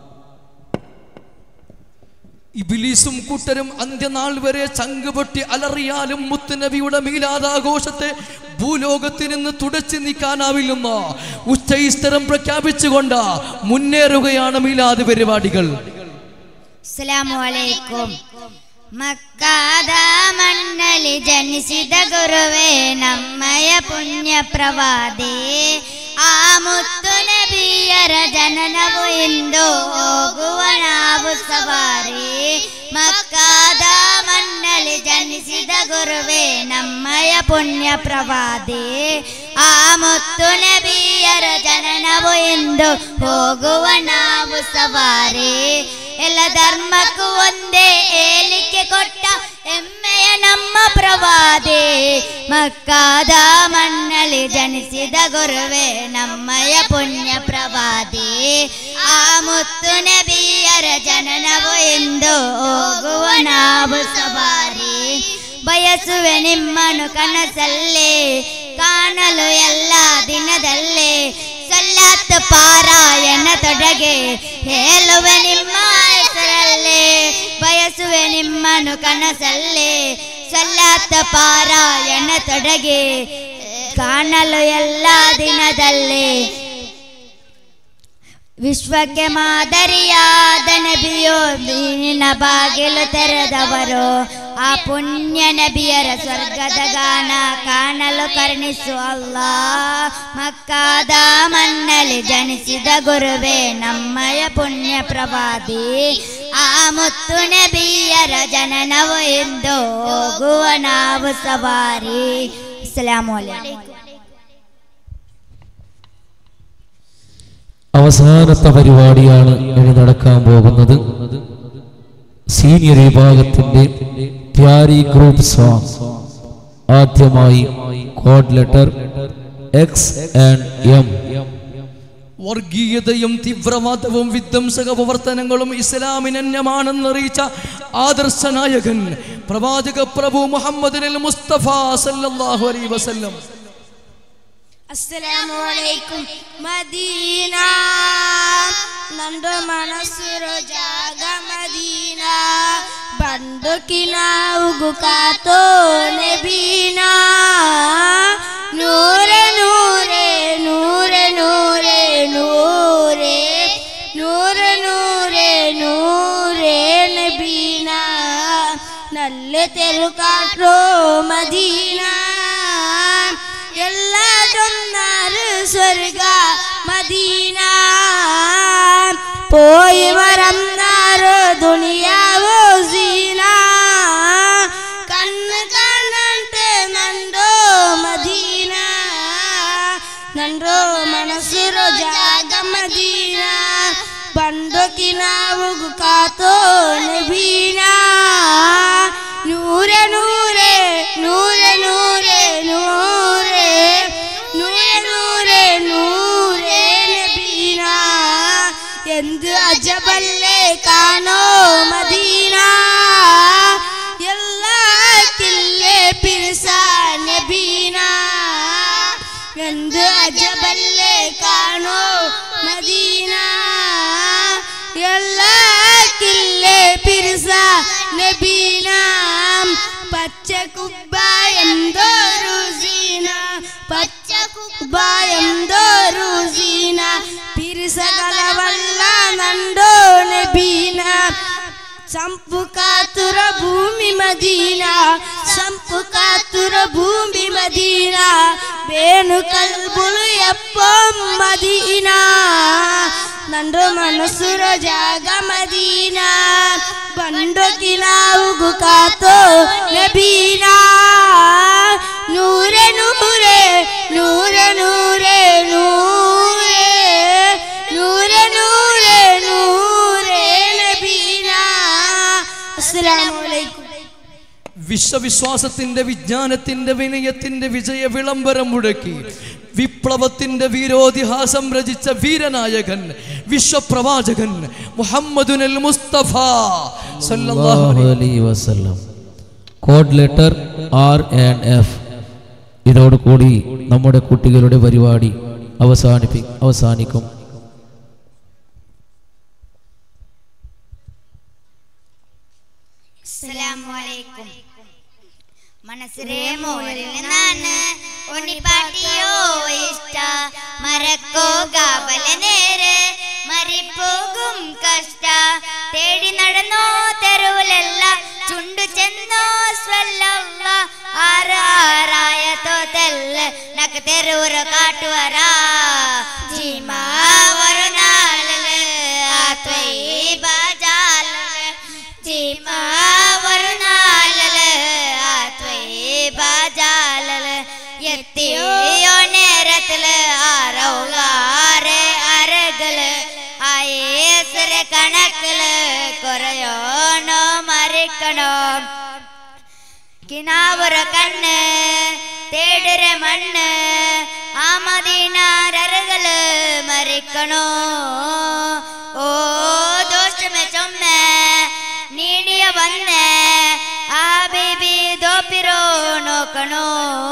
ഇബിലീസും കൂട്ടരും അന്ത്യനാൾ വരെ ചങ്കുപൊട്ടി അലറിയാലും മുത്തുനബിയുടെ മീലാദാഘോഷത്തെ ഭൂലോകത്തിൽ നിന്ന് തുടച്ചു നീക്കാനാവില്ലെന്ന് ഉച്ചൈസ്തരം പ്രഖ്യാപിച്ചുകൊണ്ട് മുന്നേറുകയാണ് മീലാദ് പരിപാടികൾ അസ്സലാമു അലൈക്കും മക്കാದ ಮಣ್ಣಲ್ಲಿ ಜನಿಸಿದ ಗುರುವೇ ನಮ್ಮಯ ಪುಣ್ಯ ಪ್ರವಾದಿ ಆ ಮುತ್ತು ನಬಿಯರ ಜನನವು ಇಂದು ಹೋಗುವ ನಾವು ಸವಾರಿ ಮಕ್ಕಾದ ಮಣ್ಣಲ್ಲಿ ಜನಿಸಿದ ಗುರುವೇ ನಮ್ಮಯ ಪುಣ್ಯ ಪ್ರವಾದಿ ಆ ಮುತ್ತು ನಬಿಯರ ಜನನವು ಇಂದು ಹೋಗುವ ನಾವು ಸವಾರಿ ಎಲ್ಲ ಧರ್ಮಕ್ಕೂ ಒಂದೇ ಏಳಿಕೆ ಕೊಟ್ಟ ಹೆಮ್ಮೆಯ ನಮ್ಮ ಪ್ರವಾದಿ ಮಕ್ಕಾದ ಮಣ್ಣಲ್ಲಿ ಜನಿಸಿದ ಗುರುವೇ ನಮ್ಮಯ ಪುಣ್ಯ ಪ್ರವಾದಿ ಆ ಮುತ್ತು ನಬಿಯರ ಜನನವು ಎಂದು ಹೋಗುವ ನಾವು ಸವಾರಿ ಬಯಸುವೆ ನಿಮ್ಮನು ಕನಸಲ್ಲೇ ಕಾಣಲು ಎಲ್ಲ ದಿನದಲ್ಲೇ ಸಲ್ಲತ್ತು ಪಾರಾಯಣ ತೊಡಗೆ ಹೇಳುವೆ ನಿಮ್ಮ ಹೆಸರಲ್ಲೇ ಬಯಸುವೆ ನಿಮ್ಮನು ಕನಸಲ್ಲೇ ಸಲ್ಲತ್ತ ಪಾರಾಯಣ ತೊಡಗೆ ಕಾಣಲು ಎಲ್ಲ ದಿನದಲ್ಲೇ ವಿಶ್ವಕ್ಕೆ ಮಾದರಿಯಾದ ನಬಿಯೋ ನಿನ್ನ ಬಾಗಿಲು ತೆರೆದವರು ಆ ಪುಣ್ಯ ನಬಿಯರ ಸ್ವರ್ಗದ ಗಾನ ಕಾಣಲು ಕರುಣಿಸು ಅಲ್ಲ ಮಕ್ಕಾದ ಮಣ್ಣಲ್ಲಿ ಜನಿಸಿದ ಗುರುವೇ ನಮ್ಮಯ ಪುಣ್ಯ ಪ್ರವಾದಿ ಆ ಮುತ್ತು ನಬಿಯರ ಜನನವು ಎಂದು ಹೋಗುವ ನಾವು ಸವಾರಿ ಅಸ್ಸಲಾಮು ಅಲೈಕುಂ അവസാനത്തെ പരിപാടിയാണ് ഇനി നടക്കാൻ പോകുന്നത് സീനിയർ വിഭാഗത്തിന്റെ പ്യാരി ഗ്രൂപ്പ് സോങ് ആദ്യമായി code letter X and M വർഗീയതയും തീവ്രവാദവും വിധ്വംസക പ്രവർത്തനങ്ങളും ഇസ്ലാമിനന്യമാണെന്നറിയിച്ച ആദർശ നായകൻ പ്രവാചക പ്രഭു മുഹമ്മദ് മുസ്തഫ സല്ലല്ലാഹു അലൈഹി വസല്ലം ಅಸ್ಸಲಾಮು ಅಲೈಕುಂ ಮದೀನಾ ನಂದು ಮನಸ್ಸಿರೋ ಜಾಗ ಮದೀನಾ ಬಂದುಕಿನ ಉಗುಕಾತೋ ನೆಬೀನಾ ನೂರೆ ನೂರೆ ನೂರೆ ನೂರೆ ನೂರೆ ನೂರೆ ನೂರೆ ನೂರೆ ನಬೀನಾ ನಲ್ಲೆ തെരുക്കാട്ടോ മദീന എല്ലാ ചൊന്നാറ് സ്വർഗ മദീന പോയി മറന്നാറ് ദുനിയാവോ സീന കണ്ണ് കാണട്ടെ നണ്ടോ മദീന നണ്ടോ മനസ്സിರೋ ಜಾಗ ಮದೀನ ಬಂದೋಕಿ ನಾವು ಕಾತೋ ನಬೀನ ನೂರೆ ನೂರೆ ನೂರೆ ನೂರೆ ನೂರೆ ನೂರೆ ನೂರೆ ನೂರೆ ನಬೀನ ಎಂದು ಅಜಬಲ್ಲೆ ಕಾಣೋ ಮದೀನ ಎಲ್ಲ ಕಿಲ್ಲೆ ಪಿರ್ಸ ನಬೀನ ಎಂದು ಅಜಬಲ್ಲೆ ಕಾಣೋ ಮದೀನ ಎಲ್ಲ ಕಿಲ್ಲೆ ಪಿರ್ಸ ನಬೀನ പച്ച കുബ്ബായെന്തോരു സീന പച്ച കുബ്ബായെന്തോരു സീന പിരിസകലവല്ല നണ്ടോ നബീന ചമ്പു കാത്ത ಕಾತುರ ಭೂಮಿ ಮದೀನ ಸಂಪು ಕಾತುರ ಭೂಮಿ ಮದೀನ ಬೇನು ಕಲ್ಬುಲು ಎಪ್ಪ ಮದೀನ ನಂದು ಮನಸ್ಸುರ ಜಾಗ ಮದೀನ ಬಂಡೊಕಿನ ಉಗು ಕಾತೋ ನಬೀನ ನೂರೆ ನೂರೆ ನೂರೆ ನೂರೆ ನೂರೆ നൂറെ നൂറെ നൂറെ നബീന അസ്സലാമു അലൈക്കും വിശ്വവിശ്വാസത്തിന്റെ വിജ്ഞാനത്തിന്റെ വിനയത്തിന്റെ വിജയ വിളംബരം മുഴക്കി വിപ്ലവത്തിന്റെ വീരോതിഹാസം രചിച്ച വീരനായകൻ വിശ്വപ്രവാചകൻ മുഹമ്മദുൽ മുസ്തഫ സല്ലല്ലാഹു അലൈഹി അലൈഹി വസല്ലം code letter R and F ഇതോടുകൂടി നമ്മുടെ കുട്ടികളുടെ പരിപാടി അവസാനിപ്പി അവസാനിക്കും അസ്സലാമലൈക്കും മനസ്സിലെ മോരിൽ നിന്നാണ് ഉണ്ണിപ്പാട്ടിയോ ഇഷ്ട മരക്കോ കാവല നേരെ മരിപ്പോകും കഷ്ട തേടി നടന്നോ തെരുവിലല്ല ചുണ്ടു ചെന്നോ സ്വല്ലല്ല ആറാറായ തോതല്ല നക്ക് തെരുവുര കാട്ടുവരാ ജീമാ ഒരു നാളില് ആ ത്വയ്ബ ജാലല് ജീമാ ഒരു നാളില് ആ ത്വയ്ബ ജാലല് എത്തിയോ നേരത്തില് ആറൗകാറ് അരകള് ആയേസര കണക്കില് കുറയോണോ മറിക്കണോ കിനാവുറ കണ്ണ് തേടുര മണ്ണ് ആ മദീനാരകള് മറിക്കണോ ഓ ദോഷമ ചൊമ്മ നീടിയ വന്ന് ആ ബേബി ദോപ്പിരോ നോക്കണോ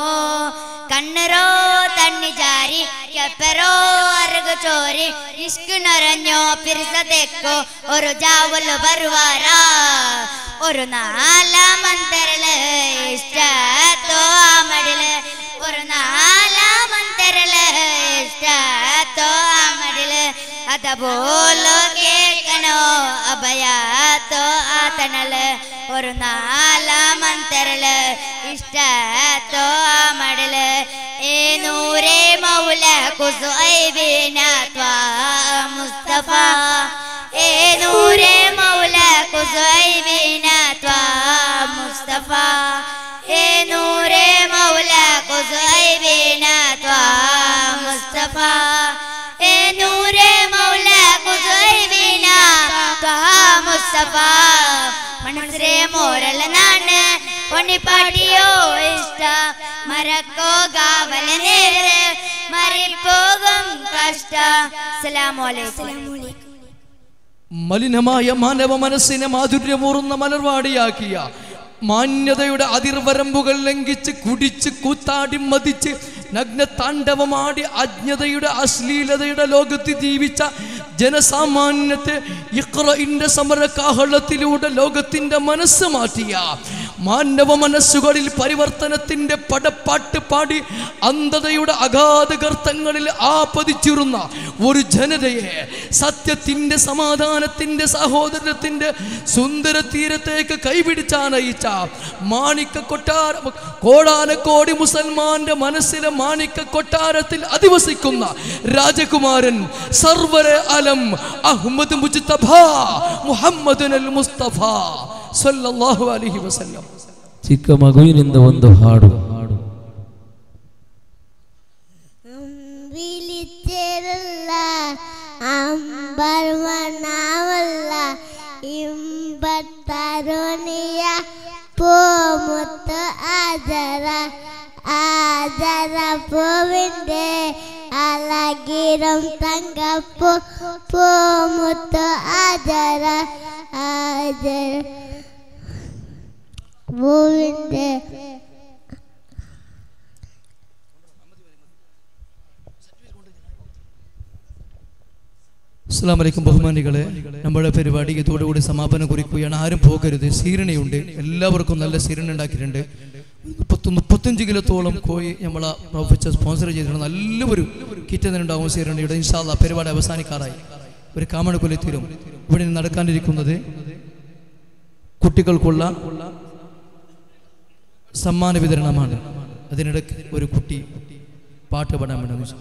കണ്ണുരോ തണ്ണി ജാരി ಕೆಪ್ಪರೋ ಅರ್ಗ ಚೋರಿ ಇಷ್ಕು ನರഞ്ഞോ പിരിസതെക്കോ ഒരു ജാവല് ബരുവാര ഒരു നാലാമന്തരല് ഇഷ്ടത്തോ ആമടില് ഒരു നാലാമന്തരല് ഇഷ്ടത്തോ ആമടില് അതപോലോ കേൾക്കണോ അഭയാത്തോ ആതണല് ഒരു നാലാമന്തരല് ഇഷ്ടത്തോ ആമടില് ഏ നൂരേ മൗല കുസുഐബിന ത്വാ മുസ്തഫ ഏ നൂരേ മൗല കുസുഐബിന ത്വാ മുസ്തഫ ഏ നൂരേ മൗല കുസുഐബിന ത്വാ മുസ്തഫ ഏ നൂരേ മൗല കുസുഐബിന ത്വാ മുസ്തഫ മനസ്സിലെ മോരല നാണ് പൊന്നിപ്പാട്ടിയോ ഇഷ്ട മരക്കോ കാവല നേര് മറിപ്പോകും കഷ്ട അസ്സലാമു മലിനമായ മാനവ മനസ്സിനെ മാധുര്യമൂറുന്ന മലർവാടിയാക്കിയ മാന്യതയുടെ അതിർവരമ്പുകൾ ലംഘിച്ച് കുടിച്ച് കൂത്താടി മതിച്ച് നഗ്ന താണ്ഡവമാടി അജ്ഞതയുടെ അശ്ലീലതയുടെ ലോകത്ത് ജീവിച്ച ജനസാമാന്യത്തെ ഇക്രയിന്റെ സമരകാഹളത്തിലൂടെ ലോകത്തിന്റെ മനസ്സ് മാറ്റിയ മാനവ മനസ്സുകളിൽ പരിവർത്തനത്തിന്റെ പടപ്പാട്ട് പാടി അന്ധതയുടെ അഗാധ ഗർത്തങ്ങളിൽ ആപതിച്ചിരുന്ന ഒരു ജനതയെ സത്യത്തിന്റെ സമാധാനത്തിന്റെ സഹോദരത്തിന്റെ സുന്ദര തീരത്തേക്ക് കൈപിടിച്ചാനയിച്ച മാണിക്ക കൊട്ടാര കോടാനക്കോടി മുസൽമാന്റെ മനസ്സിലെ മാണിക്ക കൊട്ടാരത്തിൽ അധിവസിക്കുന്ന രാജകുമാരൻ സർവര അലം അഹ്മദ് മുജ്തഫ മുഹമ്മദ് മുസ്തഫ സല്ലല്ലാഹു അലൈഹി ವಸಲ್ಲಂ ಚಿಕ್ಕ ಮಗುವಿನಿಂದ ಒಂದು ಹಾಡು വിളിച്ചിരുള്ള അമ്പർമണാവല്ല ഇമ്പത്തരുണിയ പൂമുത്ത് ആചര ആചര പൂവിൻ്റെ അലകിരം തങ്കപ്പൂ പൂമുത്ത് ആചര ആചര പൂവിൻ്റെ അസ്സാം വലൈക്കും ബഹുമാനികളെ നമ്മുടെ പരിപാടി ഇതോടുകൂടി സമാപനം കുറിക്കുകയാണ് ആരും പോകരുത് സീരണയുണ്ട് എല്ലാവർക്കും നല്ല സീരണ ഉണ്ടാക്കിയിട്ടുണ്ട് മുപ്പത്തി മുപ്പത്തഞ്ച് കിലോത്തോളം കോഴി നമ്മളെ പ്രൊഫസർ സ്പോൺസർ ചെയ്തിട്ടുണ്ട് നല്ലൊരു കിറ്റ് തന്നെ ഉണ്ടാവും സീരണയുടെ ഇൻഷാല്ല പരിപാടി അവസാനിക്കാറായി ഒരു കാമണ കൊലത്തിരും ഇവിടെ നിന്ന് നടക്കാനിരിക്കുന്നത് കുട്ടികൾക്കുള്ള സമ്മാന വിതരണമാണ് അതിനിടയ്ക്ക് ഒരു കുട്ടി പാട്ട് പാടാൻ വേണ്ടി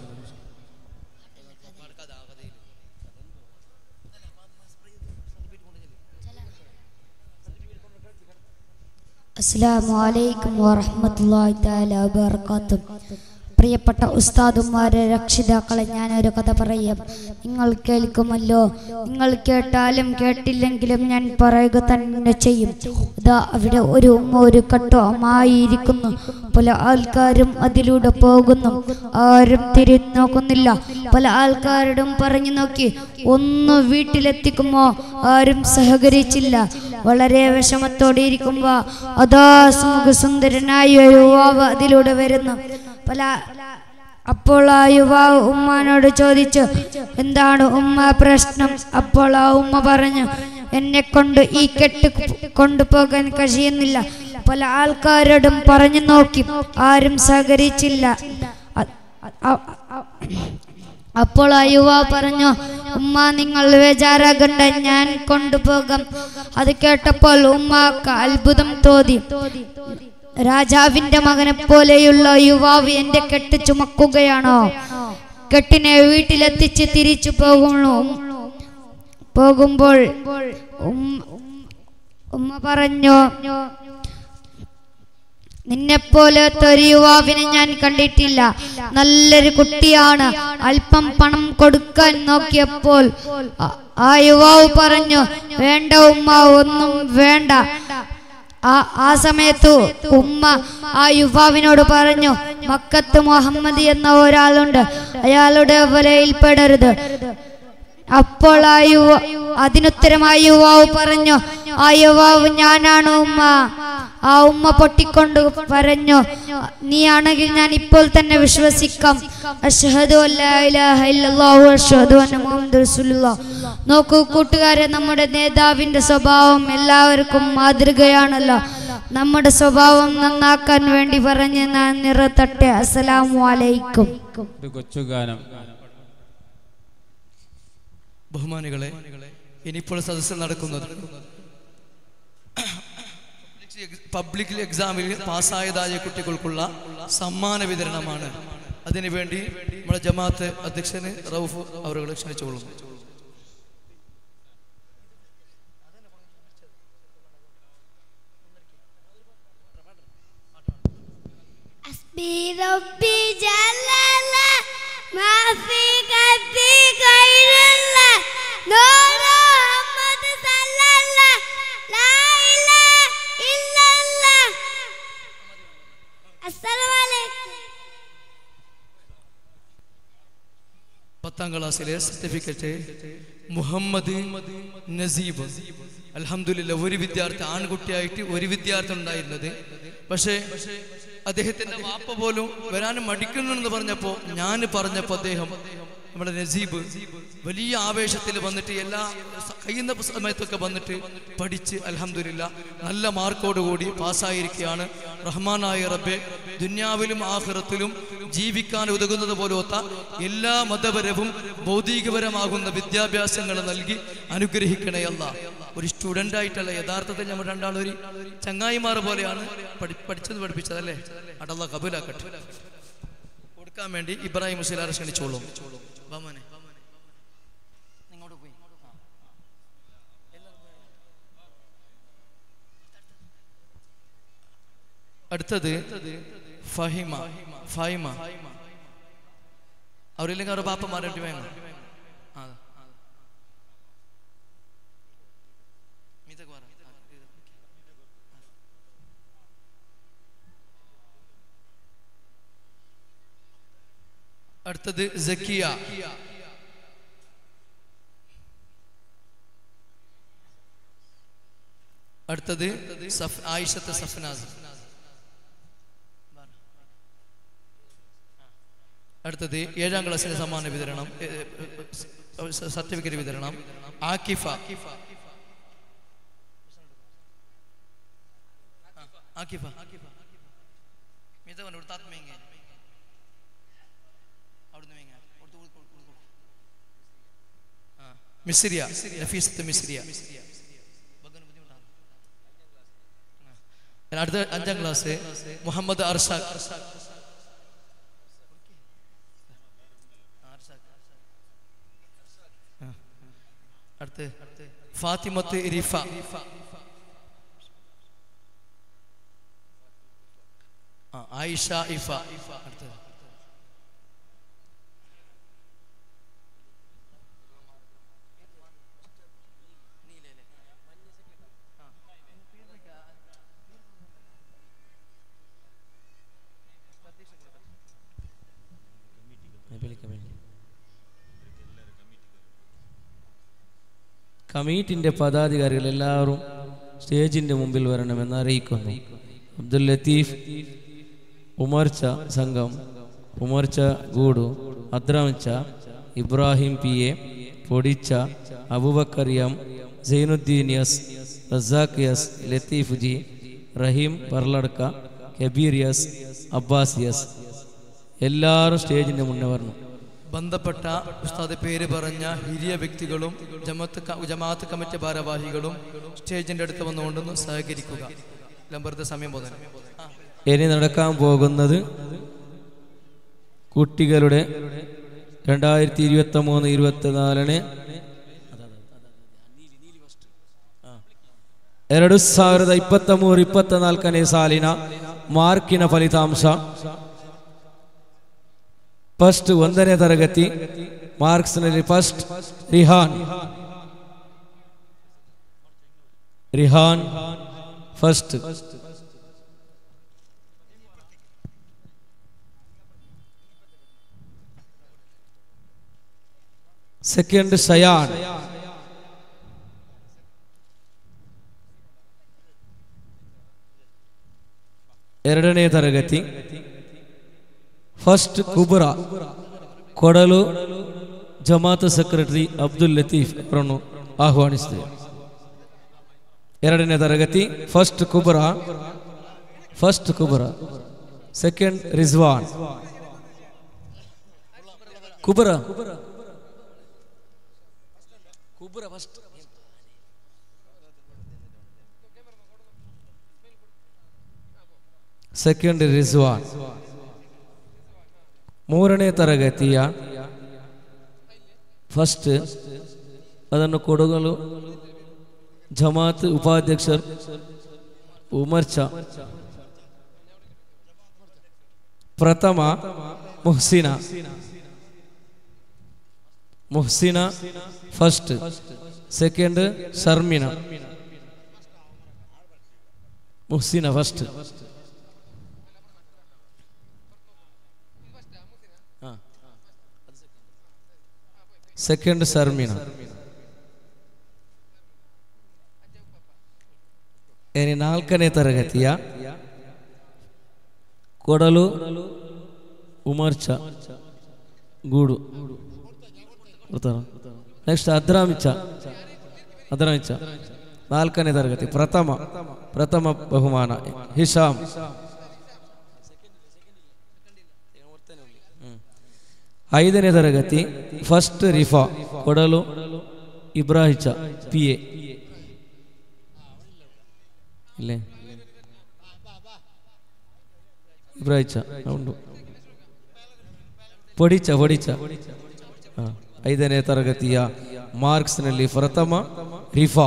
അസ്സാം വലൈക്കും വറഹമത്തല്ലാഹി തആല വബറകാതുഹു പ്രിയപ്പെട്ട ഉസ്താദുമാരെ രക്ഷിതാക്കളെ ഞാനൊരു കഥ പറയാം നിങ്ങൾ കേൾക്കുമല്ലോ നിങ്ങൾ കേട്ടാലും കേട്ടില്ലെങ്കിലും ഞാൻ പറയുക തന്നെ ചെയ്യും ഇതാ അവിടെ ഒരു ഉമ്മ ഒരു കട്ടമായിരിക്കുന്നു പല ആൾക്കാരും അതിലൂടെ പോകുന്നു ആരും തിരിഞ്ഞു നോക്കുന്നില്ല പല ആൾക്കാരോടും പറഞ്ഞു നോക്കി ഒന്ന് വീട്ടിലെത്തിക്കുമോ ആരും സഹകരിച്ചില്ല വളരെ വിഷമത്തോടെ ഇരിക്കുമ്പോ അതാ സുമുഖസുന്ദരനായ ഒരു യുവാവ് അതിലൂടെ വരുന്നു പല അപ്പോൾ ആ യുവാവ് ഉമ്മാനോട് ചോദിച്ചു എന്താണ് ഉമ്മ പ്രശ്നം അപ്പോൾ ആ ഉമ്മ പറഞ്ഞു എന്നെ കൊണ്ട് ഈ കെട്ട് കൊണ്ടുപോകാൻ കഴിയുന്നില്ല പല ആൾക്കാരോടും പറഞ്ഞു നോക്കി ആരും സഹകരിച്ചില്ല അ- അ- അ- അപ്പോൾ ആ യുവാവ് പറഞ്ഞു ഉമ്മ നിങ്ങൾ ബേജാറാകണ്ട ഞാൻ കൊണ്ടുപോകാം അത് കേട്ടപ്പോൾ ഉമ്മക്ക് അത്ഭുതം തോന്നി രാജാവിന്റെ മകനെ പോലെയുള്ള യുവാവ് എന്റെ കെട്ട് ചുമക്കുകയാണോ കെട്ടിനെ വീട്ടിലെത്തിച്ച് തിരിച്ചു പോകുന്നു പോകുമ്പോൾ ഉം- ഉമ്മ പറഞ്ഞു നിന്നെപ്പോലത്തെ ഒരു യുവാവിനെ ഞാൻ കണ്ടിട്ടില്ല നല്ലൊരു കുട്ടിയാണ് അല്പം പണം കൊടുക്കാൻ നോക്കിയപ്പോൾ ആ- ആ യുവാവ് പറഞ്ഞു വേണ്ട ഉമ്മ ഒന്നും വേണ്ട ആ ആ സമയത്ത് ഉമ്മ ആ യുവാവിനോട് പറഞ്ഞു മക്കത്ത് മുഹമ്മദ് എന്ന ഒരാളുണ്ട് അയാളുടെ വലയിൽപ്പെടരുത് അപ്പോൾ ആ യുവ അതിനുത്തരമായ യുവാവ് പറഞ്ഞു ആ യുവാവ് ഞാനാണ് ഉമ്മ ആ ഉമ്മ പൊട്ടിക്കൊണ്ട് പറഞ്ഞു നീ ആണെങ്കിൽ ഞാൻ ഇപ്പോൾ തന്നെ വിശ്വസിക്കാം അഷ്ഹദു അല്ലാ ഇലാഹ ഇല്ലല്ലാഹു അഷ്ഹദു അന്ന മുഹമ്മദ് റസൂലുള്ളാഹ് നോക്കൂ കൂട്ടുകാരെ നമ്മുടെ നേതാവിന്റെ സ്വഭാവം എല്ലാവർക്കും മാതൃകയാണല്ലോ നമ്മുടെ സ്വഭാവം നന്നാക്കാൻ വേണ്ടി പറഞ്ഞ് ഞാൻ നിറത്തട്ടെ അസ്സലാമു അലൈക്കും ഒരു കൊച്ചു ഗാനം ബഹുമാനികളെ ഇനിയിപ്പോൾ സദസ്സിൽ നടക്കുന്നത് പബ്ലിക് എക്സാമിൽ പാസ്സായതായ കുട്ടികൾക്കുള്ള സമ്മാന വിതരണമാണ് അതിനുവേണ്ടി നമ്മുടെ ജമാഅത്ത് അധ്യക്ഷന് റൌഫ് അവരുടെ ക്ഷണിച്ചുകൊള്ളുന്നു حسبي ربي جل الله ما في قلبي غير الله نور محمد صلى الله لا إله إلا الله السلام عليكم പത്താം ക്ലാസ്സിലെ സർട്ടിഫിക്കറ്റ് മുഹമ്മദ് നസീബ് അൽഹംദുലില്ല ഒരു വിദ്യാർത്ഥി ആൺകുട്ടിയായിട്ട് ഒരു വിദ്യാർത്ഥി ഉണ്ടായിരുന്നത് പക്ഷേ അദ്ദേഹത്തിന്റെ വാപ്പ പോലും വരാനും മടിക്കുന്നുണ്ടെന്ന് പറഞ്ഞപ്പോ ഞാൻ പറഞ്ഞപ്പോ അദ്ദേഹം നമ്മുടെ നസീബ് വലിയ ആവേശത്തിൽ വന്നിട്ട് എല്ലാ സ- കഴിയുന്ന സമയത്തൊക്കെ വന്നിട്ട് പഠിച്ച് അൽഹംദുലില്ല നല്ല മാർക്കോടുകൂടി പാസ്സായിരിക്കുകയാണ് റഹ്മാനായ റബ്ബെ ദുന്യാവിലും ആഹ്റത്തിലും ജീവിക്കാൻ ഉതകുന്നത് പോലത്തെ എല്ലാ മതപരവും ഭൗതികപരമാകുന്ന വിദ്യാഭ്യാസങ്ങൾ നൽകി അനുഗ്രഹിക്കണേ അല്ല ഒരു സ്റ്റുഡൻ്റ് ആയിട്ടല്ല യഥാർത്ഥത്തിൽ നമ്മൾ രണ്ടാളും ഒരു ചങ്ങായിമാർ പോലെയാണ് പഠി പഠിച്ചത് പഠിപ്പിച്ചതല്ലേ അടല്ല കബൂലാക്കട്ടെ കൊടുക്കാൻ വേണ്ടി ഇബ്രാഹിം മുസ്ലിയാറെ ക്ഷണിച്ചോളൂ വാ മോനെ. അടുത്തത് ഫഹിമ ഫഹിമ അവരില്ലെങ്കിൽ അവരുടെ ബാപ്പമാരെ വേണം ആ ആ. മീതക്ക് പറ. ആ, ഇത്. അടുത്തത് സക്കിയ അടുത്തത് സഫ് ആയിഷത്ത് സഫ്നാസ് അടുത്തത് ഏഴാം ക്ലാസ്സിലെ സമ്മാന വിതരണം സർട്ടിഫിക്കറ്റ് വിതരണം ആക്കിഫ ആക്കിഫ മിത കൊണ്ട് ഇവിടെ താത്ത് മേങ്ങ അവിടുന്ന് മേങ്ങ കൊടുത്തു കൊടുത്തു കൊടുത്തു കൊടുത്തു ആ മിസ്രിയ നഫീസത്ത് മിസ്രിയ ബഗ്ഗന് ബുദ്ധിമുട്ടാണ് അടുത്ത അഞ്ചാം ക്ലാസ് മുഹമ്മദ് അർഷാഖ് ആ. അടുത്ത് ഫാത്തിമത്ത് റിഫ ആ, ആയിഷ ഇഫ അടുത്ത് കമ്മിറ്റിൻ്റെ പദാധികാരികൾ എല്ലാവരും സ്റ്റേജിൻ്റെ മുമ്പിൽ വരണമെന്ന് അറിയിക്കുന്നു അബ്ദുൽ ലത്തീഫ് ഉമർച്ച സംഘം ഉമർച്ച ഗൂഡു അദ്രാമിച്ച ഇബ്രാഹിം പി എ പൊടിച്ച Abubakar M Zainuddin S Razaq S Latheef G Raheem പർലടക്ക കബീർ യസ് അബ്ബാസ് യസ് എല്ലാവരും സ്റ്റേജിൻ്റെ മുന്നേ വരണം ബന്ധപ്പെട്ട ഉസ്താദ് പേര് പറഞ്ഞ ഹിരിയ വ്യക്തികളും ജമാഅത്ത് ക- ജമാഅത്ത് കമ്മിറ്റി ഭാരവാഹികളും സ്റ്റേജിന്റെ അടുത്ത് വന്നുകൊണ്ടൊന്ന് സഹകരിക്കുക ലംബർത്തെ സമയം പോലെ ഇനി നടക്കാൻ പോകുന്നത് കുട്ടികളുടെ രണ്ടായിരത്തി ഇരുപത്തി മൂന്ന് ഇരുപത്തിനാലിന് ಎರಡು ಸಾವಿರದ ಇಪ್ಪತ್ತ ಮೂರು ಇಪ್ಪತ್ತ ನಾಲ್ಕನೇ ಸಾಲಿನ ಮಾರ್ಕಿನ ಫಲಿತಾಂಶ ಫಸ್ಟ್ ಒಂದನೇ ತರಗತಿ ಮಾರ್ಕ್ಸ್ನಲ್ಲಿ first Rihan Rihan first second Shayan ಎರಡನೇ ತರಗತಿ ಫಸ್ಟ್ ಕುಬುರ ಕೊಡಲು ಜಮಾತ್ ಸೆಕ್ರೆಟರಿ ಅಬ್ದುಲ್ ಲತೀಫ್ ಅವರನ್ನು ಆಹ್ವಾನಿಸಿದೆ ಎರಡನೇ ತರಗತಿ first Kubra first Kubra second Rizwan Kubra Kubra first second Rizwan ಮೂರನೇ ತರಗತಿಯ ಫಸ್ಟ್ ಅದನ್ನು ಕೊಡಗಲು ಜಮಾತ್ ಉಪಾಧ್ಯಕ್ಷರು ಉಮರ್ಚ ಪ್ರಥಮ Muhsina Muhsina first second Sharmina Muhsina first second Sharmina ಇനി ನಾಲ್ಕನೇ ತರಗತಿಯ ಕೊಡಲು ಉಮರ್ಚ ಗೂಡು ನೆಕ್ಸ್ಟ್ ಅದ್ರಾಮಿಚ ಅದ್ರಾಮಿಚ ನಾಲ್ಕನೇ ತರಗತಿ ಪ್ರಥಮ ಪ್ರಥಮ ಬಹುಮಾನ ಹಿಶಾಮ್ ಹ್ಮ್. ಐದನೇ ತರಗತಿ ಫಸ್ಟ್ ರಿಫಾ ಕೊಡಲು ಇಬ್ರಾಹಿಚ ಪಿ ಎ ಇಲ್ಲೇ ಇಬ್ರಾಹಿಚ ಉಂಟು ಪೊಡಿಚ ಪೊಡಿಚ ಹಾ. ಐದನೇ ತರಗತಿಯ ಮಾರ್ಕ್ಸ್ನಲ್ಲಿ ಪ್ರಥಮ ರಿಫಾ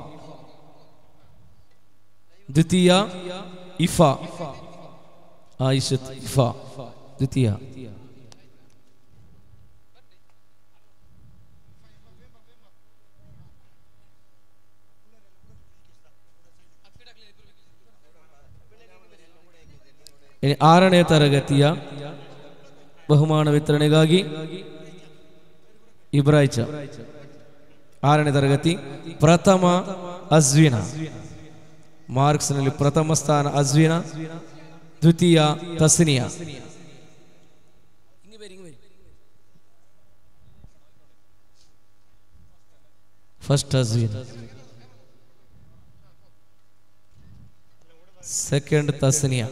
ದ್ವಿತೀಯ ಇಫಾ ಆಯಿಷತ್ ಇಫಾ ದ್ವಿತೀಯ ಇನ್ನು ಆರನೇ ತರಗತಿಯ ಬಹುಮಾನ ವಿತರಣೆಗಾಗಿ ಇಬ್ರಾಯ್ಚ ಆರನೇ ತರಗತಿ ಪ್ರಥಮ ಅಜ್ವಿನ ಮಾರ್ಕ್ಸ್ನಲ್ಲಿ ಪ್ರಥಮ ಸ್ಥಾನ ಅಜ್ವಿನ ದ್ವಿತೀಯ ತಸ್ನಿಯ ಫಸ್ಟ್ ಅಜ್ವಿನ ಸೆಕೆಂಡ್ ತಸ್ನಿಯ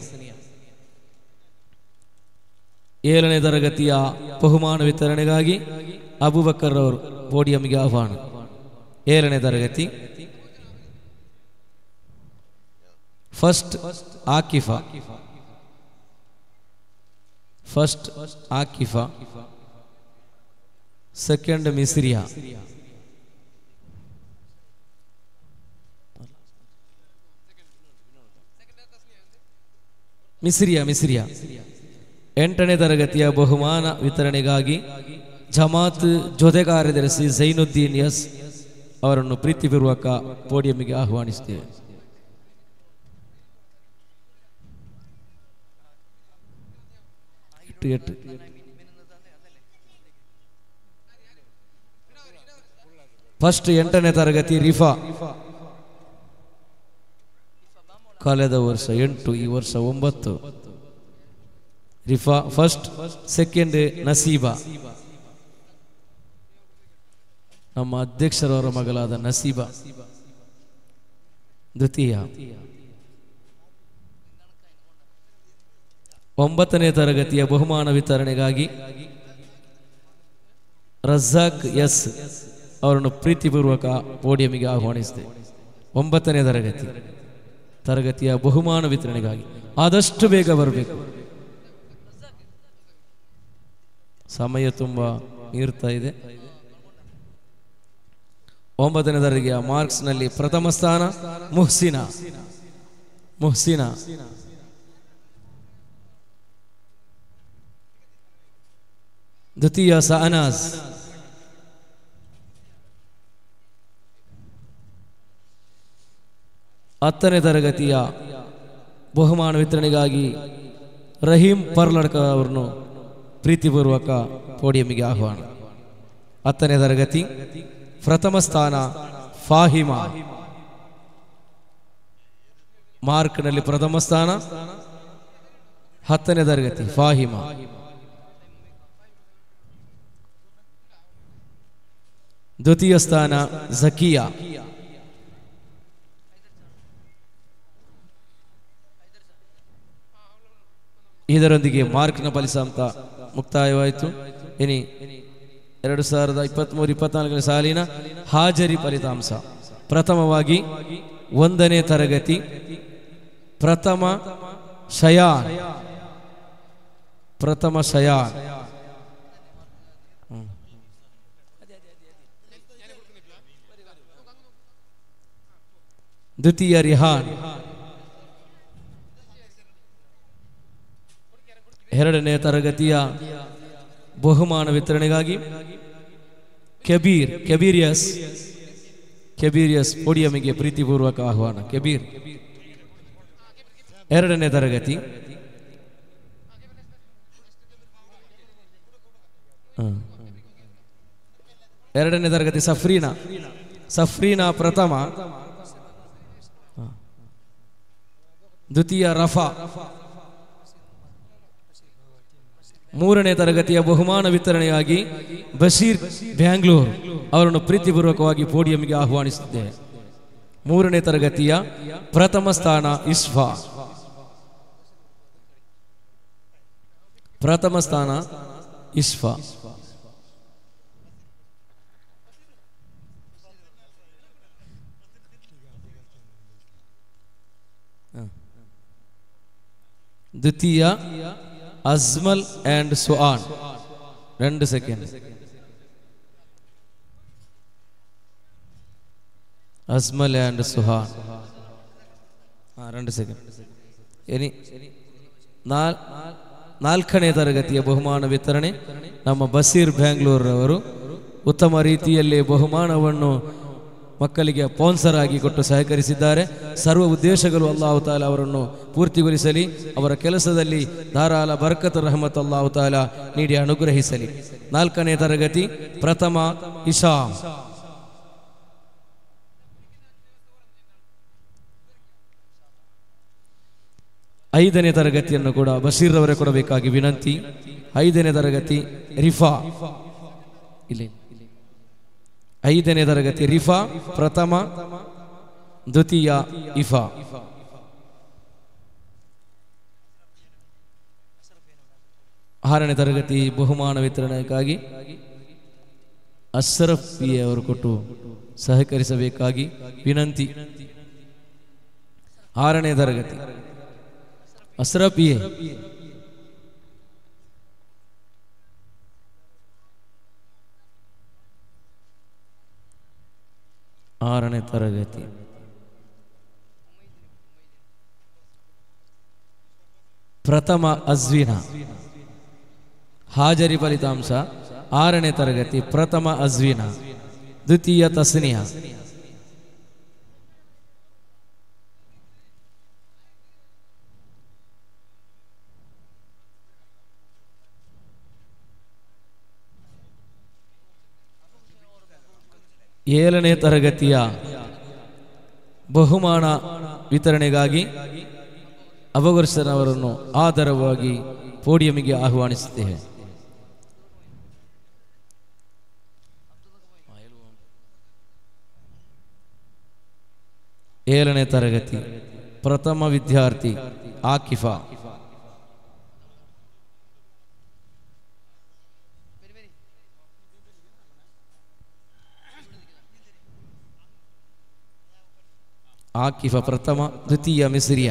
ಏಳನೇ ತರಗತಿಯ ಬಹುಮಾನ ವಿತರಣೆಗಾಗಿ ಅಬುಬಕರ್ ಅವರು ಪೋಡಿಯಂಗೆ ಆಹ್ವಾನ ಏಳನೇ ತರಗತಿ first Akifa first Akifa second Misriya Misriya Misriya ಎಂಟನೇ ತರಗತಿಯ ಬಹುಮಾನ ವಿತರಣೆಗಾಗಿ ಜಮಾತ್ ಜೊತೆ ಕಾರ್ಯದರ್ಶಿ ಜೈನುದ್ದೀನ್ ಎಸ್ ಅವರನ್ನು ಪ್ರೀತಿಪೂರ್ವಕ ಪೋಡಿಯಂಗೆ ಆಹ್ವಾನಿಸುತ್ತೇವೆ ಎಟ್ಟು ಎಟ್ಟು ಫಸ್ಟ್ ಎಂಟನೇ ತರಗತಿ ರಿಫಾ ಕಳೆದ ವರ್ಷ ಎಂಟು ಈ ವರ್ಷ ಒಂಬತ್ತು ರಿಫಾ ಫಸ್ಟ್ ಸೆಕೆಂಡ್ ನಸೀಬಾ ನಮ್ಮ ಅಧ್ಯಕ್ಷರವರ ಮಗಳಾದ ನಸೀಬಾ ದ್ವಿತೀಯ ಒಂಬತ್ತನೇ ತರಗತಿಯ ಬಹುಮಾನ ವಿತರಣೆಗಾಗಿ ರಜಾಕ್ ಎಸ್ ಅವರನ್ನು ಪ್ರೀತಿಪೂರ್ವಕ ಪೋಡಿಯಂಗೆ ಆಹ್ವಾನಿಸಿದೆ ಒಂಬತ್ತನೇ ತರಗತಿ ತರಗತಿಯ ಬಹುಮಾನ ವಿತರಣೆಗಾಗಿ ಆದಷ್ಟು ಬೇಗ ಬರಬೇಕು ಸಮಯ ತುಂಬಾ ಮೀರ್ತಾ ಇದೆ ಒಂಬತ್ತನೇ ತರಗತಿಯ ಮಾರ್ಕ್ಸ್ನಲ್ಲಿ ಪ್ರಥಮ ಸ್ಥಾನ ಮುಹ್ಸಿನ ಮುಹ್ಸಿನ ದ್ವಿತೀಯ ಸಹನಾಜ್ ಹತ್ತನೇ ತರಗತಿಯ ಬಹುಮಾನ ವಿತರಣೆಗಾಗಿ ರಹೀಂ ಪರ್ಲಡ್ಕ ಅವರನ್ನು ಪ್ರೀತಿಪೂರ್ವಕ ಪೋಡಿಯಂಗೆ ಆಹ್ವಾನ ಹತ್ತನೇ ತರಗತಿ ಪ್ರಥಮ ಸ್ಥಾನ ಫಾಹಿಮಾ ಮಾರ್ಕ್ನಲ್ಲಿ ಪ್ರಥಮ ಸ್ಥಾನ ಹತ್ತನೇ ತರಗತಿ ಫಾಹಿಮಾ ದ್ವಿತೀಯ ಸ್ಥಾನ ಝಕಿಯಾ ಇದರೊಂದಿಗೆ ಮಾರ್ಕ್ನ ಫಲಿತಾಂಶ ಮುಕ್ತಾಯವಾಯಿತು ಇನಿ ಎರಡು ಸಾವಿರದ ಇಪ್ಪತ್ತ್ಮೂರು ಇಪ್ಪತ್ನಾಲ್ಕನೇ ಸಾಲಿನ ಹಾಜರಿ ಫಲಿತಾಂಶ ಪ್ರಥಮವಾಗಿ ಒಂದನೇ ತರಗತಿ ಪ್ರಥಮ ಶಯಾನ್ ಪ್ರಥಮ ಶಯಾನ್ ಹ್ಮ್. ದ್ವಿತೀಯ ರಿಹಾನ್ ಎರಡನೇ ತರಗತಿಯ ಬಹುಮಾನ ವಿತರಣೆಗಾಗಿ ಕೆಬೀರ್ ಕೆಬೀರಿಯಸ್ ಕೆಬೀರಿಯಸ್ ಪೋಡಿಯಮಿಗೆ ಪ್ರೀತಿಪೂರ್ವಕ ಆಹ್ವಾನ ಕೆಬೀರ್ ಎರಡನೇ ತರಗತಿ ಹ. ಎರಡನೇ ತರಗತಿ ಸಫ್ರೀನಾ ಸಫ್ರೀನಾ ಪ್ರಥಮ ಹ. ದ್ವಿತೀಯ ರಫಾ ಮೂರನೇ ತರಗತಿಯ ಬಹುಮಾನ ವಿತರಣೆಯಾಗಿ ಬಶೀರ್ ಬ್ಯಾಂಗ್ಳೂರ್ ಅವರನ್ನು ಪ್ರೀತಿಪೂರ್ವಕವಾಗಿ ಪೋಡಿಯಂಗೆ ಆಹ್ವಾನಿಸುತ್ತಿದ್ದೇವೆ ಮೂರನೇ ತರಗತಿಯ ಪ್ರಥಮ ಸ್ಥಾನ ಇಸ್ಫಾ ಪ್ರಥಮ ಸ್ಥಾನ ಇಸ್ಫಾ ಹ. ദ്വിതീയ അസ്മൽ ആൻഡ് സുആൻ രണ്ട് സെക്കൻഡ് അസ്മൽ ആൻഡ് സുഹാൻ ആ രണ്ട് സെക്കൻഡ് ഇനി ನಾಲ್ ನಾಲ್ಕನೇ ತರಗತಿಯ ಬಹುಮಾನ ವಿತರಣೆ ನಮ್ಮ ಬಸೀರ್ ಬ್ಯಾಂಗ್ಳೂರವರು ಉತ್ತಮ ರೀತಿಯಲ್ಲಿ ಬಹುಮಾನವನ್ನು ಮಕ್ಕಳಿಗೆ ಸ್ಪಾನ್ಸರ್ ಆಗಿ ಕೊಟ್ಟು ಸಹಕರಿಸಿದ್ದಾರೆ ಸರ್ವ ಉದ್ದೇಶಗಳು ಅಲ್ಲಾಹು ತಾಲ ಅವರನ್ನು ಪೂರ್ತಿಗೊಳಿಸಲಿ ಅವರ ಕೆಲಸದಲ್ಲಿ ಧಾರಾಳ ಬರ್ಕತ್ ರಹಮತ್ ಅಲ್ಲಾಹು ತಾಲ ನೀಡಿ ಅನುಗ್ರಹಿಸಲಿ ನಾಲ್ಕನೇ ತರಗತಿ ಪ್ರಥಮ ಇಶಾಮ್ ಐದನೇ ತರಗತಿಯನ್ನು ಕೂಡ ಬಶೀರ್ ಅವರೇ ಕೊಡಬೇಕಾಗಿ ವಿನಂತಿ ಐದನೇ ತರಗತಿ ರಿಫಾ ಇಲ್ಲಿ ಐದನೇ ತರಗತಿ ರಿಫಾ ಪ್ರಥಮ ದ್ವಿತೀಯ ಇಫಾ ಆರನೇ ತರಗತಿ ಬಹುಮಾನ ವಿತರಣೆಗಾಗಿ ಅಶ್ರಫ್ ಪಿ ಅವರು ಕೊಟ್ಟು ಸಹಕರಿಸಬೇಕಾಗಿ ವಿನಂತಿ ಆರನೇ ತರಗತಿ ಅಸ್ರಪಿಯೇ ಆರನೇ ತರಗತಿ ಪ್ರಥಮ ಅಜ್ವಿನ ಹಾಜರಿ ಫಲಿತಾಂಶ ಆರನೇ ತರಗತಿ ಪ್ರಥಮ ಅಜ್ವಿನ ದ್ವಿತೀಯ ತಸ್ನಿಯ ಏಳನೇ ತರಗತಿಯ ಬಹುಮಾನ ವಿತರಣೆಗಾಗಿ ಅವಘರ್ಷನವರನ್ನು ಆದರವಾಗಿ ಪೋಡಿಯಂಗೆ ಆಹ್ವಾನಿಸುತ್ತೇವೆ ಏಳನೇ ತರಗತಿ ಪ್ರಥಮ ವಿದ್ಯಾರ್ಥಿ ಆಕಿಫಾ ಆಕಿಫ ಪ್ರಥಮ ದ್ವಿತೀಯ ಮಿಸ್ರಿಯ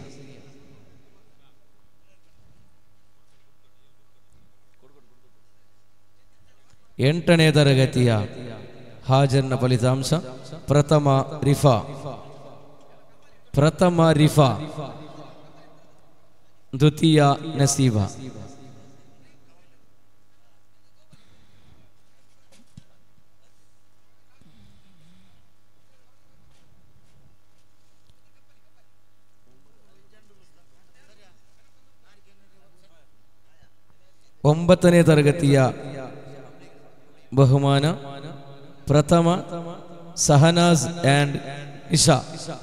ಎಂಟನೇ ತರಗತಿಯ ಹಾಜರ್ನ ಫಲಿತಾಂಶ ಪ್ರಥಮ ರಿಫಾ ಪ್ರಥಮ ರಿಫಾ ದ್ವಿತೀಯ ನಸೀಬ ಒಂಬತ್ತನೇ ತರಗತಿಯ ಬಹುಮಾನ ಪ್ರಥಮ Sahanaz and Isha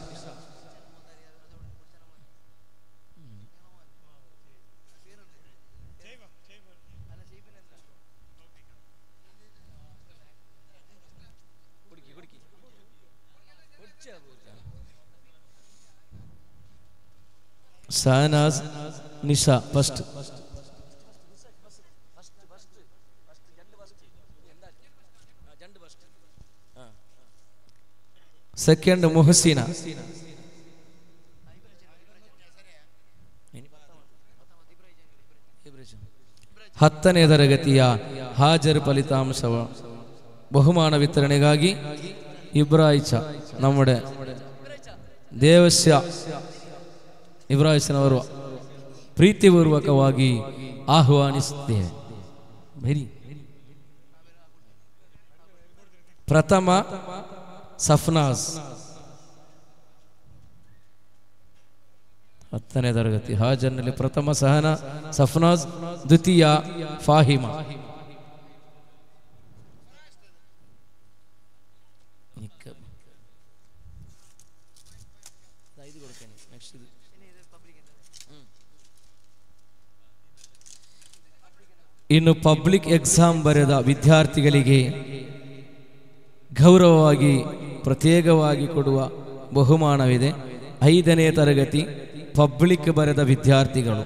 Sahanaz Nisha first second Muhasina ಹತ್ತನೇ ತರಗತಿಯ ಹಾಜರು ಫಲಿತಾಂಶ ಬಹುಮಾನ ವಿತರಣೆಗಾಗಿ ಇಬ್ರಾಯಿಚ നമ്മുടെ ದೇವಸ್ಯ ಇಬ್ರಾಹಿಸ್ನವರು ಪ್ರೀತಿಪೂರ್ವಕವಾಗಿ ಆಹ್ವಾನಿಸುತ್ತೇವೆ ಬರಿ ಪ್ರಥಮ ಸಫ್ನಾಸ್ ಹತ್ತನೇ ತರಗತಿ ಹಾಜರ್ನಲ್ಲಿ ಪ್ರಥಮ ಸಹನ ಸಫ್ನಾಜ್ ದ್ವಿತೀಯ ಫಾಹಿಮ ಇನ್ನು ಪಬ್ಲಿಕ್ ಎಕ್ಸಾಮ್ ಬರೆದ ವಿದ್ಯಾರ್ಥಿಗಳಿಗೆ ಗೌರವವಾಗಿ ಪ್ರತ್ಯೇಕವಾಗಿ ಕೊಡುವ ಬಹುಮಾನವಿದೆ ಐದನೇ ತರಗತಿ ಪಬ್ಲಿಕ್ ಬರೆದ ವಿದ್ಯಾರ್ಥಿಗಳು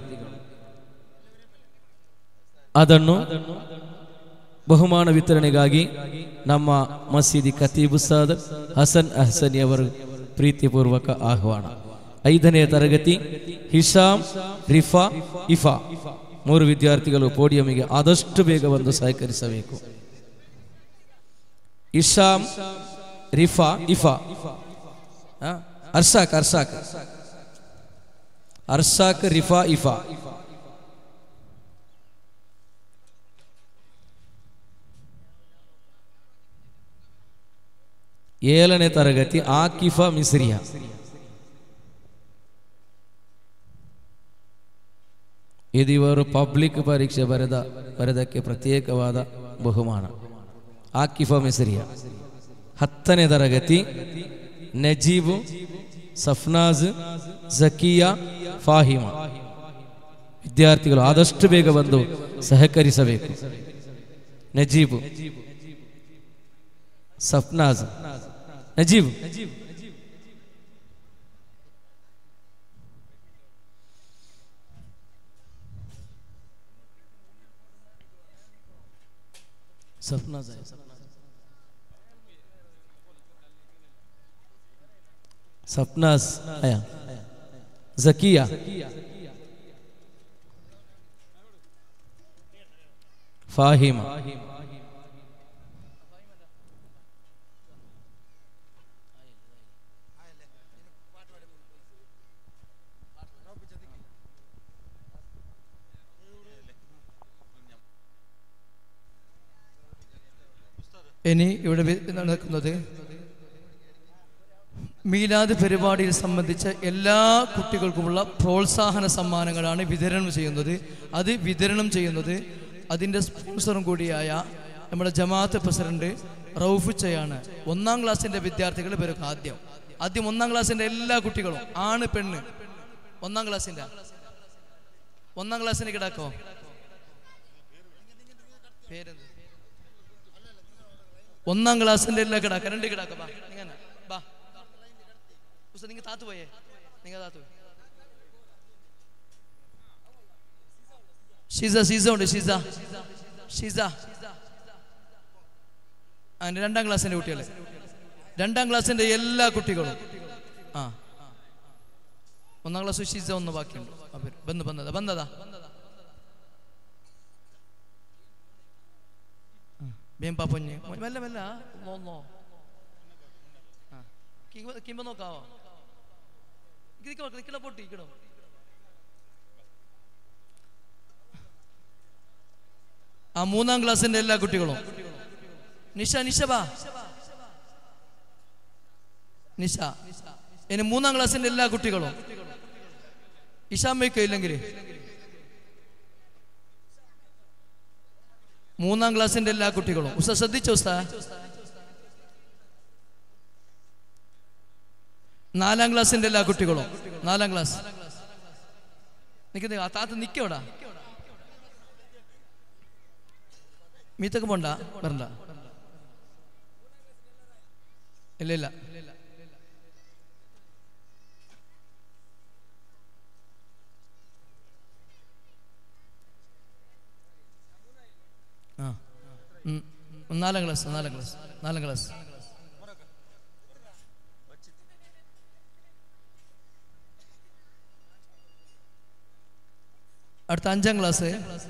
ಅದನ್ನು ಬಹುಮಾನ ವಿತರಣೆಗಾಗಿ ನಮ್ಮ ಮಸೀದಿ ಖತೀಬ್ ಉಸ್ತಾದ್ ಹಸನ್ ಅಹಸನಿ ಅವರು ಪ್ರೀತಿಪೂರ್ವಕ ಆಹ್ವಾನ ಐದನೇ ತರಗತಿ ಹಿಶಾಮ್ ರಿಫಾ ಇಫಾ ಮೂರು ವಿದ್ಯಾರ್ಥಿಗಳು ಪೋಡಿಯಂಗೆ ಆದಷ್ಟು ಬೇಗ ಬಂದು ಸಹಕರಿಸಬೇಕು ಇಶಾಮ್ ರಿಫಾ ಇಫಾ ಆ, ಅರ್ಸಾಕ್ ಅರ್ಸಾಕ್ ಅರ್ಸಾಕ್ ರಿಫಾ ಇಫಾ ಏಳನೇ ತರಗತಿ ಆಕಿಫಾ ಮಿಸ್ರಿಯಾ ಇದು ಇವರು ಪಬ್ಲಿಕ್ ಪರೀಕ್ಷೆ ಬರೆದ ಬರೆದಕ್ಕೆ ಪ್ರತ್ಯೇಕವಾದ ಬಹುಮಾನ ಆಕಿಫಾ ಮಿಸ್ರಿಯಾ ಹತ್ತನೇ ತರಗತಿ ನಜೀಬು ಸಫ್ನಾಜ್ ಜಕಿಯಾ ಫಾಹಿಮಾ ವಿದ್ಯಾರ್ಥಿಗಳು ಆದಷ್ಟು ಬೇಗ ಬಂದು ಸಹಕರಿಸಬೇಕು ನಜೀಬು ಸಫ್ನಾಜ್ ನಜೀಬ್ सपनाज आहे सपनाज आया സക്കിയ ഫാഹിമ ഇനി ഇവിടെ വി- നടക്കുന്നത് മീലാദ് പരിപാടിയിൽ സംബന്ധിച്ച എല്ലാ കുട്ടികൾക്കുമുള്ള പ്രോത്സാഹന സമ്മാനങ്ങളാണ് വിതരണം ചെയ്യുന്നത് അത് വിതരണം ചെയ്യുന്നത് അതിൻ്റെ സ്പോൺസറും കൂടിയായ നമ്മുടെ ജമാഅത്ത് പ്രസിഡന്റ് റൌഫുച്ചയാണ് ഒന്നാം ക്ലാസ്സിൻ്റെ വിദ്യാർത്ഥികൾ പേരൊക്കെ ആദ്യം ആദ്യം ഒന്നാം ക്ലാസ്സിൻ്റെ എല്ലാ കുട്ടികളും ആണ് പെണ്ണ് ഒന്നാം ക്ലാസ്സിൻ്റെ ഒന്നാം ക്ലാസ്സിന് കിടാക്കോ പേരെന്ത് ഒന്നാം ക്ലാസ്സിന്റെ എല്ലാ കിടാക്ക രണ്ട് കിടാക്ക ബാ ഇങ്ങനെ ബാ ഉസ്താദ് നിങ്ങൾ താത്തു പോയേ നിങ്ങൾ താത്തു പോയി. ഷിസ ഷിസ ഉണ്ട് ഷിസ ഷിസ ആ രണ്ടാം ക്ലാസ്സിന്റെ കുട്ടികളെ രണ്ടാം ക്ലാസ്സിന്റെ എല്ലാ കുട്ടികളും ആ ഒന്നാം ക്ലാസ് ഷിസ ഒന്ന് ബാക്കിയുണ്ട് ആ പേര്. ബന്ധു ബന്ധത ബന്ധതാ bien papoñe മെല്ലെ മെല്ലെ ആ, നോ നോ ആ കിമ്പ കിമ്പ നോക്കാവോ ഇരിക്കണോ ഇരിക്കണ പൊട്ടി ഇരിക്കണോ ആ മൂന്നാം ക്ലാസ്സിന്റെ എല്ലാ കുട്ടികളും നിഷ നിഷ ബാ നിഷ ഇനി മൂന്നാം ക്ലാസ്സിന്റെ എല്ലാ കുട്ടികളും ഇഷാമ്മയ്ക്കോ ഇല്ലെങ്കിൽ മൂന്നാം ക്ലാസ്സിന്റെ എല്ലാ കുട്ടികളും ഉസ്താ ശ്രദ്ധിച്ചോ ഉസ്താ നാലാം ക്ലാസ്സിന്റെ എല്ലാ കുട്ടികളും നാലാം ക്ലാസ് നിൽക്കുന്ന ആ താത്ത നിക്കോടാ മീത്തൊക്കെ പോണ്ട വരണ്ട ഇല്ല ഇല്ല ആ ഉം. നാലാം ക്ലാസ് നാലാം ക്ലാസ് നാലാം ക്ലാസ് അടുത്ത അഞ്ചാം ക്ലാസ്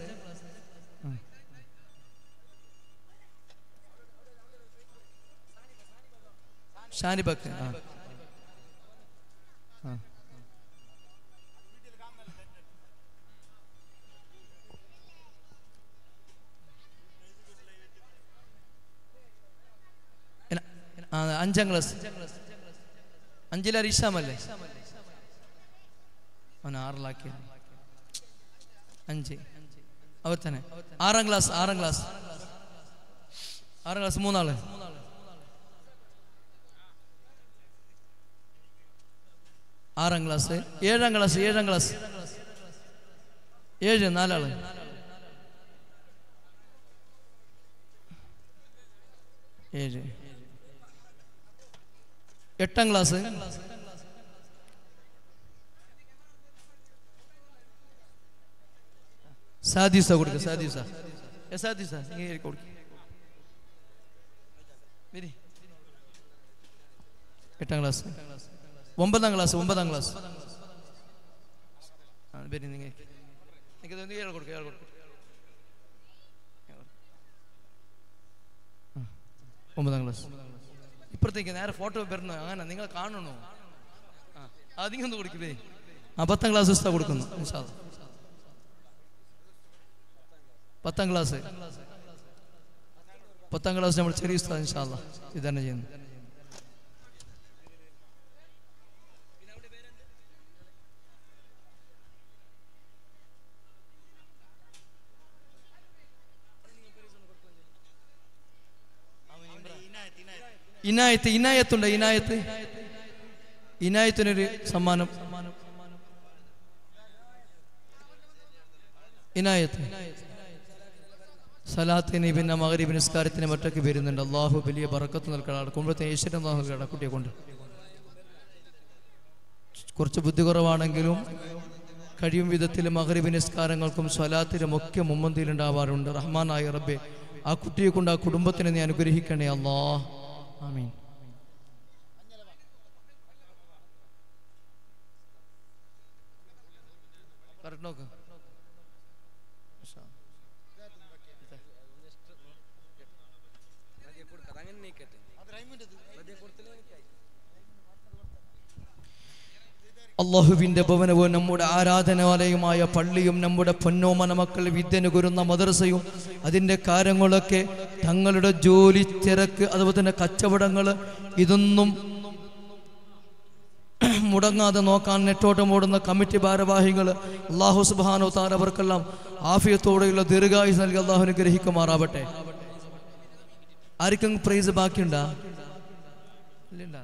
ഷാനിബക്ക് ആ ആ. ഇന- ആ, അഞ്ചാം ക്ലാസ് അഞ്ചില റിഷാമല്ലേ അവൻ ആറിലാക്കി അഞ്ച് അവർ തന്നെ ആറാം ക്ലാസ് ആറാം ക്ലാസ് ആറാം ക്ലാസ് മൂന്നാള് ആറാം ക്ലാസ് ഏഴാം ക്ലാസ് ഏഴാം ക്ലാസ് ഏഴ് നാലാള് ഏഴ് എട്ടാം ക്ലാസ് സാദിസ കൊടുക്ക സാദിസ ഏ സാദിസ നീ കൊടുക്ക വരി എട്ടാം ക്ലാസ് ഒമ്പതാം ക്ലാസ് ഒമ്പതാം ക്ലാസ് ആ വരി നിങ്ങൾ നിങ്ങൾക്ക് ഇയാൾ കൊടുക്കുക ഇയാൾ കൊടുക്കുക ആ, ഒമ്പതാം ക്ലാസ് ഇപ്പുറത്തേക്ക് നേരെ ഫോട്ടോ വരണോ അങ്ങനെ നിങ്ങൾ കാണണോ ആ അതിങ്ങൊന്ന് കൊടുക്കില്ലേ ആ പത്താം ക്ലാസ് ഉസ്താ കൊടുക്കുന്നു ഇൻഷാ അല്ലാ. പത്താം ക്ലാസ് പത്താം ക്ലാസ് നമ്മൾ ചെറിയ ഉസ്താദ് ഇൻഷാല്ല ഇത് തന്നെ ചെയ്യുന്നു ഇനായത്ത് ഇനായത്തുണ്ട് ഇനായത്ത് ഇനായത്തിനൊരു സമ്മാനം ഇനായത്ത് സലാത്തിന് പിന്നെ മകരീബ് നിസ്കാരത്തിന് മറ്റൊക്കെ വരുന്നുണ്ട് അള്ളാഹു വലിയ ബറക്കത്ത് നൽകണം കുമ്പളത്തെ ഈശ്വരൻ അള്ളാഹു നൽകണം കുട്ടിയെ കൊണ്ട് കുറച്ച് ബുദ്ധി കുറവാണെങ്കിലും കഴിയും വിധത്തിൽ മകരീബ് നിസ്കാരങ്ങൾക്കും സ്വലാത്തിനും ഒക്കെ മുമ്പന്തിയിലുണ്ടാവാറുണ്ട് റഹ്മാനായ റബ്ബെ ആ കുട്ടിയെ കൊണ്ട് ആ കുടുംബത്തിനെ നീ അനുഗ്രഹിക്കണേ അല്ലാ ആമീൻ നോക്ക് അള്ളാഹുവിൻ്റെ ഭവനവും നമ്മുടെ ആരാധനാലയമായ പള്ളിയും നമ്മുടെ പൊന്നോമന മക്കൾ വിദ്യന് കുരുന്ന മദ്രസയും അതിൻ്റെ കാര്യങ്ങളൊക്കെ തങ്ങളുടെ ജോലി തിരക്ക് അതുപോലെ തന്നെ കച്ചവടങ്ങൾ ഇതൊന്നും മുടങ്ങാതെ നോക്കാൻ നെട്ടോട്ടം ഓടുന്ന കമ്മിറ്റി ഭാരവാഹികൾ അള്ളാഹു സുബാനോ താൻ അവർക്കെല്ലാം ആഫിയത്തോടെയുള്ള ദീർഘായുസ് നൽകി അള്ളാഹു അനുഗ്രഹിക്കുമാറാവട്ടെ ആർക്കും പ്രൈസ് ബാക്കിയുണ്ടാ ഇല്ല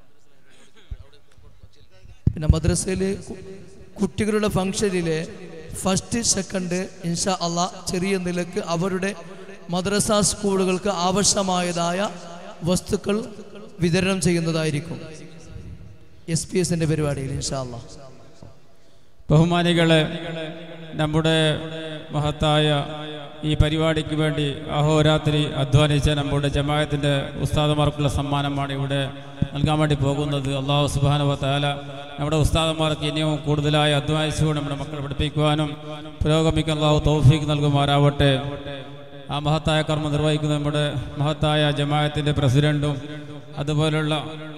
പിന്നെ മദ്രസയിൽ കുട്ടികളുടെ ഫംഗ്ഷനിലെ ഫസ്റ്റ് സെക്കൻഡ് ഇൻഷാ അള്ളാ ചെറിയ നിലക്ക് അവരുടെ മദ്രസ സ്കൂളുകൾക്ക് ആവശ്യമായതായ വസ്തുക്കൾ വിതരണം ചെയ്യുന്നതായിരിക്കും എസ് പി എസിന്റെ പരിപാടിയിൽ ഇൻഷാ അള്ളാ ബഹുമാനികളെ നമ്മുടെ മഹത്തായ ഈ പരിപാടിക്ക് വേണ്ടി അഹോരാത്രി അധ്വാനിച്ച നമ്മുടെ ജമാഅത്തിൻ്റെ ഉസ്താദന്മാർക്കുള്ള സമ്മാനമാണ് ഇവിടെ നൽകാൻ വേണ്ടി പോകുന്നത് അള്ളാഹു സുബാനുവ താല നമ്മുടെ ഉസ്താദന്മാർക്ക് ഇനിയും കൂടുതലായി അധ്വാനിച്ചുകൊണ്ട് നമ്മുടെ മക്കളെ പഠിപ്പിക്കുവാനും പുരോഗമിക്കാൻ അള്ളാഹു തൗഫീഖ് നൽകുമാറാവട്ടെ ആ മഹത്തായ കർമ്മം നിർവഹിക്കുന്ന നമ്മുടെ മഹത്തായ ജമാഅത്തിൻ്റെ പ്രസിഡന്റും അതുപോലുള്ള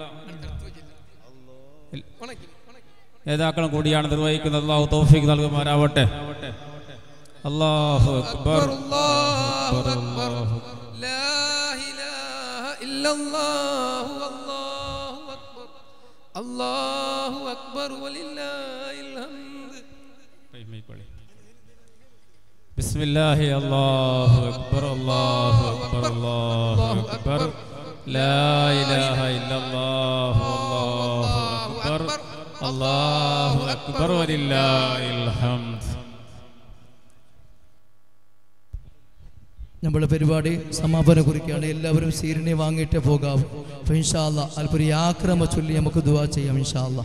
നേതാക്കളും കൂടിയാണ് നിർവഹിക്കുന്നത് അള്ളാഹു തൗഫീഖ് നൽകുമാറാവട്ടെ അള്ളാഹു അക്ബർ അക്ബർ, അല്ലാഹു അക്ബർ. അല്ലാഹു അക്ബർ വലില്ലാഹിൽ ഹംദ് بسم الله الله أكبر الله أكبر الله أكبر لا إله إلا الله الله أكبر الله أكبر ولله الحمد നമ്മുടെ പരിപാടി സമാപനം കുറിക്കുകയാണ് എല്ലാവരും സീരിനെ വാങ്ങിയിട്ടേ പോകാവൂ അപ്പൊ ഇൻഷാല്ല അല്പം ഒരു യാക്രമ ചൊല്ലി നമുക്ക് ദുവാ ചെയ്യാം ഇൻഷാല്ല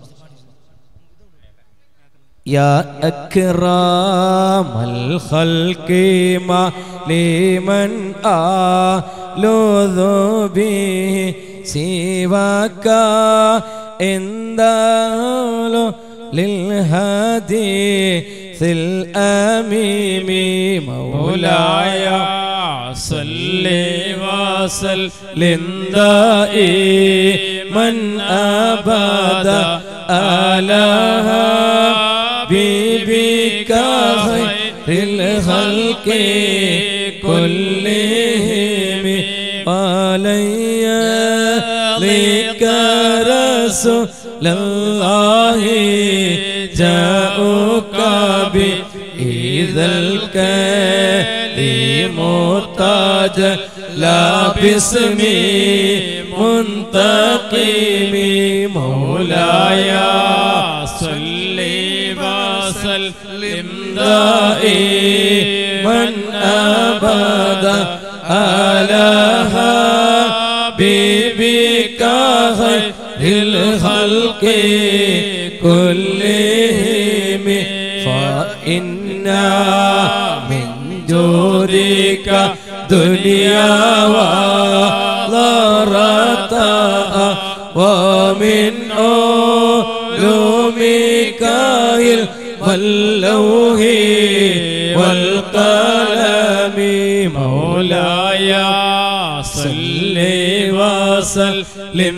يا أكرم الخلق ما لمن آلوذ به سواك عند للهدي في الأميم مولاي صل وسلم دائما أبدا آلها بك خير الخلق كلهم علي لك رسول الله جاءوك بإذا الكريم تاج لا باسمي منتقم مولاي صل وسلم دائما أبدا على حبيبك خير الخلق كلهم فإنا من جودك دنيا وضرتها ومن علومك العلم واللوح والقلم مولاي صل وسلم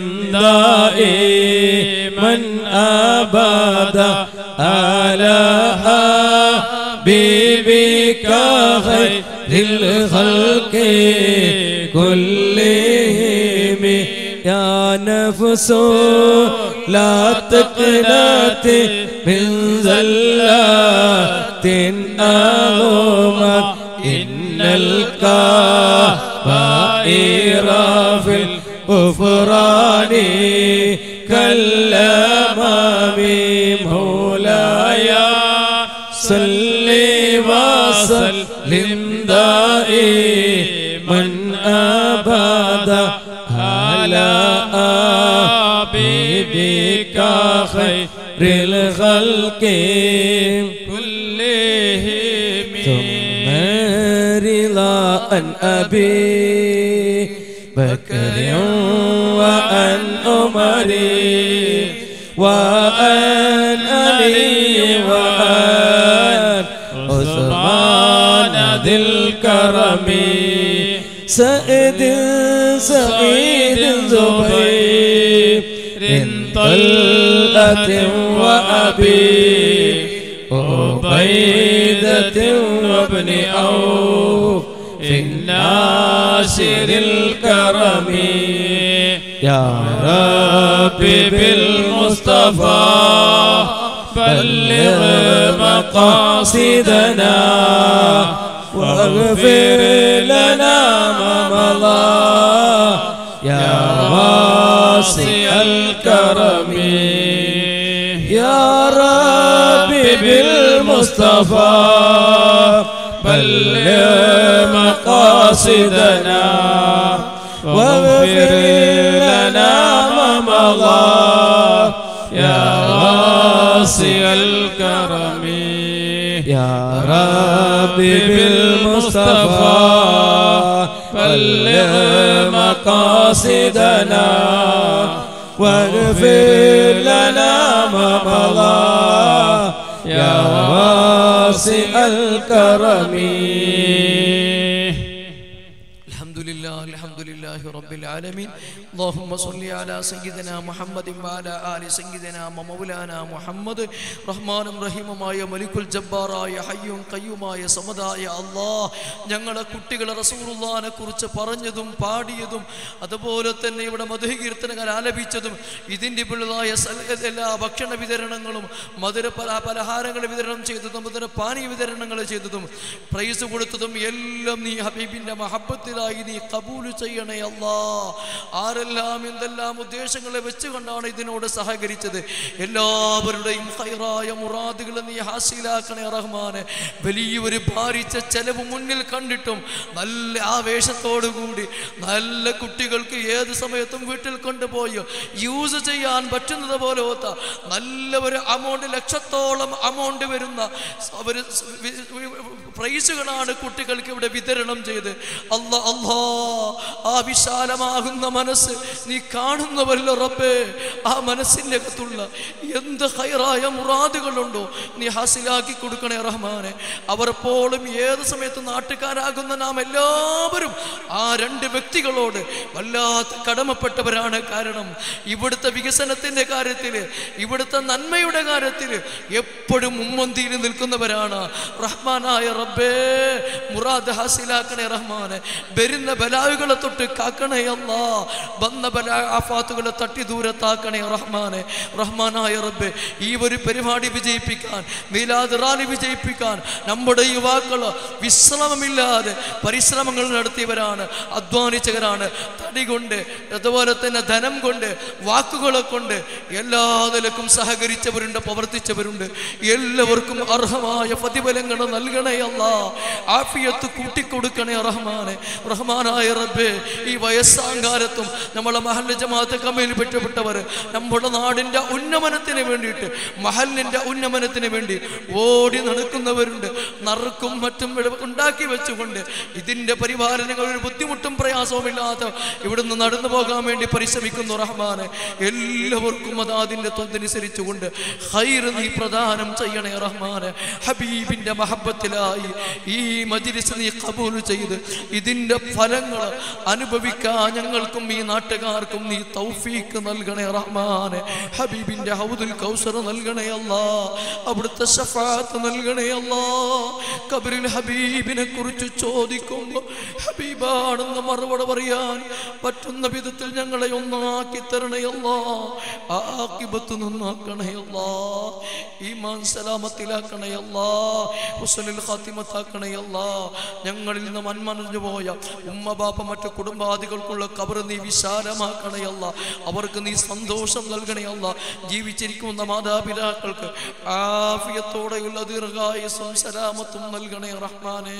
دائما أبدا على حبيبك خير الخلق كلهم يا نفس لا تقنطي من زلات أغمت إن الكبائر في الغفران كالأمام مولاي صل وسلم دائما أبدا على حبيبك خير الخلق كلهم ثم رضا عن أبي بكر وعن عمر وعن علي وعن الكرم سعد سعيد زبير طلقة وأبي عبيدة وابن عوف في الناشر الكرم يا ربي بالمصطفى بلغ مقاصدنا واغفر لنا ما مضى يا واسع الكرم يا ربي بالمصطفى بلغ مقاصدنا واغفر لنا ما مضى يا واسع الكرم يا ربي بالمصطفى بلغ مقاصدنا واغفر لنا ما مضى يا واسع الكرم الحمد لله الحمد لله رب العالمين اللهم صل على سيدنا محمد وعلى آل سيدنا ومولانا محمد റഹ്മാനും റഹീമുമായ മലിക്കുൽ ജബ്ബാറായ ഹയ്യും കയ്യുമായ സമതായ അള്ളാ ഞങ്ങളെ കുട്ടികളെ റസൂറുല്ലാനെ കുറിച്ച് പറഞ്ഞതും പാടിയതും അതുപോലെ തന്നെ ഇവിടെ മധുകീർത്തനങ്ങൾ ആലപിച്ചതും ഇതിൻ്റെ പിള്ളതായ എല്ലാ ഭക്ഷണ വിതരണങ്ങളും മധുര പല പലഹാരങ്ങൾ വിതരണം ചെയ്തതും മധുര പാനീയ വിതരണങ്ങൾ ചെയ്തതും പ്രൈസ് കൊടുത്തതും എല്ലാം നീ ഹബീബിൻ്റെ മഹബത്തിലായി നീ കബൂല് ചെയ്യണേ അല്ലാ ആരെല്ലാം എന്തെല്ലാം ഉദ്ദേശങ്ങളെ വെച്ചുകൊണ്ടാണ് ഇതിനോട് സഹകരിച്ചത് എല്ലാവരുടെയും ഹൈറായ മുറാദുകളെ നീ ഹാസിലാക്കണേ റഹ്മാനെ വലിയൊരു ഭാരിച്ച ചെലവ് മുന്നിൽ കണ്ടിട്ടും നല്ല ആവേശത്തോടു കൂടി നല്ല കുട്ടികൾക്ക് ഏത് സമയത്തും വീട്ടിൽ കൊണ്ടുപോയി യൂസ് ചെയ്യാൻ പറ്റുന്നത് പോലത്തെ നല്ല ഒരു അമൗണ്ട് ലക്ഷത്തോളം അമൗണ്ട് വരുന്ന ഒരു പ്രൈസുകളാണ് കുട്ടികൾക്ക് ഇവിടെ വിതരണം ചെയ്ത് അല്ല അല്ലാ ആ വിശാലമാകുന്ന മനസ്സ് നീ കാണുന്നവല്ലോ റബ്ബേ ആ മനസ്സിൻ്റെ അകത്തുള്ള എന്ത് ഹൈറായ മുറാദുകളുണ്ടോ നീ ഹാസിലാക്കി കൊടുക്കണേ റഹ്മാനെ അവർ പോലും ഏത് സമയത്ത് നാട്ടുകാരാകുന്ന നാം എല്ലാവരും ആ രണ്ട് വ്യക്തികളോട് വല്ലാത്ത കടമപ്പെട്ടവരാണ് കാരണം ഇവിടുത്തെ വികസനത്തിൻ്റെ കാര്യത്തിൽ ഇവിടുത്തെ നന്മയുടെ കാര്യത്തിൽ എപ്പോഴും മുൻപന്തിയിൽ നിൽക്കുന്നവരാണ് റഹ്മാനായ റബ്ബേ മുറാദ് ഹാസിലാക്കണേ റഹ്മാനെ വരുന്ന ബലായുകളെ തൊട്ട് കാക്കണേ അല്ലാ വന്ന ബല ആഫാത്തുകളെ തട്ടി ദൂരത്താക്കണേ റഹ്മാനെ റഹ്മാനായ റബ്ബെ ഈ ഒരു പരിപാടി വിജയിപ്പിക്കാൻ മീലാദ് റാലി വിജയിപ്പിക്കാൻ നമ്മുടെ യുവാക്കൾ വിശ്രമമില്ലാതെ പരിശ്രമങ്ങൾ നടത്തിയവരാണ് അധ്വാനിച്ചവരാണ് തടി കൊണ്ട് അതുപോലെ തന്നെ ധനം കൊണ്ട് വാക്കുകളെ കൊണ്ട് എല്ലാ നിലക്കും സഹകരിച്ചവരുണ്ട് പ്രവർത്തിച്ചവരുണ്ട് എല്ലാവർക്കും അർഹമായ പ്രതിഫലങ്ങൾ നൽകണേ അല്ല ആഫിയത്ത് കൂട്ടിക്കൊടുക്കണേ റഹ്മാനെ റഹ്മാനായ റബ്ബേ ഈ വയസ്സാങ്കാലത്തും നമ്മളെ മഹല്ല ജമാഅത്ത് കമ്മയിൽ പെട്ടപ്പെട്ടവർ നമ്മുടെ നാടിൻ്റെ ഉന്നമനത്തിന് വേണ്ടിയിട്ട് മഹലിൻ്റെ ഉന്നമനത്തിന് വേണ്ടി ഓടി നടക്കുന്നവരുണ്ട് നറുക്കും മറ്റും ഇവിടെ ഉണ്ടാക്കി വെച്ചുകൊണ്ട് ഇതിൻ്റെ പരിപാലനങ്ങൾ ഒരു ബുദ്ധിമുട്ടും പ്രയാസവുമില്ലാതെ ഇവിടുന്ന് നടന്നു പോകാൻ വേണ്ടി പരിശ്രമിക്കുന്നു റഹ്മാനെ എല്ലാവർക്കും അത് അതിൻ്റെ തൊന്നനുസരിച്ചുകൊണ്ട് ഹൈറ് നീ പ്രദാനം ചെയ്യണേ റഹ്മാനെ ഹബീബിൻ്റെ മഹബത്തിലായി ഈ മജിലിസ് നീ കബൂൽ ചെയ്ത് ഇതിൻ്റെ ഫലങ്ങൾ അനുഭവിക്കാൻ ഞങ്ങൾക്കും ഈ നാട്ടുകാർക്കും നീ തൗഫീക്ക് നൽകണേ റഹ്മാനെ ഹബീബിൻ്റെ ഹൗദുൽ കൗസർ നൽകണേ അല്ലാ അവിടുത്തെ ഷഫാത്ത് നൽകണേ അല്ലാ കബറിൽ ഹബീബിനെ കുറിച്ച് ചോദിക്കുമ്പോൾ ഹബീബാണെന്ന് മറുപടി പറയാൻ പറ്റുന്ന വിധത്തിൽ ഞങ്ങളെ ഒന്നാക്കി തരണേ അല്ലാ ആക്കിബത്ത് നന്നാക്കണേ അല്ലാ ഈമാൻ സലാമത്തിലാക്കണേ അല്ലാ ഹുസനിൽ ഖാത്തിമത്താക്കണേ അല്ലാ ഞങ്ങളിൽ നിന്ന് മൺമണഞ്ഞു പോയ ഉമ്മ ബാപ്പ മറ്റു കുടുംബാദികൾക്കുള്ള കബർ നീ വിശാലമാക്കണയല്ല അവർക്ക് നീ സന്തോഷം നൽകണയല്ല ജീവിച്ചിരിക്കുന്ന മാതാപിതാക്കൾക്ക് ആഫിയത്തോടെയുള്ള ദീർഘായുസും സലാമത്തും നൽകണേ റഹ്മാനെ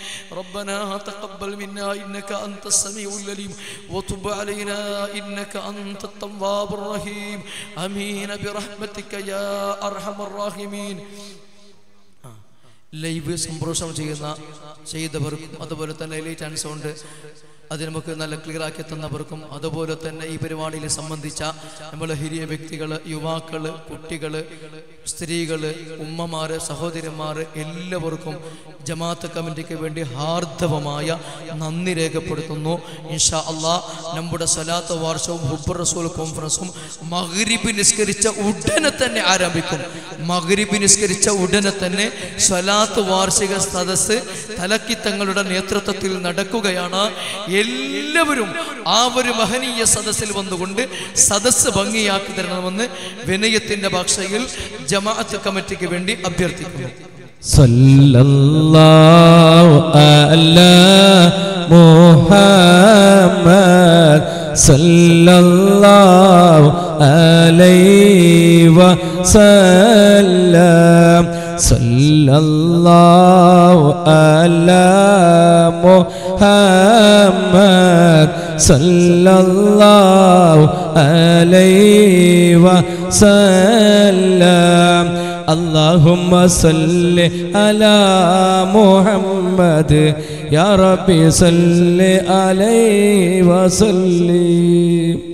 ربنا تقبل منا إنك أنت السميع العليم وتب علينا إنك أنت التواب الرحيم أمين برحمتك يا أرحم الراحمين ലൈവ് സംപ്രേഷണം ചെയ്യുന്ന ചെയ്തവർക്കും അതുപോലെ തന്നെ ലൈറ്റ് ആൻഡ് സൗണ്ട് അത് നമുക്ക് നല്ല ക്ലിയർ ആക്കി തന്നവർക്കും അതുപോലെ തന്നെ ഈ പരിപാടിയിൽ സംബന്ധിച്ച നമ്മൾ ഹിരിയ വ്യക്തികൾ യുവാക്കൾ കുട്ടികൾ സ്ത്രീകൾ ഉമ്മമാര് സഹോദരന്മാർ എല്ലാവർക്കും ജമാഅത്ത് കമ്മിറ്റിക്ക് വേണ്ടി ഹാർദവമായ നന്ദി രേഖപ്പെടുത്തുന്നു ഇൻഷാ അള്ളാ നമ്മുടെ സലാത്ത് വാർഷവും ഹുബർ റസൂൽ കോൺഫറൻസും മഗ്രിബ് നിസ്കരിച്ച ഉടനെ തന്നെ ആരംഭിക്കും മഗ്രിബ് നിസ്കരിച്ച ഉടനെ തന്നെ സ്വലാത്ത് വാർഷിക സദസ്സ് തലക്കി തങ്ങളുടെ നേതൃത്വത്തിൽ നടക്കുകയാണ് എല്ലാവരും ആ ഒരു മഹനീയ സദസ്സിൽ വന്നുകൊണ്ട് സദസ്സ് ഭംഗിയാക്കി തരണമെന്ന് വിനയത്തിന്റെ ഭാഷയിൽ ജമാഅത്ത് കമ്മിറ്റിക്ക് വേണ്ടി അഭ്യർത്ഥിക്കുന്നു صلى الله على محمد صلى الله عليه وسلم صلى الله على محمد صلى الله عليه وسلم اللهم صل على محمد يا ربي صل عليه وسلم